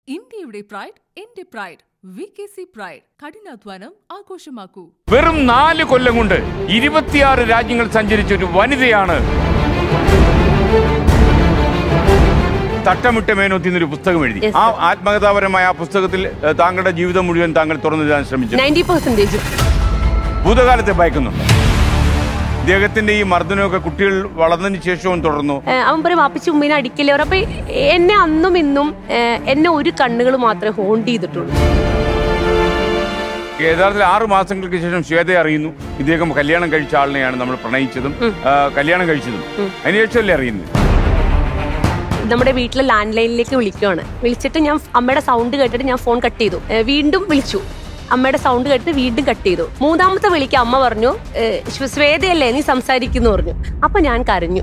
ഇന്ത്യയുടെ പ്രൈഡ് എന്റെ pride V K C pride കഠിനാധ്വാനം ആഘോഷമാക്കൂ വെറും നാല് കൊല്ലം കൊണ്ട് ഇരുപത്തിയാറ് രാജ്യങ്ങൾ സഞ്ചരിച്ച ഒരു വനിതയാണ് തട്ടമിട്ട മേനോത്തി എന്നൊരു പുസ്തകം എഴുതി Yes, ആ sir. ആത്മകഥാപരമായ ആ പുസ്തകത്തിൽ ഏഹ്, താങ്കളുടെ ജീവിതം മുഴുവൻ താങ്കൾ തുറന്നെഴുതാൻ ശ്രമിച്ചു നയൻറ്റി പെർസെന്റേജ് ഭൂതകാലത്തെ ഭയക്കുന്നുണ്ട് ഇദ്ദേഹത്തിന്റെ ഈ മർദ്ദനമൊക്കെ കുട്ടികൾ വളർന്നതിന് ശേഷവും തുടർന്നു അവൻ പറയും വാപ്പിച്ച് ഉമ്മീനെ അടിക്കില്ലേ അവർ അപ്പൊ എന്നെ അന്നും ഇന്നും ഏഹ്, എന്നെ ഒരു കണ്ണുകൾ മാത്രമേ ഹോണ്ട് ചെയ്തിട്ടുള്ളൂ യഥാർത്ഥത്തിൽ ആറു മാസങ്ങൾക്ക് ശേഷം ശ്വേതയെ അറിയുന്നു ഇദ്ദേഹം കല്യാണം കഴിച്ച ആളിനെയാണ് നമ്മൾ പ്രണയിച്ചതും ആ, കല്യാണം കഴിച്ചതും അതിനുശേഷമല്ലേ അറിയുന്നത് നമ്മുടെ വീട്ടിലെ ലാൻഡ് ലൈനിലേക്ക് വിളിക്കുവാണ് വിളിച്ചിട്ട് ഞാൻ അമ്മയുടെ സൗണ്ട് കേട്ടിട്ട് ഞാൻ ഫോൺ കട്ട് ചെയ്തു ഏഹ്, വീണ്ടും വിളിച്ചു അമ്മയുടെ സൗണ്ട് കേട്ടിട്ട് വീണ്ടും കട്ട് ചെയ്തു മൂന്നാമത്തെ വിളിക്ക് അമ്മ പറഞ്ഞു ഏഹ്, ശ്വ- ശ്വേതയല്ലേ നീ സംസാരിക്കുന്നു പറഞ്ഞു അപ്പൊ ഞാൻ കരഞ്ഞു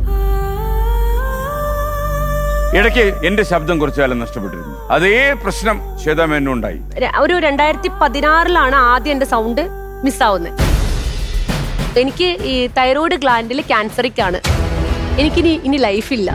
ഇടയ്ക്ക് എന്റെ ശബ്ദം കുറച്ചു കാലം നഷ്ടപ്പെട്ടിരുന്നു അതേ പ്രശ്നം ശ്വേത മേനോൻ ഉണ്ടായി ര- ഒരു രണ്ടായിരത്തി പതിനാറിലാണ് ആദ്യം എന്റെ സൗണ്ട് മിസ്സാവുന്നത് എനിക്ക് ഈ തൈറോയ്ഡ് ഗ്ലാൻഡിൽ ക്യാൻസറിക്കാണ് എനിക്കിനി ഇനി ലൈഫില്ല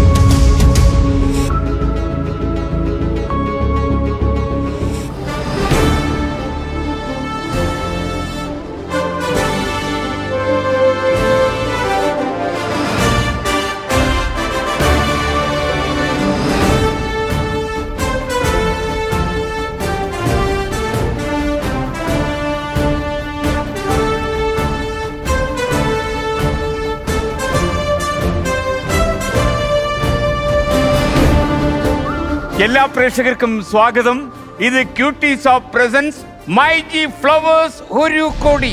എല്ലാ പ്രേക്ഷകർക്കും സ്വാഗതം ഇത് cuties of presence my G flowers ഒരു കോടി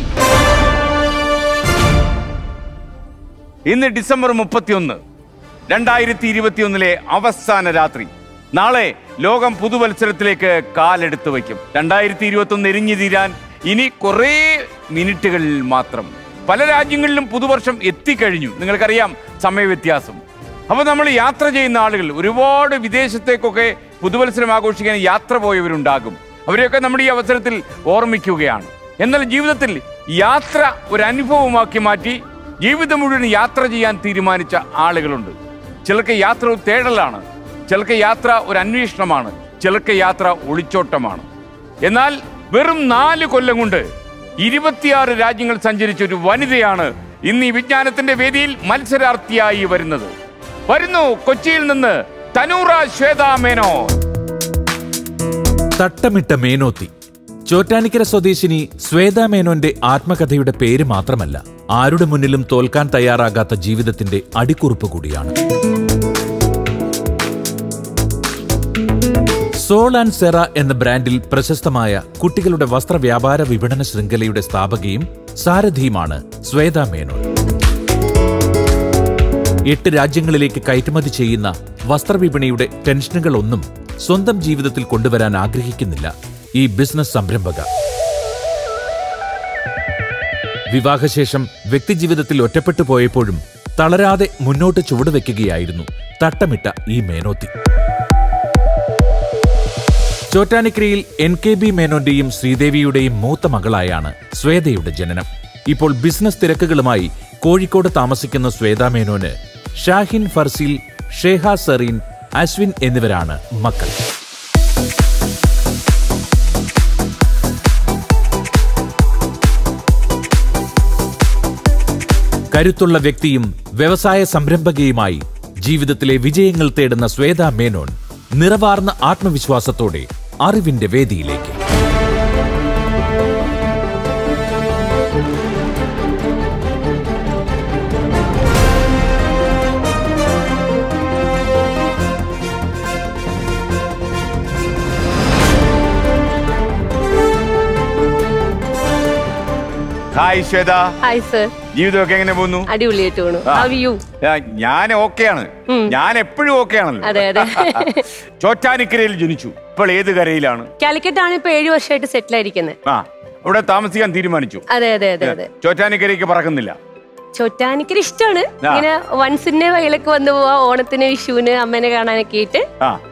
ഇന്ന് ഡിസംബർ മുപ്പത്തിയൊന്ന് രണ്ടായിരത്തി ഇരുപത്തിയൊന്നിലെ അവസാന രാത്രി നാളെ ലോകം പുതുവത്സരത്തിലേക്ക് കാലെടുത്ത് വയ്ക്കും രണ്ടായിരത്തി ഇരുപത്തി ഒന്ന് എരിഞ്ഞു തീരാൻ ഇനി കുറേ മിനിറ്റുകൾ മാത്രം പല രാജ്യങ്ങളിലും പുതുവർഷം എത്തിക്കഴിഞ്ഞു നിങ്ങൾക്കറിയാം സമയവ്യത്യാസം അപ്പൊ നമ്മൾ യാത്ര ചെയ്യുന്ന ആളുകൾ ഒരുപാട് വിദേശത്തേക്കൊക്കെ പുതുവത്സരം ആഘോഷിക്കാൻ യാത്ര പോയവരുണ്ടാകും അവരെയൊക്കെ നമ്മുടെ ഈ അവസരത്തിൽ ഓർമ്മിക്കുകയാണ് എന്നാൽ ജീവിതത്തിൽ യാത്ര ഒരു അനുഭവമാക്കി മാറ്റി ജീവിതം മുഴുവൻ യാത്ര ചെയ്യാൻ തീരുമാനിച്ച ആളുകളുണ്ട് ചിലർക്ക് യാത്ര ഒരു തേടലാണ് ചിലർക്ക് യാത്ര ഒരു അന്വേഷണമാണ് ചിലർക്ക് യാത്ര ഒളിച്ചോട്ടമാണ് എന്നാൽ വെറും നാല് കൊല്ലം കൊണ്ട് ഇരുപത്തിയാറ് രാജ്യങ്ങൾ സഞ്ചരിച്ച ഒരു വനിതയാണ് ഇന്ന് ഈ വിജ്ഞാനത്തിന്റെ വേദിയിൽ മത്സരാർത്ഥിയായി വരുന്നത് വരുന്നു കൊച്ചിയിൽ നിന്ന് തനൂറ ശ്വേത മേനോ തട്ടമിട്ട മേനോത്തി ചോറ്റാനിക്കര സ്വദേശിനി ശ്വേത മേനോന്റെ ആത്മകഥയുടെ പേര് മാത്രമല്ല ആരുടെ മുന്നിലും തോൽക്കാൻ തയ്യാറാകാത്ത ജീവിതത്തിന്റെ അടിക്കുറിപ്പ് കൂടിയാണ് സോൾ ആൻഡ് സെറ എന്ന ബ്രാൻഡിൽ പ്രശസ്തമായ കുട്ടികളുടെ വസ്ത്രവ്യാപാര വിപണന ശൃംഖലയുടെ സ്ഥാപകയും സാരഥിയുമാണ് ശ്വേത മേനോൻ എട്ട് രാജ്യങ്ങളിലേക്ക് കയറ്റുമതി ചെയ്യുന്ന വസ്ത്രവിപണിയുടെ ടെൻഷനുകളൊന്നും സ്വന്തം ജീവിതത്തിൽ കൊണ്ടുവരാൻ ആഗ്രഹിക്കുന്നില്ല ഈ ബിസിനസ് സംരംഭക വിവാഹശേഷം വ്യക്തിജീവിതത്തിൽ ഒറ്റപ്പെട്ടു പോയപ്പോഴും തളരാതെ മുന്നോട്ട് ചുവടുവെക്കുകയായിരുന്നു തട്ടമിട്ട ഈ മേനോത്തി ചോറ്റാനിക്കരയിൽ എൻ കെ ബി മേനോന്റെയും ശ്രീദേവിയുടെയും മൂത്ത മകളായാണ് ശ്വേതയുടെ ജനനം ഇപ്പോൾ ബിസിനസ് തിരക്കുകളുമായി കോഴിക്കോട് താമസിക്കുന്ന ശ്വേത മേനോന് ഷാഹിൻ ഫർസീൽ ഷേഹ സെറീൻ അശ്വിൻ എന്നിവരാണ് മക്കൾ കരുത്തുള്ള വ്യക്തിയും വ്യവസായ സംരംഭകയുമായി ജീവിതത്തിലെ വിജയങ്ങൾ തേടുന്ന ശ്വേത മേനോൻ നിറവാർന്ന ആത്മവിശ്വാസത്തോടെ അറിവിന്റെ വേദിയിലേക്ക് ഹായ് ശ്വേത ഹായ് സർ ജീവിതമൊക്കെ എങ്ങനെ പോകുന്നു അടിപൊളിയായിട്ട് പോണു ആ. ഹവ് യു ആ, ഞാൻ ഓക്കെയാണ് ഞാൻ എപ്പോഴും ഓക്കെ അതെ, ആണല്ലോ അതെ. ചോറ്റാനിക്കരയിൽ ജനിച്ചു ഇപ്പോൾ ഏത് കരയിലാണ് കാലിക്കറ്റ് ആണ് ഇപ്പൊ ഏഴു വർഷമായിട്ട് സെറ്റിൽ ആയിരിക്കുന്നത് ആ അവിടെ താമസിക്കാൻ തീരുമാനിച്ചു അതെ അതെ അതെ അതെ ചോറ്റാനിക്കരയ്ക്ക് പറക്കുന്നില്ല ചൊറ്റാനിക്കൽ ഇഷ്ടമാണ് ആ. ഇങ്ങനെ വൺസിന്റെ വയലൊക്കെ വന്നു പോവാ ഓണത്തിന് വിഷുവിന് അമ്മേനെ കാണാനൊക്കെ ആയിട്ട് ആ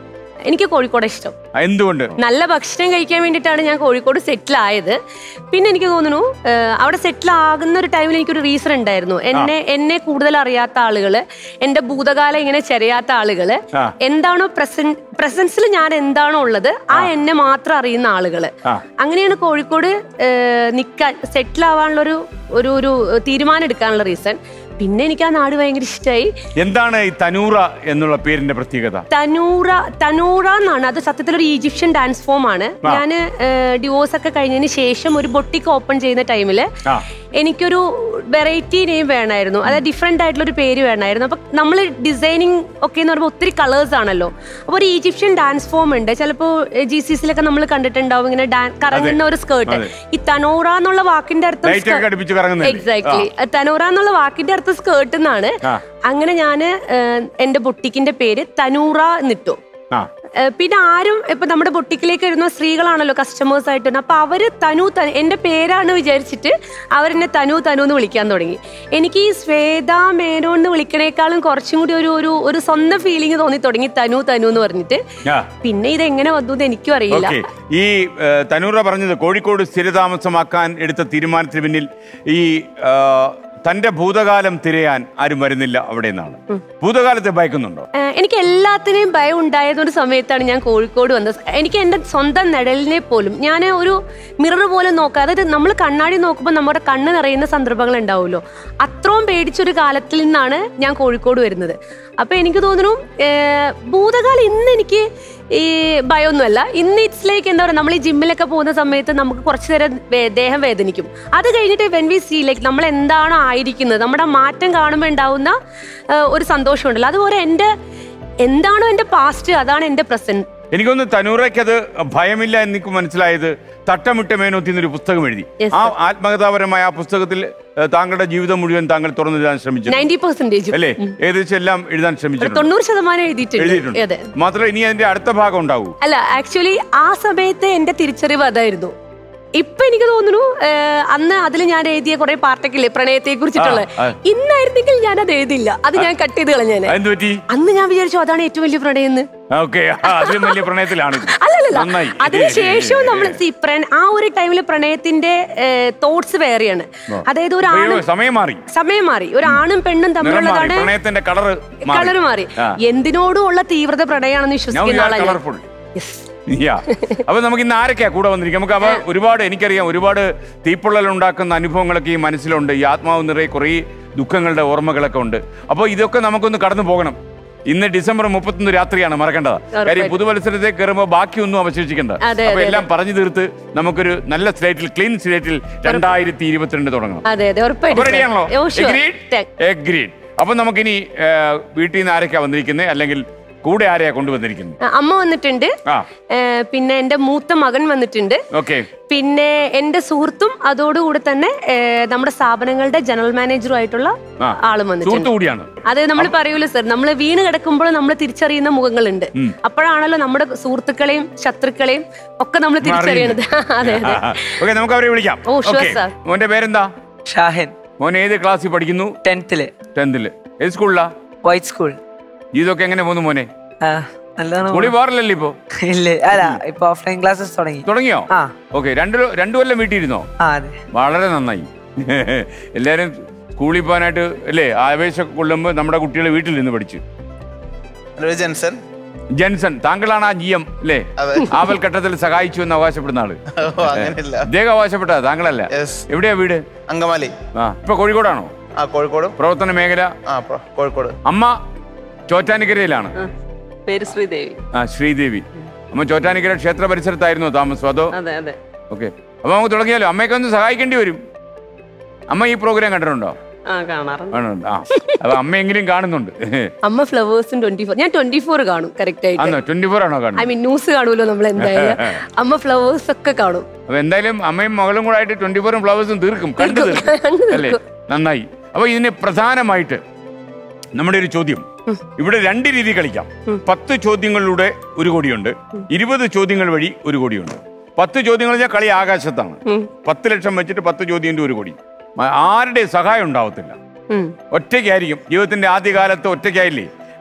എനിക്ക് കോഴിക്കോട് ഇഷ്ടം ആ, എന്തുകൊണ്ട് നല്ല ഭക്ഷണം കഴിക്കാൻ വേണ്ടിയിട്ടാണ് ഞാൻ കോഴിക്കോട് സെറ്റിൽ ആയത് പിന്നെ എനിക്ക് തോന്നുന്നു ഏഹ്, അവിടെ സെറ്റിൽ ആകുന്ന ഒരു ടൈമിൽ എനിക്കൊരു റീസൺ ഉണ്ടായിരുന്നു എന്നെ എന്നെ കൂടുതൽ അറിയാത്ത ആളുകള് എന്റെ ഭൂതകാലം ഇങ്ങനെ ചെറിയാത്ത ആളുകള് ആ. എന്താണോ പ്രസന്റ് പ്രസൻസിൽ ഞാൻ എന്താണോ ഉള്ളത് ആ എന്നെ മാത്രം അറിയുന്ന ആളുകള് ആ. അങ്ങനെയാണ് കോഴിക്കോട് ഏഹ്, നിക്കാൻ സെറ്റിൽ ആവാനുള്ള ഒരു ഒരു ഒരു തീരുമാനം എടുക്കാനുള്ള റീസൺ പിന്നെ എനിക്ക് ആ നാട് ഭയങ്കര ഇഷ്ടമായി എന്താണ് ഈ തനൂറ എന്നുള്ള പേരിന്റെ പ്രത്യേകത തനൂറ തനൂറ എന്നാണ് അത് സത്യത്തിൽ ഒരു ഈജിപ്ഷ്യൻ ഡാൻസ് ഫോം ആണ് ഞാൻ ഡിവോഴ്സ് ഒക്കെ കഴിഞ്ഞതിന് ശേഷം ഒരു ബൊട്ടിക്ക് ഓപ്പൺ ചെയ്യുന്ന ടൈമില് ആ. എനിക്കൊരു വെറൈറ്റി നെയിം വേണമായിരുന്നു അതായത് ഡിഫറെന്റ് ആയിട്ടുള്ള ഒരു പേര് വേണമായിരുന്നു അപ്പൊ നമ്മൾ ഡിസൈനിങ് ഒക്കെ എന്ന് പറയുമ്പോൾ ഒത്തിരി കളേഴ്സ് ആണല്ലോ അപ്പൊ ഒരു ഈജിപ്ഷ്യൻ ഡാൻസ് ഫോം ഉണ്ട് ചിലപ്പോൾ ജി സി സിയിലൊക്കെ നമ്മൾ കണ്ടിട്ടുണ്ടാവും ഇങ്ങനെ ഡാൻ- കറങ്ങുന്ന ഒരു സ്കേർട്ട് അതെ. ഈ തനൂറ എന്നുള്ള വാക്കിന്റെ അർത്ഥം ലൈറ്റ് ഒക്കെ അടുപ്പിച്ച് കറങ്ങുന്നില്ലേ? എക്സാക്ട്ലി തനൂറ എന്നുള്ള വാക്കിന്റെ അർത്ഥം സ്കേർട്ട് എന്നാണ് ആ. അങ്ങനെ ഞാന് ഏഹ്, എന്റെ ബൊട്ടിക്കിന്റെ പേര് തനൂറ എന്നിട്ടു ആ ഏഹ്, പിന്നെ ആരും ഇപ്പൊ നമ്മുടെ ബൊട്ടിക്കിലേക്ക് വരുന്ന സ്ത്രീകളാണല്ലോ കസ്റ്റമേഴ്സ് ആയിട്ട് വരുന്നത്. അപ്പൊ അവര് തനു തനു എന്റെ പേരാണ് വിചാരിച്ചിട്ട് അവരെന്നെ തനു തനു എന്ന് വിളിക്കാൻ തുടങ്ങി എനിക്ക് ഈ ശ്വേത മേനോ എന്ന് വിളിക്കണേക്കാളും കുറച്ചും കൂടി ഒരു ഒരു ഒരു സ്വന്തം ഫീലിംഗ് തോന്നി തുടങ്ങി തനു തനു എന്ന് പറഞ്ഞിട്ട് ആ പിന്നെ ഇത് എങ്ങനെ വന്നു എന്ന് എനിക്കും അറിയില്ല ഓക്കെ ഈ ഏ, തനൂറ പറഞ്ഞത് കോഴിക്കോട് സ്ഥിരതാമസമാക്കാൻ എടുത്ത തീരുമാനത്തിന് പിന്നിൽ ഈ ആ, തന്റെ ഭൂതകാലം തിരയാൻ ആരും വരുന്നില്ല അവിടെ നിന്നാണ് ഭൂതകാലത്തെ ഭയക്കുന്നുണ്ടോ ഏഹ് എനിക്ക് എല്ലാത്തിനെയും ഭയം ഉണ്ടായിരുന്ന ഒരു സമയത്താണ് ഞാൻ കോഴിക്കോട് വന്നത് എനിക്ക് എൻ്റെ സ്വന്തം നിഴലിനെ പോലും ഞാൻ ഒരു മിറർ പോലും നോക്കാം അതായത് നമ്മൾ കണ്ണാടി നോക്കുമ്പോൾ നമ്മുടെ കണ്ണ് നിറയുന്ന സന്ദർഭങ്ങൾ ഉണ്ടാവുമല്ലോ അത്രയും പേടിച്ചൊരു കാലത്തിൽ നിന്നാണ് ഞാൻ കോഴിക്കോട് വരുന്നത് അപ്പൊ എനിക്ക് തോന്നുന്നു ഏഹ് ഭൂതകാലം ഇന്ന് എനിക്ക് ഈ ഭയമൊന്നുമല്ല ഇന്ന് ഇറ്റ്സ് ലൈക്ക് എന്താ പറയുക നമ്മൾ ഈ ജിമ്മിലൊക്കെ പോകുന്ന സമയത്ത് നമുക്ക് കുറച്ചു നേരം വേ- ദേഹം വേദനിക്കും അത് കഴിഞ്ഞിട്ട് വെൻ വി സീ ലൈക്ക് നമ്മൾ എന്താണോ ആയിരിക്കുന്നത് നമ്മുടെ മാറ്റം കാണുമ്പോൾ ഉണ്ടാവുന്ന ഏഹ്, ഒരു സന്തോഷമുണ്ടല്ലോ അതുപോലെ എൻ്റെ എന്താണോ എൻ്റെ പാസ്റ്റ് അതാണ് എൻ്റെ പ്രസന്റ് എനിക്കൊന്ന് തനൂറയ്ക്ക് അത് ഭയമില്ല എനിക്ക് മനസ്സിലായത് തട്ടമിട്ട മേനോത്തി എന്നൊരു പുസ്തകം എഴുതി Yes, ആ ആത്മകഥാപരമായ ആ പുസ്തകത്തിൽ ഏ, താങ്കളുടെ ജീവിതം മുഴുവൻ താങ്കൾ തുറന്നെഴുതാൻ ശ്രമിച്ചു നയൻറ്റി പെർസെന്റേജ് അല്ലേ ഏകദേശം എല്ലാം എഴുതാൻ ശ്രമിച്ചിട്ടുണ്ട് തൊണ്ണൂറ് ശതമാനം എഴുതിയിട്ടുണ്ട് എഴുതിയിട്ടുണ്ട് അതെ മാത്രമല്ല ഇനി അതിന്റെ അടുത്ത ഭാഗം ഉണ്ടാവൂ അല്ല ആക്ച്വലി ആ സമയത്ത് എന്റെ തിരിച്ചറിവ് അതായിരുന്നു ഇപ്പൊ എനിക്ക് തോന്നുന്നു ഏഹ്, അന്ന് അതിൽ ഞാൻ എഴുതിയ കുറെ പാർട്ടൊക്കെ പ്രണയത്തെ കുറിച്ചിട്ടുള്ള ആ, ആ. ഇന്നായിരുന്നെങ്കിൽ ഞാൻ അത് എഴുതില്ല അത് ഞാൻ കട്ട് ചെയ്ത് കളഞ്ഞേനെ എന്ത് പറ്റി അന്ന് ഞാൻ വിചാരിച്ചു അതാണ് ഏറ്റവും വലിയ പ്രണയം എന്ന് ഓക്കെ അതിലും വലിയ പ്രണയത്തിലാണ് ഇത്. അല്ലല്ല നന്നായി അതിനുശേഷവും നമ്മൾ see, പ്രണ- ആ ഒരു ടൈമിൽ പ്രണയത്തിന്റെ തോട്ട്സ് വേറെയാണ് അതായത് ഒരു അയ്യോ, ആണും സമയം മാറി സമയം മാറി ഒരു ആണും പെണ്ണും നിറം മാറി തമ്മിലുള്ളതാണ് പ്രണയത്തിന്റെ കളർ കളർ മാറി ആ. എന്തിനോടും ഉള്ള തീവ്രത പ്രണയാണെന്ന് വിശ്വസിക്കുന്ന ആളാണ് ഞാൻ. കളർഫുൾ അപ്പൊ നമുക്ക് ഇന്ന് ആരൊക്കെയാ കൂടെ വന്നിരിക്കും നമുക്ക് അവ ഒരുപാട് എനിക്കറിയാം ഒരുപാട് തീപ്പൊള്ളൽ ഉണ്ടാക്കുന്ന അനുഭവങ്ങളൊക്കെ ഈ മനസ്സിലുണ്ട് ഈ ആത്മാവ് നിറയെ കുറേ ദുഃഖങ്ങളുടെ ഓർമ്മകളൊക്കെ ഉണ്ട് അപ്പോൾ ഇതൊക്കെ നമുക്കൊന്ന് കടന്നു പോകണം ഇന്ന് ഡിസംബർ മുപ്പത്തൊന്ന് രാത്രിയാണ് മറക്കേണ്ടത് കാര്യം പുതുവത്സരത്തേക്ക് കയറുമ്പോൾ ബാക്കിയൊന്നും അവശേഷിക്കേണ്ട അതെ, അപ്പൊ അതെ, എല്ലാം പറഞ്ഞു തീർത്ത് നമുക്കൊരു നല്ല സ്ലേറ്റിൽ ക്ലീൻ സ്ലേറ്റിൽ രണ്ടായിരത്തി ഇരുപത്തിരണ്ട് തുടങ്ങണം അതെ അതെ അപ്പൊ ഉറപ്പായിട്ടും റെഡിയാണല്ലോ sir. Oh, sure. Thank- agreed അപ്പൊ നമുക്കിനി ഏ, വീട്ടിൽ നിന്ന് ആരൊക്കെയാ വന്നിരിക്കുന്നത് അല്ലെങ്കിൽ കൂടെ ആരെയാ കൊണ്ടുവന്നിരിക്കുന്നത് ആ, അമ്മ വന്നിട്ടുണ്ട് ആ ഏ, പിന്നെ എന്റെ മൂത്ത മകൻ വന്നിട്ടുണ്ട് ഓക്കെ പിന്നെ എന്റെ സുഹൃത്തും അതോടുകൂടി തന്നെ ഏ, നമ്മുടെ സ്ഥാപനങ്ങളുടെ ജനറൽ മാനേജറും ആയിട്ടുള്ള ആ. ആളും സുഹൃത്തു വന്നിട്ടുണ്ട് കൂടിയാണ് അത് നമ്മൾ പറയൂലോ സർ നമ്മൾ വീണ് കിടക്കുമ്പോൾ നമ്മൾ തിരിച്ചറിയുന്ന മുഖങ്ങളുണ്ട് അപ്പോഴാണല്ലോ നമ്മുടെ സുഹൃത്തുക്കളെയും ശത്രുക്കളെയും ഒക്കെ നമ്മൾ തിരിച്ചറിയണത് അതെ അതെ ഓക്കെ നമുക്ക് അവരെ വിളിക്കാം ഓ, sure, Okay. sir. മോന്റെ പേരെന്താ ഷാഹിൻ മോൻ ഏത് ക്ലാസ്സിൽ പഠിക്കുന്നു ടെൻത്തില് ടെൻത്തില് ഏത് സ്കൂളിലാ വൈറ്റ് സ്കൂൾ ഇതൊക്കെ എങ്ങനെ പോകുന്നു മോനെ ആ നല്ലതാണ് സ്കൂളിൽ പോകാറില്ലല്ലോ ഇപ്പോ ഇല്ല അല്ല ഇപ്പൊ ഓഫ്ലൈൻ ക്ലാസ്സസ് തുടങ്ങി തുടങ്ങിയോ ആ. ഓക്കെ രണ്ടു രണ്ടു കൊല്ലം വീട്ടിൽ ഇരുന്നോ ആ അതെ വളരെ നന്നായി എല്ലാരും സ്കൂളിൽ പോകാനായിട്ട് അല്ലേ ആവേശം കൊള്ളുമ്പോൾ നമ്മുടെ കുട്ടികൾ വീട്ടിൽ നിന്ന് പഠിച്ചു ഹലോ ജെൻസൺ ജെൻസൺ താങ്കളാണ് ആ ജി എം അല്ലേ അതെ. ആവൽഘട്ടത്തിൽ സഹായിച്ചു എന്ന് അവകാശപ്പെടുന്ന ആള് ഓ അങ്ങനെയില്ല ഇദ്ദേഹം അവകാശപ്പെട്ട താങ്കളല്ല Yes. എവിടെയാ വീട് അങ്കമാലി ആ ഇപ്പൊ കോഴിക്കോടാണോ ആ കോഴിക്കോട് പ്രവർത്തന മേഖല ആ പ്ര- കോഴിക്കോട് അമ്മ ചോറ്റാനിക്കരയിലാണ് പേര് ശ്രീദേവി ആ ശ്രീദേവി അമ്മ ചോറ്റാനിക്കര ക്ഷേത്ര പരിസരത്തായിരുന്നോ താമസം അതോ അതെ അതെ ഓക്കെ അപ്പൊ നമുക്ക് തുടങ്ങിയാലോ അമ്മയൊക്കെ ഒന്ന് സഹായിക്കേണ്ടി വരും അമ്മ ഈ പ്രോഗ്രാം കണ്ടിട്ടുണ്ടോ ആ കാണാറുണ്ട് കാണുന്നുണ്ട് ആ അപ്പൊ അമ്മയെങ്കിലും കാണുന്നുണ്ട് അമ്മ ഫ്ലവേഴ്സും ട്വന്റി ഫോർ ഞാൻ ട്വന്റി ഫോർ കാണും കറക്റ്റ് ആയിട്ട് അന്നോ ട്വന്റി ഫോർ ആണോ ഐ കാണുന്നത് മീൻ ന്യൂസ് കാണുമല്ലോ നമ്മൾ എന്തായാലും അമ്മ ഫ്ലവേഴ്സ് ഒക്കെ കാണും അപ്പൊ എന്തായാലും അമ്മയും മകളും കൂടെ ആയിട്ട് ട്വന്റി ഫോറും ഫ്ലവേഴ്സും തീർക്കും കണ്ടു തീർക്കും കണ്ടു അല്ലേ നന്നായി അപ്പൊ ഇതിന് പ്രധാനമായിട്ട് നമ്മുടെ ഒരു ചോദ്യം ഇവിടെ രണ്ട് രീതി കളിക്കാം പത്ത് ചോദ്യങ്ങളിലൂടെ ഒരു കോടിയുണ്ട് ഇരുപത് ചോദ്യങ്ങൾ വഴി ഒരു കോടിയുണ്ട് പത്ത് ചോദ്യങ്ങൾ വെച്ചാൽ കളി ആകാശത്താണ് പത്ത് ലക്ഷം വെച്ചിട്ട് പത്ത് ചോദ്യം ഒരു കോടി മ- ആരുടെ സഹായം ഉണ്ടാവത്തില്ല ഉം. ഒറ്റയ്ക്കായിരിക്കും ജീവിതത്തിന്റെ ആദ്യകാലത്ത് ഒറ്റയ്ക്കായില്ലേ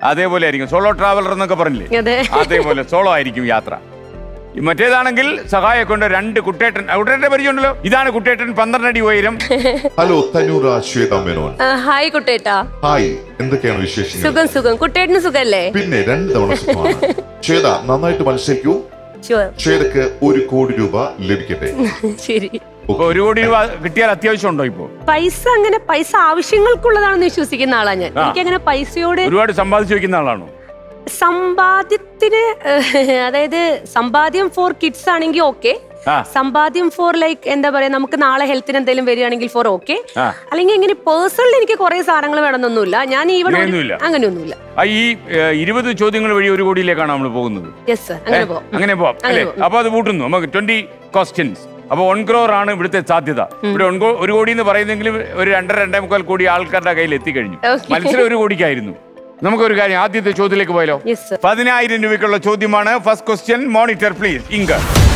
അതേപോലെ ആയിരിക്കും സോളോ ട്രാവലർ എന്നൊക്കെ പറഞ്ഞില്ലേ അതെ അതേപോലെ സോളോ ആയിരിക്കും യാത്ര ഈ മറ്റേതാണെങ്കിൽ സഹായം കൊണ്ട് രണ്ട് കുട്ടേട്ടൻ ആ, കുട്ടേട്ടന്റെ പരിചയമുണ്ടല്ലോ ഇതാണ് കുട്ടേട്ടൻ പന്ത്രണ്ട് അടി ഉയരം ഹലോ തനൂറ ശ്വേത മേനോൻ ആ, ഹായ് കുട്ടേട്ടാ ഹായ് എന്തൊക്കെയാണ് വിശേഷങ്ങൾ സുഖം സുഖം കുട്ടേട്ടന് സുഖല്ലേ പിന്നെ രണ്ട് തവണ സുഖമാണ് ശ്വേത നന്നായിട്ട് മത്സരിക്കൂ ഷുവർ ശ്വേതക്ക് ഒരു കോടി രൂപ ലഭിക്കട്ടെ ശരി ഇപ്പൊ ഒരു കോടി രൂപ കിട്ടിയാൽ അത്യാവശ്യം ഉണ്ടോ ഇപ്പോ പൈസ അങ്ങനെ പൈസ ആവശ്യങ്ങൾക്കുള്ളതാണെന്ന് വിശ്വസിക്കുന്ന ആളാ ഞാൻ ആ. എനിക്ക് അങ്ങനെ പൈസയോട് ഒരുപാട് സമ്പാദിച്ചു വെക്കുന്ന ആളാണോ സമ്പാദ്യത്തിന് ഏഹ്, അതായത് സമ്പാദ്യം ഫോർ കിഡ്സ് ആണെങ്കിൽ ഓക്കെ ആ. സമ്പാദ്യം ഫോർ ലൈക്ക് എന്താ പറയാ നമുക്ക് നാളെ ഹെൽത്തിന് എന്തെങ്കിലും വരികയാണെങ്കിൽ ഫോർ ഓക്കെ ആ. അല്ലെങ്കിൽ ഇങ്ങനെ പേഴ്സണലി എനിക്ക് കുറെ സാധനങ്ങൾ വേണമെന്നൊന്നുമില്ല ഞാൻ ഈവൺ അങ്ങനെയൊന്നുമില്ല. അങ്ങനെയൊന്നുമില്ല ആ, ഈ ഏഹ്, ഇരുപത് ചോദ്യങ്ങൾ വഴി ഒരു കോടിയിലേക്കാണ് നമ്മൾ പോകുന്നത് യെസ് സർ അങ്ങനെ ഏ? പോവാം അങ്ങനെ പോവാം അങ്ങനെ അല്ലേ പോവാം. അപ്പൊ അത് കൂട്ടുന്നു നമുക്ക് ട്വന്റി ക്വസ്റ്റ്യൻസ് അപ്പൊ വൺ ക്രോർ ആണ് ഇവിടുത്തെ സാധ്യത ഇവിടെ one crore- ഒരു കോടി എന്ന് പറയുന്നെങ്കിലും ഒരു രണ്ടര രണ്ടേ മുക്കാൽ കോടി ആൾക്കാരുടെ കയ്യിൽ എത്തിക്കഴിഞ്ഞു Okay. മത്സരം ഒരു കോടിക്കായിരുന്നു നമുക്കൊരു കാര്യം ആദ്യത്തെ ചോദ്യത്തിലേക്ക് പോയാലോ യെസ് സർ പതിനായിരം രൂപയ്ക്കുള്ള ചോദ്യമാണ് ഫസ്റ്റ് ക്വസ്റ്റ്യൻ മോണിറ്റർ പ്ലീസ് ഇങ്ക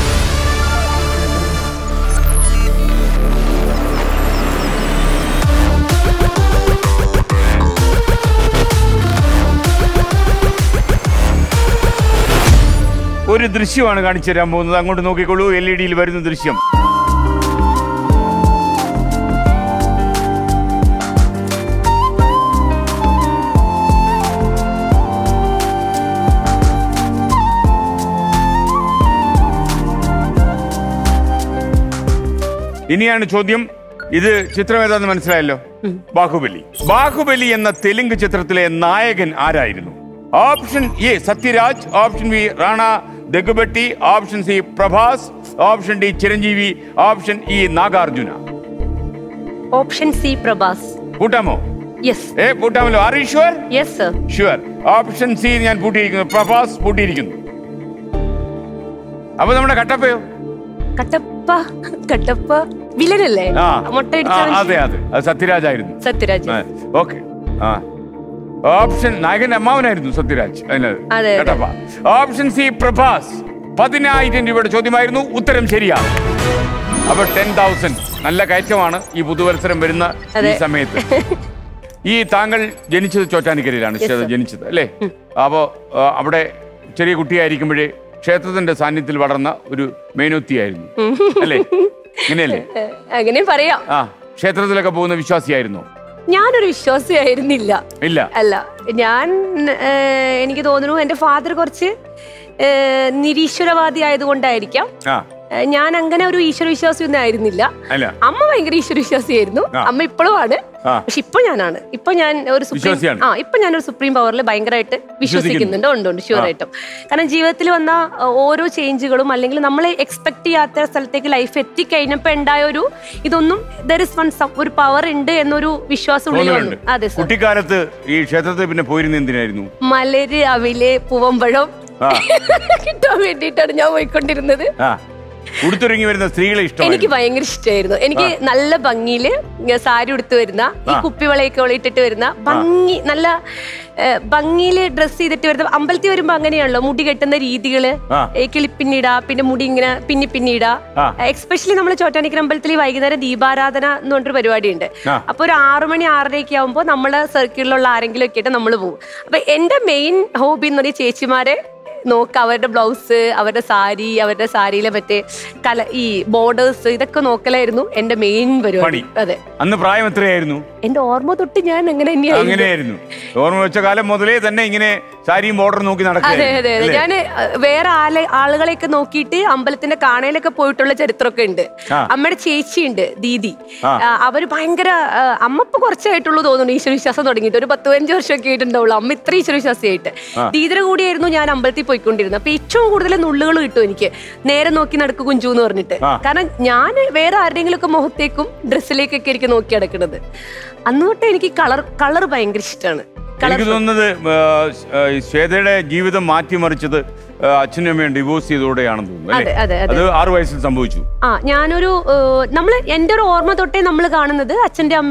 ഒരു ദൃശ്യമാണ് കാണിച്ചു തരാൻ പോകുന്നത് അങ്ങോട്ട് നോക്കിക്കോളൂ എൽ ഇ ഡിയിൽ വരുന്ന ദൃശ്യം ഇനിയാണ് ചോദ്യം ഇത് ചിത്രം ഏതാന്ന് മനസ്സിലായല്ലോ ബാഹുബലി ബാഹുബലി എന്ന തെലുങ്ക് ചിത്രത്തിലെ നായകൻ ആരായിരുന്നു option A Sathyaraj option B Rana Daggubati option C Prabhas option D Chiranjeevi option E Nagarjuna option C Prabhas കൂട്ടാമോ യെസ് ഏ കൂട്ടാമല്ലോ are sure yes sir sure option C ഞാൻ പൂട്ടിയിരിക്കുന്നു പ്രഭാസ് പൂട്ടിയിരിക്കുന്നു അപ്പൊ നമ്മുടെ കട്ടപ്പയോ കട്ടപ്പ കട്ടപ്പ വില്ലനല്ലേ ആ മുട്ട ആ, അതെ അതെ അത് സത്യരാജായിരുന്നു സത്യരാജ് ഓക്കെ ആ ഓപ്ഷൻ നായകന്റെ അമ്മാവനായിരുന്നു സത്യരാജ് അതിനകത്ത്. അതെ, അതെ. കേട്ടപ്പ ഓപ്ഷൻ സി പ്രഭാസ് പതിനായിരം രൂപയുടെ ചോദ്യമായിരുന്നു ഉത്തരം ശരിയാണ് അപ്പൊ ടെൻ തൗസൻഡ് നല്ല കയറ്റമാണ് ഈ പുതുവത്സരം വരുന്ന ഈ അതെ. സമയത്ത് ഈ താങ്കൾ ജനിച്ചത് ചോറ്റാനിക്കരയിലാണ് Yes, sir. ജനിച്ചത് അല്ലേ അപ്പോ ആ, അവിടെ ചെറിയ കുട്ടിയായിരിക്കുമ്പോഴേ ക്ഷേത്രത്തിന്റെ സാന്നിധ്യത്തിൽ വളർന്ന ഒരു മേനോത്തിയായിരുന്നു അല്ലേ അങ്ങനെയല്ലേ അങ്ങനെ പറയാം ആ ക്ഷേത്രത്തിലൊക്കെ പോകുന്ന വിശ്വാസിയായിരുന്നു ഞാനൊരു വിശ്വാസിയായിരുന്നില്ല ഇല്ല അല്ല ഞാൻ ഏഹ്, എനിക്ക് തോന്നുന്നു എന്റെ ഫാദർ കുറച്ച് ഏഹ്, നിരീശ്വരവാദി ആയതുകൊണ്ടായിരിക്കാം ആ ഏഹ്, ഞാൻ അങ്ങനെ ഒരു ഈശ്വര വിശ്വാസി ഒന്നും ആയിരുന്നില്ല അല്ല അമ്മ ഭയങ്കര ഈശ്വര വിശ്വാസിയായിരുന്നു ആ. അമ്മ ഇപ്പോഴും ആണ് ആ. പക്ഷെ ഇപ്പൊ ഞാനാണ് ഇപ്പൊ ഞാൻ ഒരു സുപ്രീം വിശ്വാസിയാണ്. ആ ഇപ്പൊ ഞാൻ ഒരു സുപ്രീം പവറിൽ ഭയങ്കരമായിട്ട് വിശ്വസിക്കുന്നുണ്ട് ഉണ്ട് ഉണ്ട് ഷുവർ ആയിട്ടും കാരണം ജീവിതത്തിൽ വന്ന അഹ്, ഓരോ ചേഞ്ചുകളും അല്ലെങ്കിൽ നമ്മൾ എക്സ്പെക്ട് ചെയ്യാത്ത സ്ഥലത്തേക്ക് ലൈഫ് എത്തിക്കഴിഞ്ഞപ്പോ ഉണ്ടായ ഒരു ഇതൊന്നും ദർ ഇസ് വൺ ഒരു പവർ ഉണ്ട് എന്നൊരു വിശ്വാസം ഉള്ളിൽ വന്നു തോന്നുന്നുണ്ട് അതെ സർ കുട്ടിക്കാലത്ത് ഈ ക്ഷേത്രത്തിൽ പിന്നെ പോയിരുന്ന എന്തിനായിരുന്നു മലര് അവില് പൂവമ്പഴം ആ. കിട്ടാൻ വേണ്ടിയിട്ടാണ് ഞാൻ പോയിക്കൊണ്ടിരുന്നത് ആ ഉടുത്തൊരുങ്ങി വരുന്ന സ്ത്രീകളെ എനിക്ക് ഇഷ്ടമായിരുന്നു ഭയങ്കര ഇഷ്ടമായിരുന്നു എനിക്ക് നല്ല ഭംഗിയില് ഇങ്ങനെ സാരി ഉടുത്ത് വരുന്ന ഈ ആ. കുപ്പിവളയൊക്കെ ഇട്ടിട്ട് വരുന്ന ഭംഗി നല്ല ഏഹ്, ഭംഗിയില് ഡ്രസ്സ് ചെയ്തിട്ട് വരുന്ന അമ്പലത്തിൽ വരുമ്പോ അങ്ങനെയാണല്ലോ മുടി കെട്ടുന്ന രീതികള് ആ. ഏ, കിളിപ്പിന്നിടാ പിന്നെ മുടി ഇങ്ങനെ പിന്നി പിന്നിടാ ആ. എക്സ്പെഷ്യലി നമ്മൾ ചോറ്റാനിക്കര അമ്പലത്തിൽ വൈകുന്നേരം ദീപാരാധന എന്ന് പറഞ്ഞൊരു പരിപാടിയുണ്ട് ആ. അപ്പൊ ഒരു ആറു മണി ആറരയൊക്കെ ആകുമ്പോൾ നമ്മളെ സർക്കിളിലുള്ള ആരെങ്കിലും ഒക്കെ ആയിട്ട് നമ്മൾ പോകും അപ്പൊ എന്റെ മെയിൻ ഹോബി എന്ന് പറഞ്ഞാൽ ചേച്ചിമാരെ നോക്കുക അവരുടെ ബ്ലൗസ് അവരുടെ സാരി അവരുടെ സാരിയിലെ മറ്റേ കല ഈ ബോർഡേഴ്സ് ഇതൊക്കെ നോക്കലായിരുന്നു എന്റെ മെയിൻ പരിപാടി പണി. അതെ അന്ന് പ്രായം എത്രയായിരുന്നു എന്റെ ഓർമ്മ തൊട്ട് ഞാൻ അങ്ങനെ തന്നെയായിരുന്നു അങ്ങനെയായിരുന്നു ഓർമ്മ വെച്ച കാലം മുതലേ തന്നെ ഇങ്ങനെ സാരിയും ബോർഡർ നോക്കി അതെ അതെ അതെ നടക്കുക ഞാൻ വേറെ ആളെ ആളുകളെയൊക്കെ നോക്കിയിട്ട് അമ്പലത്തിന്റെ കാണയിലൊക്കെ പോയിട്ടുള്ള ചരിത്രമൊക്കെ ഉണ്ട് ആ. അമ്മയുടെ ചേച്ചിയുണ്ട് ദീദി ആ. ആ, അവര് ഭയങ്കര ആ, അമ്മ ഇപ്പൊ കുറച്ചായിട്ടുള്ളൂ തോന്നുന്നു ഈശ്വരവിശ്വാസം തുടങ്ങിയിട്ട് ഒരു പത്ത് പതിനഞ്ച് വർഷമൊക്കെ ആയിട്ടുണ്ടാവുള്ളൂ അമ്മ ഇത്ര ഈശ്വരവിശ്വാസിയായിട്ട് ദീദിയുടെ കൂടിയായിരുന്നു ഞാൻ അമ്പലത്തിൽ പോയിക്കൊണ്ടിരുന്നത് അപ്പൊ ഏറ്റവും കൂടുതൽ നുള്ളുകൾ കിട്ടും എനിക്ക് നേരെ നോക്കി നടക്കു കുഞ്ചു എന്ന് പറഞ്ഞിട്ട് ആ. കാരണം ഞാൻ വേറെ ആരുടെയെങ്കിലും ഒക്കെ മുഖത്തേക്കും ഡ്രസ്സിലേക്കൊക്കെ എനിക്ക് നോക്കി നടക്കുന്നത് അന്ന് തൊട്ട് എനിക്ക് കളർ കളർ ഭയങ്കര ഇഷ്ടമാണ് എനിക്ക് തോന്നുന്നത് ആ, ആ, ഈ ശ്വേതയുടെ ജീവിതം മാറ്റിമറിച്ചത് ആ, അച്ഛനും അമ്മയും ഡിവോഴ്സ് ചെയ്തോടെയാണെന്ന് തോന്നുന്നു അതെ, അതെ, അല്ലേ അതെ. അത് ആറു വയസ്സിൽ സംഭവിച്ചു ആ ഞാനൊരു നമ്മൾ എൻ്റെ ഒരു ഓർമ്മ തൊട്ടേ നമ്മൾ കാണുന്നത് അച്ഛൻ്റെ അമ്മേൻ്റെയും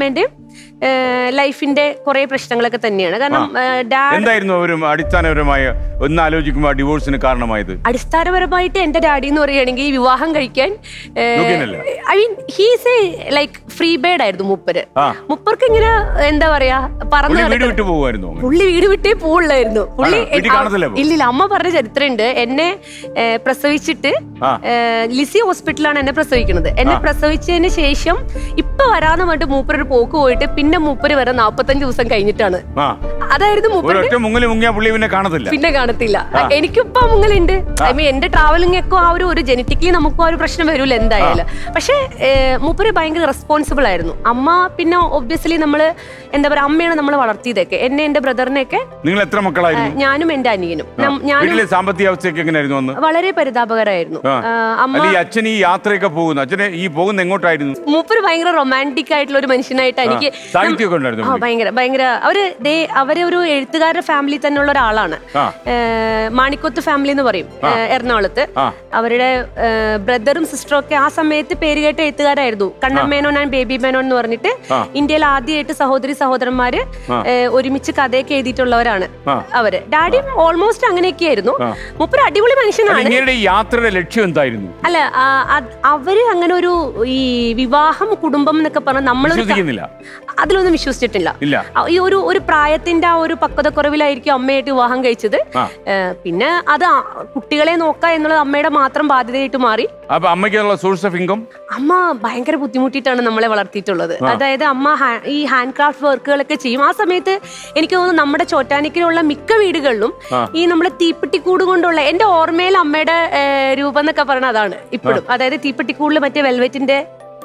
ലൈഫിന്റെ കുറെ പ്രശ്നങ്ങളൊക്കെ തന്നെയാണ് കാരണം ഡാഡ് എന്തായിരുന്നു അവരും അടിസ്ഥാനപരമായ ഒന്ന് ആലോചിക്കുമ്പോൾ ഡിവോഴ്സിന് കാരണമായത് അടിസ്ഥാനപരമായിട്ട് എന്റെ ഡാഡി എന്ന് പറയുകയാണെങ്കിൽ വിവാഹം കഴിക്കാൻ യോഗ്യനല്ല. I mean he's a like free bird ആയിരുന്നു മുപ്പര് ആ. മുപ്പർക്ക് ഇങ്ങനെ എന്താ പറയാ പറന്നു പുള്ളി വീട് നടക്കുന്ന- വിട്ടു പോകുമായിരുന്നു പുള്ളി വീട് വിട്ടേ പോവുള്ളായിരുന്നു പുള്ളി ആണോ? വീട്ടിൽ കാണത്തില്ലേ അപ്പൊ? ഇല്ലില്ല അമ്മ പറഞ്ഞ ചരിത്രമുണ്ട് എന്നെ ഏ, പ്രസവിച്ചിട്ട് ആ. ഏ, ലിസി ഹോസ്പിറ്റലാണ് എന്നെ പ്രസവിക്കുന്നത് എന്നെ പ്രസവിച്ചതിന് ശേഷം ഇപ്പൊ വരാന്ന് പറഞ്ഞിട്ട് മൂപ്പര് ഒരു പോക്ക് പോയിട്ട് പിന്നെ മൂപ്പര് വരെ നാപ്പത്തഞ്ച് ദിവസം കഴിഞ്ഞിട്ടാണ് ആ അതായിരുന്നു മൂപ്പര് ഒരൊറ്റ മുങ്ങല് മുങ്ങിയ പുള്ളി പിന്നെ കാണത്തില്ല പിന്നെ കാണത്തില്ല എനിക്കിപ്പോ മുങ്ങലുണ്ട് ഐ മീൻ എന്റെ ട്രാവലിംഗ് ഒക്കെ ആ ഒരു ഒരു ജനറ്റിക്കലി നമുക്കും ആ ഒരു പ്രശ്നം വരൂല എന്തായാലും പക്ഷെ മൂപ്പര് ഭയങ്കര റെസ്പോൺസിബിൾ ആയിരുന്നു അമ്മ പിന്നെ ഒബ്വിയസ്ലി നമ്മള് എന്താ പറയാ അമ്മയാണ് നമ്മളെ വളർത്തിയതൊക്കെ എന്നെ എന്റെ ബ്രദറിനെയൊക്കെ നിങ്ങൾ എത്ര മക്കളായിരുന്നു ഞാനും എന്റെ അനിയനും ആ. നം- ഞാനും വീട്ടിലെ സാമ്പത്തിക അവസ്ഥയൊക്കെ എങ്ങനെയായിരുന്നു അന്ന് വളരെ പരിതാപകരായിരുന്നു ആ. ആ, അമ്മ അല്ല ഈ അച്ഛൻ ഈ യാത്രയൊക്കെ പോകുന്നു അച്ഛനെ ഈ പോകുന്ന എങ്ങോട്ടായിരുന്നു മൂപ്പര് ഭയങ്കര റൊമാൻറ്റിക് ആയിട്ടുള്ള ഒരു മനുഷ്യനായിട്ട് എനിക്ക് സാഹിത്യമൊക്കെ ഉണ്ടായിരുന്നു ആ ഭയങ്കര ഭയങ്കര അവര് ദേ അവരെ ഒരു എഴുത്തുകാരുടെ ഫാമിലി തന്നെയുള്ള ഒരാളാണ് ആ. ഏഹ് മാണിക്കൊത്ത് ഫാമിലി എന്ന് പറയും ഏഹ് എറണാകുളത്ത് ആ. അവരുടെ ബ്രദറും സിസ്റ്ററും ഒക്കെ ആ സമയത്ത് പേരുകേട്ട എഴുത്തുകാരായിരുന്നു കണ്ണൻ മേനോൻ ആൻഡ് ബേബി മേനോൻ എന്ന് പറഞ്ഞിട്ട് ആ. ഇന്ത്യയിൽ ആദ്യമായിട്ട് സഹോദരി സഹോദരന്മാര് ഏഹ് ഒരുമിച്ച് കഥയൊക്കെ എഴുതിയിട്ടുള്ളവരാണ് ആ. അവര് ഡാഡിയും ഓൾമോസ്റ്റ് അങ്ങനെയൊക്കെയായിരുന്നു മുപ്പര് അടിപൊളി അല്ല, മനുഷ്യനാണ് ഇങ്ങനെയുടെ ഈ യാത്രയുടെ ലക്ഷ്യം എന്തായിരുന്നു അല്ല ആ, അത് അവര് അങ്ങനെ ഒരു ഈ വിവാഹം കുടുംബം എന്നൊക്കെ പറഞ്ഞ നമ്മളൊരു ക- വിശ്വസിക്കുന്നില്ല അതിലൊന്നും വിശ്വസിച്ചിട്ടില്ല ഇല്ല ആ, ഈ ഒരു ഒരു പ്രായത്തിന്റെ ആ ഒരു പക്വതക്കുറവിലായിരിക്കും അമ്മയായിട്ട് വിവാഹം കഴിച്ചത് ആ. ഏഹ് പിന്നെ അത് ആ കുട്ടികളെ നോക്കുക എന്നുള്ളത് അമ്മയുടെ മാത്രം ബാധ്യതയായിട്ട് മാറി അപ്പൊ അമ്മയ്ക്കുള്ള സോഴ്സ് ഓഫ് ഇൻകം അമ്മ ഭയങ്കര ബുദ്ധിമുട്ടിയിട്ടാണ് നമ്മളെ വളർത്തിയിട്ടുള്ളത് അതായത് അമ്മ ഹാ- ഈ ഹാൻഡ് ക്രാഫ്റ്റ് വർക്കുകളൊക്കെ ചെയ്യും ആ സമയത്ത് എനിക്ക് തോന്നുന്നു നമ്മുടെ ചോറ്റാനിക്കലുള്ള മിക്ക വീടുകളിലും ഈ നമ്മുടെ തീപ്പെട്ടിക്കൂട് കൊണ്ടുള്ള എന്റെ ഓർമ്മയിൽ അമ്മയുടെ ഏഹ്, രൂപം എന്നൊക്കെ പറയുന്നത് അതാണ് ഇപ്പോഴും അതായത് തീപ്പെട്ടിക്കൂടിൽ മറ്റേ വെൽവെറ്റിന്റെ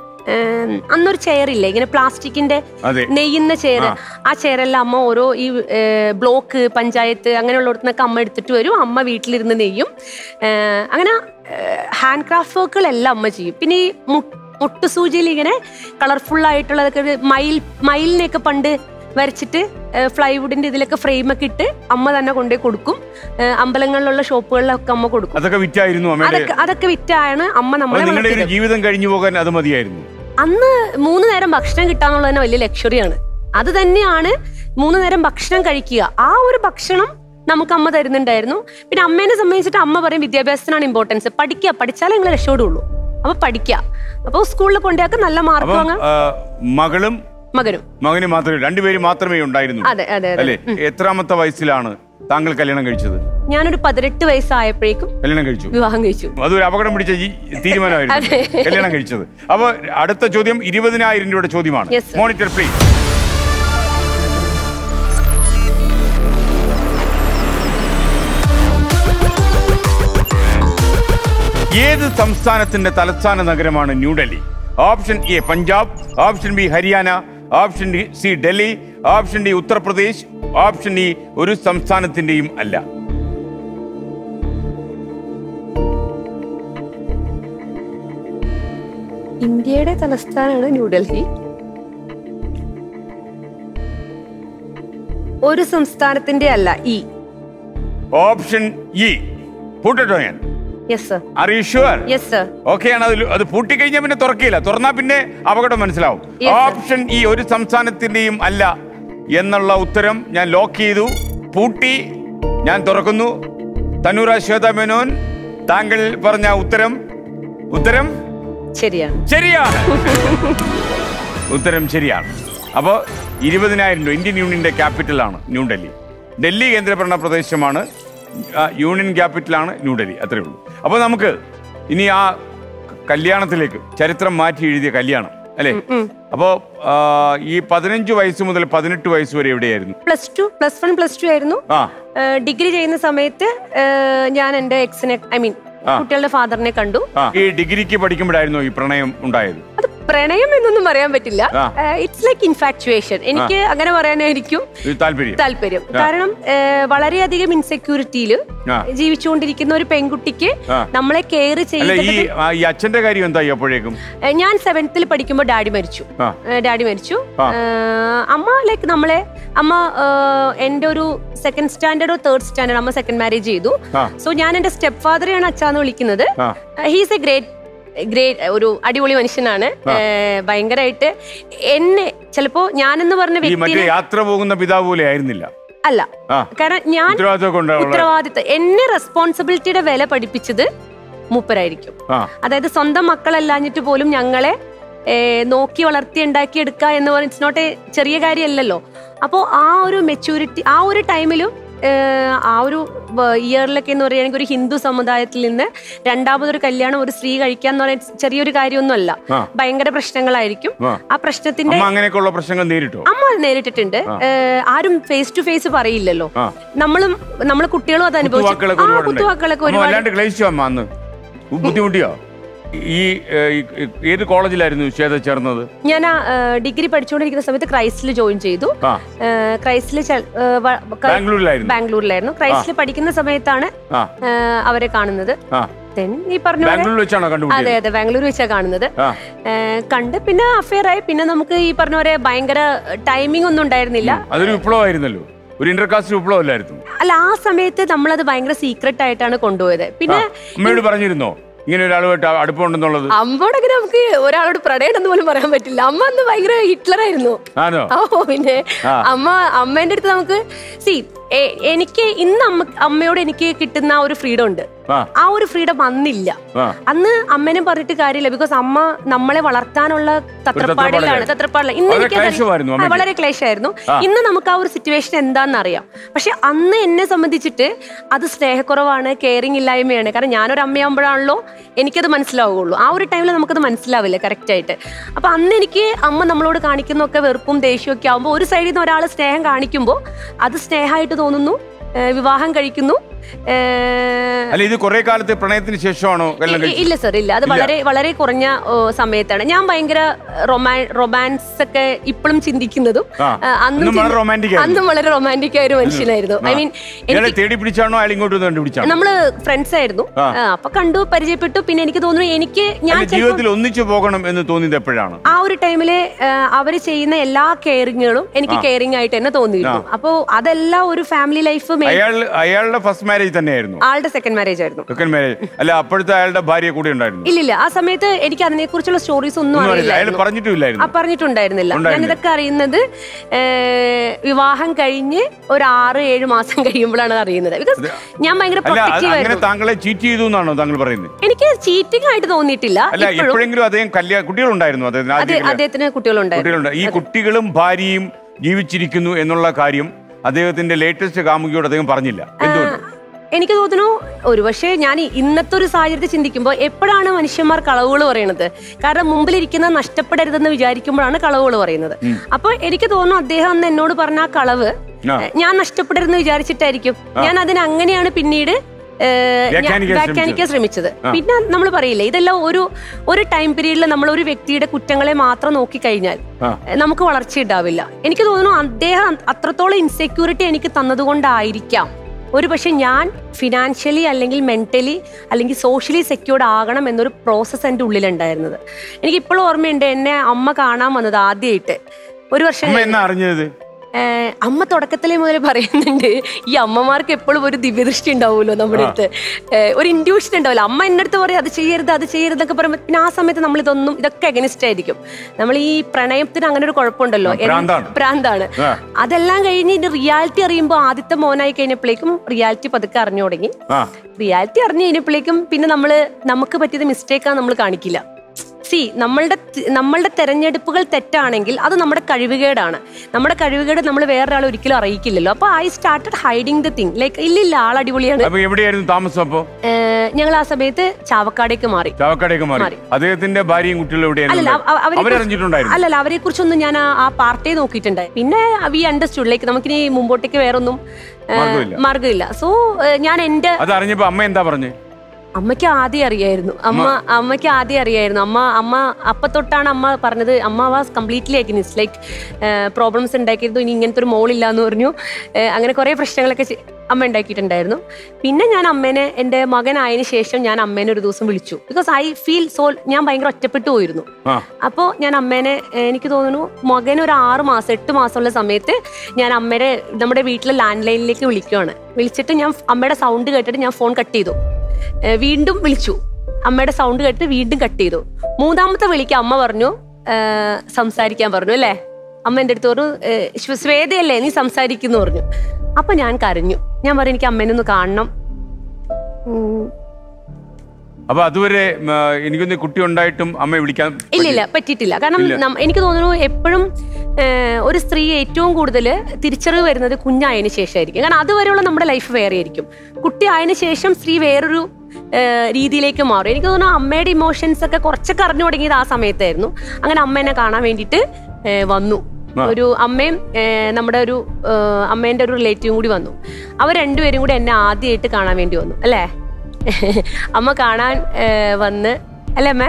ഏഹ്, അന്നൊരു ചെയർ ഇല്ലേ ഇങ്ങനെ പ്ലാസ്റ്റിക്കിന്റെ അതെ. നെയ്യുന്ന ചെയർ ആ ചെയറെല്ലാം അമ്മ ഓരോ ഈ ഏഹ്, ബ്ലോക്ക് പഞ്ചായത്ത് അങ്ങനെയുള്ളിടത്തുനിന്നൊക്കെ അമ്മ എടുത്തിട്ട് വരും അമ്മ വീട്ടിലിരുന്ന് നെയ്യും ഏഹ്, അങ്ങനെ ഹാൻഡ് ക്രാഫ്റ്റ് വർക്കുകളെല്ലാം അമ്മ ചെയ്യും പിന്നെ ഈ മു- മുട്ടുസൂചിയിൽ ഇങ്ങനെ കളർഫുൾ ആയിട്ടുള്ളതൊക്കെ ഒരു മയിൽ മയിലിനെയൊക്കെ പണ്ട് വരച്ചിട്ട് ഫ്ലൈവുഡിന്റെ ഇതിലൊക്കെ ഫ്രെയിമൊക്കെ ഇട്ട് അമ്മ തന്നെ കൊണ്ടുപോയി കൊടുക്കും ഏഹ്, അമ്പലങ്ങളിലുള്ള ഷോപ്പുകളിലൊക്കെ അമ്മ കൊടുക്കും അതൊക്കെ വിറ്റായിരുന്നു അമ്മയുടെ അതൊക്കെ അതൊക്കെ വിറ്റാണ് അമ്മ അപ്പൊ നമ്മളെ നിങ്ങളുടെ ഒരു വളർത്തിയത് ജീവിതം കഴിഞ്ഞു പോകാൻ അത് മതിയായിരുന്നു അന്ന് മൂന്ന് നേരം ഭക്ഷണം കിട്ടാന്നുള്ളത് തന്നെ വലിയ ലക്ഷറിയാണ് അത് തന്നെയാണ് മൂന്ന് നേരം ഭക്ഷണം കഴിക്കുക ആ ഒരു ഭക്ഷണം നമുക്ക് അമ്മ തരുന്നുണ്ടായിരുന്നു പിന്നെ അമ്മേനെ സംബന്ധിച്ചിട്ട് അമ്മ പറയും വിദ്യാഭ്യാസത്തിനാണ് ഇമ്പോർട്ടൻസ് പഠിക്കുക പഠിച്ചാലേ നിങ്ങൾ രക്ഷപ്പെടുള്ളൂ അപ്പൊ പഠിക്കുക അപ്പൊ സ്കൂളിൽ കൊണ്ടുപോയാൽ നല്ല മാർക്ക് അപ്പം വാങ്ങാം ആ, മകളും മകനും മകനും മാത്രമേ രണ്ടുപേരും മാത്രമേ ഉണ്ടായിരുന്നു അതെ അതെ അതെ അല്ലേ എത്രാമത്തെ വയസ്സിലാണ് താങ്കൾ കല്യാണം കഴിച്ചത് ഞാനൊരു പതിനെട്ട് വയസ്സായപ്പോഴേക്കും കല്യാണം കഴിച്ചു വിവാഹം കഴിച്ചു അതൊരു അപകടം പിടിച്ച ഈ തീരുമാനമായിരുന്നു അതെ. കല്യാണം കഴിച്ചത് അപ്പൊ അടുത്ത ചോദ്യം ഇരുപതിനായിരം രൂപയുടെ ചോദ്യമാണ് Yes, sir. മോണിറ്റർ പ്ലീസ് ഏത് സംസ്ഥാനത്തിന്റെ തലസ്ഥാന നഗരമാണ് New Delhi option A Punjab option B Haryana option D C Delhi option D Uttar Pradesh option E ഒരു സംസ്ഥാനത്തിന്റെയും അല്ല ഇന്ത്യയുടെ തലസ്ഥാനമാണ് ന്യൂഡൽഹി ഒരു സംസ്ഥാനത്തിന്റെ അല്ല ഈ ഓപ്ഷൻ ഇ പൂട്ടിട്ടോ ഞാൻ yes sir are you sure yes sir okay ആണ് അതിൽ അത് പൂട്ടിക്കഴിഞ്ഞാൽ പിന്നെ തുറക്കില്ല തുറന്നാ പിന്നെ അപകടം മനസ്സിലാവും Yes, sir. ഓപ്ഷൻ ഈ ഒരു സംസ്ഥാനത്തിന്റെയും അല്ല എന്നുള്ള ഉത്തരം ഞാൻ ലോക്ക് ചെയ്തു പൂട്ടി ഞാൻ തുറക്കുന്നു തനൂറ ശ്വേത മേനോൻ താങ്കൾ പറഞ്ഞ ഉത്തരം ഉത്തരം ശരിയാണ് ശരിയാണ് ഉത്തരം ശരിയാണ് അപ്പോൾ ഇരുപതിനായിരം രൂപ ഇന്ത്യൻ യൂണിയന്റെ ക്യാപിറ്റലാണ് ന്യൂഡൽഹി ഡൽഹി കേന്ദ്രഭരണ പ്രദേശമാണ് ആ, യൂണിയൻ ക്യാപിറ്റലാണ് ന്യൂഡൽഹി അത്രേ ഉള്ളൂ അപ്പോൾ നമുക്ക് ഇനി ആ കല്യാണത്തിലേക്ക് ചരിത്രം മാറ്റി എഴുതിയ കല്യാണം അല്ലേ അപ്പോൾ ഈ പതിനഞ്ച് വയസ്സ് മുതൽ പതിനെട്ട് വയസ്സ് വരെ എവിടെയായിരുന്നു plus two plus one plus two ആയിരുന്നു ആ ഡിഗ്രി ചെയ്യുന്ന സമയത്ത് ഏഹ്, ഞാൻ എന്റെ എക്സിനെ ഐ മീൻ ആ. കുട്ടികളുടെ ഫാദറിനെ കണ്ടു ആ ഈ ഡിഗ്രിക്ക് പഠിക്കുമ്പോഴായിരുന്നു ഈ പ്രണയം ഉണ്ടായത് അത് പ്രണയം എന്നൊന്നും പറയാൻ പറ്റില്ല ആ. ഇറ്റ്സ് ലൈക്ക് ഇൻഫാക്ച്വേഷൻ എനിക്ക് അങ്ങനെ പറയാനായിരിക്കും ഒരു താല്പര്യം താല്പര്യം കാരണം ഏഹ്, വളരെയധികം ഇൻസെക്യൂരിറ്റിയിൽ ആ. ജീവിച്ചുകൊണ്ടിരിക്കുന്ന ഒരു പെൺകുട്ടിക്ക് ആ. നമ്മളെ കെയർ അല്ല ഈ ചെയ്ത് ആ, ഈ അച്ഛന്റെ കാര്യം എന്തായി അപ്പോഴേക്കും ഏഹ് ഞാൻ സെവൻത്തിൽ പഠിക്കുമ്പോൾ ഡാഡി മരിച്ചു ആ. ഏഹ് ഡാഡി മരിച്ചു ആ. ഏഹ് അമ്മ ലൈക്ക് നമ്മളെ അമ്മ ഏഹ് എൻ്റെ ഒരു സെക്കൻഡ് സ്റ്റാൻഡേർഡോ തേർഡ് സ്റ്റാൻഡേർഡ് അമ്മ സെക്കൻഡ് മാരേജ് ചെയ്തു ആ. സോ ഞാൻ എൻ്റെ സ്റ്റെപ്പ് ഫാദറെയാണ് അച്ഛാന്ന് വിളിക്കുന്നത് ആ. ഹീസ് എ ഗ്രേറ്റ് ഗ്രേറ്റ് ഒരു അടിപൊളി മനുഷ്യനാണ് ഭയങ്കരമായിട്ട് എന്നെ ചിലപ്പോ ഞാനെന്ന് പറഞ്ഞ ഈ മറ്റേ വ്യക്തി യാത്ര പോകുന്ന പിതാവ് പോലെ ആയിരുന്നില്ല അല്ല ആ. കാരണം ഞാൻ ഉത്തരവാദിത്തമൊക്കെ ഉണ്ടാവുള്ള ഉത്തരവാദിത്തം എന്നെ റെസ്പോൺസിബിലിറ്റിയുടെ വില പഠിപ്പിച്ചത് മൂപ്പരായിരിക്കും ആ അതായത് സ്വന്തം മക്കളല്ലാഞ്ഞിട്ട് പോലും ഞങ്ങളെ ഏ, നോക്കി വളർത്തി ഉണ്ടാക്കി എടുക്കുക എന്ന് പറയുന്നത് ഇറ്റ്സ് നോട്ട് എ ചെറിയ കാര്യമല്ലല്ലോ അപ്പോൾ ആ ഒരു മെച്യൂരിറ്റി ആ ഒരു ടൈമിലും ഏഹ്, ആ ഒരു ഇയറിലൊക്കെ എന്ന് പറയുകയാണെങ്കിൽ ഒരു ഹിന്ദു സമുദായത്തിൽ നിന്ന് രണ്ടാമതൊരു കല്യാണം ഒരു സ്ത്രീ കഴിക്കുക എന്ന് പറയുന്നത് ചെറിയൊരു കാര്യമൊന്നുമല്ല ആ. ഭയങ്കര പ്രശ്നങ്ങളായിരിക്കും ആ. ആ പ്രശ്നത്തിന്റെ അമ്മ അങ്ങനെയൊക്കെയുള്ള പ്രശ്നങ്ങൾ നേരിട്ടോ അമ്മ അത് നേരിട്ടിട്ടുണ്ട് ഏഹ്, ആരും ഫേസ് ടു ഫേസ് പറയില്ലല്ലോ ആ. നമ്മളും നമ്മളെ കുട്ടികളും അത് അനുഭവിച്ചു കുത്തുവാക്കുകളൊക്കെ ആ ഒരുപാടുണ്ടായി. കുത്തുവാക്കളൊക്കെ അമ്മ ഒരുപാട് വല്ലാണ്ട് ക്ലേശിച്ചോ അമ്മ അന്ന് ബുദ്ധിമുട്ടിയോ ഈ ഏ, ഈ- ഏത് കോളേജിലായിരുന്നു ശ്വേത ചേർന്നത് ഞാൻ ഡിഗ്രി പഠിച്ചുകൊണ്ടിരിക്കുന്ന സമയത്ത് ക്രൈസ്റ്റിൽ ജോയിൻ ചെയ്തു ആ ക്രൈസ്റ്റിൽ ബാംഗ്ലൂരിലായിരുന്നു ബാംഗ്ലൂരിലായിരുന്നു ക്രൈസ്റ്റിൽ പഠിക്കുന്ന സമയത്ത് ആ ഏഹ്, അവരെ കാണുന്നത് ആ Then ഈ പറഞ്ഞ പോലെ ബാംഗ്ലൂരിൽ വെച്ചാണോ അതെ കണ്ടുപിടിച്ചത് അതെ ബാംഗ്ലൂർ വെച്ചാ കാണുന്നത് ആ ഏഹ്, കണ്ട് പിന്നെ അഫെയർ ആയി പിന്നെ നമുക്ക് ഈ പറഞ്ഞ പോലെ ഭയങ്കര ടൈമിംഗ് ഒന്നും ഉണ്ടായിരുന്നില്ല അതൊരു വിപ്ലവമായിരുന്നല്ലോ ഒരു ഇന്റർകാസ്റ്റ് വിപ്ലവമല്ലായിരുന്നു അല്ല ആ സമയത്ത് നമ്മളത് ഭയങ്കര സീക്രട്ട് ആയിട്ടാണ് കൊണ്ടുപോയത് ആ പിന്നെ അമ്മയോട് പറഞ്ഞിരുന്നോ ഇങ്ങനെ ഒരാളുമായിട്ട് അടുപ്പമുണ്ടെന്നുള്ളത് അമ്മോടൊക്കെ നമുക്ക് ഒരാളോട് പ്രണയം എന്ന് പോലും പറയാൻ പറ്റില്ല അമ്മ അന്ന് ഭയങ്കര ഹിറ്റ്ലർ ആയിരുന്നു ആണോ ഓ പിന്നെ ആ. അമ്മ അമ്മേന്റെ അടുത്ത് നമുക്ക് സി എനിക്ക് ഇന്ന് അമ്മ അമ്മയോട് എനിക്ക് കിട്ടുന്ന ആ ഒരു ഫ്രീഡം ഉണ്ട് ആ ആ ഒരു ഫ്രീഡം അന്നില്ല ആ അന്ന് അമ്മേനെ പറഞ്ഞിട്ട് കാര്യമില്ല ബിക്കോസ് അമ്മ നമ്മളെ വളർത്താനുള്ള തത്രപ്പാടിലാണ് തത്രപ്പാടിലായിരുന്നു. തത്രപ്പാടില്ല ഇന്ന് വളരെ എനിക്കത് ക്ലേശമായിരുന്നു ആ, അമ്മയ്ക്ക്. വളരെ ക്ലേശമായിരുന്നു ആ. ഇന്ന് നമുക്ക് ആ ഒരു സിറ്റുവേഷൻ എന്താണെന്ന് അറിയാം പക്ഷെ അന്ന് എന്നെ സംബന്ധിച്ചിട്ട് അത് സ്നേഹക്കുറവാണ് കെയറിങ് ഇല്ലായ്മയാണ് കാരണം ഞാനൊരു അമ്മയാകുമ്പോഴാണല്ലോ എനിക്കത് മനസ്സിലാവുകയുള്ളൂ ആ ഒരു ടൈമിൽ നമുക്കത് മനസ്സിലാവില്ല കറക്റ്റ് ആയിട്ട് അപ്പൊ അന്ന് എനിക്ക് അമ്മ നമ്മളോട് കാണിക്കുന്നൊക്കെ വെറുപ്പും ദേഷ്യവും ഒക്കെ ആകുമ്പോൾ ഒരു സൈഡിൽ നിന്ന് ഒരാൾ സ്നേഹം കാണിക്കുമ്പോൾ അത് സ്നേഹമായിട്ട് തോന്നുന്നു ഏഹ് വിവാഹം കഴിക്കുന്നു ഏഹ് അല്ല ഇത് കുറെ കാലത്തെ പ്രണയത്തിന് ശേഷമാണോ കല്യാണം ഇ- കഴിച്ചത് ഇല്ല സർ ഇല്ല അത് ഇല്ല. വളരെ വളരെ കുറഞ്ഞ ഓ, സമയത്താണ് ഞാൻ ഭയങ്കര റൊമാ റൊമാൻസ് ഒക്കെ ഇപ്പോഴും ചിന്തിക്കുന്നതും ആ. ആ, അന്നും അന്നും വളരെ ചിന്തി- romantic ആയിരുന്നു. അന്നും വളരെ റൊമാൻറ്റിക് ആയ ഒരു മനുഷ്യനായിരുന്നു ഐ മീൻ ഇയാളെ എനിക്ക് തേടി പിടിച്ചാണോ അയാൾ ഇങ്ങോട്ട് വന്ന് കണ്ടുപിടിച്ചാണോ നമ്മള് ഫ്രണ്ട്സ് ആയിരുന്നു ആ. ആ, അപ്പൊ കണ്ടു പരിചയപ്പെട്ടു പിന്നെ എനിക്ക് തോന്നുന്നു എനിക്ക് ഞാൻ അല്ല, ചിലപ്പോൾ ജീവിതത്തിൽ ഒന്നിച്ചു പോകണം എന്ന് തോന്നിയത് എപ്പോഴാണ് ആ ഒരു ടൈമില് അവർ ചെയ്യുന്ന എല്ലാ കെയറിങ്ങുകളും എനിക്ക് കെയറിങ് ആയിട്ട് തന്നെ തോന്നിയിരുന്നു അപ്പോ അതെല്ലാം ഒരു ഫാമിലി ലൈഫ് അയാൾ അയാളുടെ ഫസ്റ്റ് മാരേജ് തന്നെയായിരുന്നു ആളുടെ സെക്കൻഡ് മാരേജ് ആയിരുന്നു സെക്കൻഡ് മാരേജ് അല്ല അപ്പോഴത്തെ അയാളുടെ ഭാര്യ കൂടെ ഉണ്ടായിരുന്നു ഇല്ലില്ല ആ സമയത്ത് എനിക്ക് അതിനെ കുറിച്ചുള്ള സ്റ്റോറീസ് ഒന്നും ഒന്നും അറിയില്ല അയാൾ അറിയില്ല ആ പറഞ്ഞിട്ടുമില്ലായിരുന്നു പറഞ്ഞിട്ടുണ്ടായിരുന്നില്ല ഞാൻ ഉണ്ടായിരുന്നില്ല. ഇതൊക്കെ അറിയുന്നത് ഏഹ്, വിവാഹം കഴിഞ്ഞ് ഒരു ആറ് ഏഴ് മാസം കഴിയുമ്പോഴാണ് അത് അറിയുന്നത് ബിക്കോസ് ഞാൻ ഭയങ്കര അല്ല അത് പ്രൊട്ടക്റ്റീവ് അങ്ങനെ ആയിരുന്നു താങ്കളെ ചീറ്റ് ചെയ്തു എന്നാണോ താങ്കൾ പറയുന്നത് എനിക്ക് ചീറ്റിംഗ് ആയിട്ട് തോന്നിയിട്ടില്ല അല്ല ഇപ്പോഴും എപ്പോഴെങ്കിലും അദ്ദേഹം കല്യാണം കുട്ടികളുണ്ടായിരുന്നു അദ്ദേഹത്തിന് അതെ ആദ്യ കല്യാണം- അദ്ദേഹത്തിന് കുട്ടികളുണ്ടായിരുന്നു കുട്ടികളുണ്ട് ഈ കുട്ടികളും ഭാര്യയും ജീവിച്ചിരിക്കുന്നു എന്നുള്ള കാര്യം അദ്ദേഹത്തിന്റെ ലേറ്റസ്റ്റ് കാമുകിയോട് അദ്ദേഹം പറഞ്ഞില്ല എന്തുകൊണ്ട് എനിക്ക് തോന്നുന്നു ഒരുപക്ഷെ ഞാൻ ഈ ഇന്നത്തെ ഒരു സാഹചര്യത്തിൽ ചിന്തിക്കുമ്പോൾ എപ്പോഴാണ് മനുഷ്യന്മാർ കളവുകൾ പറയുന്നത് കാരണം മുമ്പിലിരിക്കുന്ന നഷ്ടപ്പെടരുതെന്ന് വിചാരിക്കുമ്പോഴാണ് കളവുകൾ പറയുന്നത് അപ്പൊ എനിക്ക് തോന്നുന്നു അദ്ദേഹം അന്ന് എന്നോട് പറഞ്ഞ ആ കളവ് ആ. ഏഹ്, ഞാൻ നഷ്ടപ്പെടരുതെന്ന് വിചാരിച്ചിട്ടായിരിക്കും ഞാൻ അതിന് അങ്ങനെയാണ് പിന്നീട് ഏഹ്, ഞാൻ വ്യാഖ്യാനിക്കാൻ വ്യാഖ്യാനിക്കാൻ ശ്രമിച്ചത് പിന്നെ നമ്മൾ പറയില്ലേ ഇതെല്ലാം ഒരു ഒരു ടൈം പീരീഡിൽ നമ്മൾ ഒരു വ്യക്തിയുടെ കുറ്റങ്ങളെ മാത്രം നോക്കിക്കഴിഞ്ഞാൽ ആ. ഏഹ്, നമുക്ക് വളർച്ച ഉണ്ടാവില്ല എനിക്ക് തോന്നുന്നു അദ്ദേഹം അത്രത്തോളം ഇൻസെക്യൂരിറ്റി എനിക്ക് തന്നതുകൊണ്ടായിരിക്കാം ഒരു പക്ഷെ ഞാൻ ഫിനാൻഷ്യലി അല്ലെങ്കിൽ മെന്റലി അല്ലെങ്കിൽ സോഷ്യലി സെക്യൂർഡ് ആകണം എന്നൊരു പ്രോസസ്സ് എൻ്റെ ഉള്ളിലുണ്ടായിരുന്നത് എനിക്ക് ഇപ്പോഴും ഓർമ്മയുണ്ട് എന്നെ അമ്മ കാണാൻ വന്നത് ആദ്യമായിട്ട് ഒരു വർഷം അമ്മ കഴിഞ്ഞ് എന്നാ അറിഞ്ഞത് ഏഹ് അമ്മ തുടക്കത്തിലേ മുതൽ പറയുന്നുണ്ട് ഈ അമ്മമാർക്ക് എപ്പോഴും ഒരു ദിവ്യദൃഷ്ടി ഉണ്ടാവുമല്ലോ നമ്മുടെ അടുത്ത് ഏഹ് ഒരു ഇൻഡ്യൂഷൻ ഉണ്ടാവില്ല അമ്മ എന്റെ അടുത്ത് പറയും അത് ചെയ്യരുത് അത് ചെയ്യരുത് എന്നൊക്കെ പറയുമ്പോൾ പിന്നെ ആ സമയത്ത് നമ്മൾ ഇതൊന്നും ഇതൊക്കെ അഗനിസ്റ്റ് ആയിരിക്കും നമ്മൾ ഈ പ്രണയത്തിന് അങ്ങനെ ഒരു കുഴപ്പമുണ്ടല്ലോ എന്ത് ഭ്രാന്താണ്. ഭ്രാന്താണ് ആ. അതെല്ലാം കഴിഞ്ഞ് ഇത് റിയാലിറ്റി അറിയുമ്പോൾ ആദ്യത്തെ മോനായി കഴിഞ്ഞപ്പോഴേക്കും റിയാലിറ്റി പതുക്കെ അറിഞ്ഞു തുടങ്ങി ആ റിയാലിറ്റി അറിഞ്ഞു കഴിഞ്ഞപ്പോഴേക്കും പിന്നെ നമ്മള് നമുക്ക് പറ്റിയത് മിസ്റ്റേക്കാ നമ്മൾ കാണിക്കില്ല സി നമ്മളുടെ ത- നമ്മളുടെ തെരഞ്ഞെടുപ്പുകൾ തെറ്റാണെങ്കിൽ അത് നമ്മുടെ കഴിവുകേടാണ് നമ്മുടെ കഴിവുകേട് നമ്മൾ വേറൊരാളെ ഒരിക്കലും അറിയിക്കില്ലല്ലോ അപ്പൊ I started hiding the thing like ഇല്ലില്ല ആൾ അടിപൊളിയാണ് അപ്പൊ എവിടെയായിരുന്നു താമസം അപ്പോ ഏഹ് ഞങ്ങൾ ആ സമയത്ത് ചാവക്കാടേക്ക് മാറി ചാവക്കാടേക്ക് മാറി മാറി. അദ്ദേഹത്തിന്റെ ഭാര്യയും കുട്ടികളും എവിടെയായിരുന്നു അല്ലല്ല അവ- അവരെ കുറിച്ച്- അവരറിഞ്ഞിട്ടുണ്ടായിരുന്നു അല്ലല്ല അവരെ കുറിച്ചൊന്നും ഞാൻ ആ- ആ പാർട്ടിയെ നോക്കിയിട്ടുണ്ടായി പിന്നെ വി അണ്ടർസ്റ്റുഡ് ലൈക്ക് നമുക്കിനി മുമ്പോട്ടേക്ക് വേറൊന്നും ഏഹ്, മാർഗ്ഗമില്ല. മാർഗ്ഗമില്ല സോ ഞാൻ എന്റെ അത് അറിഞ്ഞപ്പോ അമ്മ എന്താ പറഞ്ഞു അമ്മയ്ക്ക് ആദ്യം അറിയായിരുന്നു അമ്മ അമ്മയ്ക്ക് ആദ്യം അറിയായിരുന്നു അമ്മ അമ്മ അപ്പൊ തൊട്ടാണ് അമ്മ പറഞ്ഞത് അമ്മ was completely agnostic like problems ഉണ്ടാക്കിയിരുന്നു ഇനി ഇങ്ങനത്തെ ഒരു മോളില്ല എന്ന് പറഞ്ഞു ഏഹ്, അങ്ങനെ കുറേ പ്രശ്നങ്ങളൊക്കെ ചെ- അമ്മ ഉണ്ടാക്കിയിട്ടുണ്ടായിരുന്നു പിന്നെ ഞാൻ അമ്മേനെ എൻ്റെ മകനായതിനു ശേഷം ഞാൻ അമ്മേനെ ഒരു ദിവസം വിളിച്ചു ബിക്കോസ് ഐ ഫീൽ സോ ഞാൻ ഭയങ്കര ഒറ്റപ്പെട്ടു പോയിരുന്നു ആ അപ്പോൾ ഞാൻ അമ്മേനെ ഏഹ്, എനിക്ക് തോന്നുന്നു മകൻ ഒരു ആറ് മാസം എട്ട് മാസമുള്ള സമയത്ത് ഞാൻ അമ്മേനെ നമ്മുടെ വീട്ടിലെ ലാൻഡ് ലൈനിലേക്ക് വിളിക്കുകയാണ് വിളിച്ചിട്ട് ഞാൻ അമ്മയുടെ സൗണ്ട് കേട്ടിട്ട് ഞാൻ ഫോൺ കട്ട് ചെയ്തു ഏഹ്, വീണ്ടും വിളിച്ചു അമ്മയുടെ സൗണ്ട് കേട്ട് വീണ്ടും കട്ട് ചെയ്തു മൂന്നാമത്തെ വിളിക്ക് അമ്മ പറഞ്ഞു "ഏ, സംസാരിക്കാൻ പറഞ്ഞു അല്ലേ അമ്മ എൻ്റെ അടുത്ത് പറഞ്ഞു "ഏ, ശ്വ- ശ്വേതയല്ലേ നീ സംസാരിക്കുന്നു പറഞ്ഞു അപ്പൊ ഞാൻ കരഞ്ഞു ഞാൻ പറഞ്ഞു എനിക്ക് അമ്മേനെ ഒന്ന് കാണണം ഉം, അപ്പൊ അതുവരെ ഉം, ആ, എനിക്കൊന്ന് കുട്ടി ഉണ്ടായിട്ടും അമ്മയെ വിളിക്കാൻ ഇല്ല ഇല്ല പറ്റിയിട്ടില്ല കാരണം ഇല്ല. നം- എനിക്ക് തോന്നുന്നു എപ്പോഴും ഒരു സ്ത്രീ ഏറ്റവും കൂടുതൽ തിരിച്ചറിവ് വരുന്നത് കുഞ്ഞായതിനു ശേഷമായിരിക്കും കാരണം അതുവരെയുള്ള നമ്മുടെ ലൈഫ് വേറെ ആയിരിക്കും കുട്ടി ആയതിനു ശേഷം സ്ത്രീ വേറൊരു ഏഹ്, രീതിയിലേക്ക് മാറും എനിക്ക് തോന്നുന്നു അമ്മയുടെ ഇമോഷൻസ് ഒക്കെ കുറച്ചൊക്കെ അറിഞ്ഞു തുടങ്ങിയത് ആ സമയത്തായിരുന്നു അങ്ങനെ അമ്മ എന്നെ കാണാൻ വേണ്ടിയിട്ട് ഏഹ്, വന്നു ആ. ഒരു അമ്മയും ഏഹ്, നമ്മുടെ ഒരു ഏഹ്, അമ്മേന്റെ ഒരു റിലേറ്റീവും കൂടി വന്നു അവർ രണ്ടുപേരും കൂടി എന്നെ ആദ്യമായിട്ട് കാണാൻ വേണ്ടി വന്നു അല്ലേ അമ്മ കാണാൻ ഏഹ്, വന്ന് അല്ലേ അമ്മേ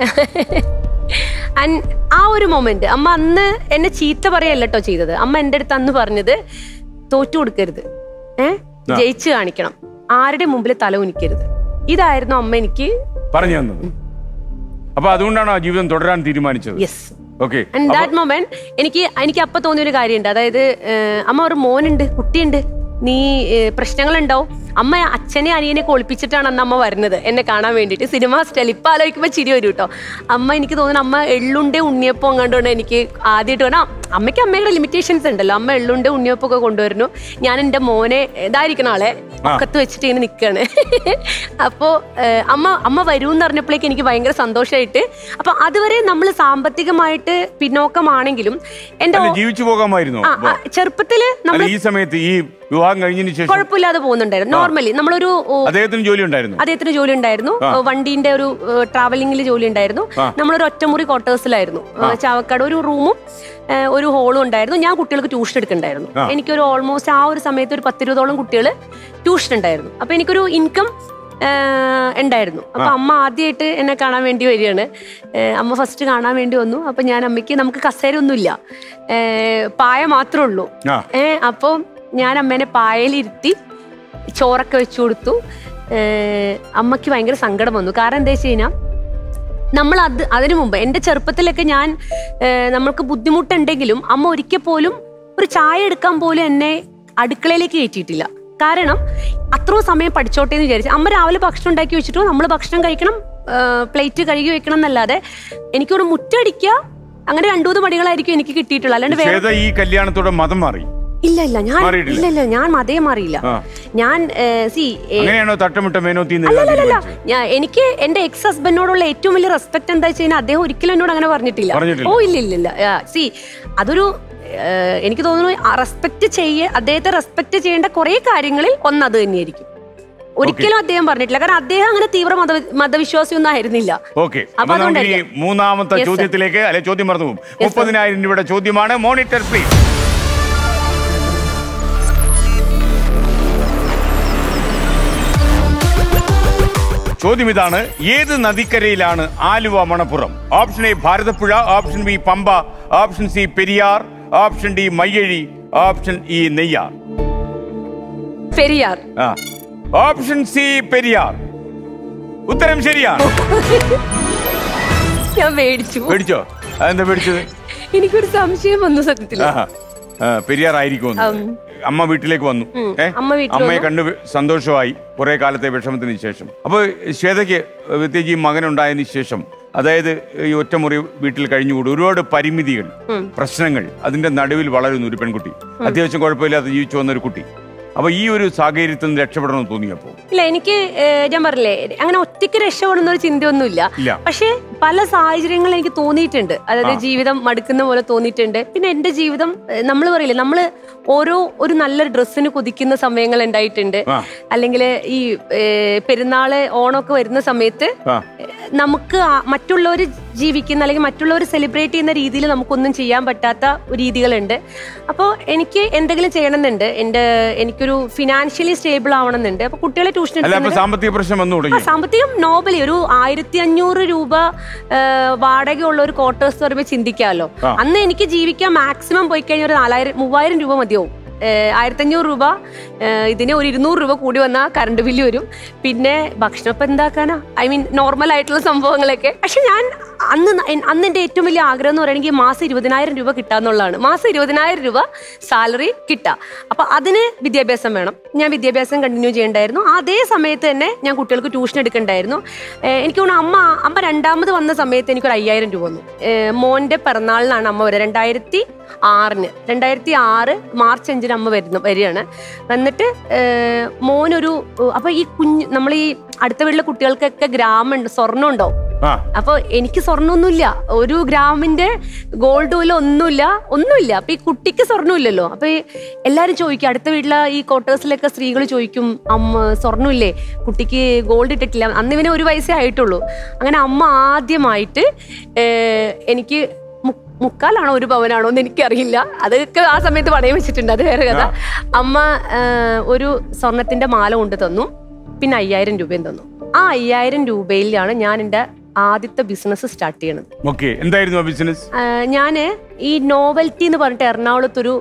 And ആ ഒരു മൊമെന്റ് അമ്മ അന്ന് എന്നെ ചീത്ത പറയല്ല കേട്ടോ ചെയ്തത് അമ്മ എൻ്റെ അടുത്ത് അന്ന് പറഞ്ഞത് തോറ്റു കൊടുക്കരുത് ഏ ആ. ജയിച്ചു കാണിക്കണം ആരുടെ മുമ്പിൽ തല ഉനിക്കരുത് ഇതായിരുന്നു അമ്മ എനിക്ക് പറഞ്ഞു തന്നത് അപ്പൊ അതുകൊണ്ടാണ് ആ ജീവിതം തുടരാൻ തീരുമാനിച്ചത് yes okay and that moment എനിക്ക് എനിക്ക് അപ്പൊ തോന്നിയ ഒരു കാര്യമുണ്ട് അതായത് ഏഹ്, അമ്മ ഒരു മോനുണ്ട് കുട്ടിയുണ്ട് നീ പ്രശ്നങ്ങൾ ഉണ്ടാവും അമ്മ അച്ഛനെ അനിയനെ ഒളിപ്പിച്ചിട്ടാണ് അന്ന് അമ്മ വരുന്നത് എന്നെ കാണാൻ വേണ്ടിയിട്ട് സിനിമ സ്റ്റൈൽ ഇപ്പൊ ആലോചിക്കുമ്പോൾ ചിരി വരും കേട്ടോ അമ്മ എനിക്ക് തോന്നുന്നു അമ്മ എള്ളുണ്ടേ ഉണ്ണിയപ്പം കണ്ടുകൊണ്ട് എനിക്ക് ആദ്യമായിട്ട് വേണം അമ്മയ്ക്ക് അമ്മയുടെ ലിമിറ്റേഷൻസ് ഉണ്ടല്ലോ അമ്മ എള്ളുണ്ടേ ഉണ്ണിയപ്പം ഒക്കെ കൊണ്ടുവരുന്നു ഞാൻ എൻ്റെ മോനെ ഇതായിരിക്കണ ആളെ ഒക്കത്ത് വെച്ചിട്ട് ഇങ്ങനെ നിൽക്കുകയാണ് അപ്പോ ഏഹ്, അമ്മ അമ്മ വരൂന്ന് പറഞ്ഞപ്പോഴേക്ക് എനിക്ക് ഭയങ്കര സന്തോഷമായിട്ട് അപ്പൊ അതുവരെ നമ്മൾ സാമ്പത്തികമായിട്ട് പിന്നോക്കമാണെങ്കിലും എന്റെ അല്ല ഓ- ജീവിച്ചു പോകാമായിരുന്നു ആ, ആ, ചെറുപ്പത്തില് നമ്മൾ അല്ല ഈ സമയത്ത് ഈ വിവാഹം കഴിഞ്ഞതിന് ശേഷം കുഴപ്പമില്ലാതെ പോകുന്നുണ്ടായിരുന്നു നോർമലി നമ്മളൊരു ഓ, അദ്ദേഹത്തിന് ജോലി ഉണ്ടായിരുന്നു അദ്ദേഹത്തിന് ജോലി ഉണ്ടായിരുന്നു വണ്ടീന്റെ ഒരു ട്രാവലിംഗിൽ ജോലി ഉണ്ടായിരുന്നു നമ്മളൊരു ഒറ്റമുറി ക്വാർട്ടേഴ്സിലായിരുന്നു ചാവക്കാട് ഒരു റൂമും ഏഹ്, ഒരു ഹോളും ഉണ്ടായിരുന്നു ഞാൻ കുട്ടികൾക്ക് ട്യൂഷൻ എടുക്കണ്ടായിരുന്നു എനിക്കൊരു ഓൾമോസ്റ്റ് ആ ഒരു സമയത്ത് ഒരു പത്തിരുപതോളം കുട്ടികൾ ട്യൂഷൻ ഉണ്ടായിരുന്നു അപ്പൊ എനിക്കൊരു ഇൻകം ഉണ്ടായിരുന്നു അപ്പൊ അമ്മ ആദ്യമായിട്ട് എന്നെ കാണാൻ വേണ്ടി വരികയാണ് ഏഹ്, അമ്മ ഫസ്റ്റ് കാണാൻ വേണ്ടി വന്നു അപ്പൊ ഞാൻ അമ്മയ്ക്ക് നമുക്ക് കസേര ഒന്നുമില്ല ഏഹ്, പായ മാത്രമേ ഉള്ളൂ ആ. ഏഹ് അപ്പോൾ ഞാൻ അമ്മേനെ പായലിരുത്തി ചോറൊക്കെ വെച്ചു കൊടുത്തു ഏഹ് അമ്മയ്ക്ക് ഭയങ്കര സങ്കടം വന്നു കാരണം എന്താ വെച്ച് കഴിഞ്ഞാൽ നമ്മൾ അത് അതിനു മുമ്പ് എൻ്റെ ചെറുപ്പത്തിലൊക്കെ ഞാൻ ഏഹ് നമ്മൾക്ക് ബുദ്ധിമുട്ടുണ്ടെങ്കിലും അമ്മ ഒരിക്കൽ പോലും ഒരു ചായ എടുക്കാൻ പോലും എന്നെ അടുക്കളയിലേക്ക് കയറ്റിയിട്ടില്ല കാരണം അത്രയും സമയം പഠിച്ചോട്ടെ എന്ന് വിചാരിച്ചു അമ്മ രാവിലെ ഭക്ഷണം ഉണ്ടാക്കി വെച്ചിട്ടു നമ്മൾ ഭക്ഷണം കഴിക്കണം പ്ലേറ്റ് കഴുകി വെക്കണം എന്നല്ലാതെ എനിക്കൊരു മുറ്റടിക്കുക അങ്ങനെ രണ്ടു മൂന്ന് പണികളായിരിക്കും എനിക്ക് കിട്ടിയിട്ടുള്ളത് അല്ലാണ്ട് വേറെ ശ്വേത ഈ കല്യാണത്തോടെ മതം മാറി ഇല്ല ഇല്ല ഞാൻ മാറിയിട്ടില്ല? ഇല്ല ഇല്ല ഞാൻ മതേ മാറിയില്ല ആ. ഞാൻ സി അങ്ങനെയാണോ തട്ടമിട്ട മേനോത്തി അല്ലല്ല ഞാൻ എനിക്ക് എന്റെ എക്സ് ഹസ്ബൻഡിനോടുള്ള ഏറ്റവും വലിയ റെസ്പെക്ട് എന്താ വെച്ച് കഴിഞ്ഞാൽ അദ്ദേഹം ഒരിക്കലും എന്നോട് അങ്ങനെ പറഞ്ഞിട്ടില്ല പറഞ്ഞിട്ടില്ല? ഓ ഇല്ല ഇല്ല ഇല്ല സി അതൊരു ഏഹ്, എനിക്ക് തോന്നുന്നു റെസ്പെക്ട് ചെയ്യ അദ്ദേഹത്തെ റെസ്പെക്ട് ചെയ്യേണ്ട കുറെ കാര്യങ്ങളിൽ ഒന്ന് അത് തന്നെയായിരിക്കും ഒരിക്കലും അദ്ദേഹം പറഞ്ഞിട്ടില്ല കാരണം അദ്ദേഹം അങ്ങനെ തീവ്ര മത മതവിശ്വാസി ഒന്നും ആയിരുന്നില്ല ഓക്കെ അപ്പൊ അപ്പൊ നമുക്ക് ഇനി അതുകൊണ്ടായിരിക്കാം. മൂന്നാമത്തെ Yes, sir. ചോദ്യത്തിലേക്ക് അല്ലെ ചോദ്യം മറന്നു പോകും sir. മുപ്പതിനായിരം രൂപയുടെ ചോദ്യമാണ് മോണിറ്റർ പ്ലീസ് ചോദ്യം ഇതാണ് ഏത് നദിക്കരയിലാണ് Aluva Manappuram option A Bharathapuzha option B Pamba option C Periyar option D Mayyazhi option E Neyyar Periyar ആ ഓപ്ഷൻ സി പെരിയാർ ഉത്തരം ശരിയാണ് ഞാൻ മേടിച്ചു പേടിച്ചോ അതെന്താ പേടിച്ചത് എനിക്കൊരു സംശയം വന്നു സത്യത്തിൽ ആഹാ. ആ, പെരിയാർ ആയിരിക്കും അമ്മ വീട്ടിലേക്ക് വന്നു ഏ അമ്മ വീട്ടിൽ അമ്മയെ വന്നു. കണ്ട് വി- സന്തോഷമായി കുറെ കാലത്തെ വിഷമത്തിന് ശേഷം അപ്പൊ ശ്വേതയ്ക്ക് പ്രത്യേകിച്ച് ഈ മകനുണ്ടായതിനു ശേഷം അതായത് ഈ ഒറ്റമുറി വീട്ടിൽ കഴിഞ്ഞുകൂടി ഒരുപാട് പരിമിതികൾ പ്രശ്നങ്ങൾ അതിന്റെ നടുവിൽ വളരുന്നു ഒരു പെൺകുട്ടി അത്യാവശ്യം കുഴപ്പമില്ലാതെ ജീവിച്ചു വന്ന ഒരു കുട്ടി അപ്പൊ ഈ ഒരു സാഹചര്യത്തിൽ നിന്ന് രക്ഷപ്പെടണമെന്ന് തോന്നിയപ്പോ ഇല്ല എനിക്ക് ഏഹ്, ഞാൻ പറഞ്ഞില്ലേ അങ്ങനെ ഒറ്റയ്ക്ക് രക്ഷപ്പെടുന്ന ഒരു ചിന്തയൊന്നുമില്ല ഇല്ല. പക്ഷെ പല സാഹചര്യങ്ങളിൽ എനിക്ക് തോന്നിയിട്ടുണ്ട് അതായത് ആ. ജീവിതം മടുക്കുന്ന പോലെ തോന്നിയിട്ടുണ്ട് പിന്നെ എന്റെ ജീവിതം നമ്മൾ പറയില്ലേ നമ്മള് ഓരോ ഒരു നല്ലൊരു ഡ്രസ്സിന് കൊതിക്കുന്ന സമയങ്ങൾ ഉണ്ടായിട്ടുണ്ട് ആ. അല്ലെങ്കിൽ ഈ ഏഹ്, പെരുന്നാള് ഓണമൊക്കെ വരുന്ന സമയത്ത് ആ നമുക്ക് മറ്റുള്ളവർ ജീവിക്കുന്ന അല്ലെങ്കിൽ മറ്റുള്ളവർ സെലിബ്രേറ്റ് ചെയ്യുന്ന രീതിയിൽ നമുക്കൊന്നും ചെയ്യാൻ പറ്റാത്ത രീതികളുണ്ട് അപ്പോൾ എനിക്ക് എന്തെങ്കിലും ചെയ്യണമെന്നുണ്ട് എൻ്റെ എനിക്കൊരു ഫിനാൻഷ്യലി സ്റ്റേബിൾ ആവണമെന്നുണ്ട് അപ്പോൾ കുട്ടികളെ ട്യൂഷൻ അല്ല അപ്പൊ എടുക്കുന്നത് സാമ്പത്തിക പ്രശ്നം വന്നു ആ തുടങ്ങി സാമ്പത്തികം നോബലി ഒരു ആയിരത്തി അഞ്ഞൂറ് രൂപ ആ, വാടകയുള്ള ഒരു ക്വാർട്ടേഴ്സ് പറയുമ്പോൾ ചിന്തിക്കാമല്ലോ ആ. അന്ന് എനിക്ക് ജീവിക്കാൻ മാക്സിമം പോയി കഴിഞ്ഞാൽ ഒരു നാലായിരം മൂവായിരം രൂപ മതിയാവും ആയിരത്തഞ്ഞൂറ് രൂപ ഏ, ഇതിന് ഒരു ഇരുന്നൂറ് രൂപ കൂടി വന്നാൽ കറണ്ട് ബില്ല് വരും പിന്നെ ഭക്ഷണം ഇപ്പം എന്താക്കാനാ ഐ മീൻ നോർമൽ ആയിട്ടുള്ള സംഭവങ്ങളൊക്കെ പക്ഷെ ഞാൻ അന്ന് ന- എൻ- അന്ന് എൻ്റെ ഏറ്റവും വലിയ ആഗ്രഹം എന്ന് പറയുകയാണെങ്കിൽ മാസം ഇരുപതിനായിരം രൂപ കിട്ടാന്നുള്ളതാണ് മാസം ഇരുപതിനായിരം രൂപ സാലറി കിട്ടുക അപ്പൊ അതിന് വിദ്യാഭ്യാസം വേണം ഞാൻ വിദ്യാഭ്യാസം കണ്ടിന്യൂ ചെയ്യണ്ടായിരുന്നു അതേ സമയത്ത് തന്നെ ഞാൻ കുട്ടികൾക്ക് ട്യൂഷൻ എടുക്കണ്ടായിരുന്നു ഏഹ് എനിക്ക് തോന്നുന്നു അമ്മ അമ്മ രണ്ടാമത് വന്ന സമയത്ത് എനിക്കൊരു അയ്യായിരം രൂപ വന്നു ഏഹ് മോന്റെ പിറന്നാളിനാണ് അമ്മ വരിക രണ്ടായിരത്തി ആറിന് രണ്ടായിരത്തി ആറ് മാർച്ച് അഞ്ചിന് അമ്മ വരുന്നു വരികയാണ് എന്നിട്ട് ഏഹ് മോനൊരു അപ്പൊ ഈ കുഞ്ഞ് നമ്മൾ ഈ അടുത്ത വീട്ടിലെ കുട്ടികൾക്കൊക്കെ ഗ്രാമം ഉണ്ട് സ്വർണ്ണം ഉണ്ടാവും ആ അപ്പൊ എനിക്ക് സ്വർണ്ണമൊന്നുമില്ല ഒരു ഗ്രാമിന്റെ ഗോൾഡ് പോലും ഒന്നുമില്ല ഒന്നുമില്ല അപ്പൊ ഈ കുട്ടിക്ക് സ്വർണ്ണമില്ലല്ലോ അപ്പൊ ഈ എല്ലാരും ചോദിക്കും അടുത്ത വീട്ടിലെ ഈ ക്വാർട്ടേഴ്സിലൊക്കെ സ്ത്രീകൾ ചോദിക്കും അമ്മ സ്വർണ്ണമില്ലേ കുട്ടിക്ക് ഗോൾഡ് ഇട്ടിട്ടില്ല അന്ന് ഇവന് ഒരു വയസ്സേ ആയിട്ടുള്ളൂ അങ്ങനെ അമ്മ ആദ്യമായിട്ട് ഏഹ്, എനിക്ക് മു- മുക്കാലാണോ ഒരു പവനാണോ എന്ന് എനിക്കറിയില്ല അതൊക്കെ ആ സമയത്ത് പണയം വെച്ചിട്ടുണ്ട് അത് വേറെ കഥ അമ്മ ഏഹ്, ഒരു സ്വർണത്തിന്റെ മാല കൊണ്ട് തന്നു പിന്നെ അയ്യായിരം രൂപയും തന്നു ആ അയ്യായിരം രൂപയിലാണ് ഞാൻ എൻ്റെ ആദ്യത്തെ ബിസിനസ് സ്റ്റാർട്ട് ചെയ്യണത് ഓക്കെ എന്തായിരുന്നു ആ ബിസിനസ് ഞാൻ ഈ നോവൽറ്റി എന്ന് പറഞ്ഞിട്ട് എറണാകുളത്തൊരു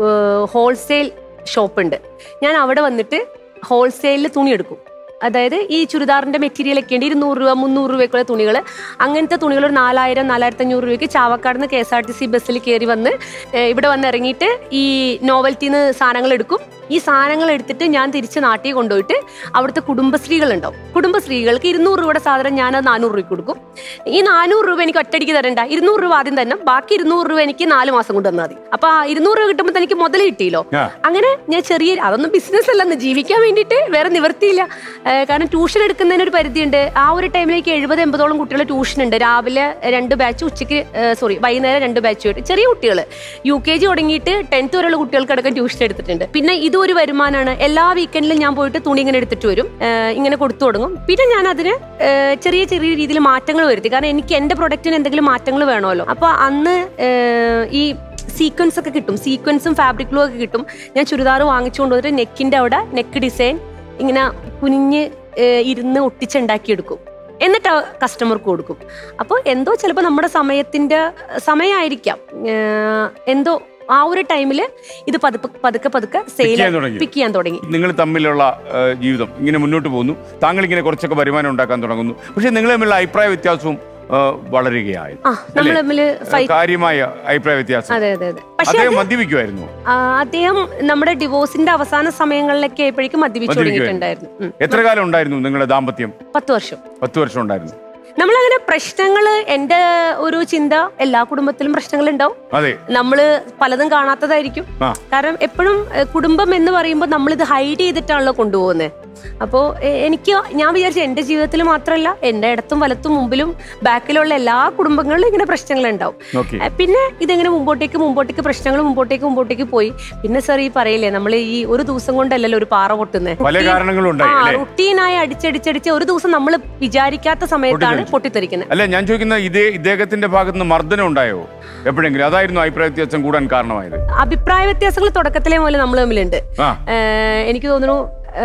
ഹോൾസെയിൽ ഷോപ്പ് ഉണ്ട് ഞാൻ അവിടെ വന്നിട്ട് ഹോൾസെയിലിൽ തുണി എടുക്കും അതായത് ഈ ചുരിദാറിന്റെ മെറ്റീരിയൽ ഒക്കെ ഉണ്ട് ഇരുന്നൂറ് രൂപ മുന്നൂറ് രൂപയ്ക്കുള്ള തുണികൾ അങ്ങനത്തെ തുണികൾ ഒരു നാലായിരം നാലായിരത്തി അഞ്ഞൂറ് രൂപയ്ക്ക് ചാവക്കാട് നിന്ന് K S R T C ബസ്സിൽ കയറി വന്ന് ഏ, ഇവിടെ വന്ന് ഇറങ്ങിയിട്ട് ഈ നോവൽറ്റിന്ന് സാധനങ്ങൾ എടുക്കും ഈ സാധനങ്ങൾ എടുത്തിട്ട് ഞാൻ തിരിച്ച് നാട്ടിൽ കൊണ്ടുപോയിട്ട് അവിടുത്തെ കുടുംബശ്രീകളുണ്ടാവും കുടുംബശ്രീകൾക്ക് ഇരുന്നൂറ് രൂപയുടെ സാധനം ഞാൻ അത് നാനൂറ് രൂപയ്ക്ക് കൊടുക്കും ഈ നാനൂറ് രൂപ എനിക്ക് ഒറ്റയടിക്ക് തരണ്ട ഇരുന്നൂറ് രൂപ ആദ്യം തന്നെ ബാക്കി ഇരുന്നൂറ് രൂപ എനിക്ക് നാല് മാസം കൊണ്ട് തന്നാൽ മതി അപ്പൊ ആ ഇരുന്നൂറ് രൂപ കിട്ടുമ്പോൾ എനിക്ക് മുതൽ കിട്ടിയല്ലോ ആ. അങ്ങനെ ഞാൻ ചെറിയ അതൊന്നും ബിസിനസ് അല്ലെന്ന് ജീവിക്കാൻ വേണ്ടിയിട്ട് വേറെ നിവർത്തിയില്ല ഏഹ് കാരണം ട്യൂഷൻ എടുക്കുന്നതിന് ഒരു പരിധിയുണ്ട് ആ ഒരു ടൈമിലേക്ക് എഴുപത് എൺപതോളം കുട്ടികൾ ട്യൂഷൻ ഉണ്ട് രാവിലെ രണ്ട് ബാച്ച് ഉച്ചയ്ക്ക് സോറി വൈകുന്നേരം രണ്ട് ബാച്ച് ആയിട്ട് ചെറിയ കുട്ടികൾ യു കെ ജി തുടങ്ങിയിട്ട് ടെൻത്ത് വരെയുള്ള കുട്ടികൾക്ക് അടക്കം ട്യൂഷൻ എടുത്തിട്ടുണ്ട് പിന്നെ ഇതും ഒരു വരുമാനമാണ് എല്ലാ വീക്കെൻഡിലും ഞാൻ പോയിട്ട് തുണി ഇങ്ങനെ എടുത്തിട്ട് വരും ഏഹ് ഇങ്ങനെ കൊടുത്തു തുടങ്ങും പിന്നെ ഞാൻ അതിന് ഏഹ് ചെറിയ ചെറിയ രീതിയിൽ മാറ്റങ്ങൾ വരുത്തി കാരണം എനിക്ക് എന്റെ പ്രൊഡക്റ്റിന് എന്തെങ്കിലും മാറ്റങ്ങൾ വേണമല്ലോ അപ്പൊ അന്ന് ഏഹ് ഈ സീക്വൻസ് ഒക്കെ കിട്ടും സീക്വൻസും ഫാബ്രിക്കും ഒക്കെ കിട്ടും ഞാൻ ചുരിദാർ വാങ്ങിച്ചുകൊണ്ട് വന്നിട്ട് നെക്കിന്റെ അവിടെ നെക്ക് ഡിസൈൻ ഇങ്ങനെ കുനിഞ്ഞ് ഏഹ് ഇരുന്ന് ഒട്ടിച്ചുണ്ടാക്കിയെടുക്കും എന്നിട്ട് കസ്റ്റമർക്ക് കൊടുക്കും അപ്പോൾ എന്തോ ചിലപ്പോൾ നമ്മുടെ സമയത്തിന്റെ സമയമായിരിക്കാം ഏഹ് എന്തോ ആ ഒരു ടൈമിൽ ഇത് പതുക്കെ പതുക്കെ പതുക്കെ സെയിൽ ചെയ്യാൻ തുടങ്ങി. പിക്ക് ചെയ്യാൻ തുടങ്ങി നിങ്ങൾ തമ്മിലുള്ള ആ, ജീവിതം ഇങ്ങനെ മുന്നോട്ട് പോകുന്നു താങ്കൾ ഇങ്ങനെ കുറച്ചൊക്കെ വരുമാനം ഉണ്ടാക്കാൻ തുടങ്ങുന്നു പക്ഷെ നിങ്ങൾ തമ്മിലുള്ള അഭിപ്രായ വ്യത്യാസവും ആ, വളരുകയായിരുന്നു ആ നമ്മൾ തമ്മിൽ ഫൈറ്റ് കാര്യമായ അഭിപ്രായ വ്യത്യാസം അതെ അതെ അതെ പക്ഷെ അദ്ദേഹം മദ്യപിക്കുമായിരുന്നു ആ, അദ്ദേഹം നമ്മുടെ ഡിവോഴ്സിന്റെ അവസാന സമയങ്ങളിലൊക്കെ ആയപ്പോഴേക്കും മദ്യപിച്ചു തുടങ്ങിയിട്ടുണ്ടായിരുന്നു ഉം. എത്ര കാലം ഉണ്ടായിരുന്നു നിങ്ങളുടെ ദാമ്പത്യം പത്ത് വർഷം പത്ത് വർഷം ഉണ്ടായിരുന്നു നമ്മളങ്ങനെ പ്രശ്നങ്ങൾ എൻ്റെ ഒരു ചിന്ത എല്ലാ കുടുംബത്തിലും പ്രശ്നങ്ങൾ ഉണ്ടാവും അതെ നമ്മള് പലതും കാണാത്തതായിരിക്കും ആ. കാരണം എപ്പോഴും ഏഹ്, കുടുംബം എന്ന് പറയുമ്പോൾ നമ്മൾ ഇത് ഹൈഡ് ചെയ്തിട്ടാണല്ലോ കൊണ്ടുപോകുന്നത് അപ്പോൾ എനിക്ക് ഞാൻ വിചാരിച്ചു എൻ്റെ ജീവിതത്തിൽ മാത്രമല്ല എൻ്റെ ഇടത്തും വലത്തും മുമ്പിലും ബാക്കിലുള്ള എല്ലാ കുടുംബങ്ങളിലും ഇങ്ങനെ പ്രശ്നങ്ങൾ ഉണ്ടാവും ഓക്കെ ഏഹ്, പിന്നെ ഇതെങ്ങനെ മുമ്പോട്ടേക്ക് മുമ്പോട്ടേക്ക് പ്രശ്നങ്ങൾ മുമ്പോട്ടേക്ക് മുമ്പോട്ടേക്ക് പോയി പിന്നെ സാർ ഈ പറയില്ലേ നമ്മൾ ഈ ഒരു ദിവസം കൊണ്ടല്ലല്ലോ ഒരു പാറ പൊട്ടുന്നത് പല കാരണങ്ങളും ഉണ്ടായി ആ അല്ലേ റുട്ടീനായി അടിച്ചടിച്ചടിച്ച് ഒരു ദിവസം നമ്മൾ വിചാരിക്കാത്ത സമയത്താണ് പൊട്ടിത്തെറിക്കുന്നത് അല്ല ഞാൻ ചോദിക്കുന്ന ഇതേ ഇദ്ദേഹത്തിന്റെ ഭാഗത്ത് നിന്ന് മർദ്ദനം ഉണ്ടായോ എപ്പോഴെങ്കിലും അതായിരുന്നു അഭിപ്രായ വ്യത്യാസം കൂടാൻ കാരണമായത് അഭിപ്രായ വ്യത്യാസങ്ങൾ തുടക്കത്തിലെ മുതൽ നമ്മൾ തമ്മിലുണ്ട് ആ ഏഹ് എനിക്ക് തോന്നുന്നു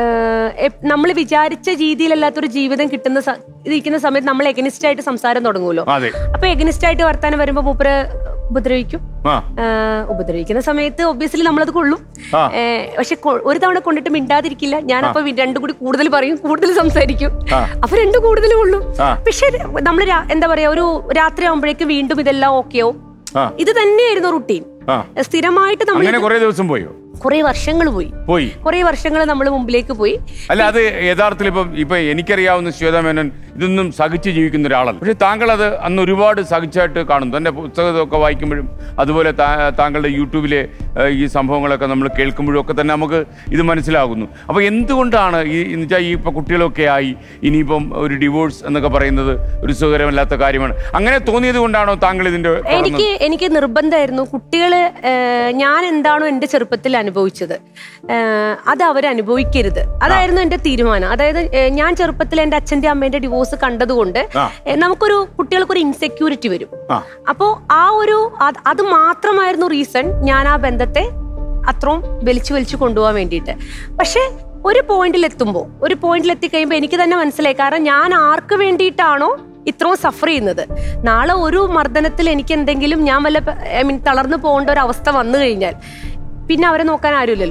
നമ്മൾ വിചാരിച്ച രീതിയിലല്ലാത്തൊരു ജീവിതം കിട്ടുന്ന സ- ഇരിക്കുന്ന സമയത്ത് നമ്മൾ എഗനിസ്റ്റ് ആയിട്ട് സംസാരം തുടങ്ങുമല്ലോ അതെ അപ്പൊ എഗനിസ്റ്റ് ആയിട്ട് വർത്താനം വരുമ്പോ മൂപ്പര് ഉപദ്രവിക്കും ആ ഏഹ് ഉപദ്രവിക്കുന്ന സമയത്ത് ഒബ്വിയസ്ലി നമ്മളത് കൊള്ളും ആ. ഏഹ് പക്ഷെ കൊ- ഒരു തവണ കൊണ്ടിട്ട് മിണ്ടാതിരിക്കില്ല ഞാനപ്പോ വി- രണ്ടും കൂടി കൂടുതൽ പറയും കൂടുതൽ സംസാരിക്കും ആ. അപ്പൊ രണ്ടും കൂടുതൽ കൊള്ളും ആ. പക്ഷെ നമ്മൾ എന്താ പറയാ ഒരു രാത്രി ആകുമ്പോഴേക്കും വീണ്ടും ഇതെല്ലാം ഓക്കെ ആവും ആ. ഇത് തന്നെയായിരുന്നു റുട്ടീൻ ആ സ്ഥിരമായിട്ട് നമ്മൾ അങ്ങനെ കുറെ ദിവസം പോയോ കുറെ വർഷങ്ങൾ പോയി പോയി കുറെ വർഷങ്ങൾ നമ്മൾ മുമ്പിലേക്ക് പോയി അല്ല അത് യഥാർത്ഥത്തിൽ ഇപ്പം ഇപ്പൊ എനിക്കറിയാവുന്ന ശ്വേതാ മേനോൻ ഇതൊന്നും സഹിച്ച് ജീവിക്കുന്ന ഒരാളല്ല പക്ഷെ താങ്കൾ അത് അന്ന് ഒരുപാട് സഹിച്ചായിട്ട് കാണുന്നു തന്റെ പുസ്തകമൊക്കെ വായിക്കുമ്പോഴും അതുപോലെ താ- താങ്കളുടെ യൂട്യൂബിലെ ഏഹ്, ഈ സംഭവങ്ങളൊക്കെ നമ്മൾ കേൾക്കുമ്പോഴും ഒക്കെ തന്നെ നമുക്ക് ഇത് മനസ്സിലാകുന്നു അപ്പൊ എന്തുകൊണ്ടാണ് ഈ എന്ന് വെച്ചാൽ ഈ ഇപ്പൊ കുട്ടികളൊക്കെ ആയി ഇനിയിപ്പം ഒരു ഡിവോഴ്സ് എന്നൊക്കെ പറയുന്നത് ഒരു സുഖകരമല്ലാത്ത കാര്യമാണ് അങ്ങനെ തോന്നിയത് കൊണ്ടാണോ താങ്കൾ ഇതിന്റെ തുടർന്ന് എനിക്ക് എനിക്ക് നിർബന്ധമായിരുന്നു കുട്ടികള് ഏഹ്, ഞാൻ എന്താണോ എന്റെ ചെറുപ്പത്തിൽ അനുഭവിച്ചത് ഏഹ്, അത് അവർ അനുഭവിക്കരുത് അതായിരുന്നു എന്റെ തീരുമാനം അതായത് ഏഹ്, ഞാൻ ചെറുപ്പത്തിൽ എന്റെ അച്ഛന്റെ അമ്മേന്റെ ഡിവോഴ്സ് കണ്ടതുകൊണ്ട് ആ. ഏഹ്, നമുക്കൊരു കുട്ടികൾക്കൊരു ഇൻസെക്യൂരിറ്റി വരും ആ അപ്പോ ആ ഒരു അത് അത് മാത്രമായിരുന്നു റീസൺ ഞാൻ ആ ബന്ധത്തെ അത്രയും വലിച്ചു വലിച്ചു കൊണ്ടുപോകാൻ വേണ്ടിയിട്ട് പക്ഷെ ഒരു പോയിന്റിൽ എത്തുമ്പോൾ ഒരു പോയിന്റിൽ എത്തിക്കഴിയുമ്പോൾ എനിക്ക് തന്നെ മനസ്സിലായി കാരണം ഞാൻ ആർക്ക് വേണ്ടിയിട്ടാണോ ഇത്രയും സഫർ ചെയ്യുന്നത് നാളെ ഒരു മർദ്ദനത്തിൽ എനിക്ക് എന്തെങ്കിലും ഞാൻ വല്ല ഐ മീൻ തളർന്നു പോകേണ്ട ഒരു അവസ്ഥ വന്നു കഴിഞ്ഞാൽ പിന്നെ അവരെ നോക്കാൻ ആരുമില്ലല്ലോ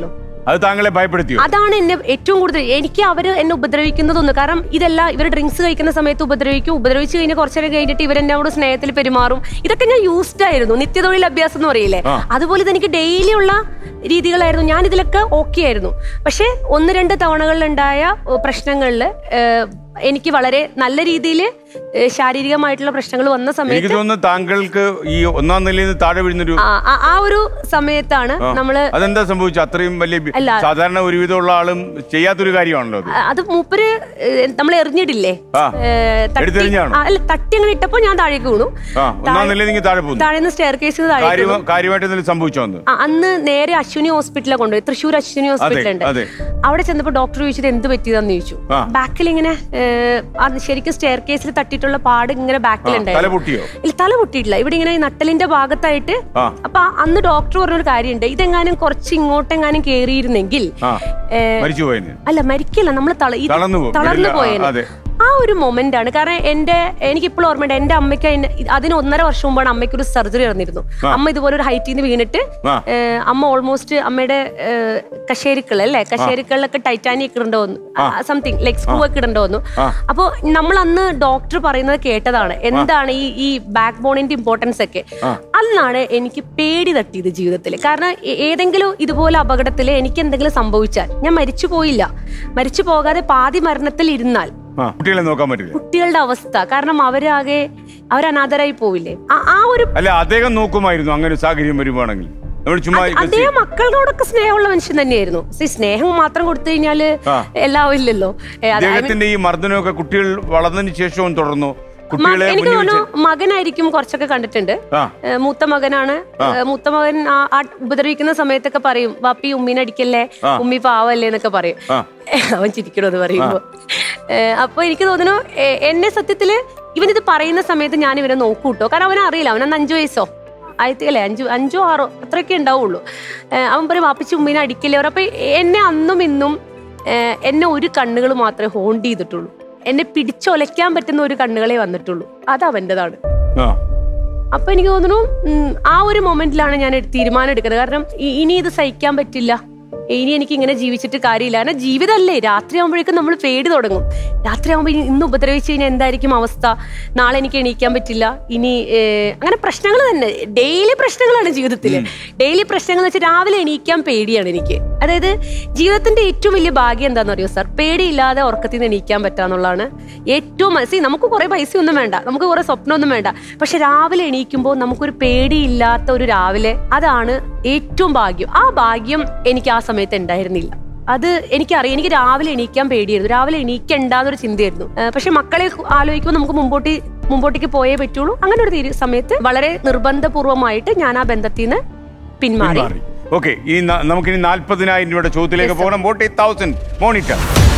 അത് താങ്കളെ ഭയപ്പെടുത്തിയോ അതാണ് എന്നെ ഏറ്റവും കൂടുതൽ എനിക്ക് അവർ എന്നെ ഉപദ്രവിക്കുന്നതൊന്നും കാരണം ഇതെല്ലാം ഇവർ ഡ്രിങ്ക്സ് കഴിക്കുന്ന സമയത്ത് ഉപദ്രവിക്കും ഉപദ്രവിച്ച് കഴിഞ്ഞ് കുറച്ചു നേരം കഴിഞ്ഞിട്ട് ഇവരെന്നോട് സ്നേഹത്തിൽ പെരുമാറും ഇതൊക്കെ ഞാൻ യൂസ്ഡ് ആയിരുന്നു നിത്യതൊഴിൽ അഭ്യാസം എന്ന് പറയില്ലേ ആ. അതുപോലെ ഇത് എനിക്ക് ഡെയിലി ഉള്ള രീതികളായിരുന്നു ഞാൻ ഇതിലൊക്കെ ഓക്കെ ആയിരുന്നു പക്ഷെ ഒന്ന് രണ്ട് തവണകളിലുണ്ടായ പ്രശ്നങ്ങളിൽ എനിക്ക് വളരെ നല്ല രീതിയിൽ ശാരീരികമായിട്ടുള്ള പ്രശ്നങ്ങൾ വന്ന എനിക്ക് സമയത്ത് തോന്നുന്നു താങ്കൾക്ക് ഈ ഒന്നാം നിലയിൽ നിന്ന് താഴെ വീഴുന്നൊരു ആ- ആ- ആ ഒരു സമയത്താണ് ആ. നമ്മള് അതെന്താ സംഭവിച്ചത് അത്രയും വലിയ ബി- അല്ല. സാധാരണ ഒരുവിധമുള്ള ആളും ചെയ്യാത്തൊരു കാര്യമാണല്ലോ അത് അത് മൂപ്പര് നമ്മൾ എറിഞ്ഞിടില്ലേ ആ. ഏഹ്, തട്ടി- എടുത്തെറിഞ്ഞാണോ? ആ, അല്ല തട്ടി അങ്ങനെ ഇട്ടപ്പോ ഞാൻ താഴേക്ക് വീണു ആ ഒന്നാം നിലയിൽ നിങ്ങൾ താഴെ പോകുന്നു താഴെ സ്റ്റെയർ കേസിൽ താഴേക്ക് കാര്യം വീണു കാര്യമായിട്ട് എന്തെങ്കിലും സംഭവിച്ചോ അന്ന് ആ, അന്ന് നേരെ അശ്വിനി ഹോസ്പിറ്റലിൽ കൊണ്ടുപോയി തൃശ്ശൂർ അശ്വിനി ഹോസ്പിറ്റൽ ഉണ്ട് അതെ. അവിടെ ചെന്നപ്പോ ഡോക്ടർ ചോദിച്ചത് എന്ത് പറ്റിയതാന്ന് ചോദിച്ചു ആ. ബാക്കിൽ ഇങ്ങനെ ഏഹ്, അത് ശരിക്കും സ്റ്റെയർ കേസിൽ തട്ടിയിട്ടുള്ള പാട് ഇങ്ങനെ ആ, ബാക്കിലുണ്ടായിരുന്നു തല പൊട്ടിയോ ഇല്ല തല പൊട്ടിയിട്ടില്ല ഇവിടെ ഇങ്ങനെ ഈ നട്ടലിന്റെ ഭാഗത്തായിട്ട് ആ. അപ്പൊ അന്ന് ഡോക്ടർ പറഞ്ഞൊരു കാര്യമുണ്ട് ഇതെങ്ങാനും കുറച്ച് ഇങ്ങോട്ടെങ്ങാനും കേറിയിരുന്നെങ്കിൽ ആ ഏഹ്, മരിച്ചു പോയതിന് അല്ല മരിക്കില്ല നമ്മൾ തളർന്നു പോകും. തളർന്നു വിടില്ല. ആ, പോയേനെ അതെ. ആ ഒരു മൊമെന്റ് ആണ് കാരണം എന്റെ എനിക്ക് ഇപ്പോഴും ഓർമ്മയുണ്ട് എന്റെ അമ്മയ്ക്ക് അതിന് അതിന് ഒന്നര വർഷം മുമ്പാണ് അമ്മയ്ക്ക് ഒരു സർജറി നടന്നിരുന്നു അമ്മ ഇതുപോലെ ഒരു ഹൈറ്റിൽ നിന്ന് വീണിട്ട് ആ. ഏഹ്, അമ്മ ഓൾമോസ്റ്റ് അമ്മയുടെ ഏഹ്, കശേരുക്കൾ അല്ലേ കശേരുക്കളിലൊക്കെ ടൈറ്റാനിക് ഇടണ്ടോ വന്നു സംതിങ് ലൈക് സ്ക്രൂ ഒക്കെ ഇടണ്ടോ വന്നു അപ്പൊ നമ്മൾ അന്ന് ഡോക്ടർ പറയുന്നത് കേട്ടതാണ് എന്താണ് ഈ ഈ ബാക്ക് ബോണിന്റെ ഇമ്പോർട്ടൻസ് ഒക്കെ അന്നാണ് എനിക്ക് പേടി തട്ടിയത് ജീവിതത്തിൽ കാരണം ഏ- ഏതെങ്കിലും ഇതുപോലെ അപകടത്തിൽ എനിക്ക് എന്തെങ്കിലും സംഭവിച്ചാൽ ഞാൻ മരിച്ചു പോയില്ല മരിച്ചു പോകാതെ പാതി മരണത്തിൽ ഇരുന്നാൽ ആ കുട്ടികളെ നോക്കാൻ പറ്റില്ല കുട്ടികളുടെ അവസ്ഥ കാരണം അവരാകെ അവരനാഥരായി പോവില്ലേ ആ- ആ ഒരു അല്ല അദ്ദേഹം നോക്കുമായിരുന്നു അങ്ങനെ ഒരു സാഹചര്യം വരുവാണെങ്കിൽ നമ്മൾ ചുമ്മാ ഈ അദ്ദേഹം മക്കളോടൊക്കെ സ്നേഹമുള്ള മനുഷ്യൻ തന്നെയായിരുന്നു See, സ്നേഹം മാത്രം കൊടുത്തു കഴിഞ്ഞാല് ആ. എല്ലാം ഇല്ലല്ലോ ഏ, അത് I mean, അദ്ദേഹത്തിന്റെ ഈ മർദ്ദനമൊക്കെ കുട്ടികൾ വളർന്നതിന് ശേഷവും തുടർന്നു മ- കുട്ടികളെ എനിക്ക് മുന്നിൽ വെച്ച് തോന്നുന്നു മകനായിരിക്കും കുറച്ചൊക്കെ കണ്ടിട്ടുണ്ട് ആ ഏ, മൂത്ത മകനാണ് ഏ, മൂത്ത മകൻ ആ ആ ഉപദ്രവിക്കുന്ന സമയത്തൊക്കെ പറയും വാപ്പി ഉമ്മീനെ അടിക്കല്ലേ ഉമ്മി പാവല്ലേ എന്നൊക്കെ പറയും ആ. അവൻ ചിരിക്കണത് പറയുമ്പോ ഏ, അപ്പൊ എനിക്ക് തോന്നുന്നു ഏ, എന്നെ സത്യത്തില് ഇവനിത് പറയുന്ന സമയത്ത് ഞാൻ ഇവനെ നോക്കൂട്ടോ കാരണം അവനെ അറിയില്ല അവനന്ന് അഞ്ചു വയസ്സോ ആയിരത്തി അല്ലേ അഞ്ചു അഞ്ചോ ആറോ അത്രയൊക്കെ ഉണ്ടാവുള്ളൂ ഏ, അവൻ പറയും വാപ്പിച്ച് ഉമ്മീനെ അടിക്കില്ലേ അവർ അപ്പൊ എന്നെ അന്നും ഇന്നും ഏ, എന്നെ ഒരു കണ്ണുകൾ മാത്രമേ ഹോണ്ട് ചെയ്തിട്ടുള്ളൂ എന്നെ പിടിച്ചൊലയ്ക്കാൻ പറ്റുന്ന ഒരു കണ്ണുകളെ വന്നിട്ടുള്ളൂ അത് അവൻ്റെതാണ് ആ അപ്പൊ എനിക്ക് തോന്നുന്നു ഉം, ആ ഒരു മൊമെന്റിലാണ് ഞാൻ ഒരു തീരുമാനം എടുക്കുന്നത് കാരണം ഇ- ഇനി ഇത് സഹിക്കാൻ പറ്റില്ല ഇനി എനിക്ക് ഇങ്ങനെ ജീവിച്ചിട്ട് കാര്യമില്ല കാരണം ജീവിതമല്ലേ രാത്രി ആകുമ്പോഴേക്കും നമ്മൾ പേടി തുടങ്ങും രാത്രി ആകുമ്പോൾ ഇന്ന് ഉപദ്രവിച്ചു കഴിഞ്ഞാൽ എന്തായിരിക്കും അവസ്ഥ നാളെ എനിക്ക് എണീക്കാൻ പറ്റില്ല ഇനി ഏഹ്, അങ്ങനെ പ്രശ്നങ്ങൾ തന്നെ ഡെയിലി പ്രശ്നങ്ങളാണ് ജീവിതത്തിൽ ഡെയിലി പ്രശ്നങ്ങൾ എന്ന് വെച്ചാൽ രാവിലെ എണീക്കാൻ പേടിയാണ് എനിക്ക് അതായത് ജീവിതത്തിന്റെ ഏറ്റവും വലിയ ഭാഗ്യം എന്താണെന്ന് അറിയോ സാർ പേടിയില്ലാതെ ഉറക്കത്തിൽ നിന്ന് എണീക്കാൻ പറ്റാന്നുള്ളതാണ് ഏറ്റവും സി നമുക്ക് കുറെ പൈസയൊന്നും വേണ്ട നമുക്ക് കുറെ സ്വപ്നമൊന്നും വേണ്ട പക്ഷെ രാവിലെ എണീക്കുമ്പോൾ നമുക്കൊരു പേടിയില്ലാത്ത ഒരു രാവിലെ അതാണ് ഏറ്റവും ഭാഗ്യം ആ ഭാഗ്യം എനിക്ക് ആ സമയത്ത് ഉണ്ടായിരുന്നില്ല അത് എനിക്കറിയാം എനിക്ക് രാവിലെ എണീക്കാൻ പേടിയായിരുന്നു രാവിലെ എണീക്കണ്ടെന്നൊരു ചിന്തയായിരുന്നു ഏഹ് പക്ഷെ മക്കളെ ആലോചിക്കുമ്പോൾ നമുക്ക് മുമ്പോട്ട് മുമ്പോട്ടേക്ക് പോയേ പറ്റുള്ളൂ അങ്ങനെ ഒരു തീരു- സമയത്ത് വളരെ നിർബന്ധപൂർവമായിട്ട് ഞാൻ ആ ബന്ധത്തിൽ നിന്ന് പിന്മാറി മാറി ഓക്കെ ഈ ന- നമുക്കിനി നാൽപ്പതിനായിരം രൂപയുടെ ചോദ്യത്തിലേക്ക് Yes, sir. പോകണം ഫോർട്ടി തൗസൻഡ് മോണിറ്റർ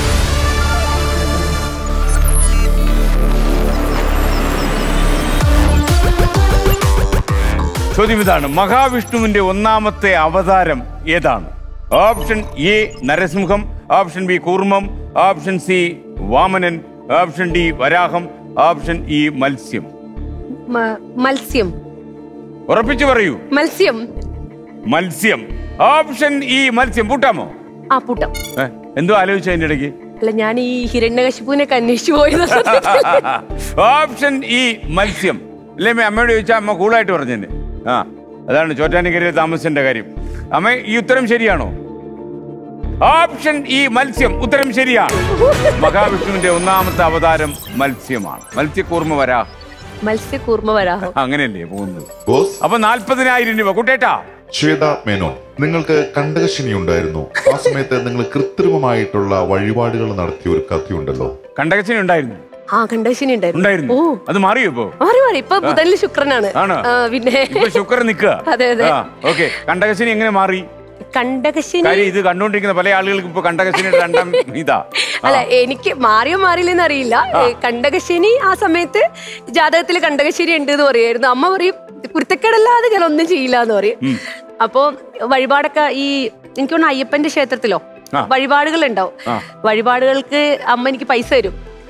ചോദ്യം ഇതാണ് മഹാവിഷ്ണുവിന്റെ ഒന്നാമത്തെ അവതാരം ഏതാണ് option A Narasimham option B Koormam option C Vamanan option D Varaham option E Matsyam മ- മത്സ്യം ഉറപ്പിച്ചു പറയൂ മത്സ്യം മത്സ്യം ഓപ്ഷൻ ഇ മത്സ്യം പൂട്ടാമോ ആ പൂട്ടം ഏ, എന്തോ ആലോചിച്ച അതിന്റെ ഇടയ്ക്ക് അല്ല ഞാൻ ഈ ഹിരണ്യകശിപുവിനൊക്കെ അന്വേഷിച്ചു പോയത് ഓപ്ഷൻ ഇ മത്സ്യം അല്ലേ അമ്മ അമ്മയോട് ചോദിച്ചാൽ അമ്മ കൂളായിട്ട് പറഞ്ഞെന്നെ ആ അതാണ് ചോറ്റാനിക്കരയിൽ താമസിച്ചതിന്റെ കാര്യം അമ്മ ഈ ഉത്തരം ശരിയാണോ ഓപ്ഷൻ ഇ മത്സ്യം ഉത്തരം ശരിയാണ് മഹാവിഷ്ണുവിന്റെ ഒന്നാമത്തെ അവതാരം മത്സ്യമാണ് മത്സ്യക്കൂർമ്മ വരാ മത്സ്യക്കൂർമ്മ വരാഹോ അങ്ങനെയല്ലേ പോകുന്നത് ബോസ് അപ്പൊ നാൽപ്പതിനായിരം രൂപ കുട്ടേട്ടാ ശ്വേത മേനോൻ നിങ്ങൾക്ക് കണ്ടകശിനി ഉണ്ടായിരുന്നു ആ സമയത്ത് നിങ്ങൾ കൃത്രിമമായിട്ടുള്ള വഴിപാടുകൾ നടത്തിയ ഒരു കഥയുണ്ടല്ലോ കണ്ടകച്ചനി ഉണ്ടായിരുന്നു ആ കണ്ടശിനി ഉണ്ടായിരുന്നു ഉണ്ടായിരുന്നു ഓ അത് മാറിയോ ഇപ്പോ മാറി മാറി ഇപ്പൊ ബുധനിൽ ശുക്രനാണ് ആണോ? ആ, പിന്നെ ഇപ്പൊ ശുക്രൻ നിക്കുക അതെ, അതെ. ഓക്കെ കണ്ടകശനി എങ്ങനെ മാറി കണ്ടകശിനി കാര്യം ഇത് കണ്ടുകൊണ്ടിരിക്കുന്ന പല ആളുകൾക്കും ഇപ്പൊ കണ്ടകശനിയുടെ രണ്ടാം ഇതാ ആ. അല്ല എനിക്ക് മാറിയോ മാറിയില്ലെന്ന് അറിയില്ല ഏ, കണ്ടകശനി ആ സമയത്ത് ജാതകത്തിൽ കണ്ടകശനി ഉണ്ട് എന്ന് പറയായിരുന്നു അമ്മ പറയും കുരുത്തക്കേടല്ലാതെ ഞാൻ ഒന്നും ചെയ്യില്ല എന്ന് പറയും അപ്പോ വഴിപാടൊക്കെ ഈ എനിക്ക് തോന്നുന്നു അയ്യപ്പന്റെ ക്ഷേത്രത്തിലോ ആ. വഴിപാടുകൾ ഉണ്ടാവും ആ. വഴിപാടുകൾക്ക് അമ്മ എനിക്ക് പൈസ തരും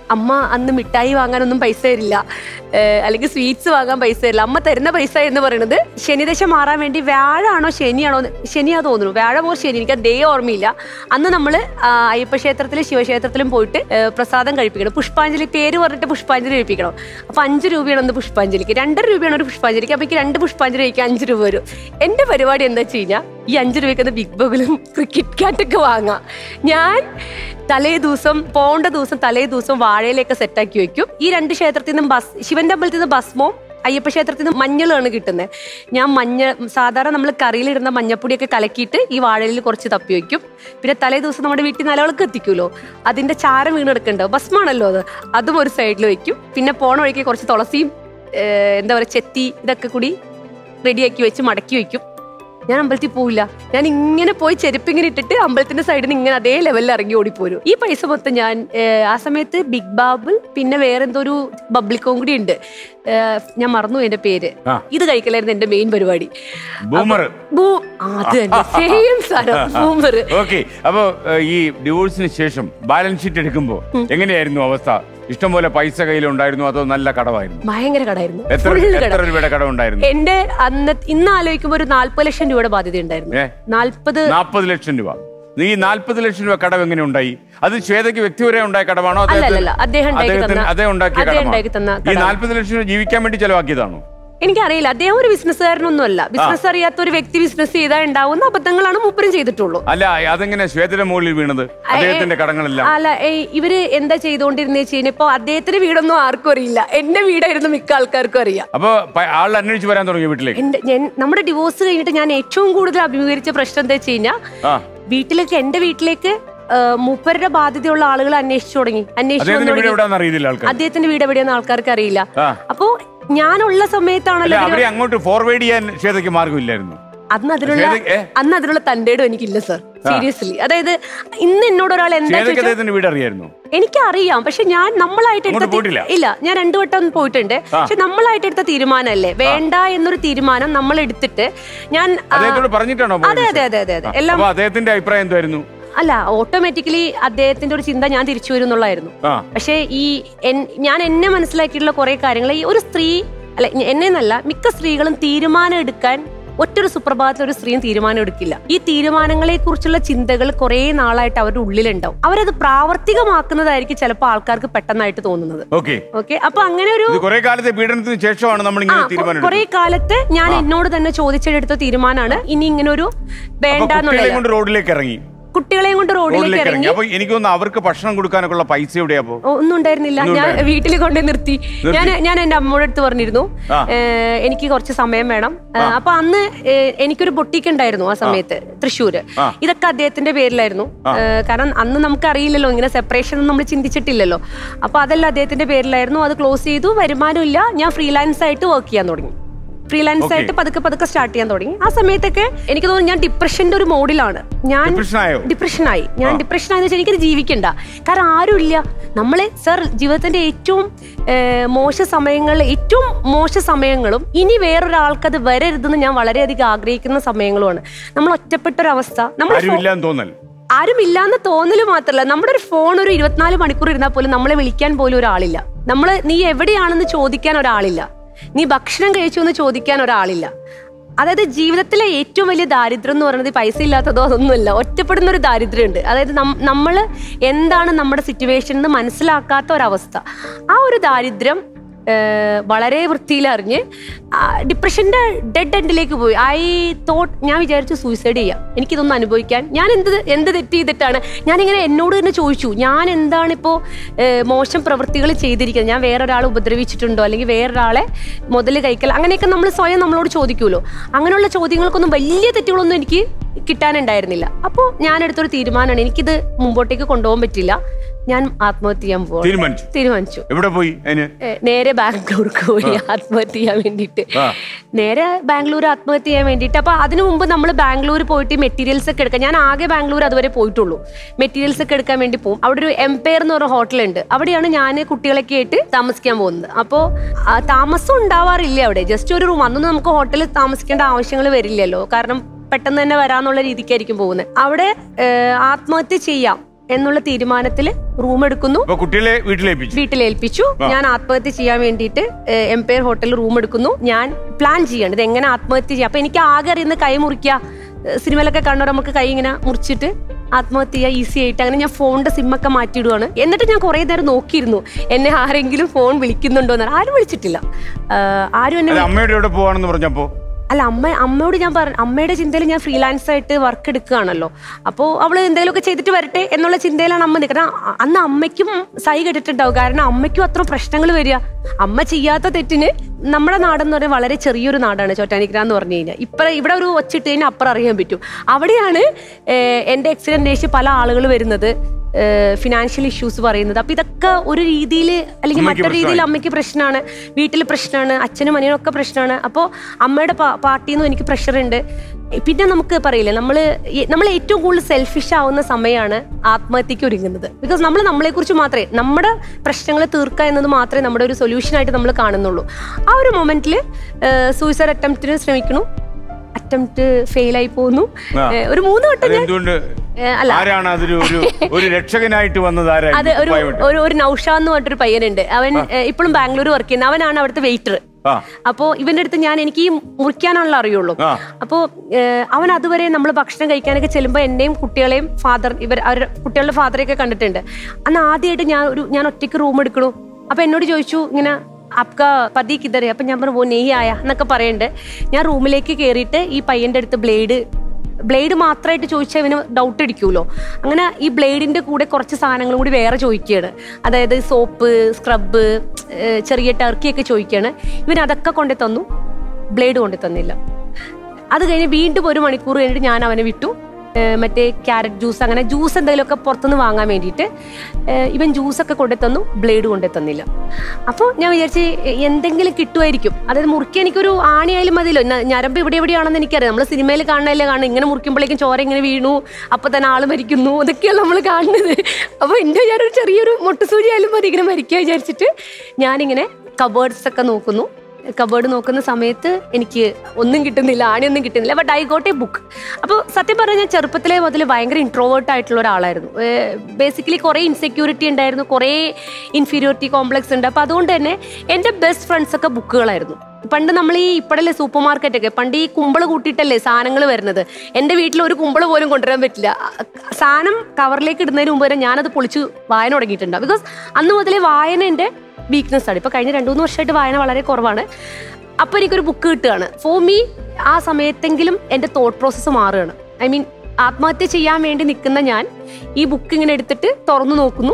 അമ്മ അന്ന് മിഠായി വാങ്ങാനൊന്നും പൈസ തരില്ല ഏഹ് അല്ലെങ്കിൽ സ്വീറ്റ്സ് വാങ്ങാൻ പൈസ തരില്ല അമ്മ തരുന്ന പൈസ എന്ന് പറയുന്നത് ശനിദശ മാറാൻ വേണ്ടി വ്യാഴാണോ ശനിയാണോ എന്ന് ശനിയാ തോന്നുന്നു വ്യാഴമോ ശനി എനിക്ക് ഡേ ഓർമ്മയില്ല അന്ന് നമ്മൾ അയ്യപ്പ ക്ഷേത്രത്തിലും ശിവക്ഷേത്രത്തിലും പോയിട്ട് ഏഹ് പ്രസാദം കഴിപ്പിക്കണം പുഷ്പാഞ്ജലി പേര് പറഞ്ഞിട്ട് പുഷ്പാഞ്ജലി കഴിപ്പിക്കണം അപ്പൊ അഞ്ച് രൂപയാണ് അന്ന് പുഷ്പാഞ്ജലിക്ക് രണ്ടര രൂപയാണ് ഒരു പുഷ്പാഞ്ജലിക്ക് അപ്പൊ എനിക്ക് രണ്ട് പുഷ്പാഞ്ജലി കഴിക്കാൻ അഞ്ച് രൂപ വരും എന്റെ പരിപാടി എന്താ വെച്ച് കഴിഞ്ഞാൽ ഈ അഞ്ച് രൂപയ്ക്ക് ബിഗ് ബഗിലും ക്രിക്കറ്റ് കാറ്റൊക്കെ വാങ്ങാം ഞാൻ തലേ ദിവസം പോണ്ട ദിവസം തലേ ദിവസം വാഴയിലൊക്കെ സെറ്റാക്കി വെക്കും ഈ രണ്ട് ക്ഷേത്രത്തിൽ നിന്നും ബസ് ശിവന്റെ അമ്പലത്തിൽ നിന്ന് ഭസ്മവും അയ്യപ്പ ക്ഷേത്രത്തിൽ നിന്ന് മഞ്ഞളാണ് കിട്ടുന്നത് ഞാൻ മഞ്ഞ സാധാരണ നമ്മൾ കറിയിലിടുന്ന മഞ്ഞപ്പൊടിയൊക്കെ കലക്കിയിട്ട് ഈ വാഴയിൽ കുറച്ച് തപ്പി വെക്കും പിന്നെ തലേ ദിവസം നമ്മുടെ വീട്ടിൽ നിലവിളക്ക് എത്തിക്കുമല്ലോ അതിന്റെ ചാരം വീണെടുക്കണ്ടോ ഭസ്മാണല്ലോ അത് അതും ഒരു സൈഡിൽ വെക്കും പിന്നെ പോണ വഴിക്ക് കുറച്ച് തുളസിയും ഏഹ്, എന്താ പറയുക ചെത്തി ഇതൊക്കെ കൂടി റെഡിയാക്കി വെച്ച് മടക്കി വെക്കും ഞാൻ അമ്പലത്തിൽ പോവില്ല ഞാൻ ഇങ്ങനെ പോയി ചെരുപ്പ് ഇങ്ങനെ ഇട്ടിട്ട് അമ്പലത്തിന്റെ സൈഡിൽ നിന്ന് ഇങ്ങനെ അതേ ലെവലിൽ ഇറങ്ങി ഓടിപ്പോരും ഈ പൈസ മൊത്തം ഞാൻ ഏഹ്, ആ സമയത്ത് ബിഗ് ബാബിൾ പിന്നെ വേറെ എന്തോ ഒരു ബബ്ലിക്കോം കൂടി ഉണ്ട് ഏഹ്, ഞാൻ മറന്നു എന്റെ പേര് ആ. ഇത് കഴിക്കലായിരുന്നു എന്റെ മെയിൻ പരിപാടി ബൂമർ ബൂ- ആ, അത് തന്നെ സെയിം സാധനം ബൂമർ ഓക്കെ അപ്പൊ ഏഹ്, ഈ ഡിവോഴ്സിന് ശേഷം ബാലൻസ് ഷീറ്റ് എടുക്കുമ്പോ എങ്ങനെയായിരുന്നു അവസ്ഥ ഇഷ്ടംപോലെ പൈസ കയ്യിലുണ്ടായിരുന്നു അതോ നല്ല കടമായിരുന്നു ഭയങ്കര കടായിരുന്നു എത്ര ഫുൾ കട എത്ര രൂപയുടെ കടം ഉണ്ടായിരുന്നു എന്റെ അന്ന് ഇന്ന് ആലോചിക്കുമ്പോൾ ഒരു നാല്പത് ലക്ഷം രൂപയുടെ ബാധ്യത ഉണ്ടായിരുന്നു ഏ? നാല്പത് നാൽപ്പത് ലക്ഷം രൂപ ഈ നാൽപ്പത് ലക്ഷം രൂപ കടം എങ്ങനെ ഉണ്ടായി അത് ശ്വേതയ്ക്ക് വ്യക്തിപരം ഉണ്ടായ കടമാണോ അല്ല, അദ്ദേഹത്തിന്- അല്ല, അദ്ദേഹം ഉണ്ടാക്കി അദ്ദേഹത്തിന് തന്ന- അദ്ദേഹം ഉണ്ടാക്കിയ അദ്ദേഹം കടമാണോ ഉണ്ടാക്കി തന്ന ഈ കടമാണ്. നാൽപ്പത് ലക്ഷം രൂപ ജീവിക്കാൻ വേണ്ടി ചെലവാക്കിയതാണോ എനിക്കറിയില്ല അദ്ദേഹം ഒരു ബിസിനസ്സുകാരനൊന്നും അല്ല ബിസിനസ് അറിയാത്ത ഒരു വ്യക്തി ബിസിനസ് ചെയ്താൽ ഉണ്ടാവുന്ന അബദ്ധങ്ങളാണ് മൂപ്പരും ചെയ്തിട്ടുള്ളൂ അല്ല അതെങ്ങനെ ശ്വേതയുടെ മുകളിൽ വീണത് അദ്ദേഹത്തിന്റെ കടങ്ങളെല്ലാം അല്ല ഏയ് ഇവര് എന്താ ചെയ്തുകൊണ്ടിരുന്ന വെച്ച് കഴിഞ്ഞാൽ ഇപ്പൊ അദ്ദേഹത്തിന്റെ വീടൊന്നും ആർക്കും അറിയില്ല എന്റെ വീടായിരുന്നു മിക്ക ആൾക്കാർക്കും അറിയാം അപ്പൊ പ- ആൾ അന്വേഷിച്ച് വരാൻ തുടങ്ങി വീട്ടിലേക്ക് എന്റെ ഞാൻ നമ്മുടെ ഡിവോഴ്സ് കഴിഞ്ഞിട്ട് ഞാൻ ഏറ്റവും കൂടുതൽ അഭിമുഖീകരിച്ച പ്രശ്നം എന്താ വെച്ച് കഴിഞ്ഞാൽ ആ വീട്ടിലേക്ക് എന്റെ വീട്ടിലേക്ക് ആ, മൂപ്പരുടെ ബാധ്യതയുള്ള ആളുകൾ അന്വേഷിച്ചു തുടങ്ങി അന്വേഷിച്ചു അദ്ദേഹത്തിന്റെ വീട് തുടങ്ങി. എവിടെയാണെന്ന് അറിയില്ല ആൾക്കാർ അദ്ദേഹത്തിന്റെ വീട് എവിടെയാന്ന് ആൾക്കാർക്ക് അറിയില്ല ആ. അപ്പോ ഞാനുള്ള അല്ല സമയത്താണല്ലോ അവരെ ഇവര് അങ്ങോട്ട് ഫോർവേഡ് ചെയ്യാൻ ശ്വേതയ്ക്ക് മാർഗമില്ലായിരുന്നു അന്ന് അതിനുള്ള ശ്വേത- ഏ? അന്ന് അതിനുള്ള തന്റേടും എനിക്കില്ല സർ സീരിയസ്ലി അതായത് ഇന്ന് എന്നോട് ഒരാൾ എന്താ ശ്വേതയ്ക്ക് ചോദിച്ചാൽ അദ്ദേഹത്തിന്റെ വീട് അറിയായിരുന്നു എനിക്കറിയാം പക്ഷെ ഞാൻ നമ്മളായിട്ട് എടുത്ത അങ്ങോട്ട് തീ- പോയിട്ടില്ല? ഇല്ല ഞാൻ രണ്ടു വട്ടം പോയിട്ടുണ്ട് പക്ഷെ നമ്മളായിട്ട് എടുത്ത തീരുമാനമല്ലേ വേണ്ട എന്നൊരു തീരുമാനം നമ്മൾ എടുത്തിട്ട് ഞാൻ ആ, അദ്ദേഹത്തോട് പറഞ്ഞിട്ടാണോ അതെ പോയത്? അതെ അതെ അതെ അതെ ആ. എല്ലാം അപ്പൊ അദ്ദേഹത്തിന്റെ അഭിപ്രായം എന്തായിരുന്നു അല്ല ഓട്ടോമാറ്റിക്കലി അദ്ദേഹത്തിന്റെ ഒരു ചിന്ത ഞാൻ തിരിച്ചു വരും എന്നുള്ളതായിരുന്നു ആ പക്ഷേ ഈ എൻ- ഞാൻ എന്നെ മനസ്സിലാക്കിയിട്ടുള്ള കുറെ കാര്യങ്ങൾ ഈ ഒരു സ്ത്രീ അല്ല ഞ- എന്നെ എന്നല്ല മിക്ക സ്ത്രീകളും തീരുമാനം എടുക്കാൻ ഒറ്റൊരു സുപ്രഭാതത്തിൽ ഒരു സ്ത്രീയും തീരുമാനം എടുക്കില്ല ഈ തീരുമാനങ്ങളെ കുറിച്ചുള്ള ചിന്തകൾ കുറെ നാളായിട്ട് അവരുടെ ഉള്ളിലുണ്ടാവും അവരത് പ്രാവർത്തികമാക്കുന്നതായിരിക്കും ചിലപ്പോൾ ആൾക്കാർക്ക് പെട്ടെന്നായിട്ട് തോന്നുന്നത് ഓക്കെ ഓക്കെ അപ്പൊ അങ്ങനെ ഒരു ഇത് കുറെ കാലത്തെ പീഡനത്തിന് ശേഷമാണ് നമ്മൾ ആ ഇങ്ങനെ തീരുമാനം കുറെ എടുത്തത്. കാലത്ത് ഞാൻ എന്നോട് തന്നെ ചോദിച്ചെടുത്ത തീരുമാനമാണ് ഇനി ഇങ്ങനെ ഒരു അപ്പൊ വേണ്ട കുട്ടികളെ എന്നുള്ളത് കൊണ്ട് റോഡിലേക്ക് ഇറങ്ങി കുട്ടികളെയും കൊണ്ട് റോഡിലേക്ക് റോഡിലേക്ക് ഇറങ്ങി ഇറങ്ങി അപ്പൊ എനിക്ക് തോന്നുന്നു അവർക്ക് ഭക്ഷണം കൊടുക്കാനൊക്കെ ഉള്ള പൈസ എവിടെയാ അപ്പോ ഓ, ഒന്നും ഉണ്ടായിരുന്നില്ല ഒന്നും ഞാൻ ഉണ്ടായിരുന്നില്ല. വീട്ടിൽ കൊണ്ടുപോയി നിർത്തി ഞാൻ ഞാൻ എന്റെ അമ്മയോട് അടുത്ത് പറഞ്ഞിരുന്നു ആ. ഏഹ്, എനിക്ക് കുറച്ച് സമയം വേണം ഏഹ്, അപ്പൊ അന്ന് ഏഹ്, എനിക്കൊരു ബൊട്ടിക്ക് ഉണ്ടായിരുന്നു ആ സമയത്ത് തൃശ്ശൂര് ആ. ഇതൊക്കെ അദ്ദേഹത്തിന്റെ പേരിലായിരുന്നു ഏഹ്, കാരണം അന്ന് നമുക്ക് അറിയില്ലല്ലോ ഇങ്ങനെ സെപ്പറേഷൻ ഒന്നും നമ്മൾ ചിന്തിച്ചിട്ടില്ലല്ലോ അപ്പൊ അതെല്ലാം അദ്ദേഹത്തിന്റെ പേരിലായിരുന്നു അത് ക്ലോസ് ചെയ്തു വരുമാനമില്ല ഞാൻ ഫ്രീലാൻസ് ആയിട്ട് വർക്ക് ചെയ്യാൻ തുടങ്ങി ഫ്രീലാൻസ് Okay. ആയിട്ട് പതുക്കെ പതുക്കെ സ്റ്റാർട്ട് ചെയ്യാൻ തുടങ്ങി ആ സമയത്തൊക്കെ എനിക്ക് തോന്നുന്നു ഞാൻ ഡിപ്രഷന്റെ ഒരു മോഡിലാണ് ഞാൻ Depression ആയോ? ഡിപ്രഷനായി ഞാൻ ആ. ഡിപ്രഷൻ ആയെന്ന് വെച്ചാൽ എനിക്കത് ജീവിക്കണ്ട കാരണം ആരുമില്ല നമ്മളെ സർ ജീവിതത്തിന്റെ ഏറ്റവും ഏഹ്, മോശ സമയങ്ങളിൽ ഏറ്റവും മോശ സമയങ്ങളും ഇനി വേറൊരാൾക്കത് വരരുതെന്ന് ഞാൻ വളരെയധികം ആഗ്രഹിക്കുന്ന സമയങ്ങളുമാണ് നമ്മൾ ഒറ്റപ്പെട്ട ഒരു അവസ്ഥ നമ്മൾ ആരും ഇല്ലാന്ന് തോന്നൽ ആരുമില്ലാന്ന് തോന്നല് മാത്രമല്ല നമ്മുടെ ഒരു ഫോൺ ഒരു ഇരുപത്തിനാല് മണിക്കൂർ ഇരുന്നാൽ പോലും നമ്മളെ വിളിക്കാൻ പോലും ഒരാളില്ല നമ്മൾ നീ എവിടെയാണെന്ന് ചോദിക്കാൻ ഒരാളില്ല നീ ഭക്ഷണം കഴിച്ചു എന്ന് ചോദിക്കാൻ ഒരാളില്ല അതായത് ജീവിതത്തിലെ ഏറ്റവും വലിയ ദാരിദ്ര്യം എന്ന് പറയുന്നത് പൈസ ഇല്ലാത്തതോ അതൊന്നുമല്ല ഒറ്റപ്പെടുന്ന ഒരു ദാരിദ്ര്യം ഉണ്ട് അതായത് നമ്മൾ എന്താണ് നമ്മുടെ സിറ്റുവേഷൻ എന്ന് മനസ്സിലാക്കാത്ത ഒരവസ്ഥ ആ ഒരു ദാരിദ്ര്യം ഏഹ്, വളരെ വൃത്തിയിലറിഞ്ഞ് ഡിപ്രഷന്റെ ഡെഡ് എൻഡിലേക്ക് പോയി ഐ തോട്ട് ഞാൻ വിചാരിച്ചു സൂയിസൈഡ് ചെയ്യാം എനിക്കിതൊന്നും അനുഭവിക്കാൻ ഞാൻ എന്ത് എന്ത് തെറ്റ് ചെയ്തിട്ടാണ് ഞാനിങ്ങനെ എന്നോട് തന്നെ ചോദിച്ചു ഞാൻ എന്താണ് ഇപ്പോൾ മോശം പ്രവൃത്തികൾ ചെയ്തിരിക്കുന്നത് ഞാൻ വേറൊരാളെ ഉപദ്രവിച്ചിട്ടുണ്ടോ അല്ലെങ്കിൽ വേറൊരാളെ മുതൽ കഴിക്കൽ അങ്ങനെയൊക്കെ നമ്മൾ സ്വയം നമ്മളോട് ചോദിക്കുമല്ലോ അങ്ങനെയുള്ള ചോദ്യങ്ങൾക്കൊന്നും വലിയ തെറ്റുകളൊന്നും എനിക്ക് കിട്ടാനുണ്ടായിരുന്നില്ല അപ്പോൾ ഞാൻ എടുത്തൊരു തീരുമാനമാണ് എനിക്കിത് മുമ്പോട്ടേക്ക് കൊണ്ടുപോകാൻ പറ്റില്ല ഞാൻ ആത്മഹത്യ ചെയ്യാൻ പോവാണ് തീരുമാനിച്ചു തീരുമാനിച്ചു എവിടെ പോയി അതിന് ഏ, നേരെ ബാംഗ്ലൂർക്ക് പോയി ആത്മഹത്യ ചെയ്യാൻ വേണ്ടിയിട്ട് ആ. നേരെ ബാംഗ്ലൂർ ആത്മഹത്യ ചെയ്യാൻ വേണ്ടിയിട്ട് അപ്പൊ അതിനു മുമ്പ് നമ്മൾ ബാംഗ്ലൂർ പോയിട്ട് മെറ്റീരിയൽസ് ഒക്കെ എടുക്കാൻ ഞാൻ ആകെ ബാംഗ്ലൂർ അതുവരെ പോയിട്ടുള്ളൂ മെറ്റീരിയൽസ് ഒക്കെ എടുക്കാൻ വേണ്ടി പോകും അവിടെ ഒരു എംപയർ എന്ന് പറഞ്ഞ ഹോട്ടലുണ്ട് അവിടെയാണ് ഞാൻ കുട്ടികളൊക്കെ ആയിട്ട് താമസിക്കാൻ പോകുന്നത് അപ്പോൾ താമസം ഉണ്ടാവാറില്ല അവിടെ ജസ്റ്റ് ഒരു റൂം അന്നൊന്നും നമുക്ക് ഹോട്ടലിൽ താമസിക്കേണ്ട ആവശ്യങ്ങൾ വരില്ലല്ലോ കാരണം പെട്ടെന്ന് തന്നെ വരാന്നുള്ള രീതിക്കായിരിക്കും പോകുന്നത് അവിടെ ഏ, ആത്മഹത്യ ചെയ്യാം എന്നുള്ള തീരുമാനത്തിൽ റൂം എടുക്കുന്നു അപ്പൊ കുട്ടികളെ വീട്ടിലേപ്പിച്ചു വീട്ടിലേൽപ്പിച്ചു ആ. ഞാൻ ആത്മഹത്യ ചെയ്യാൻ വേണ്ടിയിട്ട് ഏഹ്, എംപയർ ഹോട്ടലിൽ റൂം എടുക്കുന്നു ഞാൻ പ്ലാൻ ചെയ്യാണ് ഇത് എങ്ങനെ ആത്മഹത്യ ചെയ്യാം അപ്പൊ എനിക്ക് ആകെ അറിയുന്ന കൈ മുറിക്കുക ഏഹ്, സിനിമയിലൊക്കെ കാണുമ്പോൾ നമുക്ക് കൈ ഇങ്ങനെ മുറിച്ചിട്ട് ആത്മഹത്യ ചെയ്യുക ഈസി ആയിട്ട് അങ്ങനെ ഞാൻ ഫോണിന്റെ സിമ്മൊക്കെ മാറ്റിയിടുവാണ് എന്നിട്ട് ഞാൻ കുറേ നേരം നോക്കിയിരുന്നു എന്നെ ആരെങ്കിലും ഫോൺ വിളിക്കുന്നുണ്ടോ എന്ന് ആരും വിളിച്ചിട്ടില്ല ഏഹ്, ആരും എന്നെ അല്ല വിളി- അമ്മയുടെ കൂടെ പോവാണെന്ന് പറഞ്ഞപ്പോ അല്ല അമ്മ അമ്മയോട് ഞാൻ പറഞ്ഞു അമ്മയുടെ ചിന്തയിൽ ഞാൻ ഫ്രീലാൻസ് ആയിട്ട് വർക്ക് എടുക്കുകയാണല്ലോ അപ്പോൾ അവള് എന്തെങ്കിലുമൊക്കെ ചെയ്തിട്ട് വരട്ടെ എന്നുള്ള ചിന്തയിലാണ് അമ്മ നിൽക്കുന്നത് കാരണം അന്ന് അമ്മയ്ക്കും സൈ കെട്ടിട്ടുണ്ടാവും കാരണം അമ്മയ്ക്കും അത്ര പ്രശ്നങ്ങൾ വരിക അമ്മ ചെയ്യാത്ത തെറ്റിന് നമ്മുടെ നാടെന്ന് പറയുന്നത് വളരെ ചെറിയൊരു നാടാണ് ചോറ്റാനിക്കര എന്ന് പറഞ്ഞു കഴിഞ്ഞാൽ ഇപ്പം ഇവിടെ ഒരു ഒച്ചിട്ട് കഴിഞ്ഞാൽ അപ്പുറം അറിയാൻ പറ്റും അവിടെയാണ് ഏഹ്, എൻ്റെ എക്സിഡന്റ് അന്വേഷിച്ച് പല ആളുകൾ വരുന്നത് ഫിനാൻഷ്യൽ ഇഷ്യൂസ് പറയുന്നത് അപ്പൊ ഇതൊക്കെ ഒരു രീതിയിൽ അല്ലെങ്കിൽ അമ്മയ്ക്ക് മറ്റൊരു രീതിയിൽ പ്രശ്നമായി. അമ്മയ്ക്ക് പ്രശ്നമാണ് വീട്ടിൽ പ്രശ്നമാണ് അച്ഛനും അനിയനും ഒക്കെ പ്രശ്നമാണ് അപ്പോൾ അമ്മയുടെ പാർട്ടിയിൽ നിന്നും എനിക്ക് പ്രഷർ ഉണ്ട് പിന്നെ നമുക്ക് പറയില്ലേ നമ്മൾ നമ്മൾ ഏറ്റവും കൂടുതൽ സെൽഫിഷ് ആവുന്ന സമയമാണ് ആത്മഹത്യക്ക് ഒരുങ്ങുന്നത് ബിക്കോസ് നമ്മൾ നമ്മളെക്കുറിച്ച് മാത്രമേ നമ്മുടെ പ്രശ്നങ്ങൾ തീർക്കുക എന്നത് മാത്രമേ നമ്മുടെ ഒരു സൊല്യൂഷൻ ആയിട്ട് നമ്മൾ കാണുന്നുള്ളൂ ആ ഒരു മൊമെന്റിൽ സൂയിസൈഡ് അറ്റംപ്റ്റിന് ശ്രമിക്കണു അറ്റംപ്റ്റ് ഫെയിൽ ആയി പോകുന്നു ആ. ഏഹ്, ഒരു മൂന്ന് വട്ടം ഞാൻ അതെന്തുകൊണ്ട് ഏഹ്, അല്ല ആരാണ് അതിന് ഒരു ഒരു രക്ഷകനായിട്ട് വന്നത് അത് ആരായിരുന്നു ഒരു ഭയപ്പെട്ട്? ഒരു ഒരു നൌഷാ എന്ന് പറഞ്ഞിട്ടൊരു പയ്യനുണ്ട് അവൻ ഏഹ്, ഇപ്പോഴും ബാംഗ്ലൂർ വർക്ക് ചെയ്യുന്നത് അവനാണ് അവിടുത്തെ വെയിറ്റർ ആ അപ്പോ ഇവന്റെ അടുത്ത് ഞാൻ എനിക്ക് ഈ മുറിക്കാനാണല്ലോ അറിയുള്ളൂ ആ. അപ്പോ ഏഹ്, അവൻ അതുവരെ നമ്മൾ ഭക്ഷണം കഴിക്കാനൊക്കെ ചെല്ലുമ്പോൾ എന്നെയും കുട്ടികളെയും ഫാദർ ഇവർ അവരുടെ കുട്ടികളുടെ ഫാദറെയൊക്കെ കണ്ടിട്ടുണ്ട് അന്ന് ആദ്യമായിട്ട് ഞാൻ ഒരു ഞാൻ ഒറ്റയ്ക്ക് റൂം എടുക്കണു അപ്പൊ എന്നോട് ചോദിച്ചു ഇങ്ങനെ ആപ്ക പതി കിതറെ അപ്പൊ ഞാൻ പറഞ്ഞു ഓ നെയ് ആയ എന്നൊക്കെ പറയണ്ട് ഞാൻ റൂമിലേക്ക് കയറിയിട്ട് ഈ പയ്യന്റെ അടുത്ത് ബ്ലേഡ് ബ്ലേഡ് മാത്രമായിട്ട് ചോദിച്ചാൽ ഇവന് ഡൗട്ട് അടിക്കുമല്ലോ അങ്ങനെ ഈ ബ്ലേഡിന്റെ കൂടെ കുറച്ച് സാധനങ്ങളും കൂടി വേറെ ചോദിക്കുകയാണ് അതായത് സോപ്പ് സ്ക്രബ് ചെറിയ ടർക്കിയൊക്കെ ചോദിക്കുകയാണ് ഇവൻ അതൊക്കെ കൊണ്ടു തന്നു ബ്ലേഡ് കൊണ്ടു തന്നില്ല അത് കഴിഞ്ഞ് വീണ്ടും ഒരു മണിക്കൂർ കഴിഞ്ഞിട്ട് ഞാൻ അവനെ വിട്ടു ഏഹ് മറ്റേ ക്യാരറ്റ് ജ്യൂസ് അങ്ങനെ ജ്യൂസ് എന്തെങ്കിലുമൊക്കെ പുറത്തുനിന്ന് വാങ്ങാൻ വേണ്ടിയിട്ട് ഏഹ് ഇവൻ ജ്യൂസൊക്കെ കൊണ്ടു തന്നു ബ്ലേഡ് കൊണ്ടു തന്നില്ല അപ്പോൾ ഞാൻ വിചാരിച്ച് എ- എന്തെങ്കിലും കിട്ടുമായിരിക്കും അതായത് മുറുക്കി എനിക്കൊരു ആണിയായാലും മതിയല്ലോ ന- ഞരമ്പ് ഇവിടെ എവിടെയാണെന്ന് എനിക്കറിയാം നമ്മൾ സിനിമയിൽ കാണണല്ലേ കാണും ഇങ്ങനെ മുറിക്കുമ്പോഴേക്കും ചോര ഇങ്ങനെ വീണു അപ്പൊ തന്നെ ആള് മരിക്കുന്നു ഇതൊക്കെയാണ് നമ്മൾ കാണുന്നത് അപ്പോൾ എൻ്റെ ഞാനൊരു ചെറിയൊരു മുട്ടുസൂചി ആയാലും മതി ഇങ്ങനെ മരിക്കുക വിചാരിച്ചിട്ട് ഞാനിങ്ങനെ കബേർഡ്സ് ഒക്കെ നോക്കുന്നു കബേർഡ് നോക്കുന്ന സമയത്ത് എനിക്ക് ഒന്നും കിട്ടുന്നില്ല ആണിയൊന്നും കിട്ടുന്നില്ല but I got a book അപ്പോൾ സത്യം പറഞ്ഞാൽ ഞാൻ ചെറുപ്പത്തിലെ മുതൽ ഭയങ്കര ഇൻട്രോവേർട്ട് ആയിട്ടുള്ള ഒരാളായിരുന്നു ബേസിക്കലി കുറേ ഇൻസെക്യൂരിറ്റി ഉണ്ടായിരുന്നു കുറേ ഇൻഫീരിയോറിറ്റി കോംപ്ലക്സ് ഉണ്ട് അപ്പോൾ അതുകൊണ്ട് തന്നെ എൻ്റെ ബെസ്റ്റ് ഫ്രണ്ട്സ് ഒക്കെ ബുക്കുകളായിരുന്നു പണ്ട് നമ്മൾ ഈ ഇപ്പോഴല്ലേ സൂപ്പർ മാർക്കറ്റ് ഒക്കെ പണ്ട് ഈ കുമ്പള് കൂട്ടിയിട്ടല്ലേ സാധനങ്ങൾ വരുന്നത് എൻ്റെ വീട്ടിൽ ഒരു കുമ്പള് പോലും കൊണ്ടുവരാൻ പറ്റില്ല സാധനം കവറിലേക്ക് ഇടുന്നതിന് മുമ്പ് വരെ ഞാനത് പൊളിച്ച് വായന തുടങ്ങിയിട്ടുണ്ടാവും ബിക്കോസ് അന്ന് മുതലേ വായന എൻ്റെ വീക്ക്നെസ് ആണ് ഇപ്പൊ കഴിഞ്ഞ രണ്ടു മൂന്ന് വർഷമായിട്ട് വായന വളരെ കുറവാണ് അപ്പൊ എനിക്കൊരു ബുക്ക് കിട്ടുകയാണ് ഫോർ മീ ആ സമയത്തെങ്കിലും എൻ്റെ തോട്ട് പ്രോസസ്സ് മാറുകയാണ് ഐ മീൻ ആത്മഹത്യ ചെയ്യാൻ വേണ്ടി നിൽക്കുന്ന ഞാൻ ഈ ബുക്ക് ഇങ്ങനെ എടുത്തിട്ട് തുറന്നു നോക്കുന്നു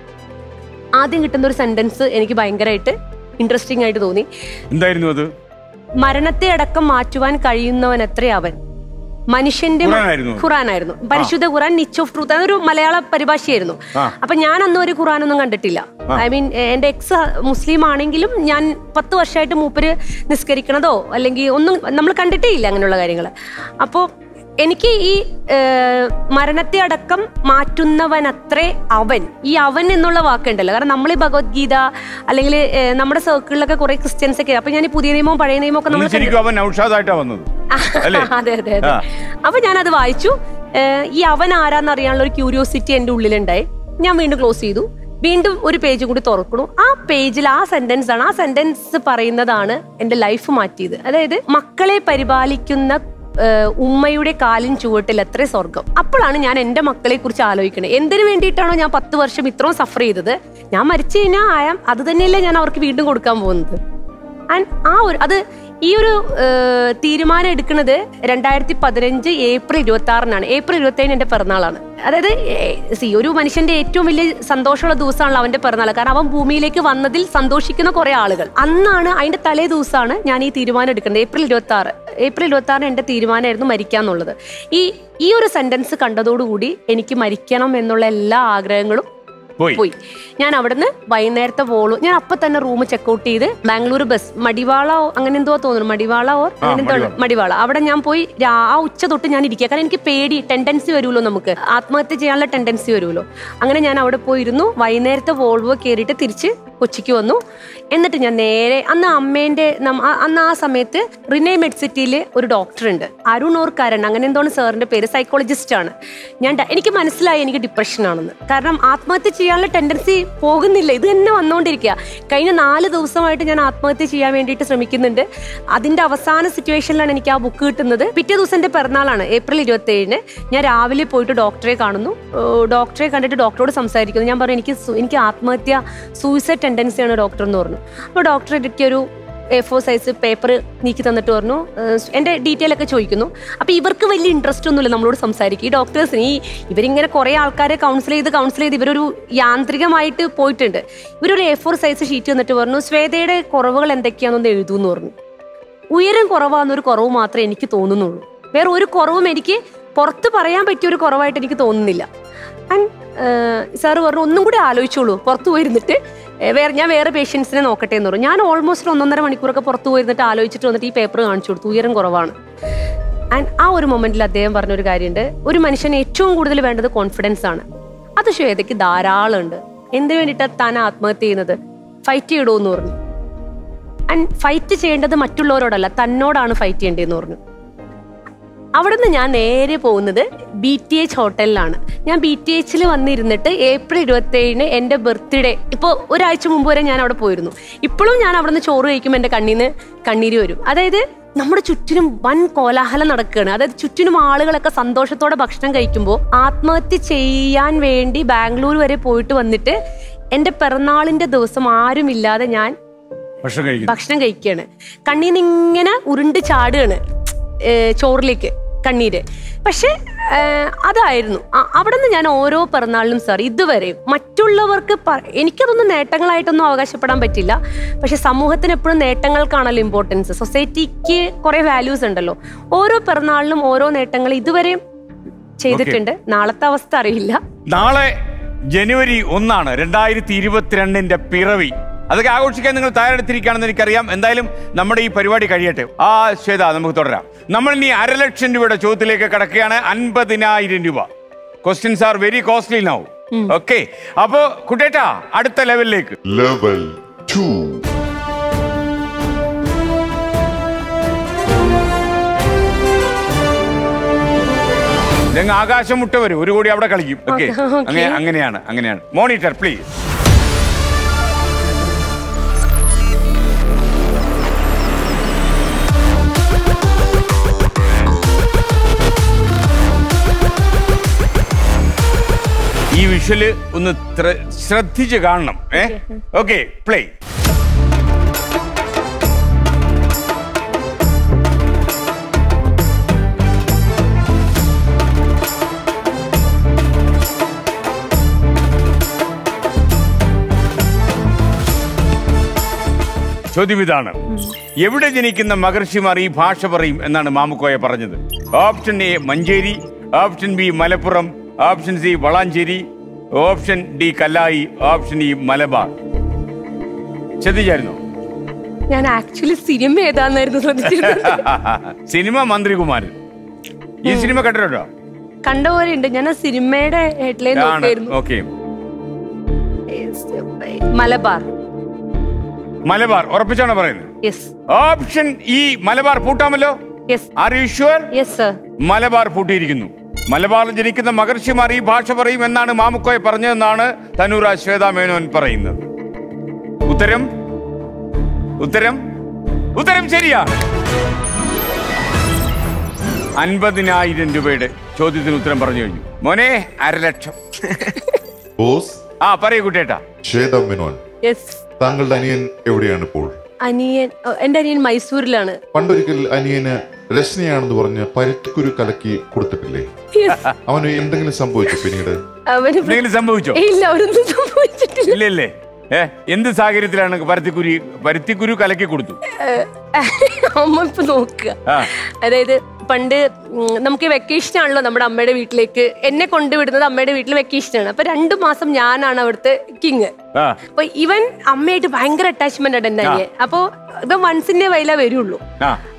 ആദ്യം കിട്ടുന്ന ഒരു സെന്റൻസ് എനിക്ക് ഭയങ്കരമായിട്ട് ഇൻട്രസ്റ്റിംഗ് ആയിട്ട് തോന്നി എന്തായിരുന്നു അത് മരണത്തെ അടക്കം മാറ്റുവാൻ കഴിയുന്നവൻ എത്ര അവൻ മനുഷ്യന്റെ മ- ഖുറാനായിരുന്നു അത്? ഖുറാനായിരുന്നു പരിശുദ്ധ ഖുറാൻ നിച്ച് ഓഫ് ട്രൂത്ത് അതൊരു മലയാള പരിഭാഷയായിരുന്നു ആ. അപ്പൊ ഞാൻ അന്ന് ഒരു ഖുറാനൊന്നും കണ്ടിട്ടില്ല ഐ മീൻ എന്റെ എക്സ് മുസ്ലിം ആണെങ്കിലും ഞാൻ പത്ത് വർഷമായിട്ട് മൂപ്പര് നിസ്കരിക്കണതോ അല്ലെങ്കിൽ ഒന്നും നമ്മൾ കണ്ടിട്ടേ ഇല്ല അങ്ങനെയുള്ള കാര്യങ്ങൾ അപ്പോൾ എനിക്ക് ഈ ഏഹ്, മരണത്തെ അടക്കം മാറ്റുന്നവനത്രേ അവൻ ഈ അവൻ എന്നുള്ള വാക്കുണ്ടല്ലോ കാരണം നമ്മൾ ഈ ഭഗവത്ഗീത അല്ലെങ്കിൽ ഏഹ്, നമ്മുടെ സർക്കിളിലൊക്കെ കുറെ ക്രിസ്ത്യൻസ് ഒക്കെ അപ്പൊ ഞാൻ ഈ പുതിയ നിയമവും പഴയ നിയമവും ഒക്കെ അന്ന് നമ്മൾ ശരിക്കും അവൻ ഔഷാദായിട്ടാ വന്നത് അല്ലേ അതെ അതെ അതെ ആ. അപ്പൊ ഞാനത് വായിച്ചു ഏഹ് ഈ അവൻ ആരാന്ന് അറിയാനുള്ള ഒരു ക്യൂരിയോസിറ്റി എന്റെ ഉള്ളിലുണ്ടായി ഞാൻ വീണ്ടും ക്ലോസ് ചെയ്തു വീണ്ടും ഒരു പേജ് കൂടി തുറക്കണു ആ പേജിൽ ആ സെന്റൻസ് ആണ് ആ സെന്റൻസ് പറയുന്നതാണ് എന്റെ ലൈഫ് മാറ്റിയത് അതായത് മക്കളെ പരിപാലിക്കുന്ന ഏഹ് ഉമ്മയുടെ കാലിൻ ചുവട്ടിൽ എത്ര സ്വർഗം അപ്പോഴാണ് ഞാൻ എന്റെ മക്കളെ കുറിച്ച് ആലോചിക്കുന്നത് എന്തിനു വേണ്ടിയിട്ടാണോ ഞാൻ പത്ത് വർഷം ഇത്രയും സഫർ ചെയ്തത് ഞാൻ മരിച്ചു കഴിഞ്ഞാൽ ആയാം അത് തന്നെയല്ലേ ഞാൻ അവർക്ക് വീണ്ടും കൊടുക്കാൻ പോകുന്നത് ആൻഡ് ആ ഒരു അത് ഈ ഒരു ഏഹ്, തീരുമാനം എടുക്കുന്നത് രണ്ടായിരത്തി പതിനഞ്ച് ഏപ്രിൽ ഇരുപത്തി ആറിനാണ് ഏപ്രിൽ ഇരുപത്തി ഏഴിന് എന്റെ പിറന്നാളാണ് അതായത് സി ഒരു മനുഷ്യന്റെ ഏറ്റവും വലിയ സന്തോഷമുള്ള ദിവസമാണല്ലോ അവന്റെ പിറന്നാൾ കാരണം അവൻ ഭൂമിയിലേക്ക് വന്നതിൽ സന്തോഷിക്കുന്ന കുറെ ആളുകൾ അന്നാണ് അതിന്റെ തലേ ദിവസമാണ് ഞാൻ ഈ തീരുമാനം എടുക്കുന്നത് ഏപ്രിൽ ഇരുപത്തി ആറ് ഏപ്രിൽ ഇരുപത്തി ആറിന് എന്റെ തീരുമാനമായിരുന്നു മരിക്കാന്നുള്ളത് ഈ ഈ ഒരു സെന്റൻസ് കണ്ടതോടുകൂടി എനിക്ക് മരിക്കണം എന്നുള്ള എല്ലാ ആഗ്രഹങ്ങളും പോയി പോയി ഞാൻ അവിടുന്ന് വൈകുന്നേരത്തെ വോളു ഞാൻ അപ്പൊ തന്നെ റൂം ചെക്കൗട്ട് ചെയ്ത് ബാംഗ്ലൂർ ബസ് മടിവാള ഓ- അങ്ങനെ എന്തോ തോന്നുന്നു മടിവാള ഓർ അങ്ങനെ എന്തോ ആണ്. മടിവാള അവിടെ ഞാൻ പോയി രാ- ആ ഉച്ച തൊട്ട് ഞാൻ ഇരിക്കുക കാരണം എനിക്ക് പേടി ടെൻഡൻസി വരുമല്ലോ നമുക്ക് ആത്മഹത്യ ചെയ്യാനുള്ള ടെൻഡൻസി വരുമല്ലോ അങ്ങനെ ഞാൻ അവിടെ പോയിരുന്നു വൈകുന്നേരത്തെ വോൾവോ കയറിയിട്ട് തിരിച്ച് കൊച്ചിക്ക് വന്നു എന്നിട്ട് ഞാൻ നേരെ അന്ന് അമ്മേന്റെ നം- അ- അന്ന് ആ സമയത്ത് റിനെ മെഡ്സിറ്റിയിൽ ഒരു ഡോക്ടർ ഉണ്ട് അരുൺ ഓർ കരൺ അങ്ങനെ എന്തോണ് സാറിന്റെ പേര് സൈക്കോളജിസ്റ്റ് ആണ് ഞാൻ ഡ- എനിക്ക് മനസ്സിലായി എനിക്ക് ഡിപ്രഷൻ ആണെന്ന് കാരണം ആത്മഹത്യ ചെയ്യാനുള്ള ടെൻഡൻസി പോകുന്നില്ല ഇത് തന്നെ വന്നുകൊണ്ടിരിക്കുക കഴിഞ്ഞ നാല് ദിവസമായിട്ട് ഞാൻ ആത്മഹത്യ ചെയ്യാൻ വേണ്ടിയിട്ട് ശ്രമിക്കുന്നുണ്ട് അതിന്റെ അവസാന സിറ്റുവേഷനിലാണ് എനിക്ക് ആ ബുക്ക് കിട്ടുന്നത് പിറ്റേ ദിവസം എന്റെ പിറന്നാളാണ് ഏപ്രിൽ ഇരുപത്തി ഏഴിന് ഞാൻ രാവിലെ പോയിട്ട് ഡോക്ടറെ കാണുന്നു ഏഹ് ഡോക്ടറെ കണ്ടിട്ട് ഡോക്ടറോട് സംസാരിക്കുന്നു ഞാൻ പറഞ്ഞു എനിക്ക് സു- എനിക്ക് ആത്മഹത്യ സൂയിസൈഡ് ടെൻഡൻസിയാണ് ഡോക്ടർ എന്ന് പറഞ്ഞു അപ്പോൾ ഡോക്ടർ എനിക്കൊരു എ ഫോർ സൈസ് പേപ്പർ നീക്കി തന്നിട്ട് പറഞ്ഞു ഏഹ് എൻ്റെ ഡീറ്റെയിൽ ഒക്കെ ചോദിക്കുന്നു അപ്പോൾ ഇവർക്ക് വലിയ ഇൻട്രസ്റ്റ് ഒന്നുമില്ല നമ്മളോട് സംസാരിക്കും ഈ ഡോക്ടേഴ്സിന് ഈ ഇവരിങ്ങനെ കുറേ ആൾക്കാരെ കൗൺസിൽ ചെയ്ത് കൗൺസിൽ ചെയ്ത് ഇവരൊരു യാന്ത്രികമായിട്ട് പോയിട്ടുണ്ട് ഇവരൊരു എ ഫോർ സൈസ് ഷീറ്റ് തന്നിട്ട് പറഞ്ഞു ശ്വേതയുടെ കുറവുകൾ എന്തൊക്കെയാണെന്ന് എഴുതൂ എന്ന് പറഞ്ഞു ഉയരം കുറവാന്നൊരു കുറവ് മാത്രമേ എനിക്ക് തോന്നുന്നുള്ളൂ വേറെ ഒരു കുറവും എനിക്ക് പുറത്ത് പറയാൻ പറ്റിയ ഒരു കുറവായിട്ട് എനിക്ക് തോന്നുന്നില്ല ആൻഡ് സാറ് പറഞ്ഞു ഒന്നും കൂടി ആലോചിച്ചോളൂ പുറത്ത് പോയിരുന്നിട്ട് ഏഹ് വേറെ ഞാൻ വേറെ പേഷ്യൻസിനെ നോക്കട്ടെ എന്ന് പറഞ്ഞു ഞാൻ ഓൾമോസ്റ്റ് ഒന്നൊന്നര മണിക്കൂറൊക്കെ പുറത്ത് പോയിരുന്നിട്ട് ആലോചിച്ചിട്ട് വന്നിട്ട് ഈ പേപ്പർ കാണിച്ചു കൊടുത്തു ഉയരം കുറവാണ് ആൻഡ് ആ ഒരു മൊമെന്റിൽ അദ്ദേഹം പറഞ്ഞൊരു കാര്യമുണ്ട് ഒരു മനുഷ്യന് ഏറ്റവും കൂടുതൽ വേണ്ടത് കോൺഫിഡൻസ് ആണ് അത് ശ്വേതയ്ക്ക് ധാരാളം ഉണ്ട് എന്തിനു വേണ്ടിയിട്ടാണ് താൻ ആത്മഹത്യ ചെയ്യുന്നത് ഫൈറ്റ് ചെയ്യടോ എന്ന് പറഞ്ഞു ആൻഡ് ഫൈറ്റ് ചെയ്യേണ്ടത് മറ്റുള്ളവരോടല്ല തന്നോടാണ് ഫൈറ്റ് ചെയ്യേണ്ടതെന്ന് പറഞ്ഞു അവിടെ നിന്ന് ഞാൻ നേരെ പോകുന്നത് ബി ടി എച്ച് ഹോട്ടലിലാണ് ഞാൻ ബി ടി എച്ചിൽ വന്നിരുന്നിട്ട് ഏപ്രിൽ ഇരുപത്തി ഏഴിന് എൻ്റെ ബർത്ത്ഡേ ഇപ്പോൾ ഒരാഴ്ച മുമ്പ് വരെ ഞാൻ അവിടെ പോയിരുന്നു ഇപ്പോഴും ഞാൻ അവിടെ നിന്ന് ചോറ് കഴിക്കുമ്പോൾ എൻ്റെ കണ്ണീന്ന് കണ്ണീര് വരും അതായത് നമ്മുടെ ചുറ്റിനും വൻ കോലാഹലം നടക്കുകയാണ് അതായത് ചുറ്റിനും ആളുകളൊക്കെ സന്തോഷത്തോടെ ഭക്ഷണം കഴിക്കുമ്പോൾ ആത്മഹത്യ ചെയ്യാൻ വേണ്ടി ബാംഗ്ലൂർ വരെ പോയിട്ട് വന്നിട്ട് എൻ്റെ പിറന്നാളിൻ്റെ ദിവസം ആരുമില്ലാതെ ഞാൻ ഭക്ഷണം കഴിക്കുന്നു ഭക്ഷണം കഴിക്കുകയാണ് കണ്ണീന്ന് ഇങ്ങനെ ഉരുണ്ട് ചാടുകയാണ് ഏഹ് ചോറിലേക്ക് കണ്ണീര് പക്ഷെ ഏഹ് അതായിരുന്നു അ- അവിടെ നിന്ന് ഞാൻ ഓരോ പിറന്നാളിലും സാർ ഇതുവരെ മറ്റുള്ളവർക്ക് പ- എനിക്കതൊന്നും നേട്ടങ്ങളായിട്ടൊന്നും അവകാശപ്പെടാൻ പറ്റില്ല പക്ഷെ സമൂഹത്തിന് എപ്പോഴും നേട്ടങ്ങൾക്കാണല്ലോ ഇമ്പോർട്ടൻസ് സൊസൈറ്റിക്ക് കുറെ വാല്യൂസ് ഉണ്ടല്ലോ ഓരോ പിറന്നാളിലും ഓരോ നേട്ടങ്ങൾ ഇതുവരെ ചെയ്തിട്ടുണ്ട് നാളത്തെ അവസ്ഥ അറിയില്ല നാളെ ജനുവരി ഒന്നാണ് രണ്ടായിരത്തി ഇരുപത്തിരണ്ടിന്റെ പിറവി അതൊക്കെ ആഘോഷിക്കാൻ നിങ്ങൾ തയ്യാറെടുത്തിരിക്കുകയാണെന്ന് എനിക്കറിയാം എന്തായാലും നമ്മുടെ ഈ പരിപാടി കഴിയട്ടെ ആ ശ്വേത നമുക്ക് തുടരാം നമ്മൾ ഇനി അരലക്ഷം രൂപയുടെ ചോദ്യത്തിലേക്ക് കടക്കുകയാണ് അൻപതിനായിരം രൂപ questions are very costly now okay അപ്പോ കുട്ടേട്ടാ അടുത്ത ലെവലിലേക്ക് ലെവൽ ടു ഞങ്ങൾ ആകാശം മുട്ട വരും ഒരു കോടി അവിടെ കളിക്കും ഓക്കെ Okay, okay. അങ്ങനെ അങ്ങനെയാണ് അങ്ങനെയാണ് മോണിറ്റർ പ്ലീസ് ഈ വിഷ്വല് ഒന്ന് ത്ര- ശ്രദ്ധിച്ച് കാണണം ഏ ഓക്കെ പ്ലേ ചോദ്യം ഇതാണ് എവിടെ ജനിക്കുന്ന മഹർഷിമാർ ഈ ഭാഷ പറയും എന്നാണ് മാമുക്കോയ പറഞ്ഞത് option A Manjeri option B Malappuram option C Valanchery option D Kallayi option E Malabar ശ്രദ്ധിച്ചായിരുന്നോ ഞാൻ ആക്ച്വലി സിനിമ ഏതാന്നായിരുന്നു ശ്രദ്ധിച്ചിരുന്നത് സിനിമ മന്ത്രികുമാരൻ ഈ സിനിമ കണ്ടിട്ടുണ്ടോ കണ്ട പോലെ ഉണ്ട് ഞാൻ ആ സിനിമയുടെ ഹെഡ്ലൈൻ ആണ് നോക്കിയായിരുന്നു ഓക്കെ മലബാർ മലബാർ ഉറപ്പിച്ചാണോ പറയുന്നത് യെസ് ഓപ്ഷൻ ഇ മലബാർ പൂട്ടാമല്ലോ yes are you sure yes sir Malabar പൂട്ടിയിരിക്കുന്നു മലബാറിൽ ജനിക്കുന്ന മഹർഷിമാർ ഈ ഭാഷ പറയും എന്നാണ് മാമുക്കോയ പറഞ്ഞതെന്നാണ് തനൂറ ശ്വേത മേനോൻ പറയുന്നത് ഉത്തരം ഉത്തരം ഉത്തരം ശരിയാ അൻപതിനായിരം രൂപയുടെ ചോദ്യത്തിന് ഉത്തരം പറഞ്ഞു കഴിഞ്ഞു മോനെ അരലക്ഷം ബോസ് ആ പറയൂ കുട്ടേട്ടാ ശ്വേത മേനോൻ യെസ് താങ്കളുടെ അനിയൻ എവിടെയാണ് ഇപ്പോൾ അനിയൻ ഓ, എന്റെ അനിയൻ മൈസൂരിലാണ് പണ്ടൊരിക്കൽ അനിയന് രശ്നിയാണെന്ന് പറഞ്ഞ് പരുത്തിക്കുരു കലക്കി കൊടുത്തിട്ടില്ലേ Yes. അവന് എന്തെങ്കിലും സംഭവിച്ചു പിന്നീട് അവന് പ്ര- എന്തെങ്കിലും സംഭവിച്ചോ ഏയ്, ഇല്ല അവരൊന്നും സംഭവിച്ചിട്ടില്ല ഇല്ല ഇല്ലേ ഏ എന്ത് സാഹചര്യത്തിലാണ് പരുത്തിക്കുരി പരുത്തിക്കുരു കലക്കി കൊടുത്തു അമ്മ ഇപ്പൊ നോക്കുക ആ. അതായത് പണ്ട് ഉം, നമുക്ക് വെക്കേഷൻ ആണല്ലോ നമ്മുടെ അമ്മയുടെ വീട്ടിലേക്ക് എന്നെ കൊണ്ടുവിടുന്നത് അമ്മയുടെ വീട്ടിൽ വെക്കേഷൻ ആണ് അപ്പൊ രണ്ടു മാസം ഞാനാണ് അവിടുത്തെ കിങ് ആ അപ്പൊ ഇവൻ അമ്മയായിട്ട് ഭയങ്കര അറ്റാച്ച്മെന്റ് ആണ് എന്റെ അനിയൻ അപ്പൊ ഇവൻ വൺസിന്റെ വയല വരുള്ളൂ ആ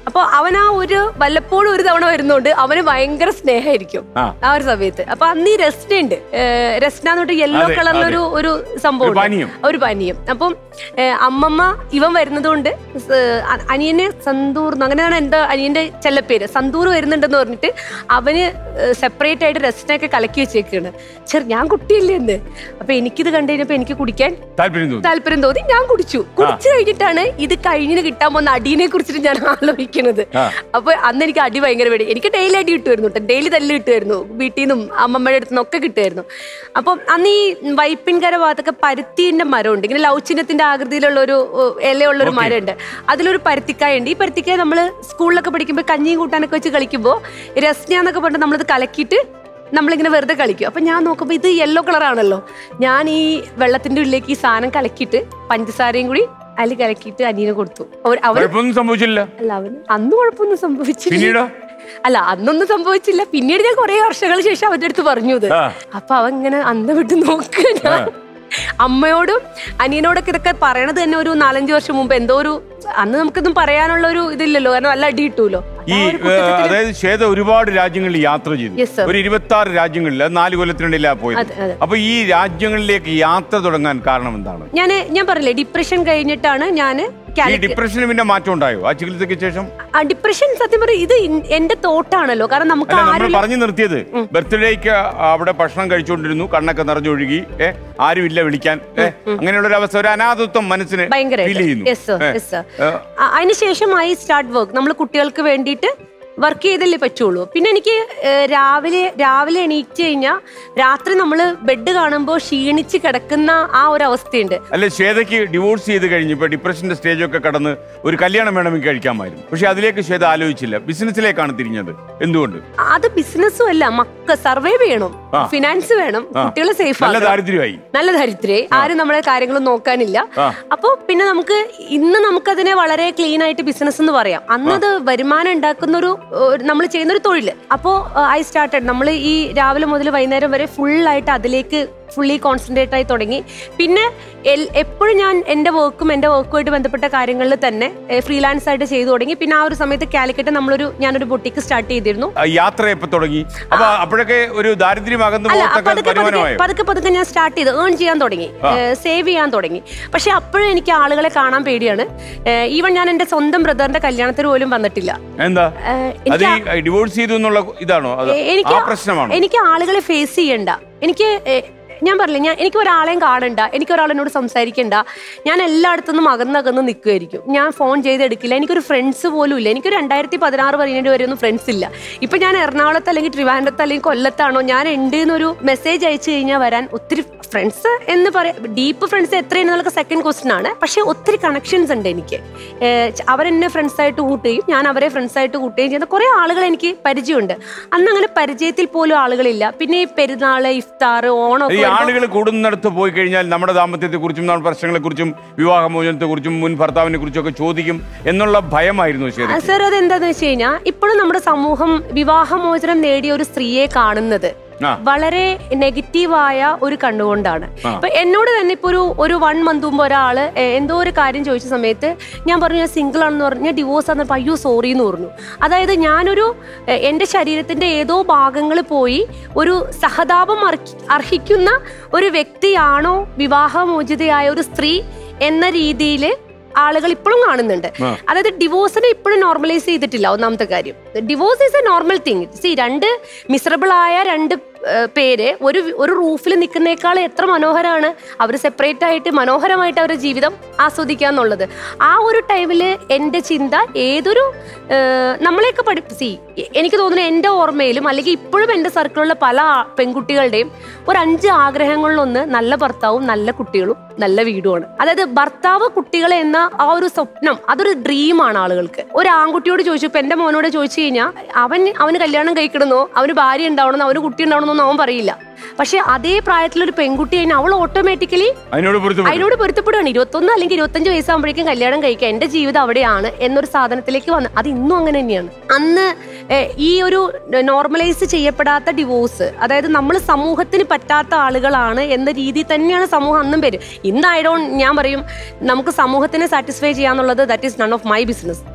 അപ്പൊ അവൻ ആ ഒരു വല്ലപ്പോഴും ഒരു തവണ വരുന്നോണ്ട് അവന് ഭയങ്കര സ്നേഹമായിരിക്കും ആ. ആ ഒരു സമയത്ത് അപ്പൊ അന്ന് ഈ റെസ്റ്റ് ഉണ്ട് റെസ്റ്റ് എന്നിട്ട് യെല്ലോ അതെ, കളറിലൊരു ഒരു സംഭവം ഒരു പാനീയം. ഉണ്ട്. ഒരു പാനീയം അപ്പം ഏ, അമ്മമ്മ ഇവൻ വരുന്നത് കൊണ്ട് സ് അ- അനിയനെ സന്തൂർ അങ്ങനെയാണ് എന്താ അനിയന്റെ ചെല്ലപ്പേര് സന്തൂർ വരുന്നുണ്ടെന്ന് പറഞ്ഞിട്ട് അവന് സെപ്പറേറ്റ് ആയിട്ട് റെസ്റ്റിനൊക്കെ കലക്കി വെച്ചേക്കാണ് ചെറു ഞാൻ കുട്ടിയല്ലേ എന്ന് അപ്പൊ എനിക്കിത് കണ്ടു കഴിഞ്ഞപ്പോ എനിക്ക് കുടിക്കാൻ താല്പര്യം തോന്നി താല്പര്യം തോന്നി ഞാൻ കുടിച്ചു കുടിച്ചു കഴിഞ്ഞിട്ടാണ് ഇത് കഴിഞ്ഞിന് കിട്ടാൻ പോകുന്ന അടീനെ കുറിച്ചിട്ട് ഞാൻ ആലോചിക്കുന്നത് ആ. അപ്പൊ അന്ന് എനിക്ക് അടി ഭയങ്കര പേടി എനിക്ക് ഡെയിലി അടി കിട്ടുമായിരുന്നു കേട്ടോ ഡെയിലി തല്ല് കിട്ടുമായിരുന്നു വീട്ടിൽ നിന്നും അമ്മമ്മയുടെ അടുത്ത് നിന്നൊക്കെ കിട്ടുമായിരുന്നു അപ്പം അന്ന് ഈ വൈപ്പിൻകര ഭാഗത്തൊക്കെ പരുത്തിന്റെ മരമുണ്ട് ഇങ്ങനെ ലൗച്ചിനത്തിന്റെ ആകൃതിയിലുള്ള ഒരു ഏഹ്, ഇലയുള്ള ഒരു Okay. മരമുണ്ട് അതിലൊരു പരുത്തിക്കായ ഉണ്ട് ഈ പരുത്തിക്കായ നമ്മൾ സ്കൂളിലൊക്കെ പഠിക്കുമ്പോൾ കഞ്ഞിയും കൂട്ടാനൊക്കെ വെച്ച് കളിക്കുമ്പോൾ രസ്നന്നൊക്കെ പറഞ്ഞിട്ട് നമ്മളിത് കലക്കിയിട്ട് നമ്മളിങ്ങനെ വെറുതെ കളിക്കും അപ്പൊ ഞാൻ നോക്കുമ്പോൾ ഇത് യെല്ലോ കളറാണല്ലോ ഞാൻ ഈ വെള്ളത്തിന്റെ ഉള്ളിലേക്ക് ഈ സാധനം കലക്കിയിട്ട് പഞ്ചസാരയും കൂടി അതിൽ കലക്കിയിട്ട് അനിയനെ കൊടുത്തു അവർ അവർ കുഴപ്പമൊന്നും സംഭവിച്ചില്ല അല്ല അവന് അന്ന് കുഴപ്പമൊന്നും സംഭവിച്ചില്ല പിന്നീടോ അല്ല അന്നൊന്നും സംഭവിച്ചില്ല പിന്നീട് ഞാൻ കുറെ വർഷങ്ങൾക്ക് ശേഷം അവന്റെ അടുത്ത് പറഞ്ഞു ഇത് ആ. അപ്പൊ അവൻ ഇങ്ങനെ അന്ന് വിട്ട് നോക്കുക ഞാൻ അമ്മയോടും അനിയനോടൊക്കെ ഇതൊക്കെ പറയണത് തന്നെ ഒരു നാലഞ്ച് വർഷം മുമ്പ് എന്തോ ഒരു അന്ന് നമുക്കൊന്നും പറയാനുള്ള ഒരു ഇതില്ലല്ലോ കാരണം നല്ല അടി കിട്ടൂലോ ഈ ആ ഒരു ഏ, കുറ്റത്തിന് അതായത് ശ്വേത ഒരുപാട് രാജ്യങ്ങളിൽ യാത്ര ചെയ്തു Yes, sir. ഒരു ഇരുപത്തി ആറ് രാജ്യങ്ങളിൽ അത് നാല് കൊല്ലത്തിനിടയിലാണ് പോയത് അതെ, അതെ. അപ്പൊ ഈ രാജ്യങ്ങളിലേക്ക് യാത്ര തുടങ്ങാൻ കാരണം എന്താണ് ഞാൻ ഞാൻ പറഞ്ഞില്ലേ ഡിപ്രഷൻ കഴിഞ്ഞിട്ടാണ് ഞാൻ ഈ ഡിപ്രഷന് പിന്നെ മാറ്റം ഉണ്ടായോ ആ ചികിത്സയ്ക്ക് ശേഷം ഡിപ്രഷൻ സത്യം പറയും ഇത് ഇൻ- എന്റെ തോട്ടാണല്ലോ കാരണം നമുക്ക് അല്ല നമ്മൾ ആരും പറഞ്ഞു നിർത്തിയത് ബർത്ത്ഡേക്ക് അവിടെ ഭക്ഷണം കഴിച്ചുകൊണ്ടിരുന്നു കണ്ണൊക്കെ നിറഞ്ഞൊഴുകി ഏ ആരുമില്ല വിളിക്കാൻ ഏ അങ്ങനെയുള്ള ഒരു അവസ്ഥ ഒരു അനാഥത്വം മനസ്സിന് ഫീൽ ഭയങ്കരമായിട്ട് ചെയ്യുന്നു യെസ് സർ ഏ, യെസ് സർ ഏ, അതിനുശേഷം ഐ സ്റ്റാർട്ട് വർക്ക് നമ്മൾ കുട്ടികൾക്ക് വേണ്ടിയിട്ട് വർക്ക് ചെയ്തല്ലേ പറ്റുള്ളൂ പിന്നെ എനിക്ക് ഏഹ്, രാവിലെ രാവിലെ എണീറ്റ് കഴിഞ്ഞാൽ രാത്രി നമ്മൾ ബെഡ് കാണുമ്പോൾ ക്ഷീണിച്ച് കിടക്കുന്ന ആ ഒരു അവസ്ഥയുണ്ട് അല്ല ശ്വേതയ്ക്ക് ഡിവോഴ്സ് ചെയ്ത് കഴിഞ്ഞപ്പോൾ ഡിപ്രഷന്റെ സ്റ്റേജൊക്കെ കടന്ന് ഒരു കല്യാണം വേണമെങ്കിൽ കഴിക്കാമായിരുന്നു പക്ഷെ അതിലേക്ക് ശ്വേത ആലോചിച്ചില്ല ബിസിനസ്സിലേക്കാണ് തിരിഞ്ഞത് എന്തുകൊണ്ട് അത് ബിസിനസ്സും അല്ല മക്ക സർവൈവ് ചെയ്യണം ആ. ഫിനാൻസ് വേണം ആ. കുട്ടികളെ സേഫ് നല്ല ആക്കണം ദാരിദ്ര്യമായി നല്ല ദരിദ്രയായി ആരും നമ്മളെ കാര്യങ്ങളും നോക്കാനില്ല ആ. അപ്പൊ പിന്നെ നമുക്ക് ഇന്ന് നമുക്കതിനെ വളരെ ക്ലീൻ ആയിട്ട് ബിസിനസ് എന്ന് പറയാം അന്നത് വരുമാനം ഉണ്ടാക്കുന്ന ഒരു നമ്മൾ ചെയ്യുന്ന ഒരു തൊഴില് അപ്പോ ഐ സ്റ്റാർട്ടഡ് നമ്മൾ ഈ രാവിലെ മുതൽ വൈകുന്നേരം വരെ ഫുൾ ആയിട്ട് അതിലേക്ക് ഫുള്ളി കോൺസെൻട്രേറ്റ് ആയി തുടങ്ങി പിന്നെ എപ്പോഴും ഞാൻ എൻ്റെ വർക്കും എൻ്റെ വർക്കുമായിട്ട് ബന്ധപ്പെട്ട കാര്യങ്ങളിൽ തന്നെ ഫ്രീലാൻസ് ആയിട്ട് ചെയ്തു തുടങ്ങി പിന്നെ ആ ഒരു സമയത്ത് കാലിക്കറ്റ് നമ്മളൊരു ഞാനൊരു ബൊട്ടിക്ക് സ്റ്റാർട്ട് ചെയ്തിരുന്നു ആ യാത്ര എപ്പോ തുടങ്ങി അപ്പൊ അപ്പോഴൊക്കെ ഒരു ദാരിദ്ര്യമകന്ന് അല്ല പോകത്തക്ക പതുക്കെ പതുക്കെ വരുമാനമായോ പതുക്കെ പതുക്കെ ഞാൻ സ്റ്റാർട്ട് ചെയ്ത് ഏൺ ചെയ്യാൻ തുടങ്ങി സേവ് ചെയ്യാൻ തുടങ്ങി പക്ഷെ അപ്പോഴും എനിക്ക് ആളുകളെ കാണാൻ പേടിയാണ് ഈവൻ ഞാൻ എന്റെ സ്വന്തം ബ്രദറിന്റെ കല്യാണത്തിന് പോലും വന്നിട്ടില്ല എന്താ ഏഹ്, അത് എനിക്ക് ഈ ഡിവോഴ്സ് ചെയ്തു എന്നുള്ള ഇതാണോ അത് എ- എനിക്ക് ആ പ്രശ്നമാണോ എനിക്ക് ആളുകളെ ഫേസ് ചെയ്യണ്ട എനിക്ക് എ, ഞാൻ പറഞ്ഞില്ല ഞാൻ എനിക്ക് ഒരാളെയും കാണണ്ട എനിക്ക് ഒരാളെന്നോട് സംസാരിക്കണ്ട ഞാൻ എല്ലായിടത്തുനിന്നും അകന്നകന്ന് നിൽക്കുമായിരിക്കും ഞാൻ ഫോൺ ചെയ്തെടുക്കില്ല എനിക്കൊരു ഫ്രണ്ട്സ് പോലും ഇല്ല എനിക്ക് രണ്ടായിരത്തി പതിനാറ് പതിനേഴ് വരെ ഒന്നും ഫ്രണ്ട്സ് ഇല്ല ഇപ്പൊ ഞാൻ എറണാകുളത്ത് അല്ലെങ്കിൽ ട്രിവാൻഡ്രത്ത് അല്ലെങ്കിൽ കൊല്ലത്താണോ ഞാൻ ഉണ്ട് എന്നൊരു മെസ്സേജ് അയച്ചു കഴിഞ്ഞാൽ വരാൻ ഒത്തിരി ഫ്രണ്ട്സ് എന്ന് പറയാം ഡീപ്പ് ഫ്രണ്ട്സ് എത്രയെന്നുള്ളത് സെക്കൻഡ് ക്വസ്റ്റൻ ആണ് പക്ഷെ ഒത്തിരി കണക്ഷൻസ് ഉണ്ട് എനിക്ക് ഏഹ് ച- അവരെന്നെ ഫ്രണ്ട്സ് ആയിട്ട് കൂട്ടുകയും ഞാൻ അവരെ ഫ്രണ്ട്സ് ആയിട്ട് കൂട്ടുകയും ചെയ്യുന്ന കുറെ ആളുകൾ എനിക്ക് പരിചയമുണ്ട് അന്ന് അങ്ങനെ പരിചയത്തിൽ പോലും ആളുകളില്ല പിന്നെ ഈ പെരുന്നാള് ഇഫ്താർ ഓണം ഈ ആളുകൾ കൂടുന്നിടത്ത് പോയി കഴിഞ്ഞാൽ നമ്മുടെ ദാമ്പത്യത്തെ കുറിച്ചും നമ്മുടെ പ്രശ്നങ്ങളെ കുറിച്ചും വിവാഹമോചനത്തെ കുറിച്ചും മുൻ ഭർത്താവിനെ കുറിച്ചും ഒക്കെ ചോദിക്കും എന്നുള്ള ഭയമായിരുന്നു ശ്വേത സർ അത് എന്താന്ന് വെച്ച് കഴിഞ്ഞാൽ ഇപ്പോഴും നമ്മുടെ സമൂഹം വിവാഹമോചനം നേടിയ ഒരു സ്ത്രീയെ കാണുന്നത് ആ. വളരെ നെഗറ്റീവായ ഒരു കണ്ണുകൊണ്ടാണ് ആ. ഇപ്പൊ എന്നോട് തന്നെ ഇപ്പൊ ഒരു ഒരു വൺ മന്ത് മുമ്പ് ഒരാള് എ, എന്തോ ഒരു കാര്യം ചോദിച്ച സമയത്ത് ഞാൻ പറഞ്ഞു ഞാൻ സിംഗിൾ ആണെന്ന് പറഞ്ഞു ഞാൻ ഡിവോഴ്സ് ആണെന്ന് അയ്യോ സോറി എന്ന് പറഞ്ഞു അതായത് ഞാനൊരു എ, എന്റെ ശരീരത്തിന്റെ ഏതോ ഭാഗങ്ങൾ പോയി ഒരു സഹതാപം അർഹി- അർഹിക്കുന്ന ഒരു വ്യക്തിയാണോ വിവാഹമോചിതയായ ഒരു സ്ത്രീ എന്ന രീതിയിൽ ആളുകൾ ഇപ്പോഴും കാണുന്നുണ്ട് ആ. അതായത് ഡിവോഴ്സിനെ ഇപ്പോഴും നോർമലൈസ് ചെയ്തിട്ടില്ല ഒന്നാമത്തെ കാര്യം divorce is a normal thing see രണ്ട് മിസറബിൾ ആയ രണ്ട് ഏഹ്, പേര് ഒരു ഒരു റൂഫിൽ നിൽക്കുന്നേക്കാൾ എത്ര മനോഹരമാണ് അവർ സെപ്പറേറ്റ് ആയിട്ട് മനോഹരമായിട്ട് അവരുടെ ജീവിതം ആസ്വദിക്കുക എന്നുള്ളത് ആ ഒരു ടൈമിൽ എൻ്റെ ചിന്ത ഏതൊരു ഏഹ്, നമ്മളെയൊക്കെ പഠി സി എനിക്ക് തോന്നുന്നു എൻ്റെ ഓർമ്മയിലും അല്ലെങ്കിൽ ഇപ്പോഴും എൻ്റെ സർക്കിളിലുള്ള പല ആ- പെൺകുട്ടികളുടെയും ഒരു അഞ്ച് ആഗ്രഹങ്ങളിലൊന്ന് നല്ല ഭർത്താവും നല്ല കുട്ടികളും നല്ല വീടുമാണ് അതായത് ഭർത്താവ് കുട്ടികളെ എന്ന ആ ഒരു സ്വപ്നം അതൊരു ഡ്രീമാണ് ആളുകൾക്ക് ഒരു ആൺകുട്ടിയോട് ചോദിച്ചു ഇപ്പൊ എന്റെ മോനോട് ചോദിച്ചു കഴിഞ്ഞാൽ അവൻ അവന് കല്യാണം കഴിക്കണമെന്നോ അവന് ഭാര്യ ഉണ്ടാവണമെന്നോ അവന് കുട്ടി ഉണ്ടാവണമെന്നോ അവൻ പറയില്ല പക്ഷെ അതേ പ്രായത്തിലൊരു പെൺകുട്ടി കഴിഞ്ഞാൽ അവൾ ഓട്ടോമാറ്റിക്കലി അതിനോട് പൊരുത്തപ്പെട്ടു അതിനോട് പൊരുത്തപ്പെടുകയാണ് ഇരുപത്തൊന്ന് അല്ലെങ്കിൽ ഇരുപത്തഞ്ച് വയസ്സാകുമ്പോഴേക്കും കല്യാണം കഴിക്കുക എന്റെ ജീവിതം അവിടെയാണ് എന്നൊരു സാധനത്തിലേക്ക് വന്ന് അത് ഇന്നും അങ്ങനെ തന്നെയാണ് അന്ന് ഏഹ്, ഈ ഒരു നോർമലൈസ് ചെയ്യപ്പെടാത്ത ഡിവോഴ്സ് അതായത് നമ്മൾ സമൂഹത്തിന് പറ്റാത്ത ആളുകളാണ് എന്ന രീതിയിൽ തന്നെയാണ് സമൂഹം അന്നും പേര് ഇന്ന് ഐ ഡോണ്ട് ഞാൻ പറയും നമുക്ക് സമൂഹത്തിനെ സാറ്റിസ്ഫൈ ചെയ്യാന്നുള്ളത് that is none of my business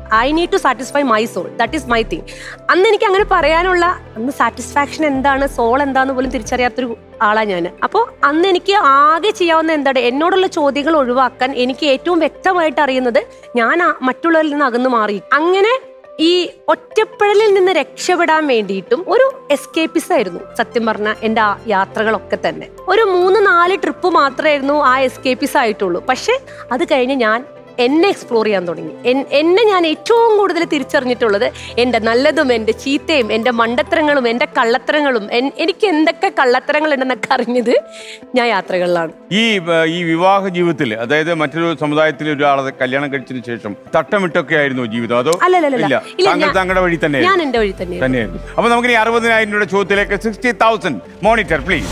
I need to satisfy my soul that is my thing അന്ന് എനിക്ക് അങ്ങനെ പറയാനുള്ള അന്ന് സാറ്റിസ്ഫാക്ഷൻ എന്താണ് സോൾ എന്താന്ന് പോലും തിരിച്ചറിയാത്തൊരു ആളാ ഞാൻ അപ്പോൾ അന്ന് എനിക്ക് ആകെ ചെയ്യാവുന്ന എന്താണ് എന്നോടുള്ള ചോദ്യങ്ങൾ ഒഴിവാക്കാൻ എനിക്ക് ഏറ്റവും വ്യക്തമായിട്ട് അറിയുന്നത് ഞാൻ ആ മറ്റുള്ളവരിൽ നിന്ന് അകന്നു മാറി അങ്ങനെ ഈ ഒറ്റപ്പെടലിൽ നിന്ന് രക്ഷപ്പെടാൻ വേണ്ടിയിട്ടും ഒരു എസ്കേപ്പിസ് ആയിരുന്നു സത്യം പറഞ്ഞ എൻ്റെ ആ യാത്രകളൊക്കെ തന്നെ ഒരു മൂന്ന് നാല് ട്രിപ്പ് മാത്രമായിരുന്നു ആ എസ്കേപ്പിസ് ആയിട്ടുള്ളൂ പക്ഷെ അത് കഴിഞ്ഞ് ഞാൻ എന്നെ എക്സ്പ്ലോർ ചെയ്യാൻ തുടങ്ങി എൻ- എന്നെ ഞാൻ ഏറ്റവും കൂടുതൽ തിരിച്ചറിഞ്ഞിട്ടുള്ളത് എൻ്റെ നല്ലതും എൻ്റെ ചീത്തയും എൻ്റെ മണ്ടത്തരങ്ങളും എൻ്റെ കള്ളത്തരങ്ങളും എൻ- എനിക്ക് എന്തൊക്കെ കള്ളത്തരങ്ങൾ ഉണ്ടെന്നൊക്കെ അറിഞ്ഞത് ഞാൻ യാത്രകളിലാണ് ഈ ഏർ, ഈ വിവാഹ ജീവിതത്തിൽ അതായത് മറ്റൊരു സമുദായത്തിലെ ഒരാളെ കല്യാണം കഴിച്ചതിന് ശേഷം തട്ടമിട്ടൊക്കെ ആയിരുന്നു ജീവിതം അതോ അല്ലല്ലല്ല. ഇല്ല ഇല്ല, താങ്കൾ ഞാൻ- താങ്കളുടെ വഴി തന്നെ ഞാൻ എൻ്റെ വഴി തന്നെയാണ് തന്നെയായിരുന്നു അപ്പൊ നമുക്ക് ഇനി അറുപതിനായിരം രൂപയുടെ ചോദ്യത്തിലേക്ക് സിക്സ്റ്റി തൗസൻഡ് മോണിറ്റർ പ്ലീസ്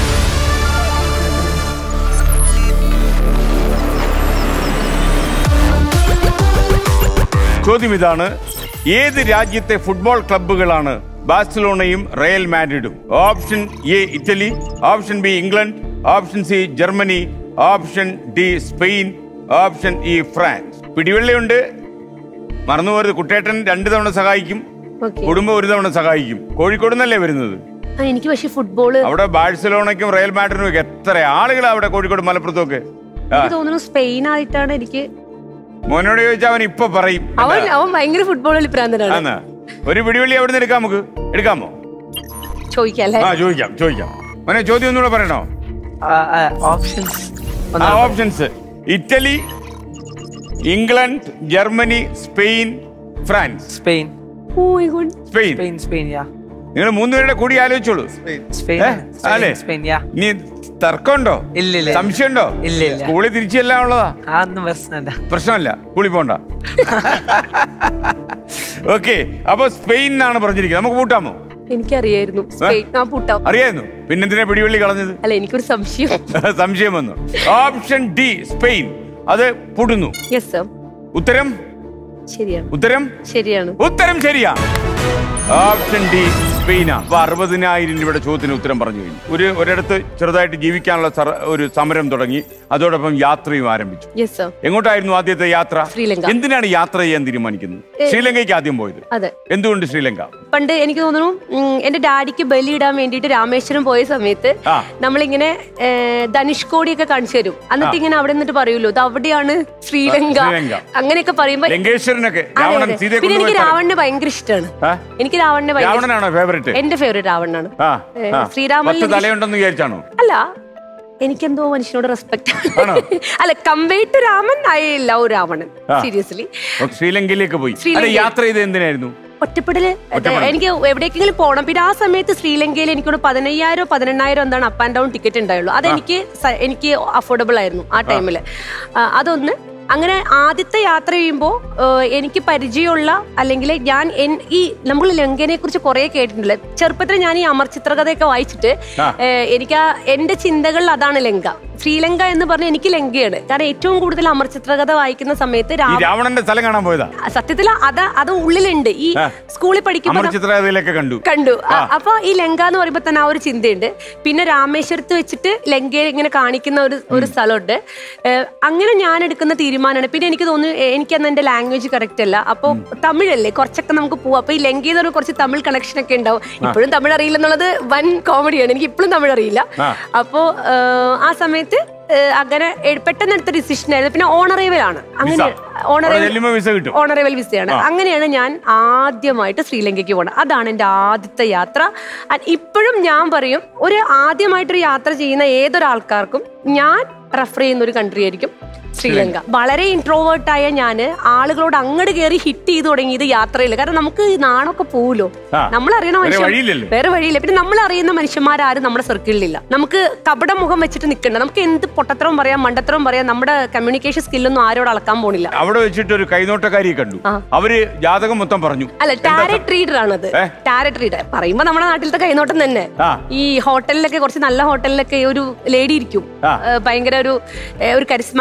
ചോദ്യം ഇതാണ് ഏത് രാജ്യത്തെ ഫുട്ബോൾ ക്ലബ്ബുകളാണ് ബാഴ്സലോണയും റയൽ മാഡ്രിഡും option A Italy option B England option C Germany option D Spain option E France പിടിവെള്ളിയുണ്ട് മറന്നുപോരുത് കുട്ടേട്ടൻ രണ്ടു തവണ സഹായിക്കും ഓക്കെ കുടുംബം ഒരു തവണ സഹായിക്കും കോഴിക്കോട് നിന്നല്ലേ വരുന്നത് എനിക്ക് പക്ഷെ ഫുട്ബോള് അവിടെ ബാഴ്സലോണയ്ക്കും റയൽ മാഡ്രിഡിനും ഒക്കെ എത്ര ആളുകളാ അവിടെ കോഴിക്കോട് മലപ്പുറത്തും ഒക്കെ ആ, എനിക്ക് തോന്നുന്നു സ്പെയിൻ ആയിട്ടാണ് എനിക്ക് മോനോട് ചോദിച്ചാൽ അവൻ ഇപ്പൊ പറയും അവൻ അവൻ ഭയങ്കര ഫുട്ബോൾ കളിപ്രാന്തനാണ് ആന്നാ ഒരു പിടിവള്ളി അവിടെ നിന്ന് എടുക്കാം നമുക്ക് എടുക്കാമോ ചോദിക്കാം അല്ലേ ആ ചോദിക്കാം ചോദിക്കാം മോനെ ചോദ്യം ഒന്നുകൂടെ പറയണോ ഓപ്ഷൻസ് ആ options Italy England Germany Spain France Spain oh my God Spain Spain Spain yeah നിങ്ങൾ മൂന്നുപേരുടെ കൂടി ആലോചിച്ചോളൂ സ്പെയിൻ ഏ? അല്ലേ? സ്പെയിൻ യാ ഇനി തർക്കമുണ്ടോ ഇല്ല, ഇല്ല. സംശയമുണ്ടോ ഇല്ല, ഇല്ല. സ്കൂളിൽ തിരിച്ചെല്ലാം ഉള്ളതാ അതൊന്നും പ്രശ്നമല്ല പ്രശ്നമല്ല സ്കൂളിൽ പോണ്ട ഓക്കെ അപ്പൊ സ്പെയിൻ എന്നാണ് പറഞ്ഞിരിക്കുന്നത് നമുക്ക് കൂട്ടാമോ എനിക്കറിയായിരുന്നു സ്പെയിൻ ആ പൂട്ടാം അറിയായിരുന്നു പിന്നെന്തിനാ പിടിവള്ളി കളഞ്ഞത് അല്ല എനിക്കൊരു സംശയം സംശയം വന്നു ഓപ്ഷൻ ഡി സ്പെയിൻ അത് പുടുന്നു യെസ് സർ ഉത്തരം ശരിയാണ് ഉത്തരം ശരിയാണ് ഉത്തരം ശരിയാ ഓപ്ഷൻ ഡി സ്പെയിനാ അപ്പൊ അറുപതിനായിരം രൂപയുടെ ചോദ്യത്തിന് ഉത്തരം പറഞ്ഞു കഴിഞ്ഞു ഒരു ഒരിടത്ത് ചെറുതായിട്ട് ജീവിക്കാനുള്ള സറ- ഒരു സമരം തുടങ്ങി അതോടൊപ്പം യാത്രയും ആരംഭിച്ചു യെസ് സർ എങ്ങോട്ടായിരുന്നു ആദ്യത്തെ യാത്ര ശ്രീലങ്ക. എന്തിനാണ് യാത്ര ചെയ്യാൻ തീരുമാനിക്കുന്നത് ശ്രീലങ്കയ്ക്ക് ആദ്യം പോയത് അതെ എന്തുകൊണ്ട് ശ്രീലങ്ക പണ്ട് എനിക്ക് തോന്നുന്നു ഉം, എന്റെ ഡാഡിക്ക് ബലി ഇടാൻ വേണ്ടിയിട്ട് രാമേശ്വരം പോയ സമയത്ത് ആ. നമ്മളിങ്ങനെ ഏ, ധനുഷ്കോടിയൊക്കെ കാണിച്ചു തരും എന്നിട്ട് ഇങ്ങനെ അവിടെ നിന്നിട്ട് പറയുമല്ലോ ഇത് അവിടെയാണ് ശ്രീലങ്ക ആ, ശ്രീലങ്ക. അങ്ങനെയൊക്കെ പറയുമ്പോ ലങ്കേശ്വരനൊക്കെ അതെ, രാവണൻ അതെ. സീതയെ പിന്നെ എനിക്ക് കൊണ്ടുപോയി രാവണനെ ഭയങ്കര ഇഷ്ടമാണ് ആ? എനിക്ക് രാവണനെ ഭയങ്കര രാവണനാണോ ഫേവറേറ്റ് എന്റെ ഫേവറേറ്റ് രാവണനാണ് ആ ഏ, ആ. ശ്രീരാമനിൽ പത്ത് തലയുണ്ടെന്ന് വിചാരിച്ചാണോ അല്ല എനിക്കെന്തോ മനുഷ്യനോട് റെസ്പെക്ട് ആണോ? അല്ല compared to Raman I love Ravanan ആ. സീരിയസ്ലി അപ്പൊ ശ്രീലങ്കയിലേക്ക് പോയി അല്ല ശ്രീലങ്കയിൽ. യാത്ര ചെയ്ത് എന്തിനായിരുന്നു ഒറ്റപ്പെടല് ഒറ്റപ്പെടൽ. എനിക്ക് എവിടേക്കെങ്കിലും പോകണം പിന്നെ ആ സമയത്ത് ശ്രീലങ്കയിൽ എനിക്കൊരു പതിനയ്യായിരം പതിനെണ്ണായിരം എന്താണ് അപ്പ് ആൻഡ് ഡൗൺ ടിക്കറ്റ് ഉണ്ടായുള്ളൂ അതെനിക്ക് സ- എനിക്ക് അഫോർഡബിൾ ആയിരുന്നു ആ ടൈമിൽ അതൊന്ന് അങ്ങനെ ആദ്യത്തെ യാത്ര ചെയ്യുമ്പോൾ എനിക്ക് പരിചയമുള്ള അല്ലെങ്കിൽ ഞാൻ എൻ- ഈ നമ്മൾ ലങ്കനെ കുറിച്ച് കുറെ കേട്ടിട്ടുണ്ടല്ലേ ചെറുപ്പത്തിൽ ഞാൻ ഈ അമർ ചിത്രകഥയൊക്കെ വായിച്ചിട്ട് ആ. ഏഹ്, എനിക്ക് ആ എന്റെ ചിന്തകളിൽ അതാണ് ലങ്ക ശ്രീലങ്ക എന്ന് പറഞ്ഞാൽ എനിക്ക് ലങ്കയാണ് കാരണം ഏറ്റവും കൂടുതൽ അമർ ചിത്രകഥ വായിക്കുന്ന സമയത്ത് ഈ രാമ രാവണന്റെ സ്ഥലം കാണാൻ പോയതാ സത്യത്തിൽ അത് അത് ഉള്ളിലുണ്ട് ഈ ആ. സ്കൂളിൽ പഠിക്കുമ്പോൾ അമർ ചിത്രകഥയിലൊക്കെ കണ്ടു കണ്ടു അ- അപ്പൊ ഈ ലങ്ക എന്ന് പറയുമ്പോ തന്നെ ആ ഒരു ചിന്തയുണ്ട് പിന്നെ രാമേശ്വരത്ത് വെച്ചിട്ട് ലങ്കയിൽ ഇങ്ങനെ കാണിക്കുന്ന ഒരു ഒരു സ്ഥലമുണ്ട് ഏഹ് അങ്ങനെ ഞാൻ എടുക്കുന്ന തീരുമാനമാണ് പിന്നെ എനിക്ക് തോന്നുന്നു എ- എനിക്കന്ന് എന്റെ ലാംഗ്വേജ് കറക്റ്റ് അല്ല അപ്പൊ തമിഴല്ലേ കുറച്ചൊക്കെ നമുക്ക് പോവാം അപ്പൊ ഈ ലങ്കയിൽ നിന്ന് കുറച്ച് തമിഴ് കണക്ഷൻ ഒക്കെ ഉണ്ടാവും ഇപ്പോഴും തമിഴ് അറിയില്ല എന്നുള്ളത് വൻ കോമഡിയാണ് എനിക്ക് ഇപ്പോഴും തമിഴ് അറിയില്ല ആ. അപ്പോ ഏഹ് ആ സമയത്ത് ഏഹ് അങ്ങനെ എ- പെട്ടെന്ന് എടുത്ത ഡിസിഷൻ ആയിരുന്നു പിന്നെ ഓണറേവൽ ആണ് അങ്ങനെ അവിടെ ഓണറേവൽ ചെല്ലുമ്പോ വിസ കിട്ടും ഓണറേബിൾ വിസയാണ് അങ്ങനെയാണ് ഞാൻ ആദ്യമായിട്ട് ശ്രീലങ്കയ്ക്ക് പോകുന്നത് അതാണ് എൻ്റെ ആദ്യത്തെ യാത്ര And ഇപ്പോഴും ഞാൻ പറയും ഒരു ആദ്യമായിട്ടൊരു യാത്ര ചെയ്യുന്ന ഏതൊരാൾക്കാർക്കും ഞാൻ റെഫർ ചെയ്യുന്ന ഒരു കൺട്രി ആയിരിക്കും ശ്രീലങ്ക വളരെ ഇൻട്രോവേർട്ട് ആയ ഞാൻ ആളുകളോട് അങ്ങോട്ട് കയറി ഹിറ്റ് ചെയ്ത് തുടങ്ങിയത് യാത്രയിൽ കാരണം നമുക്ക് ഈ നാണൊക്കെ പോവുമല്ലോ ആ. നമ്മൾ അറിയണ വേറെ മനുഷ്യൻ വഴിയില്ലല്ലോ. വേറെ വഴിയില്ല പിന്നെ നമ്മൾ അറിയുന്ന മനുഷ്യന്മാരാരും നമ്മുടെ സർക്കിളിലില്ല നമുക്ക് കപട മുഖം വെച്ചിട്ട് നിൽക്കണ്ട നമുക്ക് എന്ത് പൊട്ടത്തരം പറയാം മണ്ടത്തരം പറയാം നമ്മുടെ കമ്മ്യൂണിക്കേഷൻ സ്കില്ലൊന്നും ആരോട് അളക്കാൻ പോണില്ല അവിടെ വെച്ചിട്ട് ഒരു കൈനോട്ടക്കാരിയെ കണ്ടു ആ. അവര് ജാതകം മൊത്തം പറഞ്ഞു അല്ല എന്താ ടാരറ്റ് റീഡർ ആണത് ഏ? ടാരറ്റ് റീഡർ പറയുമ്പോ നമ്മുടെ നാട്ടിലത്തെ കൈനോട്ടം തന്നെ ആ. ഈ ഹോട്ടലിലൊക്കെ കുറച്ച് നല്ല ഹോട്ടലിലൊക്കെ ഒരു ലേഡി ഇരിക്കും ആ. ഏ, ഭയങ്കര ഒരു ഏ, ഒരു കരിസ്മാറ്റിക്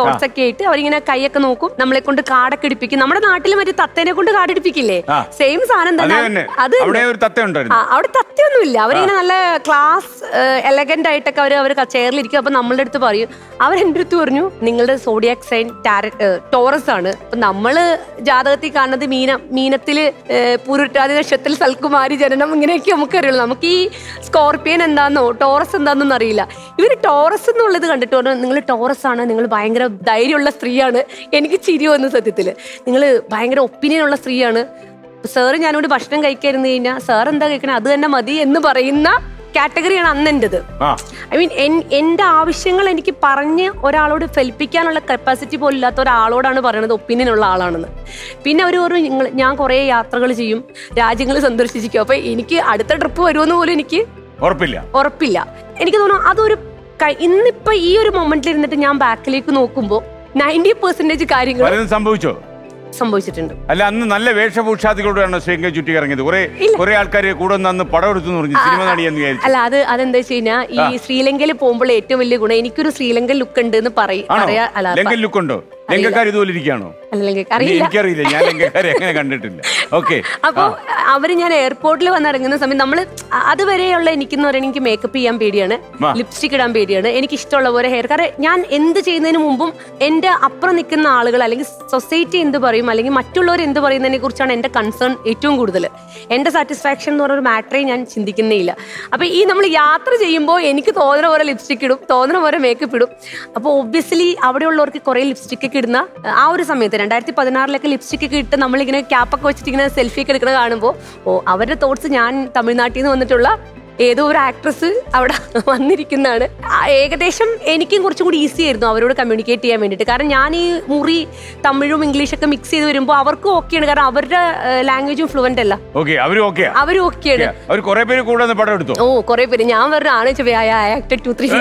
തോട്ട്സ് ഒക്കെ ആയിട്ട് അവരിങ്ങനെ കൈയൊക്കെ നോക്കും നമ്മളെ കൊണ്ട് കാടൊക്കെ ഇടിപ്പിക്കും നമ്മുടെ നാട്ടിൽ മറ്റേ തത്തേനെ കൊണ്ട് കാടിടിപ്പിക്കില്ലേ ആ. സെയിം സാധനം അത് തന്നെ തന്നെ അത് അവിടെ തന്നെ. ഒരു തത്ത ഉണ്ടായിരുന്നു ആ, അവിടെ തത്യൊന്നുമില്ല അവരിങ്ങനെ നല്ല ക്ലാസ് എലഗന്റ് ആയിട്ടൊക്കെ അവർ അവർ ചെയറിലിരിക്കും അപ്പൊ നമ്മളുടെ അടുത്ത് പറയും അവർ എൻ്റെ അടുത്ത് പറഞ്ഞു നിങ്ങളുടെ സോഡിയാക് സൈൻ ടോറസ് ആണ് അപ്പൊ നമ്മള് ജാതകത്തിൽ കാണുന്നത് മീന മീനത്തില് പൂരുട്ടാതി നക്ഷത്രത്തിൽ സൽകുമാരി ജനനം ഇങ്ങനെയൊക്കെ നമുക്ക് അറിയുള്ളൂ നമുക്ക് ഈ സ്കോർപ്പിയൻ എന്താന്നോ ടോറസ് എന്താണെന്നൊന്നും അറിയില്ല ഇവര് ടോറസ് എന്നുള്ളത് കണ്ടിട്ട് പറഞ്ഞു നിങ്ങൾ ടോറസ് ആണ് നിങ്ങൾ ഭയങ്കര ധൈര്യമുള്ള സ്ത്രീയാണ് എനിക്ക് ചിരി വന്നു സത്യത്തില് നിങ്ങൾ ഭയങ്കര ഒപ്പീനിയൻ ഉള്ള സ്ത്രീയാണ് സാറ് ഞാനോട് ഭക്ഷണം കഴിക്കായിരുന്നു കഴിഞ്ഞാൽ സാർ എന്താ കഴിക്കണേ അത് തന്നെ മതി എന്ന് പറയുന്ന കാറ്റഗറിയാണ് അന്ന് എൻ്റെത് ആ ഐ മീൻ എൻ്റെ ആവശ്യങ്ങൾ എനിക്ക് പറഞ്ഞ് ഒരാളോട് ഫലിപ്പിക്കാനുള്ള കപ്പാസിറ്റി പോലും ഇല്ലാത്ത ഒരാളോടാണ് പറയണത് ഒപ്പീനിയൻ ഉള്ള ആളാണെന്ന് പിന്നെ അവർ പറഞ്ഞു നിങ്ങൾ ഞാൻ കുറേ യാത്രകൾ ചെയ്യും രാജ്യങ്ങൾ സന്ദർശിച്ചിരിക്കും അപ്പൊ എനിക്ക് അടുത്ത ട്രിപ്പ് വരുമെന്ന് പോലും എനിക്ക് ഉറപ്പില്ല ഉറപ്പില്ല എനിക്ക് തോന്നുന്നു അതൊരു ക- ഇന്നിപ്പോ ഈ ഒരു മൊമെന്റിൽ ഇരുന്നിട്ട് ഞാൻ ബാക്കിലേക്ക് നോക്കുമ്പോൾ നയൻറ്റി പെർസെന്റേജ് കാര്യങ്ങൾ പലതും സംഭവിച്ചോ സംഭവിച്ചിട്ടുണ്ട് അല്ല അന്ന് നല്ല വേഷഭൂഷാദികളോടെയാണ് ശ്രീലങ്ക ചുറ്റി ഇറങ്ങിയത് കുറെ കുറെ ആൾക്കാർ കൂടെ നിന്ന് അന്ന് പടം എടുത്തു പറഞ്ഞു സിനിമ നടിയെന്ന് വിചാരിച്ചു അല്ല അത് അതെന്താ വെച്ച് കഴിഞ്ഞാൽ ഈ ശ്രീലങ്കയിൽ പോകുമ്പോൾ ഏറ്റവും വലിയ ഗുണം എനിക്കൊരു ശ്രീലങ്കൻ ലുക്ക് ഉണ്ട് എന്ന് പറയും ആണോ പറയാ അല്ല ലങ്കൻ ലുക്ക് ഉണ്ടോ ലങ്കക്കാർ ഇതുപോലെ ഇരിക്കുകയാണോ അല്ല ലങ്കയ്ക്ക് അറിയില്ല എനിക്കറിയില്ല ഞാൻ ലങ്കക്കാരെ എങ്ങനെ കണ്ടിട്ടില്ല ഓക്കെ അപ്പൊ അവര് ഞാൻ എയർപോർട്ടിൽ വന്ന് ഇറങ്ങുന്ന സമയം നമ്മള് അതുവരെയുള്ള എനിക്കെന്ന് പറയുന്നത് എനിക്ക് മേക്കപ്പ് ചെയ്യാൻ പേടിയാണ് ആ. ലിപ്സ്റ്റിക് ഇടാൻ പേടിയാണ് എനിക്ക് ഇഷ്ടമുള്ള പോലെ ഹെയർ കാരണം ഞാൻ എന്ത് ചെയ്യുന്നതിന് മുമ്പും എന്റെ അപ്പുറം നിൽക്കുന്ന ആളുകൾ അല്ലെങ്കിൽ സൊസൈറ്റി എന്ത് പറയും അല്ലെങ്കിൽ മറ്റുള്ളവർ എന്ത് പറയുന്നതിനെ കുറിച്ചാണ് എന്റെ കൺസേൺ ഏറ്റവും കൂടുതൽ എന്റെ സാറ്റിസ്ഫാക്ഷൻ എന്ന് പറഞ്ഞ ഒരു മാറ്ററേ ഞാൻ ചിന്തിക്കുന്നേ ഇല്ല അപ്പൊ ഈ നമ്മൾ യാത്ര ചെയ്യുമ്പോൾ എനിക്ക് തോന്നുന്ന പോലെ ലിപ്സ്റ്റിക് ഇടും തോന്നുന്ന പോലെ മേക്കപ്പ് ഇടും അപ്പോൾ ഒബ്വിയസ്ലി അവിടെയുള്ളവർക്ക് കുറെ ലിപ്സ്റ്റിക് ഒക്കെ ഇടുന്ന ആ ഒരു സമയത്ത് രണ്ടായിരത്തി പതിനാറിലൊക്കെ ലിപ്സ്റ്റിക് ഒക്കെ ഇട്ട് നമ്മളിങ്ങനെ ക്യാപ്പൊക്കെ വെച്ചിട്ട് ഇങ്ങനെ സെൽഫി ഒക്കെ എടുക്കുന്നത് കാണുമ്പോൾ ഓ അവരുടെ തോട്ട്സ് ഞാൻ തമിഴ്നാട്ടിൽ നിന്ന് വന്നിട്ടുള്ള ഏതോ ഒരു ആക്ട്രസ് അവിടെ വന്നിരിക്കുന്നതാണ് ആ, ഏകദേശം എനിക്കും കുറച്ചും കൂടി ഈസി ആയിരുന്നു അവരോട് കമ്മ്യൂണിക്കേറ്റ് ചെയ്യാൻ വേണ്ടിയിട്ട് കാരണം ഞാൻ ഈ മുറി തമിഴും ഇംഗ്ലീഷൊക്കെ മിക്സ് ചെയ്ത് വരുമ്പോൾ അവർക്കും ഓക്കെയാണ് കാരണം അവരുടെ ലാംഗ്വേജും ഫ്ലുവൻ്റ് അല്ല ഓക്കെ അവരും ഓക്കെ അവരും ഓക്കെയാണ് അവർ കുറെ പേര് കൂടെ നിന്ന് പടം എടുത്തു ഓ കുറെ പേര് ഞാൻ വെറുതെ ആണ് acted two three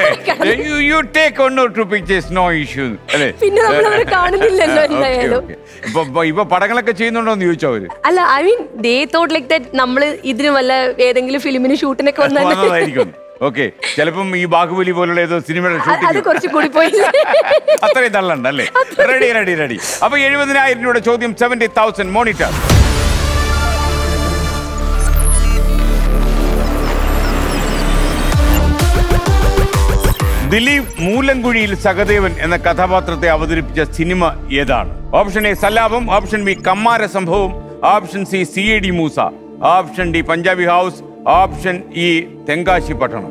you take one or two pictures no issue അല്ലേ പിന്നെ നമ്മൾ അവരെ കാണുന്നില്ലല്ലോ ഓക്കെ എന്തായാലും ഓക്കെ ഇപ്പൊ ഇപ്പൊ- ഇപ്പൊ പടങ്ങളൊക്കെ ചെയ്യുന്നുണ്ടോ എന്ന് ചോദിച്ചോ അവര് അല്ല I mean they thought like that നമ്മള് ഇതിന് വല്ല ഏതെങ്കിലും ഫിലിമിന് ഷൂട്ടിനൊക്കെ വന്നാൽ വന്നതായിരിക്കും ഓക്കെ ചിലപ്പം ഈ ബാഹുബലി പോലുള്ള ഏതോ സിനിമയുടെ അത് ഷൂട്ടിംഗ് കുറച്ച് കൂടി പോയി അത്രയും തള്ളണ്ട അല്ലേ റെഡി റെഡി റെഡി അപ്പൊ എഴുപതിനായിരം രൂപയുടെ ചോദ്യം സെവന്റി തൗസൻഡ് മോണിറ്റർ ദിലീപ് മൂലങ്കുഴിയിൽ സഹദേവൻ എന്ന കഥാപാത്രത്തെ അവതരിപ്പിച്ച സിനിമ ഏതാണ് option A Sallapam option B Kammara Sambhavam option C C A D Moosa option D Punjabi house option E Thenkasi Pattanam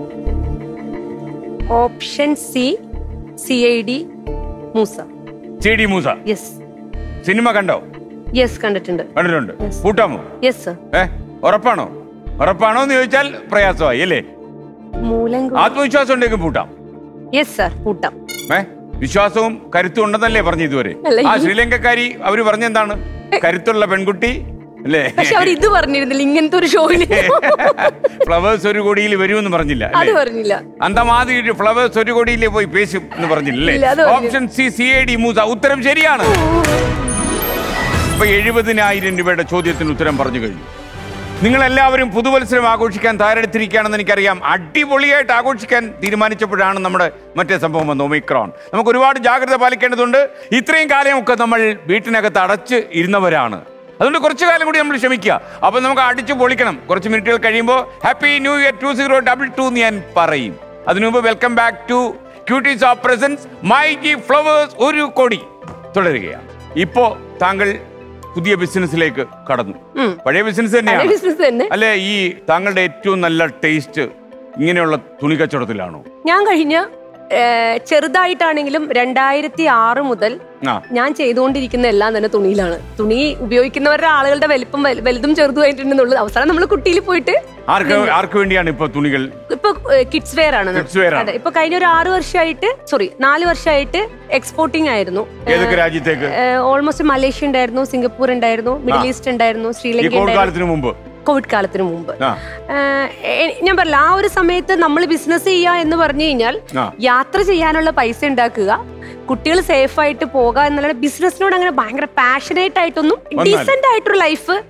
option C C I D Moosa C D Moosa yes cinema കണ്ടോ യെസ് കണ്ടിട്ടുണ്ട് കണ്ടിട്ടുണ്ട് Yes. കൂട്ടാമോ യെസ് സർ ഏ ഉറപ്പാണോ ഉറപ്പാണോ എന്ന് ചോദിച്ചാൽ പ്രയാസമായി അല്ലേ മൂലം ആത്മവിശ്വാസം ഉണ്ടെങ്കിൽ പൂട്ടാം യെസ് സർ കൂട്ടാം ഏ വിശ്വാസവും കരുത്തും ഉണ്ടെന്നല്ലേ പറഞ്ഞു ഇതുവരെ അല്ല, ആ ഈ- ശ്രീലങ്കക്കാരി അവര് പറഞ്ഞെന്താണ് കരുത്തുള്ള പെൺകുട്ടി അല്ലേ പക്ഷെ അവർ ഇത് പറഞ്ഞിരുന്നില്ല ഇങ്ങനത്തെ ഒരു ഷോയില് ഫ്ലവേഴ്സ് ഒരു കോടിയിൽ വരുമെന്ന് പറഞ്ഞില്ല അത് അല്ലേ പറഞ്ഞില്ല അന്തമാതി ഫ്ലവേഴ്സ് ഒരു കോടിയിലേ പോയി പേശും എന്ന് പറഞ്ഞില്ലേ ഇല്ല, അത് പറഞ്ഞില്ല. Option C C A D Moosa ഉത്തരം ശരിയാണ് ഇപ്പൊ എഴുപതിനായിരം രൂപയുടെ ചോദ്യത്തിന് ഉത്തരം പറഞ്ഞു കഴിഞ്ഞു നിങ്ങൾ എല്ലാവരും പുതുവത്സരം ആഘോഷിക്കാൻ തയ്യാറെടുത്തിരിക്കുകയാണെന്ന് എനിക്കറിയാം അടിപൊളിയായിട്ട് ആഘോഷിക്കാൻ തീരുമാനിച്ചപ്പോഴാണ് നമ്മുടെ മറ്റേ സംഭവം വന്നത് ഒമിക്രോൺ നമുക്ക് ഒരുപാട് ജാഗ്രത പാലിക്കേണ്ടതുണ്ട് ഇത്രയും കാലമൊക്കെ നമ്മൾ വീട്ടിനകത്ത് അടച്ച് ഇരുന്നവരാണ് അതുകൊണ്ട് കുറച്ച് കാലം കൂടി നമ്മൾ ക്ഷമിക്കുക അപ്പൊ നമുക്ക് അടിച്ചു പൊളിക്കണം കുറച്ച് മിനിറ്റുകൾ കഴിയുമ്പോൾ happy new year two zero double two എന്ന് ഞാൻ പറയും അതിനു മുമ്പ് welcome back to cuties of presence my G flowers ഒരു കോടി തുടരുകയാണ് ഇപ്പോ താങ്കൾ പുതിയ ബിസിനസ്സിലേക്ക് കടന്നു പഴയ ബിസിനസ് തന്നെയാണ് ബിസിനസ് തന്നെ അല്ലെ ഈ താങ്കളുടെ ഏറ്റവും നല്ല ടേസ്റ്റ് ഇങ്ങനെയുള്ള തുണി കച്ചവടത്തിലാണോ ഞാൻ കഴിഞ്ഞ ഏഹ്, ചെറുതായിട്ടാണെങ്കിലും രണ്ടായിരത്തി ആറ് മുതൽ ആ ഞാൻ ചെയ്തുകൊണ്ടിരിക്കുന്ന എല്ലാം തന്നെ തുണിയിലാണ് തുണി ഉപയോഗിക്കുന്നവരുടെ ആളുകളുടെ വലിപ്പം വലു- വലുതും ചെറുതുമായിട്ടുണ്ടെന്നുള്ളത് അവസാനം നമ്മൾ കുട്ടിയിൽ പോയിട്ട് ആർക്ക് ആർക്ക് വേണ്ടിയാണ് ഇപ്പൊ തുണികൾ ഇപ്പൊ കിഡ്സ് വെയർ ആണ് Kids wear ആണ്. അതെ ഇപ്പൊ കഴിഞ്ഞ ഒരു ആറ് വർഷമായിട്ട് സോറി നാല് വർഷമായിട്ട് എക്സ്പോർട്ടിംഗ് ആയിരുന്നു ഏതൊക്കെ രാജ്യത്തേക്ക് ഓൾമോസ്റ്റ് മലേഷ്യ ഉണ്ടായിരുന്നു സിംഗപ്പൂർ ഉണ്ടായിരുന്നു മിഡിൽ ഈസ്റ്റ് ഉണ്ടായിരുന്നു ഈ ശ്രീലങ്ക കോവിഡ് ഉണ്ടായിരുന്നു കാലത്തിന് മുമ്പ് കോവിഡ് കാലത്തിന് മുമ്പ് ആ ഏഹ് എ- ഞാൻ പറഞ്ഞില്ല ആ ഒരു സമയത്ത് നമ്മൾ ബിസിനസ് ചെയ്യുക എന്ന് പറഞ്ഞു കഴിഞ്ഞാൽ ആ. യാത്ര ചെയ്യാനുള്ള പൈസ ഉണ്ടാക്കുക കുട്ടികൾ സേഫ് ആയിട്ട് പോകുക എന്നുള്ള ബിസിനസ്സിനോട് അങ്ങനെ ഭയങ്കര പാഷനേറ്റ് ആയിട്ടൊന്നും വന്നാൽ. ഡീസെന്റ് ആയിട്ടൊരു ലൈഫ്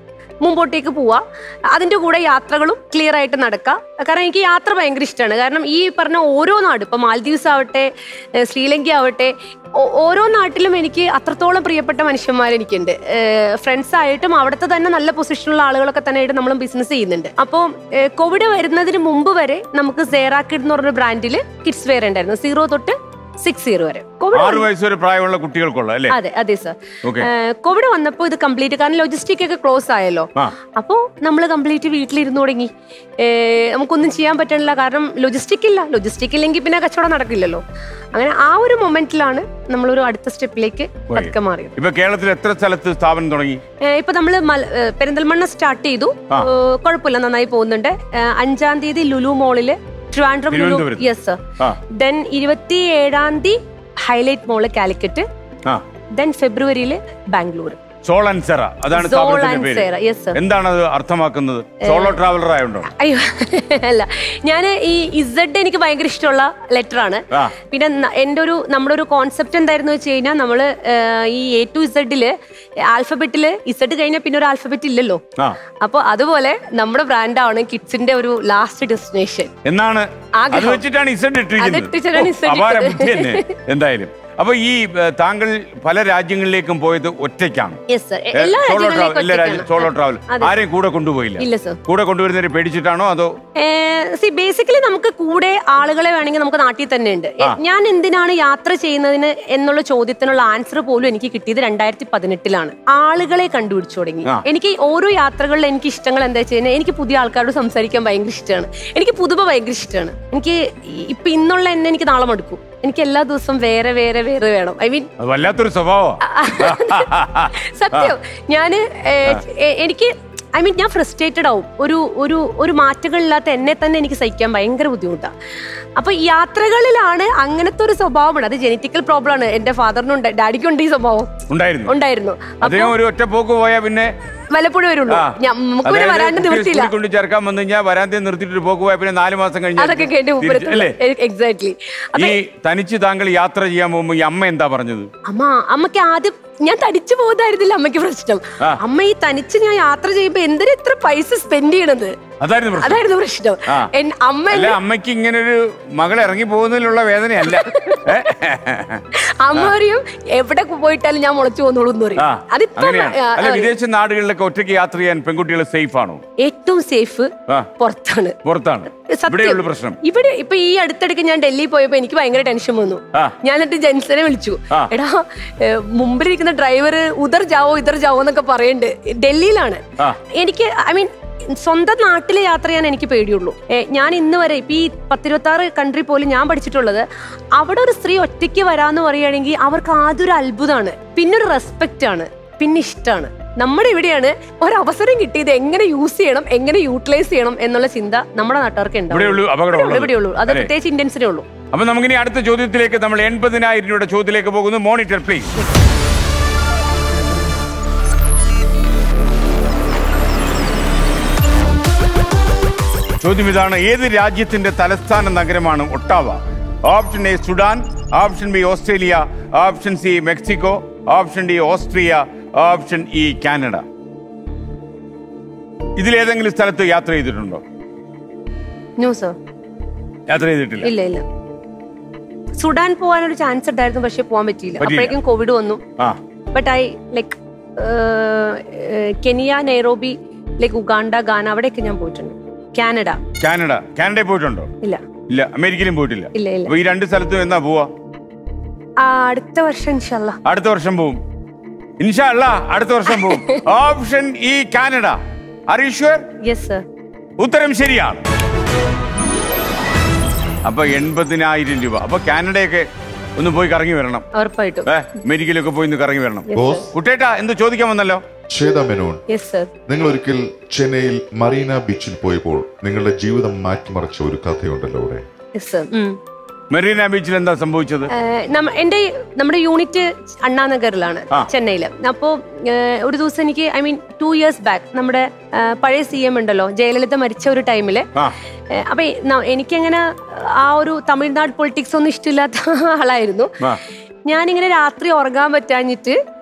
മുമ്പോട്ടേക്ക് പോവാ അതിന്റെ കൂടെ യാത്രകളും ക്ലിയർ ആയിട്ട് നടക്കുക കാരണം എനിക്ക് യാത്ര ഭയങ്കര ഇഷ്ടമാണ് കാരണം ഈ പറഞ്ഞ ഓരോ നാട് ഇപ്പൊ മാൽദീവ്സ് ആവട്ടെ ഏഹ് ശ്രീലങ്ക ആവട്ടെ ഓ- ഓരോ നാട്ടിലും എനിക്ക് അത്രത്തോളം പ്രിയപ്പെട്ട മനുഷ്യന്മാർ എനിക്കുണ്ട് ഫ്രണ്ട്സ് ആയിട്ടും അവിടുത്തെ തന്നെ നല്ല പൊസിഷനുള്ള ആളുകളൊക്കെ തന്നെ ആയിട്ട് നമ്മളും ബിസിനസ് ചെയ്യുന്നുണ്ട് അപ്പോൾ കോവിഡ് വരുന്നതിന് മുമ്പ് വരെ നമുക്ക് സേറാക്കിഡ് എന്ന് പറഞ്ഞ ബ്രാൻഡിൽ കിഡ്സ് വെയർ ഉണ്ടായിരുന്നു സീറോ തൊട്ട് സിക്സ് സീറോ വരെ കോവിഡ് ആറു വയസ്സ് വരെ പ്രായമുള്ള കുട്ടികൾക്കുള്ള അല്ലേ അതെ അതെ സർ Okay. കോവിഡ് വന്നപ്പോൾ ഇത് കംപ്ലീറ്റ് കാരണം ലോജിസ്റ്റിക് ഒക്കെ ക്ലോസ് ആയല്ലോ ആ. അപ്പോൾ നമ്മൾ കംപ്ലീറ്റ് വീട്ടിലിരുന്ന് തുടങ്ങി ഏഹ് നമുക്കൊന്നും ചെയ്യാൻ പറ്റണില്ല കാരണം ലോജിസ്റ്റിക് ഇല്ല ലോജിസ്റ്റിക് ഇല്ലെങ്കിൽ പിന്നെ കച്ചവടം നടക്കില്ലല്ലോ അങ്ങനെ ആ ഒരു മൊമെന്റിലാണ് നമ്മളൊരു അടുത്ത സ്റ്റെപ്പിലേക്ക് പതുക്കെ മാറിയത് ഇപ്പൊ കേരളത്തിൽ എത്ര സ്ഥലത്ത് സ്ഥാപനം തുടങ്ങി ഏഹ് ഇപ്പൊ നമ്മള് മല- ഏഹ് പെരിന്തൽമണ്ണ സ്റ്റാർട്ട് ചെയ്തു ആ. ഏഹ് കുഴപ്പമില്ല നന്നായി പോകുന്നുണ്ട് ഏഹ് അഞ്ചാം തീയതി ലുലു മോളില് ട്രിവാൻഡ്രം ലുലു തിരുവനന്തപുരത്ത്. യെസ് സർ ആ ദെൻ ഇരുപത്തി ഏഴാം തീയതി ഹൈലൈറ്റ് മോള് കാലിക്കറ്റ് ആ ദെൻ ഫെബ്രുവരിയില് ബാംഗ്ലൂർ സോളൻസെറ അതാണ് സോൾ സ്ഥാപനത്തിന്റെ ആൻഡ് പേര് സേറ യെസ് സർ എന്താണ് അത് അർത്ഥമാക്കുന്നത് സോളോ ട്രാവലർ ആയോണ്ടോ അയ്യോ അല്ല ഞാൻ ഈ ഇസഡ് എനിക്ക് ഭയങ്കര ഇഷ്ടമുള്ള ലെറ്റർ ആണ് ആ. പിന്നെ ന- എൻ്റെ ഒരു നമ്മുടെ ഒരു കോൺസെപ്റ്റ് എന്തായിരുന്നു വെച്ച് കഴിഞ്ഞാൽ നമ്മൾ ഈ എ ടു ഇസഡില് ആൽഫബറ്റില് ഇസഡ് കഴിഞ്ഞാൽ പിന്നെ ഒരു ആൽഫബറ്റ് ഇല്ലല്ലോ ആ അപ്പൊ അതുപോലെ നമ്മുടെ ബ്രാൻഡാണ് കിഡ്സിന്റെ ഒരു ലാസ്റ്റ് ഡെസ്റ്റിനേഷൻ എന്നാണ് അത് ആഗ്രഹം. വെച്ചിട്ടാണ് ഇസഡ് അത് ഇട്ടിട്ടാണ് ഇട്ടിരിക്കുന്നത് ഇസഡ് ഓ, അപാര ഇട്ടത്. ബുദ്ധി തന്നെ എന്തായാലും അപ്പൊ ഈ ഏ, താങ്കൾ പല രാജ്യങ്ങളിലേക്കും പോയത് ഒറ്റയ്ക്കാണ് യെസ് സർ ഏ, എല്ലാ സോളോ ട്രാവൽ എല്ലാ രാജ്യം രാജ്യങ്ങളിലേക്കും സോളോ ട്രാവൽ അതെ. ആരെയും കൂടെ കൊണ്ടുപോയില്ല ഇല്ല സർ കൂടെ കൊണ്ടുവരുന്നവരെ പേടിച്ചിട്ടാണോ അതോ സി ബേസിക്കലി നമുക്ക് കൂടെ ആളുകളെ വേണമെങ്കിൽ നമുക്ക് നാട്ടിൽ തന്നെ ഉണ്ട് എ, ഞാൻ എന്തിനാണ് യാത്ര ചെയ്യുന്നതിന് എന്നുള്ള ചോദ്യത്തിനുള്ള ആൻസർ പോലും എനിക്ക് കിട്ടിയത് രണ്ടായിരത്തി പതിനെട്ടിലാണ് ആളുകളെ കണ്ടുപിടിച്ചു തുടങ്ങി ആ. എനിക്ക് ഓരോ യാത്രകളിൽ എനിക്ക് ഇഷ്ടങ്ങൾ എന്താ വെച്ച് കഴിഞ്ഞാൽ എനിക്ക് പുതിയ ആൾക്കാരോട് സംസാരിക്കാൻ ഭയങ്കര ഇഷ്ടമാണ് എനിക്ക് പുതുമ ഭയങ്കര ഇഷ്ടമാണ് എനിക്ക് ഈ- ഇപ്പൊ ഇന്നുള്ള എന്നെ എനിക്ക് നാളെ മടുക്കും എനിക്ക് എല്ലാ ദിവസവും വേറെ വേറെ വേറെ വേണം ഐ മീൻ അത് വല്ലാത്തൊരു സ്വഭാവമാണ് സത്യം ഞാന് ഏ, എ- എനിക്ക് ഐ മീൻ ഞാൻ ഫ്രസ്ട്രേറ്റഡ് ആവും ഒരു ഒരു ഒരു മാറ്റങ്ങളില്ലാത്ത എന്നെ തന്നെ എനിക്ക് സഹിക്കാൻ ഭയങ്കര ബുദ്ധിമുട്ടാണ് അപ്പൊ യാത്രകളിലാണ് അങ്ങനത്തെ ഒരു സ്വഭാവമാണ് അത് ജനറ്റിക്കൽ പ്രോബ്ലം ആണ് എന്റെ ഫാദറിനുണ്ട് ഡാഡിക്കുണ്ട് ഈ സ്വഭാവം ഉണ്ടായിരുന്നു ഉണ്ടായിരുന്നു അദ്ദേഹം ഒരു ഒറ്റ പോക്ക് പോയാൽ പിന്നെ വല്ലപ്പോഴും വരുള്ളൂ ആ. ഞാൻ- നമുക്ക് പിന്നെ അതായത് വരാണ്ട് കുട്ടിയെ നിവൃത്തിയില്ല സ്കൂളിൽ കൊണ്ട് ചേർക്കാൻ വന്നു കഴിഞ്ഞാൽ വരാന്തേ നിർത്തിയിട്ട് ഒരു പോക്ക് പോയാൽ പിന്നെ നാല് മാസം കഴിഞ്ഞ് അതൊക്കെ കേട്ട് തിരിച്ച് അല്ലേ എക്സാക്ട്ലി ഈ തനിച്ച് താങ്കൾ യാത്ര ചെയ്യാൻ പോകുമ്പോ ഈ അമ്മ എന്താ പറഞ്ഞത് അമ്മ അമ്മയ്ക്ക് ആദ്യം ഞാൻ തടിച്ചു പോകുന്നതായിരുന്നില്ല അമ്മയ്ക്ക് പ്രശ്നം ആ. അമ്മ ഈ തനിച്ച് ഞാൻ യാത്ര ചെയ്യുമ്പോ എന്തിനാ ഇത്ര പൈസ സ്പെൻഡ് ചെയ്യണത് അതായിരുന്നു പ്രശ്നം അതായിരുന്നു പ്രശ്നം ആ. എൻ- അമ്മ അല്ല എന്നെ- അമ്മയ്ക്ക് ഇങ്ങനെ ഒരു മകൾ ഇറങ്ങി പോകുന്നതിലുള്ള വേദനയല്ല ഏ? അമ്മ പറയും എവിടെ പോയിട്ടാലും ഞാൻ മുളച്ചു പോന്നോളൂ എന്ന് പറയും ആ അതിപ്പോ അങ്ങനെയാണ് ആ, അല്ല ആ, വിദേശ നാടുകളിലൊക്കെ ഒറ്റയ്ക്ക് യാത്ര ചെയ്യാൻ പെൺകുട്ടികൾ സേഫ് ആണോ ഏറ്റവും സേഫ് ആ. പുറത്താണ് പുറത്താണ് ഇവിടെയുള്ള പ്രശ്നം ഇവിടെ ഇപ്പൊ ഈ അടുത്തിടയ്ക്ക് ഞാൻ ഡൽഹി പോയപ്പോ എനിക്ക് ഭയങ്കര ടെൻഷൻ വന്നു ആ. ഞാൻ എന്നിട്ട് ജെൻസനെ വിളിച്ചു ആ. എടാ ഏ, മുമ്പിലിരിക്കുന്ന ഡ്രൈവർ ഉദർ ജാവോ ഇതർ ജാവോ എന്നൊക്കെ പറയുന്നുണ്ട് ഡൽഹിയിലാണ് ആ. എനിക്ക് ഐ മീൻ സ്വന്തം നാട്ടിൽ യാത്ര ചെയ്യാൻ എനിക്ക് പേടിയുള്ളൂ ഏ, ഞാൻ ഇന്ന് വരെ ഇപ്പൊ ഈ പത്തിരുപത്തി ആറ് കൺട്രി പോലും ഞാൻ പഠിച്ചിട്ടുള്ളത് അവിടെ ഒരു സ്ത്രീ ഒറ്റയ്ക്ക് വരാന്ന് പറയുകയാണെങ്കിൽ അവർക്ക് ആദ്യം ഒരു അത്ഭുതമാണ് പിന്നെ ഒരു റെസ്പെക്റ്റ് ആണ് പിന്നെ ഇഷ്ടമാണ് നമ്മുടെ ഇവിടെയാണ് ഒരവസരം കിട്ടിയത് എങ്ങനെ യൂസ് ചെയ്യണം എങ്ങനെ യൂട്ടിലൈസ് ചെയ്യണം എന്നുള്ള ചിന്ത നമ്മുടെ നാട്ടുകാർക്ക് ഇവിടെയുള്ളൂ അപകടം ഉള്ളത്. ഇവിടെയുള്ളൂ അത് അല്ലേ? പ്രത്യേകിച്ച് ഇന്ത്യൻസിനേ ഉള്ളൂ അപ്പൊ നമുക്കിനി അടുത്ത ചോദ്യത്തിലേക്ക് നമ്മൾ എൺപതിനായിരം രൂപയുടെ ചോദ്യത്തിലേക്ക് പോകുന്നു മോണിറ്റർ പ്ലീസ് ചോദ്യം ഇതാണ് ഏത് രാജ്യത്തിന്റെ തലസ്ഥാന നഗരമാണ് Ottawa option A Sudan option B Australia option C Mexico option D Austria option E Canada ഇതിലേതെങ്കിലും സ്ഥലത്ത് യാത്ര ചെയ്തിട്ടുണ്ടോ ന്യൂ സർ യാത്ര ചെയ്തിട്ടില്ല ഇല്ല ഇല്ല സുഡാൻ പോകാനൊരു ചാൻസ് ഉണ്ടായിരുന്നു പക്ഷെ പോകാൻ പറ്റിയില്ല പറ്റിയില്ല. അപ്പോഴേക്കും കോവിഡ് വന്നു ആ but I like Kenya Nairobi like Uganda Ghana അവിടെയൊക്കെ ഞാൻ പോയിട്ടുണ്ട് കാനഡ കാനഡ കാനഡയിൽ പോയിട്ടുണ്ടോ ഇല്ല ഇല്ല അമേരിക്കയിലും പോയിട്ടില്ല ഇല്ല ഇല്ല അപ്പൊ ഈ രണ്ട് സ്ഥലത്തും എന്നാ പോവാ ആ, അടുത്ത വർഷം ഇൻഷല്ല അടുത്ത വർഷം പോവും ഇൻഷാ അല്ല അടുത്ത വർഷം പോവും ഓപ്ഷൻ ഈ കാനഡ അറിയുഷ്വർ യെസ് സർ ഉത്തരം ശരിയാണ് അപ്പൊ എൺപതിനായിരം രൂപ അപ്പൊ കാനഡയൊക്കെ ഒന്ന് പോയി കറങ്ങി വരണം ഉറപ്പായിട്ടും ഏ അമേരിക്കയിലൊക്കെ പോയി ഒന്ന് കറങ്ങി വരണം ബോസ് കുട്ടേട്ടാ എന്ത് ചോദിക്കാൻ വന്നല്ലോ ശ്വേത മേനോൻ യെസ് സർ നിങ്ങൾ ഒരിക്കൽ ചെന്നൈയിൽ മറീന ബീച്ചിൽ പോയപ്പോൾ നിങ്ങളുടെ ജീവിതം മാറ്റിമറിച്ച ഒരു കഥയുണ്ടല്ലോ അവിടെ യെസ് സർ മെറീന ബീച്ചിൽ എന്താ സംഭവിച്ചത് എന്റെ നമ്മുടെ യൂണിറ്റ് അണ്ണാനഗറിലാണ് ആ. ചെന്നൈയിൽ അപ്പോ ഏഹ്, ഒരു ദിവസം എനിക്ക് I mean two years back നമ്മുടെ ഏഹ്, പഴയ സി എം ഉണ്ടല്ലോ ജയലളിത മരിച്ച ഒരു ടൈമില് ആ ഏഹ്, അപ്പൊ ഈ ന- എനിക്കങ്ങനെ ആ ഒരു തമിഴ്നാട് പൊളിറ്റിക്സ് ഒന്നും ഇഷ്ടമില്ലാത്ത ആളായിരുന്നു ആ. ഞാനിങ്ങനെ രാത്രി ഉറങ്ങാൻ പറ്റാഞ്ഞിട്ട്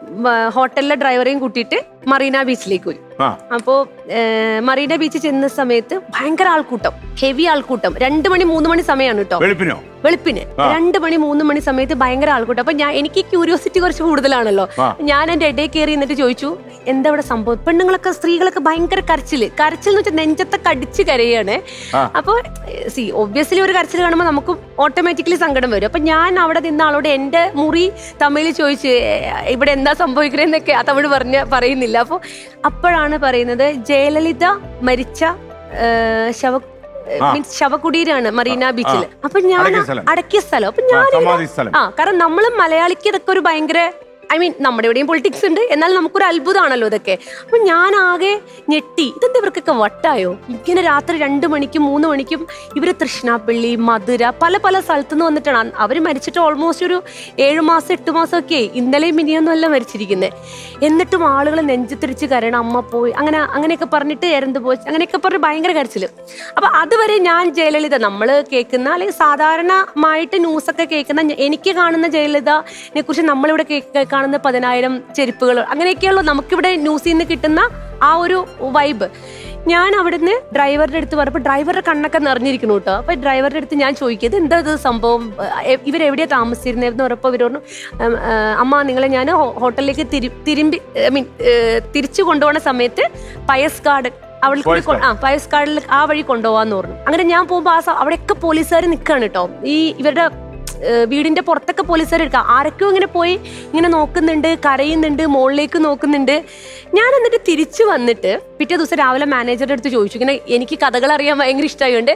ആ, ഹോട്ടലിലെ ഡ്രൈവറെയും കൂട്ടിയിട്ട് മറീന ബീച്ചിലേക്ക് പോയി ആ അപ്പോ ഏഹ്, മറീന ബീച്ച് ചെന്ന സമയത്ത് ഭയങ്കര ആൾക്കൂട്ടം ഹെവി ആൾക്കൂട്ടം രണ്ട് മണി മൂന്ന് മണി സമയമാണ് കേട്ടോ വെളുപ്പിനോ വെളുപ്പിന് ആ. രണ്ട് മണി മൂന്ന് മണി സമയത്ത് ഭയങ്കര ആൾക്കൂട്ടം അപ്പൊ ഞാൻ എനിക്ക് ക്യൂരിയോസിറ്റി കുറച്ച് കൂടുതലാണല്ലോ ആ. ഞാൻ എന്റെ ഇടയിൽ കയറി എന്നിട്ട് ചോദിച്ചു എന്താ ഇവിടെ സംഭവം പെണ്ണുങ്ങളൊക്കെ സ്ത്രീകളൊക്കെ ഭയങ്കര കരച്ചില് കരച്ചിൽ എന്ന് വെച്ചാൽ നെഞ്ചത്തെ കടിച്ച് കരയാണ് ആ. അപ്പൊ സി ഒബ്വിയസ്ലി ഒരു കരച്ചിൽ കാണുമ്പോൾ നമുക്ക് ഓട്ടോമാറ്റിക്കലി സങ്കടം വരും അപ്പൊ ഞാൻ അവിടെ നിന്ന ആളോട് എന്റെ മുറി തമിഴിൽ ചോദിച്ച് "ഏ, ഇവിടെ എന്താ സംഭവിക്കണെന്നൊക്കെ ആ തമിഴ് പറഞ്ഞ പറയുന്നില്ല അപ്പൊ അപ്പോഴാണ് പറയുന്നത് ജയലളിത മരിച്ച ഏ, ശവ ആ. മീൻസ് ശവകുടീരാണ് മറീന ബീച്ചിൽ ആ. അപ്പൊ ഞാൻ അടക്കിയ സ്ഥലം. അടക്കിയ സ്ഥലം അപ്പൊ ആ, ഞാൻ സമാധി സ്ഥലം ആ കാരണം നമ്മൾ മലയാളിക്ക് ഇതൊക്കെ ഒരു ഭയങ്കര ഐ മീൻ നമ്മുടെ ഇവിടെയും പൊളിറ്റിക്സ് ഉണ്ട് എന്നാൽ നമുക്കൊരു അത്ഭുതമാണല്ലോ ഇതൊക്കെ അപ്പൊ ഞാൻ ആകെ ഞെട്ടി ഇതെന്താ ഇവർക്കൊക്കെ വട്ടായോ ഇങ്ങനെ രാത്രി രണ്ട് മണിക്കും മൂന്ന് മണിക്കും ഇവര് തൃശ്ശനാപ്പള്ളി മധുര പല പല സ്ഥലത്തു നിന്ന് വന്നിട്ടാണ് അവര് മരിച്ചിട്ട് ഓൾമോസ്റ്റ് ഒരു ഏഴു മാസം എട്ട് മാസം ഒക്കെ ഇന്നലെയും മിനിയൊന്നും അല്ല മരിച്ചിരിക്കുന്നത് എന്നിട്ടും ആളുകൾ നെഞ്ചത്തിരിച്ച് കരണം അമ്മ പോയി അങ്ങനെ അങ്ങനെയൊക്കെ പറഞ്ഞിട്ട് എരന്ത് പോയി അങ്ങനെയൊക്കെ പറഞ്ഞ് ഭയങ്കര കരച്ചില് അപ്പൊ അതുവരെ ഞാൻ ജയലളിത നമ്മൾ കേൾക്കുന്ന അല്ലെങ്കിൽ സാധാരണമായിട്ട് ന്യൂസൊക്കെ കേൾക്കുന്ന ഞ- എനിക്ക് കാണുന്ന ജയലളിതനെ കുറിച്ച് നമ്മളിവിടെ കേ- കാണുന്ന പതിനായിരം ചെരുപ്പുകൾ അങ്ങനെയൊക്കെയുള്ളൂ നമുക്കിവിടെ ന്യൂസിൽ നിന്ന് കിട്ടുന്ന ആ ഒരു വൈബ് ഞാൻ അവിടുന്ന് ഡ്രൈവറുടെ അടുത്ത് പറഞ്ഞപ്പോൾ ഡ്രൈവറുടെ കണ്ണൊക്കെ നിറഞ്ഞിരിക്കുന്നു കേട്ടോ അപ്പൊ ഡ്രൈവറുടെ അടുത്ത് ഞാൻ ചോദിക്കുന്നത് എന്താ ഇത് സംഭവം എ- ഇവരെവിടെയാ താമസിച്ചിരുന്നതെന്ന് പറഞ്ഞപ്പോൾ ഇവർ പറഞ്ഞു "ഉം, ആ, അമ്മ നിങ്ങളെ ഞാൻ ഹോ- ഹോട്ടലിലേക്ക് തിരി തിരുമ്പി ഐ മീൻ തിരിച്ചു കൊണ്ടുപോകുന്ന സമയത്ത് പയസ് ഗാർഡൻ അവിടെ പയസ് കൊ- ആ പയസ് ഗാർഡിൽ ആ വഴി കൊണ്ടുപോകാന്ന് പറഞ്ഞു അങ്ങനെ ഞാൻ പോകുമ്പോൾ ആ സ- അവിടെയൊക്കെ പോലീസുകാർ നിൽക്കുകയാണ് കേട്ടോ ഈ ഇവരുടെ ഏഹ്, വീടിന്റെ പുറത്തൊക്കെ പോലീസുകാർ എടുക്കാം ആരൊക്കെയോ ഇങ്ങനെ പോയി ഇങ്ങനെ നോക്കുന്നുണ്ട് കരയുന്നുണ്ട് മുകളിലേക്ക് നോക്കുന്നുണ്ട് ഞാൻ എന്നിട്ട് തിരിച്ചു വന്നിട്ട് പിറ്റേ ദിവസം രാവിലെ മാനേജറുടെ അടുത്ത് ചോദിച്ചു ഇങ്ങനെ എനിക്ക് കഥകൾ അറിയാൻ ഭയങ്കര ഇഷ്ടമായതുകൊണ്ട്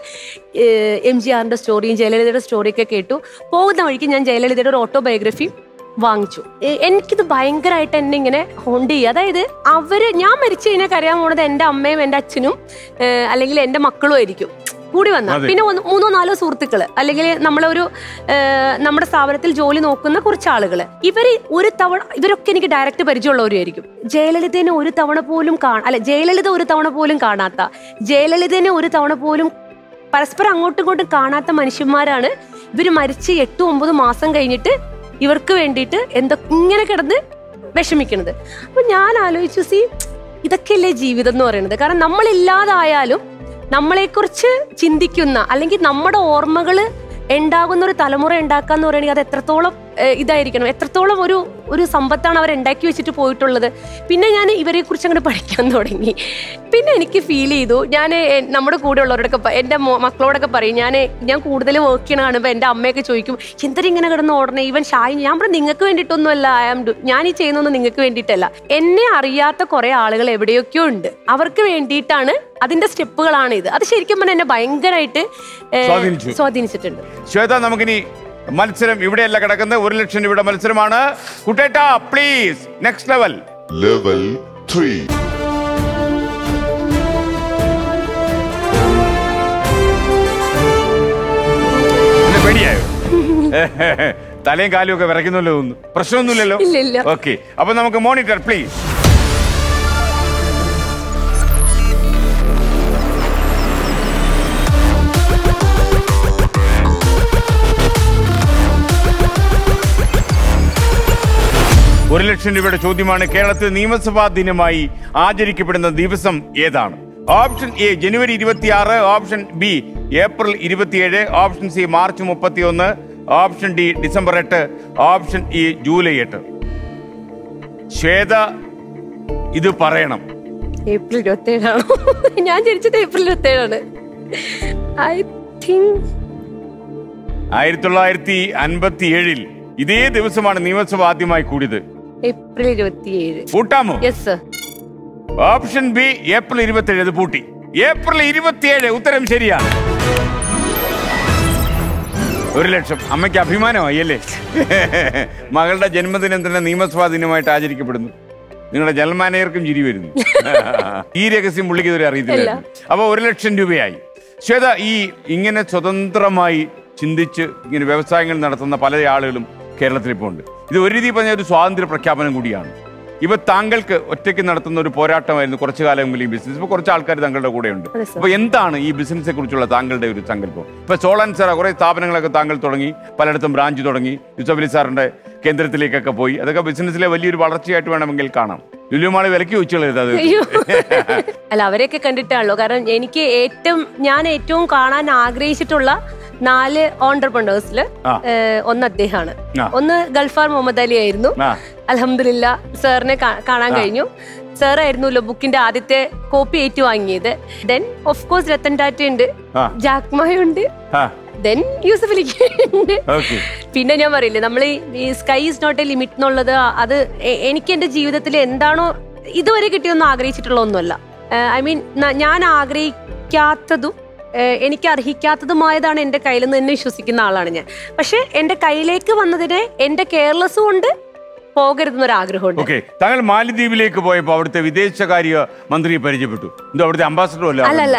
എം ജി ആറിന്റെ സ്റ്റോറിയും ജയലളിതയുടെ സ്റ്റോറിയൊക്കെ കേട്ടു പോകുന്ന വഴിക്ക് ഞാൻ ജയലളിതയുടെ ഒരു ഓട്ടോബയോഗ്രഫി വാങ്ങിച്ചു എ- എനിക്കിത് ഭയങ്കരമായിട്ട് എന്നെ ഇങ്ങനെ ഹോണ്ട് ചെയ്യുക അതായത് അവര് ഞാൻ മരിച്ചു കഴിഞ്ഞാൽ കരയാൻ പോണത് എൻ്റെ അമ്മയും എൻ്റെ അച്ഛനും ഏഹ്, അല്ലെങ്കിൽ എൻ്റെ മക്കളും ആയിരിക്കും കൂടി വന്ന അതെ. പിന്നെ ഒന്ന് മൂന്നോ നാലോ സുഹൃത്തുക്കള് അല്ലെങ്കിൽ നമ്മളെ ഒരു ഏഹ്, നമ്മുടെ സ്ഥാപനത്തിൽ ജോലി നോക്കുന്ന കുറച്ച് ആളുകള് ഇവര് ഒരു തവണ ഇവരൊക്കെ എനിക്ക് ഡയറക്റ്റ് പരിചയമുള്ളവരായിരിക്കും ജയലളിതനെ ഒരു തവണ പോലും കാണ അല്ല ജയലളിത ഒരു തവണ പോലും കാണാത്ത ജയലളിതനെ ഒരു തവണ പോലും പരസ്പരം അങ്ങോട്ടും ഇങ്ങോട്ടും കാണാത്ത മനുഷ്യന്മാരാണ് ഇവര് മരിച്ച് എട്ട് ഒമ്പത് മാസം കഴിഞ്ഞിട്ട് ഇവർക്ക് വേണ്ടിയിട്ട് എന്തൊ ഇങ്ങനെ കിടന്ന് വിഷമിക്കണത് അപ്പൊ ഞാൻ ആലോചിച്ചു സി ഇതൊക്കെയല്ലേ ജീവിതം എന്ന് പറയുന്നത് കാരണം നമ്മളില്ലാതായാലും നമ്മളെക്കുറിച്ച് ചിന്തിക്കുന്ന അല്ലെങ്കിൽ നമ്മുടെ ഓർമ്മകള് ഉണ്ടാകുന്ന ഒരു തലമുറ ഉണ്ടാക്കുക എന്ന് പറയുകയാണെങ്കിൽ അത് എത്രത്തോളം ഏഹ്, ഇതായിരിക്കണം എത്രത്തോളം ഒരു ഒരു സമ്പത്താണ് അവർ ഉണ്ടാക്കി വെച്ചിട്ട് പോയിട്ടുള്ളത് പിന്നെ ഞാൻ ഇവരെ കുറിച്ച് അങ്ങോട്ട് പഠിക്കാൻ തുടങ്ങി പിന്നെ എനിക്ക് ഫീൽ ചെയ്തു ഞാൻ നമ്മുടെ കൂടെ ഉള്ളവരോടൊക്കെ പ- എൻ്റെ മോ- മക്കളോടൊക്കെ പറയും ഞാൻ ഞാൻ കൂടുതൽ വർക്ക് ചെയ്യണ കാണുമ്പോൾ എൻ്റെ അമ്മയൊക്കെ ചോദിക്കും എന്തൊരു ഇങ്ങനെ കിടന്ന് ഓടണേ ഇവൻ ഷായി ഞാൻ പറഞ്ഞു നിങ്ങൾക്ക് വേണ്ടിയിട്ടൊന്നുമല്ല ഐ ആം ഞാൻ ഈ ചെയ്യുന്നൊന്നും നിങ്ങൾക്ക് വേണ്ടിയിട്ടല്ല എന്നെ അറിയാത്ത കുറെ ആളുകൾ എവിടെയൊക്കെയോ ഉണ്ട് അവർക്ക് വേണ്ടിയിട്ടാണ് അതിന്റെ സ്റ്റെപ്പുകളാണ് ഇത് അത് ശരിക്കും പറഞ്ഞാൽ എന്നെ ഭയങ്കരമായിട്ട് ഏഹ്, സ്വാധീനിച്ചു. സ്വാധീനിച്ചിട്ടുണ്ട് ശ്വേത നമുക്കിനി മത്സരം ഇവിടെയല്ല കിടക്കുന്നത് ഒരു ലക്ഷം രൂപയുടെ മത്സരമാണ് കുട്ടേട്ട please next level level three പിന്നെ പേടിയായോ തലയും കാലും ഒക്കെ വിറയ്ക്കുന്നല്ലോ ഒന്ന് പ്രശ്നമൊന്നുമില്ലല്ലോ ഇല്ല, ഇല്ല. ഓക്കെ അപ്പൊ നമുക്ക് മോണിറ്റർ പ്ലീസ് ഒരു ലക്ഷം രൂപയുടെ ചോദ്യമാണ് കേരളത്തിൽ നിയമസഭാ ദിനമായി ആചരിക്കപ്പെടുന്ന ദിവസം ഏതാണ് ഓപ്ഷൻ എ ജനുവരി ഇരുപത്തിയാറ് ഓപ്ഷൻ ബി ഏപ്രിൽ ഇരുപത്തിയേഴ് ഓപ്ഷൻ സി മാർച്ച് മുപ്പത്തിയൊന്ന് ഓപ്ഷൻ ഡി ഡിസംബർ എട്ട് ഓപ്ഷൻ ഇ ജൂലൈ എട്ട് ശ്വേത ഇത് പറയണം ഏപ്രിൽ ഇരുപത്തി ഏഴാണോ ഞാൻ ജനിച്ചത് ഏപ്രിൽ ഇരുപത്തി ഏഴാണ് ഐ തിങ്ക് ആയിരത്തി തൊള്ളായിരത്തി അൻപത്തി ഏഴിൽ ഇതേ ദിവസമാണ് നിയമസഭ ആദ്യമായി കൂടിയത് ഏപ്രിൽ ഇരുപത്തിയേഴ് കൂട്ടാമോ yes sir option B April ഇരുപത്തിയേഴ് ഇത് പൂട്ടി ഏപ്രിൽ ഇരുപത്തിയേഴ് ഉത്തരം ശരിയാണ് ഒരു ലക്ഷം അമ്മയ്ക്ക് അഭിമാനമായി അല്ലേ മകളുടെ ജന്മദിനം തന്നെ നിയമസഭാ ദിനമായിട്ട് ആചരിക്കപ്പെടുന്നു നിങ്ങളുടെ ജനറൽ മാനേജർക്കും ചിരി വരുന്നു ഈ രഹസ്യം പുള്ളിക്ക് ഇതുവരെ അറിയത്തില്ല അപ്പൊ ഒരു ലക്ഷം രൂപയായി ശ്വേത ഈ ഇങ്ങനെ സ്വതന്ത്രമായി ചിന്തിച്ച് ഇങ്ങനെ വ്യവസായങ്ങൾ നടത്തുന്ന പല ആളുകളും കേരളത്തിൽ ഇപ്പോൾ ഉണ്ട് ഇത് ഒരു രീതി പറഞ്ഞ ഒരു സ്വാതന്ത്ര്യ പ്രഖ്യാപനം കൂടിയാണ് ഇപ്പൊ താങ്കൾക്ക് ഒറ്റയ്ക്ക് നടത്തുന്ന ഒരു പോരാട്ടമായിരുന്നു കുറച്ചു കാലം മുമ്പ് ഈ ബിസിനസ് ഇപ്പൊ കുറച്ച് ആൾക്കാർ താങ്കളുടെ കൂടെയുണ്ട് അതെ, സർ. അപ്പൊ എന്താണ് ഈ ബിസിനസിനെ കുറിച്ചുള്ള താങ്കളുടെ ഒരു സങ്കല്പം ഇപ്പൊ ചോളൻ സാർ കുറെ സ്ഥാപനങ്ങളൊക്കെ താങ്കൾ തുടങ്ങി പലയിടത്തും ബ്രാഞ്ച് തുടങ്ങി യൂസഫ് അലി സാറിന്റെ കേന്ദ്രത്തിലേക്കൊക്കെ പോയി അതൊക്കെ ബിസിനസ്സിലെ വലിയൊരു വളർച്ചയായിട്ട് വേണമെങ്കിൽ കാണാം ലുലുമാളി വിലക്ക് ചോദിച്ചുള്ളത് അത് അയ്യോ അല്ല അവരെയൊക്കെ കണ്ടിട്ടാണല്ലോ കാരണം എനിക്ക് ഏറ്റവും ഞാൻ ഏറ്റവും കാണാൻ ആഗ്രഹിച്ചിട്ടുള്ള നാല് ഓണ്ടർപ്രണേഴ്സിൽ ആ. ഒന്ന് അദ്ദേഹമാണ് ആ. ഒന്ന് ഗൾഫാർ മുഹമ്മദ് അലി ആയിരുന്നു ആ അലഹമില്ല സാറിനെ കാ- കാണാൻ കഴിഞ്ഞു സാർ ആയിരുന്നല്ലോ ബുക്കിന്റെ ആദ്യത്തെ കോപ്പി ഏറ്റുവാങ്ങിയത് then of course Ratan Tata ഉണ്ട് ആ. ജാക്മായുണ്ട് ആ ദെൻ യൂസഫ് അലിക്ക് ഉണ്ട് ഓക്കെ പിന്നെ ഞാൻ പറയില്ലേ നമ്മൾ ഈ sky is not a limit എന്നുള്ളത് അത് എ- എനിക്ക് എന്റെ ജീവിതത്തിൽ എന്താണോ ഇതുവരെ കിട്ടിയൊന്നും ആഗ്രഹിച്ചിട്ടുള്ള ഒന്നുമല്ല ഐ മീൻ ഞാൻ ആഗ്രഹിക്കാത്തതും ഏഹ് എനിക്ക് അർഹിക്കാത്തതുമായതാണ് എന്റെ കയ്യിൽ നിന്ന് തന്നെ വിശ്വസിക്കുന്ന ആളാണ് ഞാൻ പക്ഷെ എന്റെ കയ്യിലേക്ക് വന്നതിനെ എന്റെ കെയർലെസ് കൊണ്ട് പോകരുതെന്നൊരു ആഗ്രഹമുണ്ട് ഓക്കെ താങ്കൾ മാലിദ്വീപിലേക്ക് പോയപ്പോ അവിടുത്തെ വിദേശകാര്യ മന്ത്രിയെ പരിചയപ്പെട്ടു എന്തോ അവിടുത്തെ അംബാസഡർ അല്ല അല്ലല്ല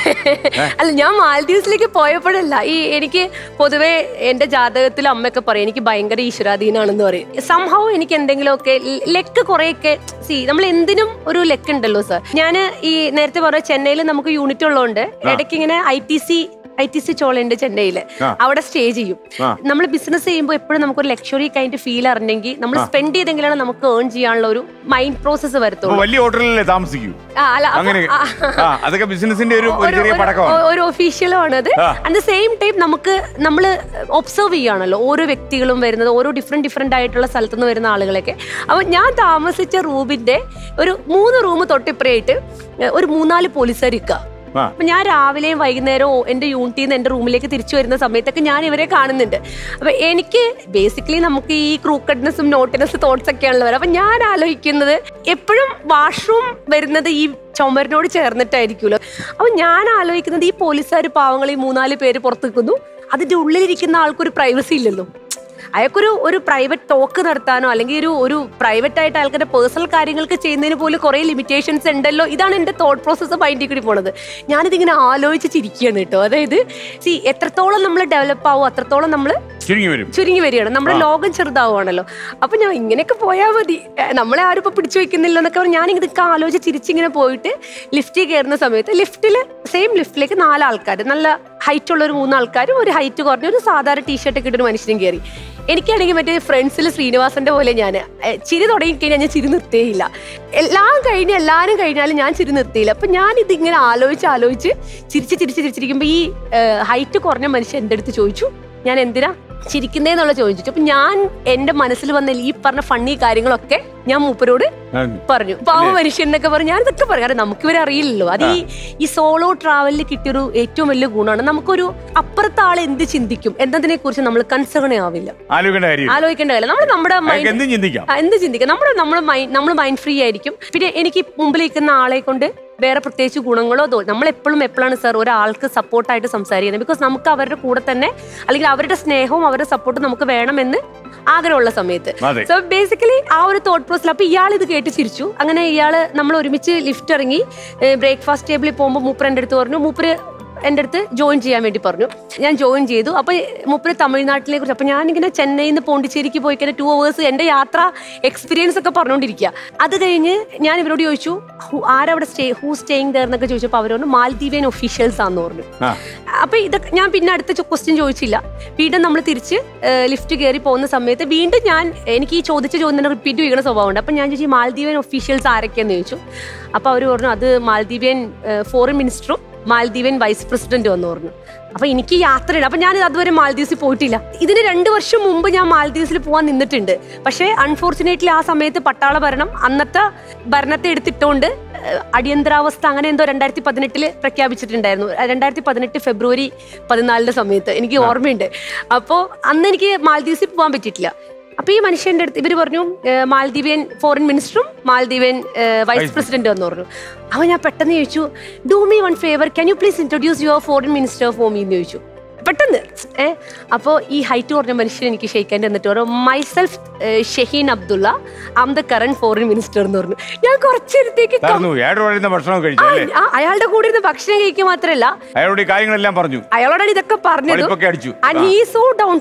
അല്ല ഞാൻ മാൽദീവ്സിലേക്ക് പോയപ്പോഴല്ല ഈ എനിക്ക് പൊതുവെ എന്റെ ജാതകത്തിൽ അമ്മയൊക്കെ പറയും എനിക്ക് ഭയങ്കര ഈശ്വരാധീനാണെന്ന് പറയും സംഭവം എനിക്ക് എന്തെങ്കിലുമൊക്കെ ലെക്ക് കുറെയൊക്കെ സി നമ്മൾ എന്തിനും ഒരു ലെക്ക് ഉണ്ടല്ലോ സർ ഞാൻ ഈ നേരത്തെ പറഞ്ഞ ചെന്നൈയിൽ നമുക്ക് യൂണിറ്റ് ഉള്ളതുകൊണ്ട് ഇടയ്ക്ക് ഇങ്ങനെ I T C I T C ചോളുണ്ട് ചെന്നൈയില് ആ. അവിടെ സ്റ്റേ ചെയ്യും ആ. നമ്മൾ ബിസിനസ് ചെയ്യുമ്പോൾ എപ്പോഴും നമുക്കൊരു ലക്ഷറി കൈൻഡ് ഫീൽ അറിഞ്ഞെങ്കിൽ നമ്മൾ സ്പെൻഡ് ചെയ്തെങ്കിലാണ് നമുക്ക് ഏൺ ചെയ്യാനുള്ള ഒരു മൈൻഡ് പ്രോസസ്സ് അപ്പൊ വരത്തുള്ളൂ വലിയ ഹോട്ടലിലല്ലേ താമസിക്കൂ ആ, അല്ല, അപ്പൊ- അങ്ങനെ ആ, ആ അതൊക്കെ ബിസിനസിന്റെ ഒരു ഒരു ചെറിയ ഒരു- പടക്കമാണ് ഒരു ഒഫീഷ്യലാണ് അത് ആ. അറ്റ് ദ സെയിം ടൈം നമുക്ക് നമ്മൾ ഒബ്സർവ് ചെയ്യുകയാണല്ലോ ഓരോ വ്യക്തികളും വരുന്നത് ഓരോ ഡിഫറെന്റ് ഡിഫറെന്റ് ആയിട്ടുള്ള സ്ഥലത്തു നിന്ന് വരുന്ന ആളുകളൊക്കെ അപ്പൊ ഞാൻ താമസിച്ച റൂമിന്റെ ഒരു മൂന്ന് റൂം തൊട്ടിപ്പുറയായിട്ട് ഒരു മൂന്നാല് പോലീസുകാർ ഇരിക്കുക ആ. അപ്പൊ ഞാൻ രാവിലെയും വൈകുന്നേരവും എന്റെ യൂണിറ്റിൽ നിന്ന് എന്റെ റൂമിലേക്ക് തിരിച്ചു വരുന്ന സമയത്തൊക്കെ ഞാൻ ഇവരെ കാണുന്നുണ്ട് അപ്പൊ എനിക്ക് ബേസിക്കലി നമുക്ക് ഈ ക്രൂക്കഡ്നെസ്സും നോട്ടിനെസ് തോട്ട്സ് ഒക്കെയാണല്ലോ വരാം അപ്പൊ ഞാൻ ആലോചിക്കുന്നത് എപ്പോഴും വാഷ്റൂം വരുന്നത് ഈ ചുമരിനോട് ചേർന്നിട്ടായിരിക്കുമല്ലോ അപ്പൊ ഞാൻ ആലോചിക്കുന്നത് ഈ പോലീസുകാർ പാവങ്ങൾ ഈ മൂന്നാല് പേര് പുറത്ത് നിൽക്കുന്നു അതിന്റെ ഉള്ളിലിരിക്കുന്ന ആൾക്കൊരു പ്രൈവസി ഇല്ലല്ലോ അയാൾക്കൊരു ഒരു പ്രൈവറ്റ് ടോക്ക് നടത്താനോ അല്ലെങ്കിൽ ഒരു ഒരു പ്രൈവറ്റ് ആയിട്ട് അയാൾക്കിന്റെ പേഴ്സണൽ കാര്യങ്ങൾക്ക് ചെയ്യുന്നതിന് പോലും കുറെ ലിമിറ്റേഷൻസ് ഉണ്ടല്ലോ ഇതാണ് എന്റെ തോട്ട് പ്രോസസ്സ് മൈൻഡിൽ കൂടി പോണത് ഞാനിതിങ്ങനെ ആലോചിച്ച് ചിരിക്കുകയാണ് കേട്ടോ അതായത് സി എത്രത്തോളം നമ്മൾ ഡെവലപ്പ് ആവും അത്രത്തോളം നമ്മൾ ചുരുങ്ങി വരും ചുരുങ്ങി വരികയാണ് നമ്മുടെ ലോകം ചെറുതാവുകയാണല്ലോ അപ്പൊ ഞാൻ ഇങ്ങനെയൊക്കെ പോയാൽ മതി ഏ, നമ്മളെ ആരും ഇപ്പൊ പിടിച്ചു വെക്കുന്നില്ല എന്നൊക്കെ പറഞ്ഞ് ഞാൻ ഇതൊക്കെ ആലോചിച്ച് തിരിച്ചിങ്ങനെ പോയിട്ട് ലിഫ്റ്റിൽ കയറുന്ന സമയത്ത് ലിഫ്റ്റിൽ സെയിം ലിഫ്റ്റിലേക്ക് നാല് ആൾക്കാർ നല്ല ഹൈറ്റ് ഉള്ള ഒരു മൂന്ന് ആൾക്കാരും ഒരു ഹൈറ്റ് കുറഞ്ഞ ഒരു സാധാരണ ടീഷർട്ട് ഒക്കെ ഇട്ടൊരു മനുഷ്യനും കയറി എനിക്കാണെങ്കിൽ മറ്റേ ഫ്രണ്ട്സിൽ ശ്രീനിവാസന്റെ പോലെ ഞാൻ ചിരി തുടങ്ങി കഴിഞ്ഞാൽ ഞാൻ ചിരി നിർത്തേയില്ല എല്ലാം കഴിഞ്ഞ് എല്ലാവരും കഴിഞ്ഞാലും ഞാൻ ചിരി നിർത്തിയില്ല അപ്പൊ ഞാൻ ഇതിങ്ങനെ ആലോചിച്ച് ആലോചിച്ച് ചിരിച്ച് ചിരിച്ച് ചിരിച്ചിരിക്കുമ്പോ ഈ ഹൈറ്റ് കുറഞ്ഞ മനുഷ്യൻ എൻ്റെ അടുത്ത് ചോദിച്ചു ഞാൻ എന്തിനാ ചിരിക്കുന്നേന്നുള്ള ചോദിച്ചു അപ്പൊ ഞാൻ എന്റെ മനസ്സിൽ വന്ന ഈ പറഞ്ഞ ഫണ്ണി കാര്യങ്ങളൊക്കെ ഞാൻ മൂപ്പരോട് ആ, പറഞ്ഞു പാവ മനുഷ്യൻ എന്നൊക്കെ പറഞ്ഞു ഞാൻ ഇതൊക്കെ പറഞ്ഞു കാരണം നമുക്ക് ഇവരെ അറിയില്ലല്ലോ അത് ഈ ഈ സോളോ ട്രാവലിൽ കിട്ടിയൊരു ഏറ്റവും വലിയ ഗുണമാണ് നമുക്കൊരു അപ്പുറത്തെ ആൾ എന്ത് ചിന്തിക്കും എന്നതിനെ കുറിച്ച് നമ്മൾ കൺസേൺ ആവില്ല ആലോചിക്കേണ്ട കാര്യം ആലോചിക്കേണ്ട കാര്യം നമ്മൾ നമ്മുടെ അയാൾക്ക് mind- എന്തും ചിന്തിക്കാം ആ, എന്ത് ചിന്തിക്കാം നമ്മൾ നമ്മൾ നമ്മൾ മൈൻഡ് ഫ്രീ ആയിരിക്കും പിന്നെ എനിക്ക് മുമ്പിൽ നിൽക്കുന്ന ആളെ കൊണ്ട് വേറെ പ്രത്യേകിച്ച് ഗുണങ്ങളോ തോ നമ്മൾ എപ്പോഴും എപ്പോഴാണ് സാർ ഒരാൾക്ക് സപ്പോർട്ടായിട്ട് സംസാരിക്കുന്നത് ബിക്കോസ് നമുക്ക് അവരുടെ കൂടെ തന്നെ അല്ലെങ്കിൽ അവരുടെ സ്നേഹവും അവരുടെ സപ്പോർട്ടും നമുക്ക് വേണമെന്ന് ആഗ്രഹമുള്ള സമയത്ത് അതെ. സോ ബേസിക്കലി ആ ഒരു തോട്ട് പ്രോസസ് അപ്പൊ ഇയാൾ ഇത് കേട്ട് ചിരിച്ചു അങ്ങനെ ഇയാൾ നമ്മൾ ഒരുമിച്ച് ലിഫ്റ്റ് ഇറങ്ങി ബ്രേക്ക്ഫാസ്റ്റ് ടേബിളിൽ പോകുമ്പോൾ മൂപ്പർ എൻ്റെ അടുത്ത് പറഞ്ഞു മൂപ്പര് എൻ്റെ അടുത്ത് ജോയിൻ ചെയ്യാൻ വേണ്ടി പറഞ്ഞു ഞാൻ ജോയിൻ ചെയ്തു അപ്പൊ മൂപ്പര് തമിഴ്നാട്ടിലെ കുറിച്ച് അപ്പൊ ഞാനിങ്ങനെ ചെന്നൈയിൽ നിന്ന് പോണ്ടിച്ചേരിക്ക് പോയി കഴിഞ്ഞാൽ ടു അവേഴ്സ് എൻ്റെ യാത്ര എക്സ്പീരിയൻസ് ഒക്കെ പറഞ്ഞുകൊണ്ടിരിക്കുക അത് കഴിഞ്ഞ് ഞാൻ ഇവരോട് ചോദിച്ചു "ഹു- ആരവിടെ സ്റ്റേ ഹൂ സ്റ്റേയിങ് ദർ എന്നൊക്കെ ചോദിച്ചപ്പോൾ അവർ പറഞ്ഞു മാൽദീവിയൻ ഒഫീഷ്യൽസ് ആന്ന് പറഞ്ഞു ആ. അപ്പൊ ഇതൊക്കെ ഞാൻ പിന്നെ അടുത്ത ക്വസ്റ്റ്യൻ ചോദിച്ചില്ല വീണ്ടും നമ്മൾ തിരിച്ച് ലിഫ്റ്റ് കയറി പോകുന്ന സമയത്ത് വീണ്ടും ഞാൻ എനിക്ക് ഈ ചോദിച്ച ചോദ്യം തന്നെ റിപ്പീറ്റ് ചെയ്യുന്ന സ്വഭാവമുണ്ട് അപ്പൊ ഞാൻ ചോദിച്ചു "ഈ മാൽദീവിയൻ ഒഫീഷ്യൽസ് ആരൊക്കെയാന്ന് ചോദിച്ചു അപ്പൊ അവർ പറഞ്ഞു അത് മാൽദീവിയൻ ഫോറിൻ മിനിസ്റ്ററും മാൽദീവിയൻ വൈസ് പ്രസിഡന്റും എന്ന് പറഞ്ഞു അപ്പൊ എനിക്ക് യാത്രയുണ്ട് അപ്പൊ ഞാൻ അതുവരെ മാൽദീവ്സിൽ പോയിട്ടില്ല ഇതിന് രണ്ട് വർഷം മുമ്പ് ഞാൻ മാൽദീവ്സിൽ പോകാൻ നിന്നിട്ടുണ്ട് പക്ഷേ അൺഫോർച്ചുനേറ്റ്ലി ആ സമയത്ത് പട്ടാള ഭരണം അന്നത്തെ ഭരണത്തെ എടുത്തിട്ടുകൊണ്ട് ഏഹ്, അടിയന്തരാവസ്ഥ അങ്ങനെ എന്തോ രണ്ടായിരത്തി പതിനെട്ടില് പ്രഖ്യാപിച്ചിട്ടുണ്ടായിരുന്നു രണ്ടായിരത്തി പതിനെട്ട് ഫെബ്രുവരി പതിനാലിന്റെ സമയത്ത് എനിക്ക് ഓർമ്മയുണ്ട് അപ്പോൾ അന്ന് എനിക്ക് മാൽദീവ്സിൽ പോകാൻ പറ്റിയിട്ടില്ല അപ്പൊ ഈ മനുഷ്യന്റെ അടുത്ത് ഇവര് പറഞ്ഞു ഏഹ്, മാൽദീവിയൻ ഫോറിൻ മിനിസ്റ്ററും മാൽദീവിയൻ ഏഹ്, വൈസ് പ്രസിഡന്റും എന്ന് പറഞ്ഞു അപ്പൊ ഞാൻ പെട്ടെന്ന് ചോദിച്ചു do me one favour can you please introduce your foreign minister for me എന്ന് ചോദിച്ചു പെട്ടെന്ന് ഏ അപ്പോൾ ഈ ഹൈറ്റ് കുറഞ്ഞ മനുഷ്യൻ എനിക്ക് ഷെയ്ക്കാൻ എന്നിട്ട് പറഞ്ഞു myself Shaheen Abdulla am the current foreign minister എന്ന് പറഞ്ഞു ഞാൻ കുറച്ചേരത്തേക്ക് കം- തറന്നു ഏഴ് വരുന്ന ഭക്ഷണം ആ, കഴിച്ചു അല്ലേ ആ, അയാളുടെ കൂടെ ഇരുന്ന് ഭക്ഷണം കഴിക്കുക മാത്രമല്ല അയാളോട് ഈ കാര്യങ്ങളെല്ലാം പറഞ്ഞു അയാളോടാണ് ഇതൊക്കെ പറഞ്ഞത് വളിപ്പൊക്കെ അടിച്ചു and he so down to earth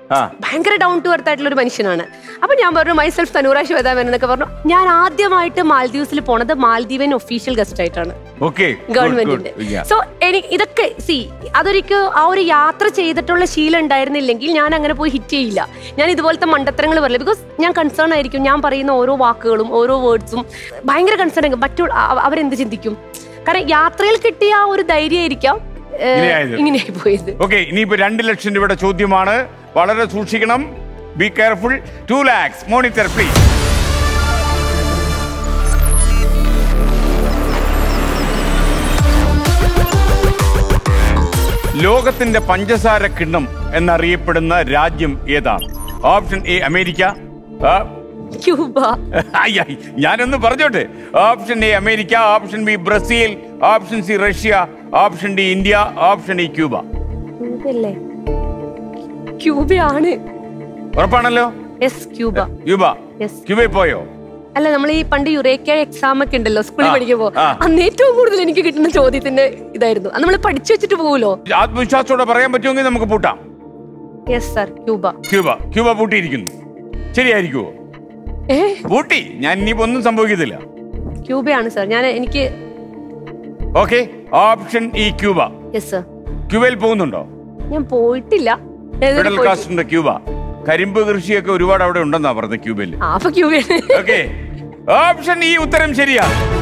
ആ. ഭയങ്കര ഡൗൺ ടു എർത്ത് ആയിട്ടുള്ള ഒരു മനുഷ്യനാണ് അപ്പൊ ഞാൻ പറഞ്ഞു മൈസെൽഫ് തനൂറ ശ്വേതാമൻ എന്നൊക്കെ പറഞ്ഞു ഞാൻ ആദ്യമായിട്ട് മാൽദീവ്സിൽ പോണത് മാൽദീവൻ ഒഫീഷ്യൽ ഗസ്റ്റ് ആയിട്ടാണ് ഓക്കെ ഗവൺമെന്റിന്റെ സോ എനിക്ക് ഇതൊക്കെ സി അതൊരിക്കൽ ആ ഒരു യാത്ര ചെയ്തിട്ടുള്ള ശീലം ഉണ്ടായിരുന്നില്ലെങ്കിൽ ഞാൻ അങ്ങനെ പോയി ഹിറ്റ് ചെയ്യില്ല ഞാൻ ഇതുപോലത്തെ മണ്ടത്തരങ്ങൾ പറയില്ല ബിക്കോസ് ഞാൻ കൺസേൺ ആയിരിക്കും ഞാൻ പറയുന്ന ഓരോ വാക്കുകളും ഓരോ വേർഡ്സും ഭയങ്കര കൺസേൺ ആയിരിക്കും മറ്റുള്ള അ- അവരെന്ത് ചിന്തിക്കും കാരണം യാത്രയിൽ കിട്ടിയ ആ ഒരു ധൈര്യമായിരിക്കാം ഏഹ്, ഇങ്ങനെയായത്. ഇങ്ങനെയായി പോയത് ഓക്കെ ഇനിയിപ്പോ രണ്ട് ലക്ഷം രൂപയുടെ ചോദ്യമാണ് വളരെ സൂക്ഷിക്കണം be careful two lakhs monitor please ലോകത്തിന്റെ പഞ്ചസാര കിണ്ണം എന്നറിയപ്പെടുന്ന രാജ്യം ഏതാണ് ഓപ്ഷൻ എ അമേരിക്ക ആ, ക്യൂബ ആയി, ആയി. ഞാനൊന്ന് പറഞ്ഞോട്ടെ option A America option B Brazil option C Russia option D India option E Cuba ക്യൂബയല്ലേ ക്യൂബയാണ് ഉറപ്പാണല്ലോ എസ് ക്യൂബ ക്യൂബ Yes. ക്യൂബയിൽ പോയോ അല്ല നമ്മൾ ഈ പണ്ട് യുറേക്ക എക്സാം ഒക്കെ ഉണ്ടല്ലോ സ്കൂളിൽ ആ, പഠിക്കുമ്പോ ആ. അന്ന് ഏറ്റവും കൂടുതൽ എനിക്ക് കിട്ടുന്ന ചോദ്യത്തിന്റെ ഇതായിരുന്നു അത് നമ്മൾ പഠിച്ചു വെച്ചിട്ട് പോകുമല്ലോ ആത്മവിശ്വാസത്തോടെ പറയാൻ പറ്റുമെങ്കിൽ നമുക്ക് പൂട്ടാം yes sir Cuba Cuba Cuba പൂട്ടിയിരിക്കുന്നു ശരിയായിരിക്കുമോ ഏ പൂട്ടി ഞാൻ ഇനിയിപ്പോ ഒന്നും സംഭവിക്കത്തില്ല ക്യൂബയാണ് സർ ഞാൻ എനിക്ക് okay option E Cuba yes sir ക്യൂബയിൽ പോകുന്നുണ്ടോ ഞാൻ പോയിട്ടില്ല ഏതൊരു ഫെഡറൽ പോയിട്ട്- കാസ്റ്റിന്റെ ക്യൂബ കരിമ്പ് കൃഷിയൊക്കെ ഒരുപാട് അവിടെ ഉണ്ടെന്നാ പറഞ്ഞത് ക്യൂബയിൽ ആ, അപ്പൊ ക്യൂബയാണ് ഓക്കെ ഓപ്ഷൻ ഈ ഉത്തരം ശരിയാ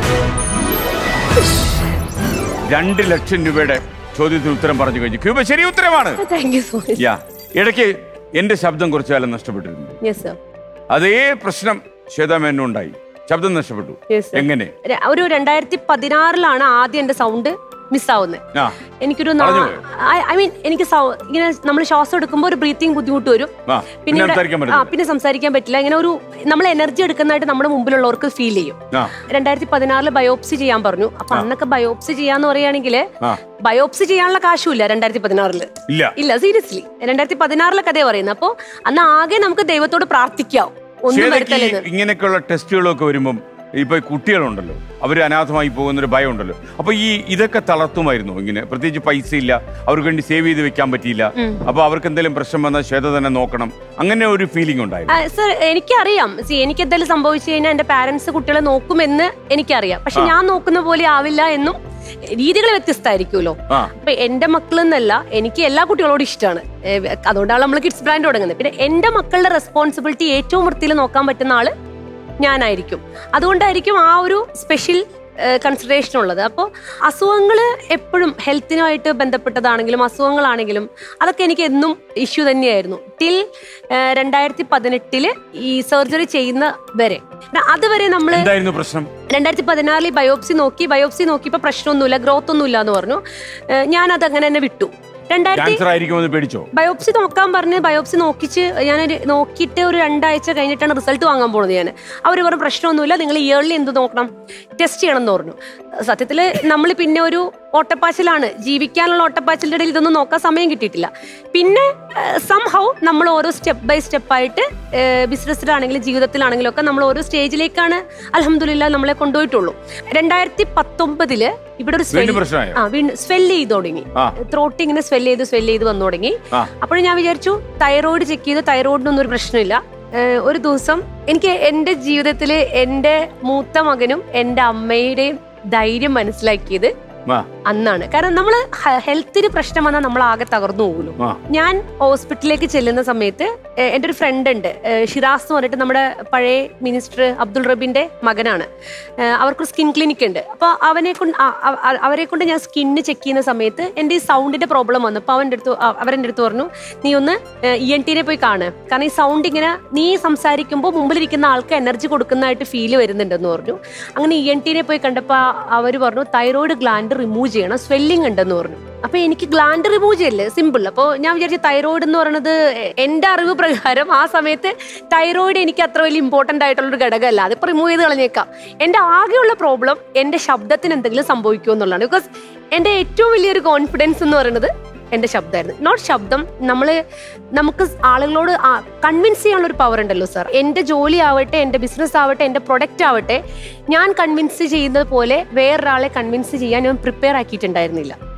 രണ്ട് ലക്ഷം രൂപയുടെ ചോദ്യത്തിന് ഉത്തരം പറഞ്ഞു കഴിഞ്ഞു ക്യൂബ ശരി ഉത്തരമാണ് thank you so much yeah ഇടയ്ക്ക് എന്റെ ശബ്ദം കുറച്ചു കാലം നഷ്ടപ്പെട്ടിരുന്നു യെസ് സർ അതേ പ്രശ്നം ശ്വേതാമേനും ഉണ്ടായി ശബ്ദം നഷ്ടപ്പെട്ടു Yes, sir. എങ്ങനെ ഒരു രണ്ടായിരത്തി പതിനാറിലാണ് ആദ്യം എന്റെ സൗണ്ട് മിസ്സാവുന്നത് ആ എനിക്കൊരു പറഞ്ഞോ. ഐ മീൻ എനിക്ക് സൗ- ഇങ്ങനെ നമ്മൾ ശ്വാസം എടുക്കുമ്പോൾ ഒരു ബ്രീത്തിങ് ബുദ്ധിമുട്ട് വരും ആ പിന്നെ ഇവിടെ- സംസാരിക്കാൻ ആ പറ്റില്ല പിന്നെ സംസാരിക്കാൻ പറ്റില്ല ഇങ്ങനെ ഒരു നമ്മൾ എനർജി എടുക്കുന്നതായിട്ട് നമ്മുടെ മുമ്പിലുള്ളവർക്ക് ഫീൽ ചെയ്യും ആ രണ്ടായിരത്തി പതിനാറില് ബയോപ്സി ചെയ്യാൻ പറഞ്ഞു അപ്പൊ അന്നൊക്കെ ബയോപ്സി ചെയ്യാന്ന് പറയുകയാണെങ്കിൽ ആ ബയോപ്സി ചെയ്യാനുള്ള കാശുമില്ല രണ്ടായിരത്തി പതിനാറില് ഇല്ല ഇല്ല സീരിയസ്ലി രണ്ടായിരത്തി പതിനാറിലെ കഥ പറയുന്നത് അപ്പൊ അന്ന് ആകെ നമുക്ക് ദൈവത്തോട് പ്രാർത്ഥിക്കാം ഒന്നും ശ്വേതയ്ക്ക് വരുത്തലെന്ന് ഈ ഇങ്ങനെയൊക്കെയുള്ള ടെസ്റ്റുകളൊക്കെ വരുമ്പം ഇപ്പൊ ഈ കുട്ടികളുണ്ടല്ലോ അവർ അനാഥമായി പോകുന്നൊരു ഭയം ഉണ്ടല്ലോ അപ്പൊ ഈ ഇതൊക്കെ തളർത്തുമായിരുന്നു ഇങ്ങനെ പ്രത്യേകിച്ച് പൈസ ഇല്ല അവർക്ക് വേണ്ടി സേവ് ചെയ്ത് വെക്കാൻ പറ്റിയില്ല അപ്പൊ അവർക്ക് എന്തെങ്കിലും പ്രശ്നം വന്നാൽ ശ്വേത തന്നെ നോക്കണം അങ്ങനെ ഒരു ഫീലിംഗ് ഉണ്ടായിരുന്നു സർ എനിക്കറിയാം സി എനിക്ക് എന്തെങ്കിലും സംഭവിച്ചു കഴിഞ്ഞാൽ എന്റെ പാരന്റ്സ് കുട്ടികളെ നോക്കുമെന്ന് എനിക്കറിയാം പക്ഷെ ഞാൻ നോക്കുന്ന പോലെ ആവില്ല എന്നും രീതികൾ വ്യത്യസ്തമായിരിക്കുമല്ലോ ആ അപ്പൊ എന്റെ മക്കളെന്നല്ല എനിക്ക് എല്ലാ കുട്ടികളോടും ഇഷ്ടമാണ് അതുകൊണ്ടാണ് നമ്മൾ കിഡ്സ് ബ്രാൻഡ് തുടങ്ങുന്നത് പിന്നെ എന്റെ മക്കളുടെ റെസ്പോൺസിബിലിറ്റി ഏറ്റവും വൃത്തിയിൽ നോക്കാൻ പറ്റുന്ന ആള് ഞാനായിരിക്കും അതുകൊണ്ടായിരിക്കും ആ ഒരു സ്പെഷ്യൽ കൺസിഡറേഷൻ ഉള്ളത് അപ്പോൾ അസുഖങ്ങൾ എപ്പോഴും ഹെൽത്തിനുമായിട്ട് ബന്ധപ്പെട്ടതാണെങ്കിലും അസുഖങ്ങളാണെങ്കിലും അതൊക്കെ എനിക്ക് എന്നും ഇഷ്യൂ തന്നെയായിരുന്നു ടിൽ രണ്ടായിരത്തി പതിനെട്ടില് ഈ സർജറി ചെയ്യുന്ന വരെ പിന്നെ അതുവരെ നമ്മൾ എന്തായിരുന്നു പ്രശ്നം രണ്ടായിരത്തി പതിനാറിൽ ബയോപ്സി നോക്കി ബയോപ്സി നോക്കിയപ്പോൾ പ്രശ്നമൊന്നുമില്ല ഗ്രോത്ത് ഒന്നുമില്ല എന്ന് പറഞ്ഞു ഏഹ് ഞാനത് അങ്ങനെ തന്നെ വിട്ടു രണ്ടായിരത്തി ക്യാൻസർ ആയിരിക്കുമെന്ന് പേടിച്ചോ ബയോപ്സി നോക്കാൻ പറഞ്ഞ് ബയോപ്സി നോക്കിച്ച് ഞാൻ നോക്കിയിട്ട് ഒരു രണ്ടാഴ്ച കഴിഞ്ഞിട്ടാണ് റിസൾട്ട് വാങ്ങാൻ പോകുന്നത് ഞാൻ അവർ പറഞ്ഞു പ്രശ്നമൊന്നുമില്ല നിങ്ങൾ ഇയർലി എന്ത് നോക്കണം ടെസ്റ്റ് ചെയ്യണം എന്ന് പറഞ്ഞു സത്യത്തിൽ നമ്മൾ പിന്നെ ഒരു ഓട്ടപ്പാച്ചിലാണ് ജീവിക്കാനുള്ള ഓട്ടപ്പാച്ചിലിന്റെ ഇടയിൽ ഇതൊന്നും നോക്കാൻ സമയം കിട്ടിയിട്ടില്ല പിന്നെ സംഹൗ നമ്മൾ ഓരോ സ്റ്റെപ്പ് ബൈ സ്റ്റെപ്പ് ആയിട്ട് ബിസിനസ്സിലാണെങ്കിലും ജീവിതത്തിലാണെങ്കിലും ഒക്കെ നമ്മൾ ഓരോ സ്റ്റേജിലേക്കാണ് അലഹമുല്ല നമ്മളെ കൊണ്ടുപോയിട്ടുള്ളൂ രണ്ടായിരത്തി പത്തൊമ്പതില് ഇവിടെ ഒരു വീണ്ടും swell- പ്രശ്നമായോ? ആ വീണ്ടും സ്വെല്ല് ചെയ്ത് തുടങ്ങി ആ. ത്രോട്ട് ഇങ്ങനെ സ്വെല്ല് ചെയ്ത് സ്വെല്ല് ചെയ്ത് വന്നു തുടങ്ങി ആ. അപ്പോൾ ഞാൻ വിചാരിച്ചു തൈറോയിഡ് ചെക്ക് ചെയ്ത് തൈറോയിഡിനൊന്നും ഒരു പ്രശ്നമില്ല ഏഹ് ഒരു ദിവസം എനിക്ക് എൻ്റെ ജീവിതത്തിൽ എൻ്റെ മൂത്ത മകനും എൻ്റെ അമ്മയുടെയും ധൈര്യം മനസ്സിലാക്കിയത് ആ അന്നാണ് കാരണം നമ്മൾ ഹെൽത്തിന് പ്രശ്നം വന്നാൽ നമ്മൾ ആകെ തകർന്നു പോകുമല്ലോ ആ ഞാൻ ഹോസ്പിറ്റലിലേക്ക് ചെല്ലുന്ന സമയത്ത് എ- എൻ്റെ ഒരു ഫ്രണ്ട് ഉണ്ട് ഏ, ഷിറാസ് എന്ന് പറഞ്ഞിട്ട് നമ്മുടെ പഴയ മിനിസ്റ്റർ അബ്ദുൾ റബിന്റെ മകനാണ് ഏ, അവർക്കൊരു സ്കിൻ ക്ലിനിക് ഉണ്ട് അപ്പോൾ അവനെ കൊണ്ട് അ- അ- അ- അവരെ കൊണ്ട് ഞാൻ സ്കിന്ന് ചെക്ക് ചെയ്യുന്ന സമയത്ത് എൻ്റെ ഈ സൗണ്ടിന്റെ പ്രോബ്ലം വന്നു അപ്പോൾ അവൻ്റെ അടുത്ത് അ- അവരെൻ്റെ അടുത്ത് പറഞ്ഞു നീ ഒന്ന് ഇ എൻ ടിനെ പോയി കാണ് കാരണം ഈ സൗണ്ട് ഇങ്ങനെ നീ സംസാരിക്കുമ്പോൾ മുമ്പിലിരിക്കുന്ന ആൾക്ക് എനർജി കൊടുക്കുന്നതായിട്ട് ഫീല് വരുന്നുണ്ടെന്ന് പറഞ്ഞു അങ്ങനെ ഇ എൻ ടിനെ പോയി കണ്ടപ്പോൾ അവർ പറഞ്ഞു തൈറോയിഡ് ഗ്ലാൻഡ് റിമൂവ് ചെയ്യണം സ്വെല്ലിംഗ് ഉണ്ടെന്ന് പറഞ്ഞു അപ്പൊ എനിക്ക് ഗ്ലാൻഡ് റിമൂവ് ചെയ്യല്ലേ സിമ്പിൾ അപ്പോൾ ഞാൻ വിചാരിച്ചു തൈറോയിഡ് എന്ന് പറയുന്നത് എ- എൻ്റെ അറിവ് പ്രകാരം ആ സമയത്ത് തൈറോയിഡ് എനിക്ക് അത്ര വലിയ ഇമ്പോർട്ടൻ്റ് ആയിട്ടുള്ള ഒരു ഘടകമല്ല അതിപ്പോൾ റിമൂവ് ചെയ്ത് കളഞ്ഞേക്കാം എൻ്റെ ആകെയുള്ള പ്രോബ്ലം എൻ്റെ ശബ്ദത്തിന് എന്തെങ്കിലും സംഭവിക്കുമോ എന്നുള്ളതാണ് ബിക്കോസ് എൻ്റെ ഏറ്റവും വലിയൊരു കോൺഫിഡൻസ് എന്ന് പറയുന്നത് എൻ്റെ ശബ്ദമായിരുന്നു നോട്ട് ശബ്ദം നമ്മൾ നമുക്ക് ആളുകളോട് കൺവിൻസ് ചെയ്യാനുള്ള ഒരു പവർ ഉണ്ടല്ലോ സാർ എൻ്റെ ജോലി ആവട്ടെ എൻ്റെ ബിസിനസ് ആവട്ടെ എൻ്റെ പ്രൊഡക്റ്റ് ആവട്ടെ ഞാൻ കൺവിൻസ് ചെയ്യുന്നത് പോലെ വേറൊരാളെ കൺവിൻസ് ചെയ്യാൻ ഞാൻ പ്രിപ്പയർ ആക്കിയിട്ടുണ്ടായിരുന്നില്ല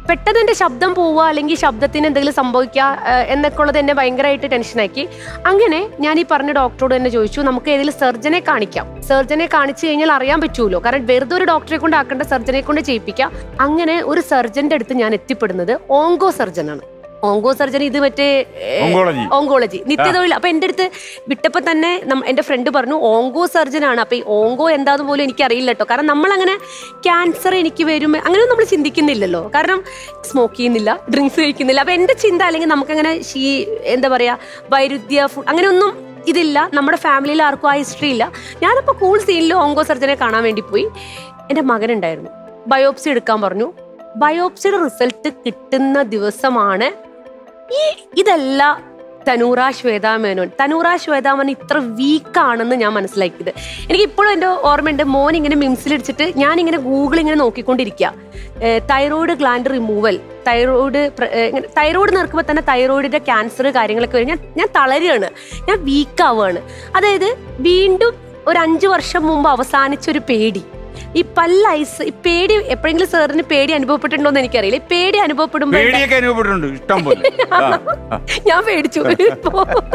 പെട്ടെന്ന് എൻ്റെ ശബ്ദം പോവുക അല്ലെങ്കിൽ ശബ്ദത്തിന് എന്തെങ്കിലും സംഭവിക്കുക ഏഹ്, എന്നൊക്കെ ഉള്ളത് എന്നെ ഭയങ്കരമായിട്ട് ടെൻഷനാക്കി അങ്ങനെ ഞാൻ ഈ പറഞ്ഞ ഡോക്ടറോട് തന്നെ ചോദിച്ചു നമുക്ക് ഏതെങ്കിലും സർജനെ കാണിക്കാം സർജനെ കാണിച്ചു കഴിഞ്ഞാൽ അറിയാൻ പറ്റുമല്ലോ കാരണം വെറുതെ ഒരു ഡോക്ടറെ കൊണ്ട് ആക്കേണ്ട സർജനെ കൊണ്ട് ചെയ്യിപ്പിക്കാം അങ്ങനെ ഒരു സർജന്റെ അടുത്ത് ഞാൻ എത്തിപ്പെടുന്നത് ഓങ്കോ സർജനാണ് ഓങ്കോ സർജൻ ഇത് മറ്റേ ഏഹ്, ഓങ്കോളജി. ഓങ്കോളജി നിത്യതൊഴിൽ അപ്പൊ എന്റെ അടുത്ത് വിട്ടപ്പോ തന്നെ നം- എന്റെ ഫ്രണ്ട് പറഞ്ഞു ഓങ്കോ സർജൻ ആണ് അപ്പൊ ഈ ഓങ്കോ എന്താന്ന് പോലും എനിക്ക് അറിയില്ല കേട്ടോ കാരണം നമ്മൾ അങ്ങനെ ക്യാൻസർ എനിക്ക് വരും അങ്ങനെ നമ്മൾ ചിന്തിക്കുന്നില്ലല്ലോ കാരണം സ്മോക്ക് ചെയ്യുന്നില്ല ഡ്രിങ്ക്സ് കഴിക്കുന്നില്ല അപ്പൊ എന്റെ ചിന്ത അല്ലെങ്കിൽ നമുക്കങ്ങനെ ശീ എന്താ പറയാ വൈരുദ്ധ്യ ഫുഡ് അങ്ങനെ ഒന്നും ഇതില്ല നമ്മുടെ ഫാമിലിയിൽ ആർക്കും ആ ഹിസ്റ്ററി ഇല്ല ഞാനപ്പോൾ കൂൾ സീനിൽ ഓങ്കോ സർജനെ കാണാൻ വേണ്ടി പോയി എൻ്റെ മകനുണ്ടായിരുന്നു ബയോപ്സി എടുക്കാൻ പറഞ്ഞു ബയോപ്സിയുടെ റിസൾട്ട് കിട്ടുന്ന ദിവസമാണ് ഈ ഇതല്ല തനൂറ ശ്വേതാ മേനോൻ തനൂറ ശ്വേതാ മേനോൻ ഇത്ര വീക്കാണെന്ന് ഞാൻ മനസ്സിലാക്കിയത് എനിക്ക് ഇപ്പോഴും എൻ്റെ ഓർമ്മയുണ്ട് മോൻ ഇങ്ങനെ മിംസിലിടിച്ചിട്ട് ഞാൻ ഇങ്ങനെ ഗൂഗിൾ ഇങ്ങനെ നോക്കിക്കൊണ്ടിരിക്കുക thyroid gland removal thyroid thyroid നിറക്കുമ്പോൾ തന്നെ തൈറോയിഡിന്റെ ക്യാൻസർ കാര്യങ്ങളൊക്കെ വരും ഞാൻ ഞാൻ തളരുകയാണ് ഞാൻ വീക്കാവുകയാണ് അതായത് വീണ്ടും ഒരു അഞ്ചു വർഷം മുമ്പ് അവസാനിച്ച ഒരു പേടി ഈ പല്ല ഐസ് ഈ പേടി എപ്പോഴെങ്കിലും സാറിന് പേടി അനുഭവപ്പെട്ടിട്ടുണ്ടോ എന്ന് എനിക്കറിയില്ല ഈ പേടി അനുഭവപ്പെടുമ്പോൾ പേടിയൊക്കെ അനുഭവപ്പെട്ടിട്ടുണ്ട് ഇഷ്ടം പോലെ ആ, ആ. ഞാൻ പേടിച്ചു ഇപ്പോ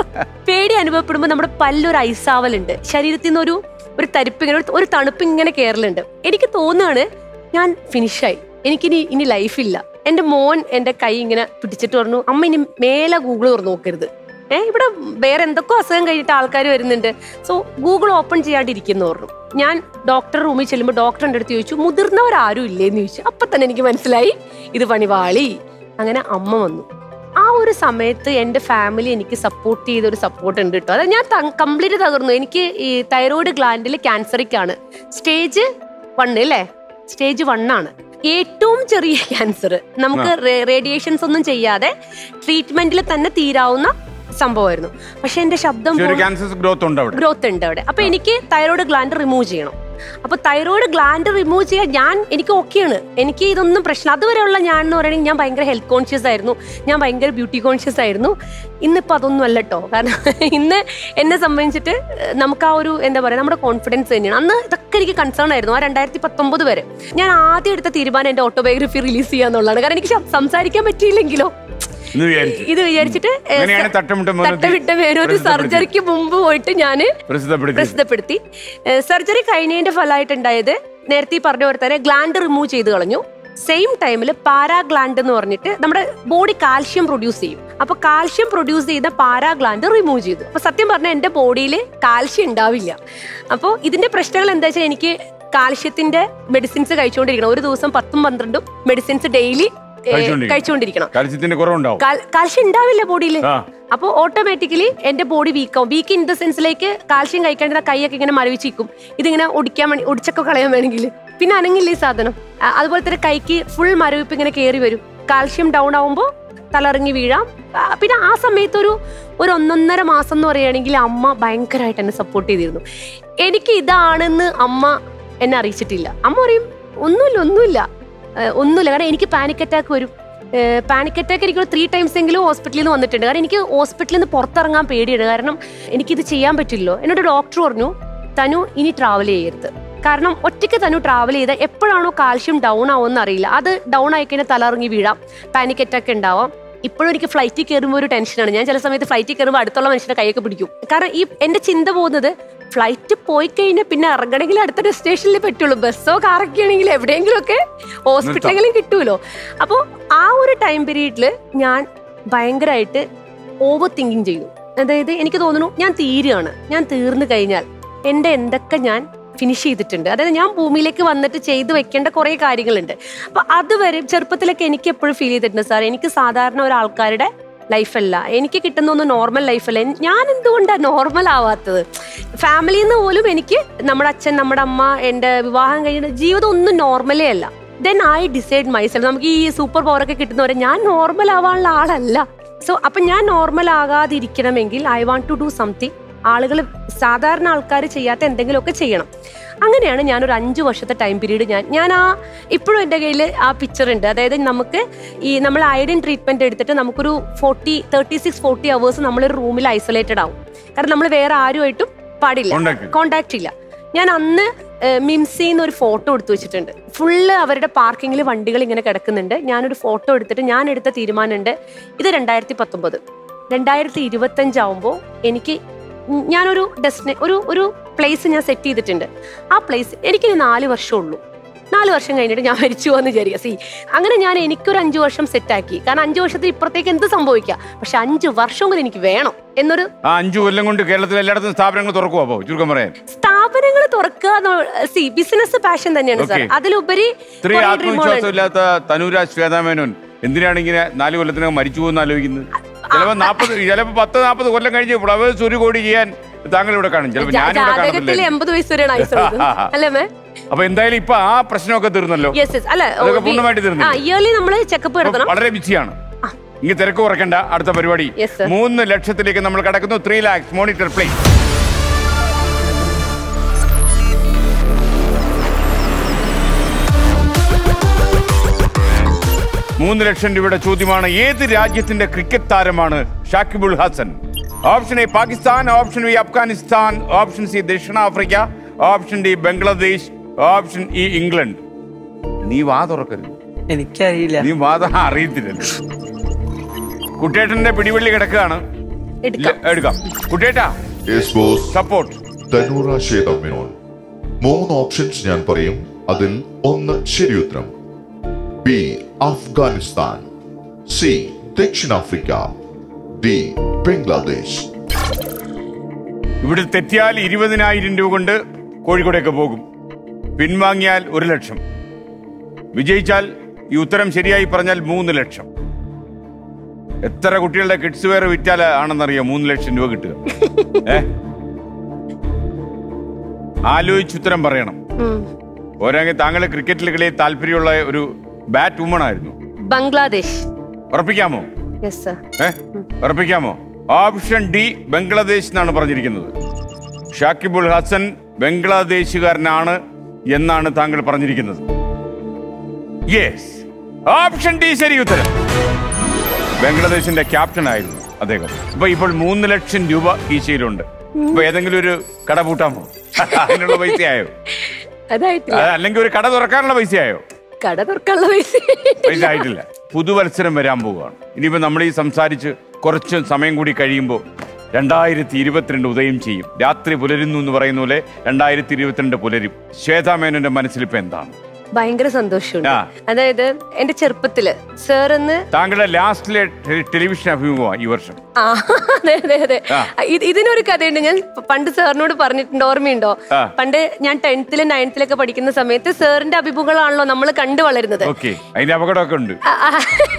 പേടി അനുഭവപ്പെടുമ്പോൾ നമ്മുടെ പല്ലൊരു ഐസാവലുണ്ട് ശരീരത്തിൽ നിന്ന് ഒരു ഒരു തരിപ്പ് ഇങ്ങനെ ഒരു- ഒരു തണുപ്പ് ഇങ്ങനെ കയറലുണ്ട് എനിക്ക് തോന്നുകയാണ് ഞാൻ ഫിനിഷായി എനിക്കിനി ഇനി ലൈഫില്ല എന്റെ മോൻ എന്റെ കൈ ഇങ്ങനെ പിടിച്ചിട്ട് പറഞ്ഞു അമ്മ ഇനി മേലെ ഗൂഗിൾ തുറന്ന് നോക്കരുത് ഏ ഇവിടെ വേറെ എന്തൊക്കെ അസുഖം കഴിഞ്ഞിട്ട് ആൾക്കാർ വരുന്നുണ്ട് സോ ഗൂഗിൾ ഓപ്പൺ ചെയ്യാണ്ടിരിക്കുന്നു പറഞ്ഞു ഞാൻ ഡോക്ടർ റൂമിൽ ചെല്ലുമ്പോൾ ഡോക്ടർ എൻ്റെ അടുത്ത് ചോദിച്ചു മുതിർന്നവരാരും ഇല്ലേന്ന് ചോദിച്ചു അപ്പൊ തന്നെ എനിക്ക് മനസ്സിലായി ഇത് പണിവാളി അങ്ങനെ അമ്മ വന്നു ആ ഒരു സമയത്ത് എൻ്റെ ഫാമിലി എനിക്ക് സപ്പോർട്ട് ചെയ്ത ഒരു സപ്പോർട്ട് ഉണ്ട് കേട്ടോ അതായത് ഞാൻ കംപ്ലീറ്റ് തകർന്നു എനിക്ക് ഈ തൈറോയിഡ് ഗ്ലാൻഡിൽ ക്യാൻസറിക്കാണ് സ്റ്റേജ് വൺ അല്ലേ സ്റ്റേജ് വൺ ആണ് ഏറ്റവും ചെറിയ ക്യാൻസർ നമുക്ക് റേഡിയേഷൻസ് ഒന്നും ചെയ്യാതെ ട്രീറ്റ്മെന്റിൽ തന്നെ തീരാവുന്ന സംഭവമായിരുന്നു പക്ഷെ എന്റെ ശബ്ദം പക്ഷെ ഒരു പോലും- ക്യാൻസർ ഗ്രോത്ത് ഉണ്ട് അവിടെ ഗ്രോത്ത് ഉണ്ട് അവിടെ അപ്പൊ എനിക്ക് തൈറോയ്ഡ് ഗ്ലാൻഡ് റിമൂവ് ചെയ്യണം അപ്പൊ തൈറോയ്ഡ് ഗ്ലാൻഡ് റിമൂവ് ചെയ്യാൻ ഞാൻ എനിക്ക് ഓക്കെയാണ് എനിക്ക് ഇതൊന്നും പ്രശ്നം അതുവരെയുള്ള ഞാൻ എന്ന് പറയുകയാണെങ്കിൽ ഞാൻ ഭയങ്കര ഹെൽത്ത് കോൺഷ്യസ് ആയിരുന്നു ഞാൻ ഭയങ്കര ബ്യൂട്ടി കോൺഷ്യസ് ആയിരുന്നു ഇന്നിപ്പോൾ അതൊന്നും അല്ല കേട്ടോ കാരണം ഇന്ന് എന്നെ സംബന്ധിച്ചിട്ട് ഏഹ്, നമുക്ക് ആ ഒരു എന്താ പറയുക നമ്മുടെ കോൺഫിഡൻസ് തന്നെയാണ് അന്ന് ഇതൊക്കെ എനിക്ക് കൺസേൺ ആയിരുന്നു ആ രണ്ടായിരത്തി പത്തൊമ്പത് വരെ ഞാൻ ആദ്യം എടുത്ത തീരുമാനം എൻ്റെ ഓട്ടോബയോഗ്രഫി റിലീസ് ചെയ്യാന്നുള്ളതാണ് കാരണം എനിക്ക് ശം- സംസാരിക്കാൻ പറ്റിയില്ലെങ്കിലോ എന്ന് വിചാരിച്ചു ഇത് വിചാരിച്ചിട്ട് ഏഹ്, അങ്ങനെയാണ് തട്ടമിട്ട മോനോത്തി തട്ടമിട്ട മേനോര് പ്രസിദ്ധപ്പെടുത്തി. സർജറിക്ക് മുമ്പ് പോയിട്ട് ഞാന് പ്രസിദ്ധപ്പെടുത്തി പ്രസിദ്ധപ്പെടുത്തി സർജറി കഴിഞ്ഞതിന്റെ ഫലമായിട്ടുണ്ടായത് നേരത്തെ ഈ പറഞ്ഞ പോലെ തന്നെ ഗ്ലാൻഡ് റിമൂവ് ചെയ്ത് കളഞ്ഞു സെയിം ടൈമിൽ പാരാഗ്ലാൻഡ് എന്ന് പറഞ്ഞിട്ട് നമ്മുടെ ബോഡി കാൽഷ്യം പ്രൊഡ്യൂസ് ചെയ്യും അപ്പൊ കാൽഷ്യം പ്രൊഡ്യൂസ് ചെയ്ത പാരാഗ്ലാൻഡ് റിമൂവ് ചെയ്തു അപ്പൊ സത്യം പറഞ്ഞാൽ എന്റെ ബോഡിയിൽ കാൽഷ്യം ഉണ്ടാവില്ല അപ്പോൾ ഇതിന്റെ പ്രശ്നങ്ങൾ എന്താ വെച്ചാൽ എനിക്ക് കാൽഷ്യത്തിന്റെ മെഡിസിൻസ് കഴിച്ചുകൊണ്ടിരിക്കണം ഒരു ദിവസം പത്തും പന്ത്രണ്ടും മെഡിസിൻസ് ഡെയിലി കഴിച്ചുകൊണ്ടിരിക്കണം. കഴിച്ചുകൊണ്ടിരിക്കണം കാൽസ്യത്തിന്റെ കുറവുണ്ടാവും കാൽ- കാൽഷ്യം ഉണ്ടാവില്ല ബോഡിയിൽ ആ അപ്പോൾ ഓട്ടോമാറ്റിക്കലി എന്റെ ബോഡി വീക്കാവും വീക്ക് ഇൻ ദ സെൻസിലേക്ക് കാൽഷ്യം കഴിക്കേണ്ട കൈയൊക്കെ ഇങ്ങനെ മരവിച്ചിരിക്കും ഇതിങ്ങനെ ഒടിക്കാൻ വേണ്ടി ഒടിച്ചൊക്കെ കളയാൻ വേണമെങ്കിൽ പിന്നെ അനങ്ങില്ല ഈ സാധനം ആ, അതുപോലെ തന്നെ കൈക്ക് ഫുൾ മരവിപ്പ് ഇങ്ങനെ കയറി വരും കാൽഷ്യം ഡൗൺ ആവുമ്പോൾ തലറിങ്ങി വീഴാം ആ, പിന്നെ ആ സമയത്ത് ഒരു ഒരു ഒന്നൊന്നര മാസം എന്ന് പറയുകയാണെങ്കിൽ അമ്മ ഭയങ്കരമായിട്ട് എന്നെ സപ്പോർട്ട് ചെയ്തിരുന്നു എനിക്ക് ഇതാണെന്ന് അമ്മ എന്നെ അറിയിച്ചിട്ടില്ല അമ്മ പറയും ഒന്നുമില്ല ഒന്നുമില്ല ഏഹ് ഒന്നുമില്ല കാരണം എനിക്ക് പാനിക് അറ്റാക്ക് വരും പാനിക് അറ്റാക്ക് എനിക്ക് ത്രീ ടൈംസ് എങ്കിലും ഹോസ്പിറ്റലിൽ നിന്ന് വന്നിട്ടുണ്ട് കാരണം എനിക്ക് ഹോസ്പിറ്റലിൽ നിന്ന് പുറത്തിറങ്ങാൻ പേടിയാണ് കാരണം എനിക്കിത് ചെയ്യാൻ പറ്റില്ലല്ലോ എന്നോട് ഡോക്ടർ പറഞ്ഞു തനു ഇനി ട്രാവൽ ചെയ്യരുത് കാരണം ഒറ്റയ്ക്ക് തനു ട്രാവൽ ചെയ്ത് എപ്പോഴാണോ കാൽഷ്യം ഡൗൺ ആവുമെന്ന് അറിയില്ല അത് ഡൗൺ ആയിക്കഴിഞ്ഞാൽ തലറിങ്ങി വീഴാം പാനിക് അറ്റാക്ക് ഉണ്ടാവാം ഇപ്പോഴും എനിക്ക് ഫ്ലൈറ്റിൽ കയറുമ്പോൾ ഒരു ടെൻഷനാണ് ഞാൻ ചില സമയത്ത് ഫ്ലൈറ്റിൽ കയറുമ്പോൾ അടുത്തുള്ള മനുഷ്യന്റെ കൈയൊക്കെ പിടിക്കും കാരണം ഈ എന്റെ ചിന്ത പോകുന്നത് ഫ്ലൈറ്റ് പോയി കഴിഞ്ഞാൽ പിന്നെ ഇറങ്ങണമെങ്കിൽ അടുത്ത ഡെസ്റ്റിനേഷനിൽ പറ്റുള്ളൂ ബസ്സോ കാറൊക്കെ ആണെങ്കിൽ എവിടെയെങ്കിലും ഒക്കെ ഹോസ്പിറ്റലെങ്കിലും കിട്ടുമല്ലോ അപ്പോൾ ആ ഒരു ടൈം പീരീഡിൽ ഞാൻ ഭയങ്കരമായിട്ട് ഓവർ തിങ്കിങ് ചെയ്തു അതായത് എനിക്ക് തോന്നുന്നു ഞാൻ തീരുകയാണ് ഞാൻ തീർന്നു കഴിഞ്ഞാൽ എൻ്റെ എന്തൊക്കെ ഞാൻ ഫിനിഷ് ചെയ്തിട്ടുണ്ട് അതായത് ഞാൻ ഭൂമിയിലേക്ക് വന്നിട്ട് ചെയ്തു വെക്കേണ്ട കുറേ കാര്യങ്ങളുണ്ട് അപ്പൊ അതുവരെ ചെറുപ്പത്തിലൊക്കെ എനിക്ക് എപ്പോഴും ഫീൽ ചെയ്തിട്ടുണ്ട് സാർ എനിക്ക് സാധാരണ ഒരാൾക്കാരുടെ ലൈഫല്ല എനിക്ക് കിട്ടുന്ന ഒന്നും നോർമൽ ലൈഫല്ല ഞാൻ എന്തുകൊണ്ടാണ് നോർമൽ ആവാത്തത് ഫാമിലിയിൽ നിന്ന് പോലും എനിക്ക് നമ്മുടെ അച്ഛൻ നമ്മുടെ അമ്മ എൻ്റെ വിവാഹം കഴിഞ്ഞ ജീവിതം ഒന്നും നോർമലേ അല്ല ദെൻ ഐ ഡിസൈഡ് മൈസെൽഫ് നമുക്ക് ഈ സൂപ്പർ പവർ ഒക്കെ കിട്ടുന്നവരെ ഞാൻ നോർമൽ ആവാനുള്ള ആളല്ല സോ അപ്പൊ ഞാൻ നോർമൽ ആകാതിരിക്കണമെങ്കിൽ I want to do something ആളുകൾ സാധാരണ ആൾക്കാർ ചെയ്യാത്ത എന്തെങ്കിലുമൊക്കെ ചെയ്യണം അങ്ങനെയാണ് ഞാൻ ഒരു അഞ്ച് വർഷത്തെ ടൈം പീരീഡ് ഞാൻ ഞാൻ ആ ഇപ്പോഴും എൻ്റെ കയ്യിൽ ആ പിക്ചർ ഉണ്ട് അതായത് നമുക്ക് ഈ നമ്മൾ അയഡിൻ ട്രീറ്റ്മെന്റ് എടുത്തിട്ട് നമുക്കൊരു forty thirty six forty hours നമ്മളൊരു റൂമിൽ ഐസൊലേറ്റഡ് ആവും കാരണം നമ്മൾ വേറെ ആരുമായിട്ടും പാടില്ല Contact. കോണ്ടാക്ട് ഇല്ല ഞാൻ അന്ന് മിംസിന്ന് ഒരു ഫോട്ടോ എടുത്തു വെച്ചിട്ടുണ്ട് ഫുള്ള് അവരുടെ പാർക്കിങ്ങിൽ വണ്ടികൾ ഇങ്ങനെ കിടക്കുന്നുണ്ട് ഞാനൊരു ഫോട്ടോ എടുത്തിട്ട് ഞാൻ എടുത്ത തീരുമാനമുണ്ട് ഇത് രണ്ടായിരത്തി പത്തൊമ്പത് രണ്ടായിരത്തി ഇരുപത്തഞ്ചാവുമ്പോൾ എനിക്ക് ഞാനൊരു ഡെസ്റ്റിനെ ഒരു ഒരു പ്ലേസ് ഞാൻ സെറ്റ് ചെയ്തിട്ടുണ്ട് ആ പ്ലേസ് എനിക്കിനി നാല് വർഷമുള്ളൂ നാല് വർഷം കഴിഞ്ഞിട്ട് ഞാൻ മരിച്ചു എന്ന് വിചാരിക്കുക സി അങ്ങനെ ഞാൻ എനിക്കൊരു അഞ്ചു വർഷം സെറ്റാക്കി കാരണം അഞ്ചു വർഷത്തിൽ ഇപ്പുറത്തേക്ക് എന്ത് സംഭവിക്കാം പക്ഷെ അഞ്ചു വർഷം കൂടി എനിക്ക് വേണം എന്നൊരു ആ അഞ്ചു കൊല്ലം കൊണ്ട് കേരളത്തിൽ എല്ലായിടത്തും സ്ഥാപനങ്ങൾ തുറക്കുവോ അപ്പോ ചുരുക്കം പറയാൻ സ്ഥാപനങ്ങൾ തുറക്കുക സി ബിസിനസ് പാഷൻ തന്നെയാണ് സാർ Okay. അതിലുപരി ഇത്രയും കുറേ ആത്മവിശ്വാസം dream ഇല്ലാത്ത തനുരാജ് ശ്വേതാമേനോൻ എന്തിനാണ് ഇങ്ങനെ നാല് കൊല്ലത്തിനകം മരിച്ചു പോകുന്ന ആലോചിക്കുന്നത് ചിലപ്പോ നാപ്പത് ചിലപ്പോ പത്ത് നാപ്പത് കൊല്ലം കഴിഞ്ഞ് ഫ്ലവേഴ്സ് ഒരു കോടി ചെയ്യാൻ താങ്കൾ ഇവിടെ കാണും ചിലപ്പോ ജാ- ഞാനിവിടെ ജാതകത്തിൽ കാണത്തില്ല എൺപത് വയസ്സ് വരെയാണ് ആയുസ് അല്ലേ മേ അപ്പൊ എന്തായാലും ഇപ്പൊ ആ പ്രശ്നമൊക്കെ തീർന്നല്ലോ യെസ് യെസ് അല്ല അതൊക്കെ പൂർണ്ണമായിട്ട് തീർന്നില്ലേ? ആ ഇയർലി നമ്മൾ ചെക്കപ്പ് അപ്പൊ നടത്തണം വളരെ ബിസിയാണ് ഇങ്ങനെ തിരക്ക് കുറക്കണ്ട അടുത്ത പരിപാടി Yes, sir. മൂന്ന് ലക്ഷത്തിലേക്ക് നമ്മൾ കടക്കുന്നു ത്രീ ലാക്സ് മോണിറ്റർ പ്ലേ മൂന്ന് ലക്ഷം രൂപയുടെ ചോദ്യമാണ് ഏത് രാജ്യത്തിന്റെ ക്രിക്കറ്റ് താരമാണ് Shakibul Hasan option A Pakistan option B Afghanistan option C ദക്ഷിണാഫ്രിക്ക option D Bangladesh option E England നീ വാ തുറക്കരുത് എനിക്കറിയില്ല നീ വാദ അറിയത്തില്ലല്ലോ കുട്ടേട്ടന്റെ പിടിവള്ളി കിടക്കുകയാണ് ഇല്ല, എടുക്കാം എടുക്കാം കുട്ടേട്ടാ യെസ് ബോസ് സപ്പോർട്ട് തനൂറ ശ്വേത മേനോൻ മൂന്ന് ഓപ്ഷൻസ് ഞാൻ പറയും അതിൽ ഒന്ന് ശരി ഉത്തരം ബി അഫ്ഗാനിസ്ഥാൻ സി ദക്ഷിണാഫ്രിക്ക ഡി ബംഗ്ലാദേശ് ഇവിടെ തെറ്റിയാൽ ഇരുപതിനായിരം രൂപ കൊണ്ട് കോഴിക്കോടേക്ക് പോകും പിൻവാങ്ങിയാൽ ഒരു ലക്ഷം വിജയിച്ചാൽ ഈ ഉത്തരം ശരിയായി പറഞ്ഞാൽ മൂന്ന് ലക്ഷം എത്ര കുട്ടികളുടെ കിഡ്സ് വെയർ വിറ്റാൽ ആണെന്നറിയോ മൂന്ന് ലക്ഷം രൂപ കിട്ടുക ഏ ആലോചിച്ച് ഉത്തരം പറയണം ഉം. ഓരോങ്കിൽ താങ്കൾ ക്രിക്കറ്റിൽ കളിയിൽ താല്പര്യമുള്ള ഒരു ബാറ്റ് വുമൺ ആയിരുന്നു ബംഗ്ലാദേശ് ഉറപ്പിക്കാമോ യെസ് സർ ഏ ഉറപ്പിക്കാമോ ഓപ്ഷൻ ഡി ബംഗ്ലാദേശ് എന്നാണ് പറഞ്ഞിരിക്കുന്നത് ഷാക്കിബുൾ ഹസൻ ബംഗ്ലാദേശുകാരനാണ് എന്നാണ് താങ്കൾ പറഞ്ഞിരിക്കുന്നത് യെസ് ഓപ്ഷൻ ഡി ശരി ഉത്തരം ബംഗ്ലാദേശിന്റെ ക്യാപ്റ്റൻ ആയിരുന്നു അദ്ദേഹം ഇപ്പൊ ഇപ്പോൾ മൂന്ന് ലക്ഷം രൂപ കീശയിലുണ്ട് ഇപ്പൊ ഏതെങ്കിലും ഒരു കട പൂട്ടാമോ അതിനുള്ള പൈസയായോ അതായിട്ടില്ല അത് അല്ലെങ്കിൽ ഒരു കട തുറക്കാനുള്ള പൈസയായോ കട തുറക്കാനുള്ള പൈസ പൈസ ആയിട്ടില്ല പുതുവത്സരം വരാൻ പോവുകയാണ് ഇനിയിപ്പോ നമ്മൾ ഈ സംസാരിച്ച് കുറച്ച് സമയം കൂടി കഴിയുമ്പോൾ രണ്ടായിരത്തി ഇരുപത്തിരണ്ട് ഉദയം ചെയ്യും രാത്രി പുലരുന്നു എന്ന് പറയുന്ന പോലെ രണ്ടായിരത്തി ഇരുപത്തിരണ്ട് പുലരും ശ്വേതാമേനന്റെ മനസ്സിൽ ഇപ്പൊ എന്താണ് ഭയങ്കര സന്തോഷമുണ്ട് ആ. അതായത് എന്റെ ചെറുപ്പത്തില് സാർ എന്ന് താങ്കളുടെ ലാസ്റ്റിലെ ടെ- ടെലിവിഷൻ അഭിമുഖമാണ് ഈ വർഷം ആ അതെ അതെ അതെ ആ. ഇത് ഇതിനൊരു കഥയുണ്ട് ഞാൻ പണ്ട് സാറിനോട് പറഞ്ഞിട്ടുണ്ട് ഓർമ്മയുണ്ടോ ആ. പണ്ട് ഞാൻ ടെൻത്തിലും നയൻത്തിലൊക്കെ പഠിക്കുന്ന സമയത്ത് സാറിന്റെ അഭിമുഖങ്ങളാണല്ലോ നമ്മൾ കണ്ടു വളരുന്നത് ഓക്കെ അതിന്റെ അപകടമൊക്കെ ഉണ്ട് ആ, ആ,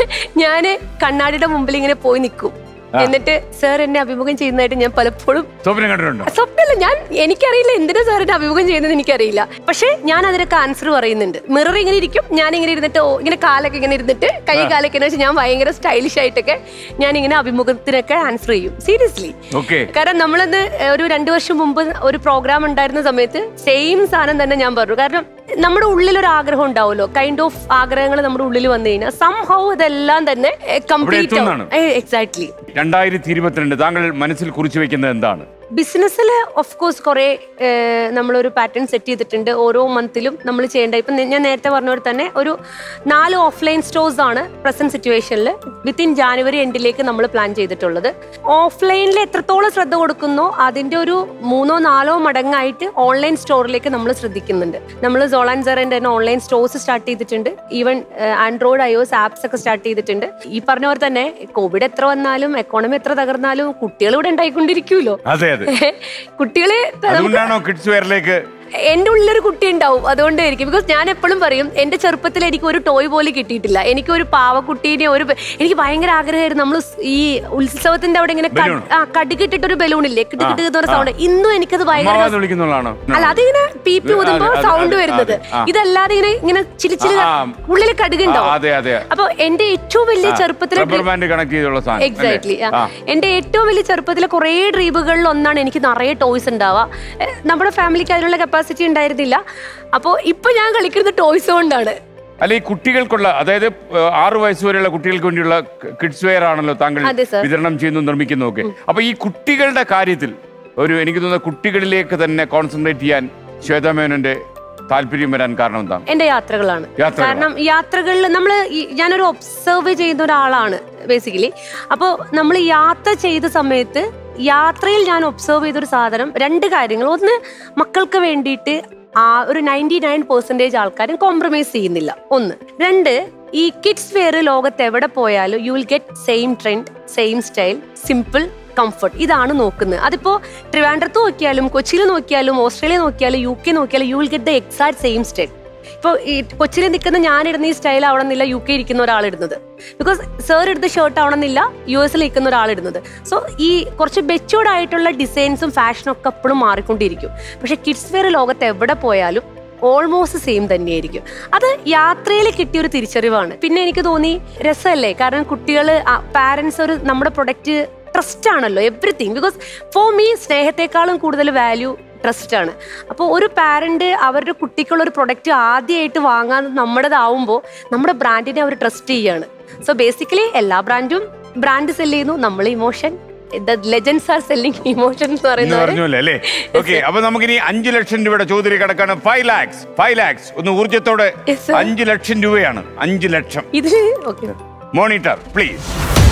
ഞാന് കണ്ണാടിയുടെ മുമ്പിൽ ഇങ്ങനെ പോയി നിൽക്കും എന്നിട്ട് സാർ എന്നെ അഭിമുഖം ചെയ്യുന്നതായിട്ട് ഞാൻ പലപ്പോഴും സ്വപ്നം കണ്ടിട്ടുണ്ടോ സ്വപ്നമല്ല ഞാൻ എനിക്കറിയില്ല എന്തിനാ സാറിന്റെ അഭിമുഖം ചെയ്യുന്നത് എനിക്കറിയില്ല പക്ഷെ ഞാൻ അതിനൊക്കെ ആൻസർ പറയുന്നുണ്ട് മിറർ ഇങ്ങനെ ഇരിക്കും ഞാൻ ഇങ്ങനെ ഇരുന്നിട്ട് ഓ, ഇങ്ങനെ കാലൊക്കെ ഇങ്ങനെ ഇരുന്നിട്ട് കൈ കാലൊക്കെ എന്ന് വെച്ചാൽ ഞാൻ ഭയങ്കര സ്റ്റൈലിഷ് ആയിട്ടൊക്കെ ഞാൻ ഇങ്ങനെ അഭിമുഖത്തിനൊക്കെ ആൻസർ ചെയ്യും സീരിയസ്ലി ഓക്കെ കാരണം നമ്മളന്ന് ഒരു രണ്ടു വർഷം മുമ്പ് ഒരു പ്രോഗ്രാം ഉണ്ടായിരുന്ന സമയത്ത് സെയിം സാധനം തന്നെ ഞാൻ പറഞ്ഞു കാരണം നമ്മുടെ ഉള്ളിൽ ഒരു ആഗ്രഹം ഉണ്ടാവുമല്ലോ കൈൻഡ് ഓഫ് ആഗ്രഹങ്ങൾ നമ്മുടെ ഉള്ളിൽ വന്നു കഴിഞ്ഞാൽ സംഭവം ഇതെല്ലാം തന്നെ കംപ്ലീറ്റ് എത്തുന്നതാണ്. എക്സാക്ട്ലി രണ്ടായിരത്തി ഇരുപത്തിരണ്ട് താങ്കൾ മനസ്സിൽ കുറിച്ചു വെക്കുന്നത് എന്താണ് ബിസിനസ്സിൽ ഓഫ് കോഴ്സ് കുറെ നമ്മളൊരു പാറ്റേൺ സെറ്റ് ചെയ്തിട്ടുണ്ട് ഓരോ മന്തിലും നമ്മൾ ചെയ്യേണ്ട ഇപ്പം ഞാൻ നേരത്തെ പറഞ്ഞ പോലെ തന്നെ ഒരു നാല് ഓഫ്ലൈൻ സ്റ്റോഴ്സ് ആണ് പ്രസന്റ് സിറ്റുവേഷനിൽ വിത്തിൻ ജാനുവരി എൻഡിലേക്ക് നമ്മൾ പ്ലാൻ ചെയ്തിട്ടുള്ളത് ഓഫ്ലൈനിൽ എത്രത്തോളം ശ്രദ്ധ കൊടുക്കുന്നോ അതിന്റെ ഒരു മൂന്നോ നാലോ മടങ്ങായിട്ട് ഓൺലൈൻ സ്റ്റോറിലേക്ക് നമ്മൾ ശ്രദ്ധിക്കുന്നുണ്ട് നമ്മൾ സോളാൻ സെറിന്റെ തന്നെ ഓൺലൈൻ സ്റ്റോഴ്സ് സ്റ്റാർട്ട് ചെയ്തിട്ടുണ്ട് ഈവൻ ആൻഡ്രോയിഡ് ഐഒസ് ആപ്സ് ഒക്കെ സ്റ്റാർട്ട് ചെയ്തിട്ടുണ്ട് ഈ പറഞ്ഞ പോലെ തന്നെ കോവിഡ് എത്ര വന്നാലും എക്കോണമി എത്ര തകർന്നാലും കുട്ടികൾ ഇവിടെ ഉണ്ടായിക്കൊണ്ടിരിക്കുമല്ലോ അതെ അതെ കുട്ടികളെ നമുക്ക് അതുകൊണ്ടാണോ കിഡ്സ് വെയറിലേക്ക് എന്റെ ഉള്ളിലൊരു കുട്ടി ഉണ്ടാവും അതുകൊണ്ടായിരിക്കും ബിക്കോസ് ഞാൻ എപ്പോഴും പറയും എന്റെ ചെറുപ്പത്തിൽ എനിക്ക് ഒരു ടോയ് പോലും കിട്ടിയിട്ടില്ല എനിക്ക് ഒരു പാവക്കുട്ടീനെ ഒരു ബെ- എനിക്ക് ഭയങ്കര ആഗ്രഹമായിരുന്നു നമ്മൾ ഈ ഉത്സവത്തിന്റെ അവിടെ ഇങ്ങനെ കട്- ബലൂൺ. ആ കടുകിട്ടിട്ട് ഒരു ബലൂൺ ഇല്ലേ കിടുകിട്ട് എന്ന് പറഞ്ഞ സൗണ്ട് ഇന്നും എനിക്കത് ഭയങ്കര അമ്മാവെന്ന് വിളിക്കുന്നുള്ളതാണോ അല്ല അതിങ്ങനെ പി പി അതെ, ഊതുമ്പോ അതെ, സൗണ്ട് അതെ, വരുന്നത് അതെ, ആ. ഇതല്ലാതെ ഇങ്ങനെ ഇങ്ങനെ ചിലി ചിലി ആ, ആ. ഉള്ളിൽ കടുകുണ്ടാവും ആ, അതെ, അതെ. അപ്പൊ എന്റെ ഏറ്റവും വലിയ ചെറുപ്പത്തിലെ റബ്ബർ ബാൻഡ് കണക്ട് ചെയ്തുള്ള സാധനം എക്സാക്ട്ലി അല്ലേ? ആ. എന്റെ ഏറ്റവും വലിയ ചെറുപ്പത്തിലെ കുറേ ഡ്രീമുകളിൽ ഒന്നാണ് എനിക്ക് നിറയെ ടോയ്സ് ഉണ്ടാവുക എ, നമ്മുടെ ഫാമിലിക്ക് അതിനുള്ള കപ്പാസിറ്റി ഉണ്ടായിരുന്നില്ല അപ്പോൾ ഇപ്പൊ ഞാൻ കളിക്കുന്നത് ടോയ്സ് കൊണ്ടാണ് അല്ല ഈ കുട്ടികൾക്കുള്ള അതായത് ഏഹ്, ആറ് വയസ്സ് വരെയുള്ള കുട്ടികൾക്ക് വേണ്ടിയുള്ള കിഡ്സ് വെയർ ആണല്ലോ താങ്കൾ അതെ, സർ. വിതരണം ചെയ്യുന്നു നിർമ്മിക്കുന്നു ഒക്കെ അപ്പൊ ഈ കുട്ടികളുടെ കാര്യത്തിൽ ഒരു എനിക്ക് തോന്നുന്ന കുട്ടികളിലേക്ക് തന്നെ കോൺസെൻട്രേറ്റ് ചെയ്യാൻ ശ്വേതാമേനന്റെ താല്പര്യം വരാൻ കാരണം എന്താണ് എന്റെ യാത്രകളാണ് യാത്രകളാണ്. കാരണം യാത്രകളിൽ നമ്മൾ ഞാനൊരു ഒബ്സർവ് ചെയ്യുന്ന ഒരാളാണ് ബേസിക്കലി അപ്പോൾ നമ്മൾ യാത്ര ചെയ്ത സമയത്ത് യാത്രയിൽ ഞാൻ ഒബ്സർവ് ചെയ്തൊരു സാധനം രണ്ട് കാര്യങ്ങൾ ഒന്ന് മക്കൾക്ക് വേണ്ടിയിട്ട് ആ ഒരു നയൻറ്റി നയൻ പെർസെൻറ്റേജ് ആൾക്കാരും കോംപ്രമൈസ് ചെയ്യുന്നില്ല ഒന്ന് രണ്ട് ഈ കിഡ്സ് വെയർ ലോകത്ത് എവിടെ പോയാലും you will get same trend same style simple comfort ഇതാണ് നോക്കുന്നത് അതിപ്പോ ട്രിവാൻഡ്രത്ത് നോക്കിയാലും കൊച്ചിയിൽ നോക്കിയാലും ഓസ്ട്രേലിയ നോക്കിയാലും യു കെ നോക്കിയാലും you will get the exact same style ഇപ്പോൾ ഈ കൊച്ചിയിൽ നിൽക്കുന്ന ഞാൻ ഇടുന്ന ഈ സ്റ്റൈൽ ആവണമെന്നില്ല യു കെ ഇരിക്കുന്ന ഒരാൾ ഇടുന്നത് ബിക്കോസ് സർ എടുത്ത ഷർട്ട് ആവണമെന്നില്ല യു എസിൽ നിൽക്കുന്ന ഒരാൾ ഇടുന്നത് സോ ഈ കുറച്ച് മെച്ചൂർഡ് ആയിട്ടുള്ള ഡിസൈൻസും ഫാഷനും ഒക്കെ എപ്പോഴും മാറിക്കൊണ്ടിരിക്കും പക്ഷെ കിഡ്സ് വെയർ ലോകത്ത് എവിടെ പോയാലും ഓൾമോസ്റ്റ് സെയിം തന്നെയായിരിക്കും അത് യാത്രയിൽ കിട്ടിയ ഒരു തിരിച്ചറിവാണ് പിന്നെ എനിക്ക് തോന്നി രസമല്ലേ കാരണം കുട്ടികൾ പാരൻസ് ഒരു നമ്മുടെ പ്രൊഡക്റ്റ് ട്രസ്റ്റ് ആണല്ലോ എവറിത്തിങ് ബിക്കോസ് ഫോർ മീ സ്നേഹത്തെക്കാളും കൂടുതൽ വാല്യൂ ട്രസ്റ്റ് ആണ് അപ്പോൾ ഒരു പാരന്റ് അവരുടെ കുട്ടിക്കുള്ള ഒരു പ്രൊഡക്റ്റ് ആദ്യമായിട്ട് വാങ്ങാൻ നമ്മുടേതാവുമ്പോൾ നമ്മുടെ ബ്രാൻഡിനെ അവർ ട്രസ്റ്റ് ചെയ്യാണ് സോ ബേസിക്കലി എല്ലാ ബ്രാൻഡും ബ്രാൻഡ് സെല് ചെയ്യുന്നു നമ്മൾ emotion the legends are selling emotion എന്ന് എന്ന് പറയുന്നത് പറഞ്ഞല്ലേ അല്ലേ ഓക്കെ അപ്പൊ നമുക്കിനി അഞ്ചു ലക്ഷം രൂപയുടെ ചോദ്യം കിടക്കാണ് ഫൈവ് ലാക്സ് ഫൈവ് ലാക്സ് ഒന്ന് ഊർജത്തോടെ Yes, sir. അഞ്ചു ലക്ഷം രൂപയാണ് അഞ്ചു ലക്ഷം ഇതില് ഓക്കെ മോണിറ്റർ പ്ലീസ്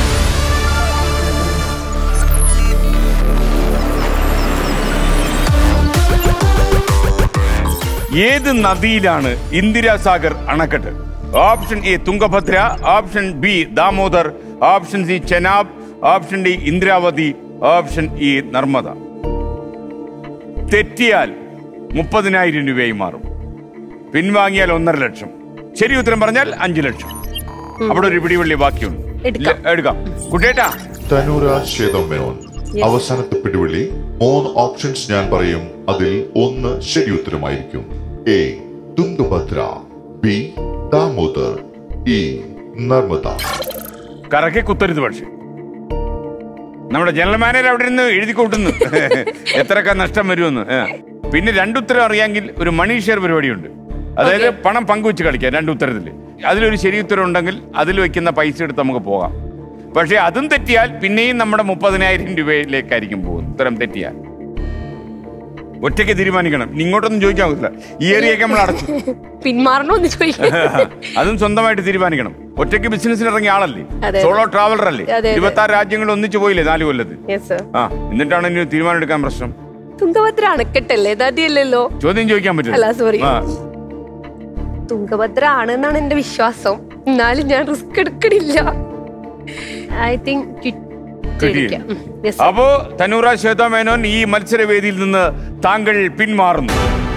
ഏത് നദിയിലാണ് ഇന്ദിരാസാഗർ അണക്കെട്ട് option A Tungabhadra option B Damodar option C Chenab option D Indravati option E Narmada തെറ്റിയാൽ മുപ്പതിനായിരം രൂപയായി മാറും പിൻവാങ്ങിയാൽ ഒന്നര ലക്ഷം ശരി ഉത്തരം പറഞ്ഞാൽ അഞ്ചു ലക്ഷം അവിടെ ഒരു പിടിവള്ളി ബാക്കിയുണ്ട് എടുക്കാം. ഇല്ല, എടുക്കാം കുട്ടേട്ടാ തനൂര ശ്വേതം മേനോൻ അവസാനത്തെ പിടിവിളി മൂന്ന് ഓപ്ഷൻസ് ഞാൻ പറയും അതിൽ ഒന്ന് ശരി ഉത്തരമായിരിക്കും A Tungabhadra B Damodar E Narmada കറക്കെ കുത്തരുത് പക്ഷെ നമ്മുടെ ജനറൽ മാനേജർ അവിടെ ഇരുന്ന് എഴുതി കൂട്ടുന്നു എത്രയൊക്കെ നഷ്ടം വരുമെന്ന് ഏ. പിന്നെ രണ്ടുത്തരം അറിയാമെങ്കിൽ ഒരു മണി ഷെയർ പരിപാടിയുണ്ട് അതായത് പണം പങ്കുവെച്ച് കളിക്കാം രണ്ടുത്തരത്തിൽ അതിലൊരു ശരി ഉത്തരം ഉണ്ടെങ്കിൽ അതിൽ വെക്കുന്ന പൈസ എടുത്ത് നമുക്ക് പോകാം പക്ഷെ അതും തെറ്റിയാൽ പിന്നെയും നമ്മുടെ മുപ്പതിനായിരം രൂപയിലേക്കായിരിക്കും പോകുന്നത് ഉത്തരം തെറ്റിയാൽ ഒറ്റയ്ക്ക് തീരുമാനിക്കണം ഇനി ഇങ്ങോട്ടൊന്നും ചോദിക്കാൻ പറ്റില്ല ഈ ഏരിയയൊക്കെ നമ്മൾ അടച്ചു പിന്മാറണോ എന്ന് ചോദിക്കാം അതും സ്വന്തമായിട്ട് തീരുമാനിക്കണം ഒറ്റയ്ക്ക് ബിസിനസ്സിന് ഇറങ്ങിയ ആളല്ലേ അതെ. സോളോ ട്രാവലർ അല്ലേ അതെ, അതെ. ഇരുപത്തി ആറ് രാജ്യങ്ങൾ ഒന്നിച്ചു പോയില്ലേ നാല് കൊല്ലത്ത് യെസ് സർ ആ എന്നിട്ടാണ് ഇനി തീരുമാനം എടുക്കാൻ പ്രശ്നം തുങ്കഭദ്ര അണക്കെട്ടല്ലേ നദിയല്ലല്ലോ ചോദ്യം ചോദിക്കാൻ പറ്റില്ല അല്ല, sorry. ആ, തുങ്കഭദ്ര ആണെന്നാണ് എന്റെ വിശ്വാസം എന്നാലും ഞാൻ റിസ്ക് എടുക്കണില്ല ഐ തിങ്ക് കിട്ടിയില്ല. അപ്പോ തനൂറ ശ്വേത മേനോൻ ഈ മത്സരവേദിയിൽ നിന്ന് താങ്കൾ പിന്മാറുന്നു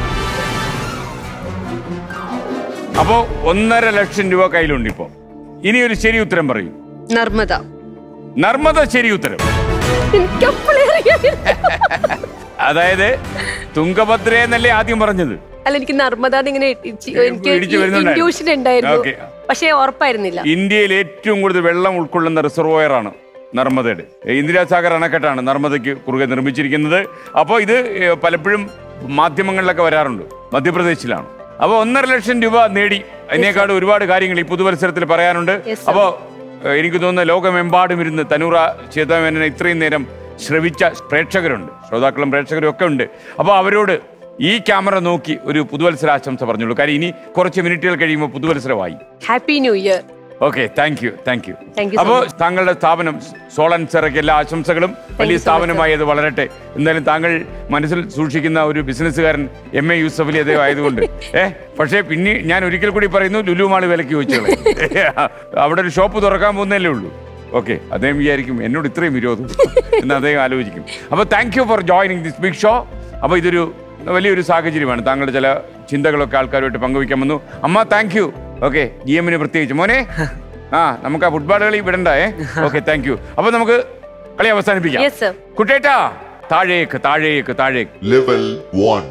അപ്പോ ഒന്നര ലക്ഷം രൂപ കയ്യിലുണ്ട് ഇപ്പോ ഇനി ഒരു ശരി ഉത്തരം പറയൂ നർമ്മദ നർമ്മദ ശരി ഉത്തരം എനിക്ക് അപ്പോഴേ അറിയാമായിരുന്നു. അതായത് തുങ്കഭദ്ര എന്നല്ലേ ആദ്യം പറഞ്ഞത് അല്ല എനിക്ക് നർമ്മദ ഇങ്ങനെ എനിക്ക് ഇടിച്ച് വരുന്നുണ്ടായിരുന്നു. ഇൻഡ്യൂഷൻ ഉണ്ടായിരുന്നു Okay. പക്ഷെ ഉറപ്പായിരുന്നില്ല ഇന്ത്യയിൽ ഏറ്റവും കൂടുതൽ വെള്ളം ഉൾക്കൊള്ളുന്ന റിസർവോയർ ആണ് നർമ്മദയുടെ ഇന്ദിരാസാഗർ അണക്കെട്ടാണ് നർമ്മദയ്ക്ക് കുറുകെ നിർമ്മിച്ചിരിക്കുന്നത് അപ്പോൾ ഇത് ഏ, പലപ്പോഴും മാധ്യമങ്ങളിലൊക്കെ വരാറുണ്ട് മധ്യപ്രദേശിലാണ് അപ്പോൾ ഒന്നര ലക്ഷം രൂപ നേടി അതിനേക്കാൾ ഒരുപാട് കാര്യങ്ങൾ ഈ പുതുവത്സരത്തിൽ പറയാനുണ്ട് Yes, sir. അപ്പോൾ എനിക്ക് തോന്നുന്നു ലോകമെമ്പാടും ഇരുന്ന് തനൂറ ചേതാമേനനെ ഇത്രയും നേരം ശ്രവിച്ച പ്രേക്ഷകരുണ്ട് ശ്രോതാക്കളും പ്രേക്ഷകരും ഒക്കെ ഉണ്ട് അപ്പോൾ അവരോട് ഈ ക്യാമറ നോക്കി ഒരു പുതുവത്സരാശംസ പറഞ്ഞോളൂ കാര്യം ഇനി കുറച്ച് മിനിറ്റുകൾ കഴിയുമ്പോൾ പുതുവത്സരമായി happy new year okay thank you thank you Thank you so അപ്പോൾ much. താങ്കളുടെ സ്ഥാപനം സോളൻ സെറയ്ക്ക് എല്ലാ ആശംസകളും വലിയ you so much, സ്ഥാപനമായി അത് വളരട്ടെ എന്തായാലും താങ്കൾ മനസ്സിൽ സൂക്ഷിക്കുന്ന ഒരു ബിസിനസ്സുകാരൻ എം എ യൂസഫ് അലി അദ്ദേഹം ആയതുകൊണ്ട് ഏ പക്ഷേ പിന്നെ ഞാൻ ഒരിക്കൽ കൂടി പറയുന്നു ലുലു മാള് വിലക്ക് ചോദിച്ചോളെ അവിടെ ഒരു ഷോപ്പ് തുറക്കാൻ പോകുന്നല്ലേ ഉള്ളൂ ഓക്കെ അദ്ദേഹം വിചാരിക്കും എന്നോട് ഇത്രയും വിരോധം എന്ന് അദ്ദേഹം ആലോചിക്കും അപ്പോൾ thank you for joining this big show അപ്പോൾ ഇതൊരു വലിയൊരു സാഹചര്യമാണ് താങ്കളുടെ ചില ചിന്തകളൊക്കെ ആൾക്കാരുമായിട്ട് പങ്കുവയ്ക്കാൻ വന്നു അമ്മ താങ്ക് യു ഓക്കെ ജി എമ്മിന് പ്രത്യേകിച്ച് മോനെ ആ നമുക്ക് ആ ഫുട്ബോൾ കളി വിടണ്ടേ ഓക്കെ താങ്ക് യു അപ്പൊ നമുക്ക് കളി അവസാനിപ്പിക്കാം Yes, sir. കുട്ടേട്ടാ താഴേക്ക് താഴേക്ക് താഴേക്ക് ലെവൽ വൺ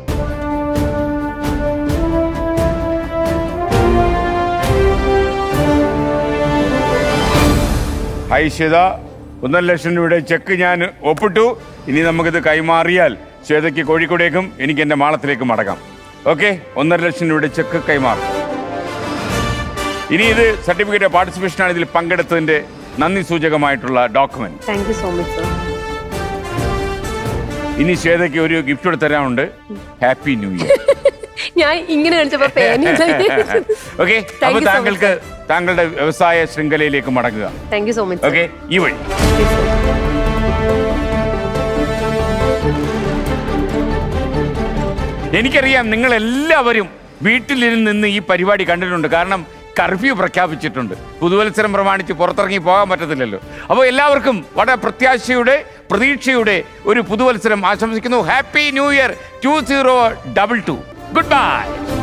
ഹായ് ശ്വേത ഒന്നര ലക്ഷം രൂപയുടെ ചെക്ക് ഞാൻ ഒപ്പിട്ടു ഇനി നമുക്കിത് കൈമാറിയാൽ ശ്വേതയ്ക്ക് കോഴിക്കോടേക്കും എനിക്ക് എൻ്റെ മാളത്തിലേക്കും മടങ്ങാം ഓക്കെ ഒന്നര ലക്ഷം രൂപയുടെ ചെക്ക് കൈമാറും ഇനി ഇത് സർട്ടിഫിക്കറ്റ് ഓഫ് പാർട്ടിസിപ്പേഷനാണ് ഇതിൽ പങ്കെടുത്തതിന്റെ നന്ദി സൂചകമായിട്ടുള്ള document thank you so much sir ഇനി ശ്വേതയ്ക്ക് ഒരു ഗിഫ്റ്റ് കൂടെ തരാനുണ്ട് ഹാപ്പി ന്യൂ ഇയർ ഞാൻ ഇങ്ങനെ കാണിച്ചപ്പോ പേന ഓക്കെ Thank അപ്പൊ you so much, താങ്കൾക്ക് താങ്കളുടെ വ്യവസായ ശൃംഖലയിലേക്ക് മടങ്ങുക thank you so much okay ഈ വഴി എനിക്കറിയാം നിങ്ങൾ എല്ലാവരും വീട്ടിലിരുന്ന് നിന്ന് ഈ പരിപാടി കണ്ടിട്ടുണ്ട് കാരണം കർഫ്യൂ പ്രഖ്യാപിച്ചിട്ടുണ്ട് പുതുവത്സരം പ്രമാണിച്ച് പുറത്തിറങ്ങി പോകാൻ പറ്റത്തില്ലല്ലോ അപ്പോൾ എല്ലാവർക്കും വളരെ പ്രത്യാശയുടെ പ്രതീക്ഷയുടെ ഒരു പുതുവത്സരം ആശംസിക്കുന്നു happy new year two zero double two good bye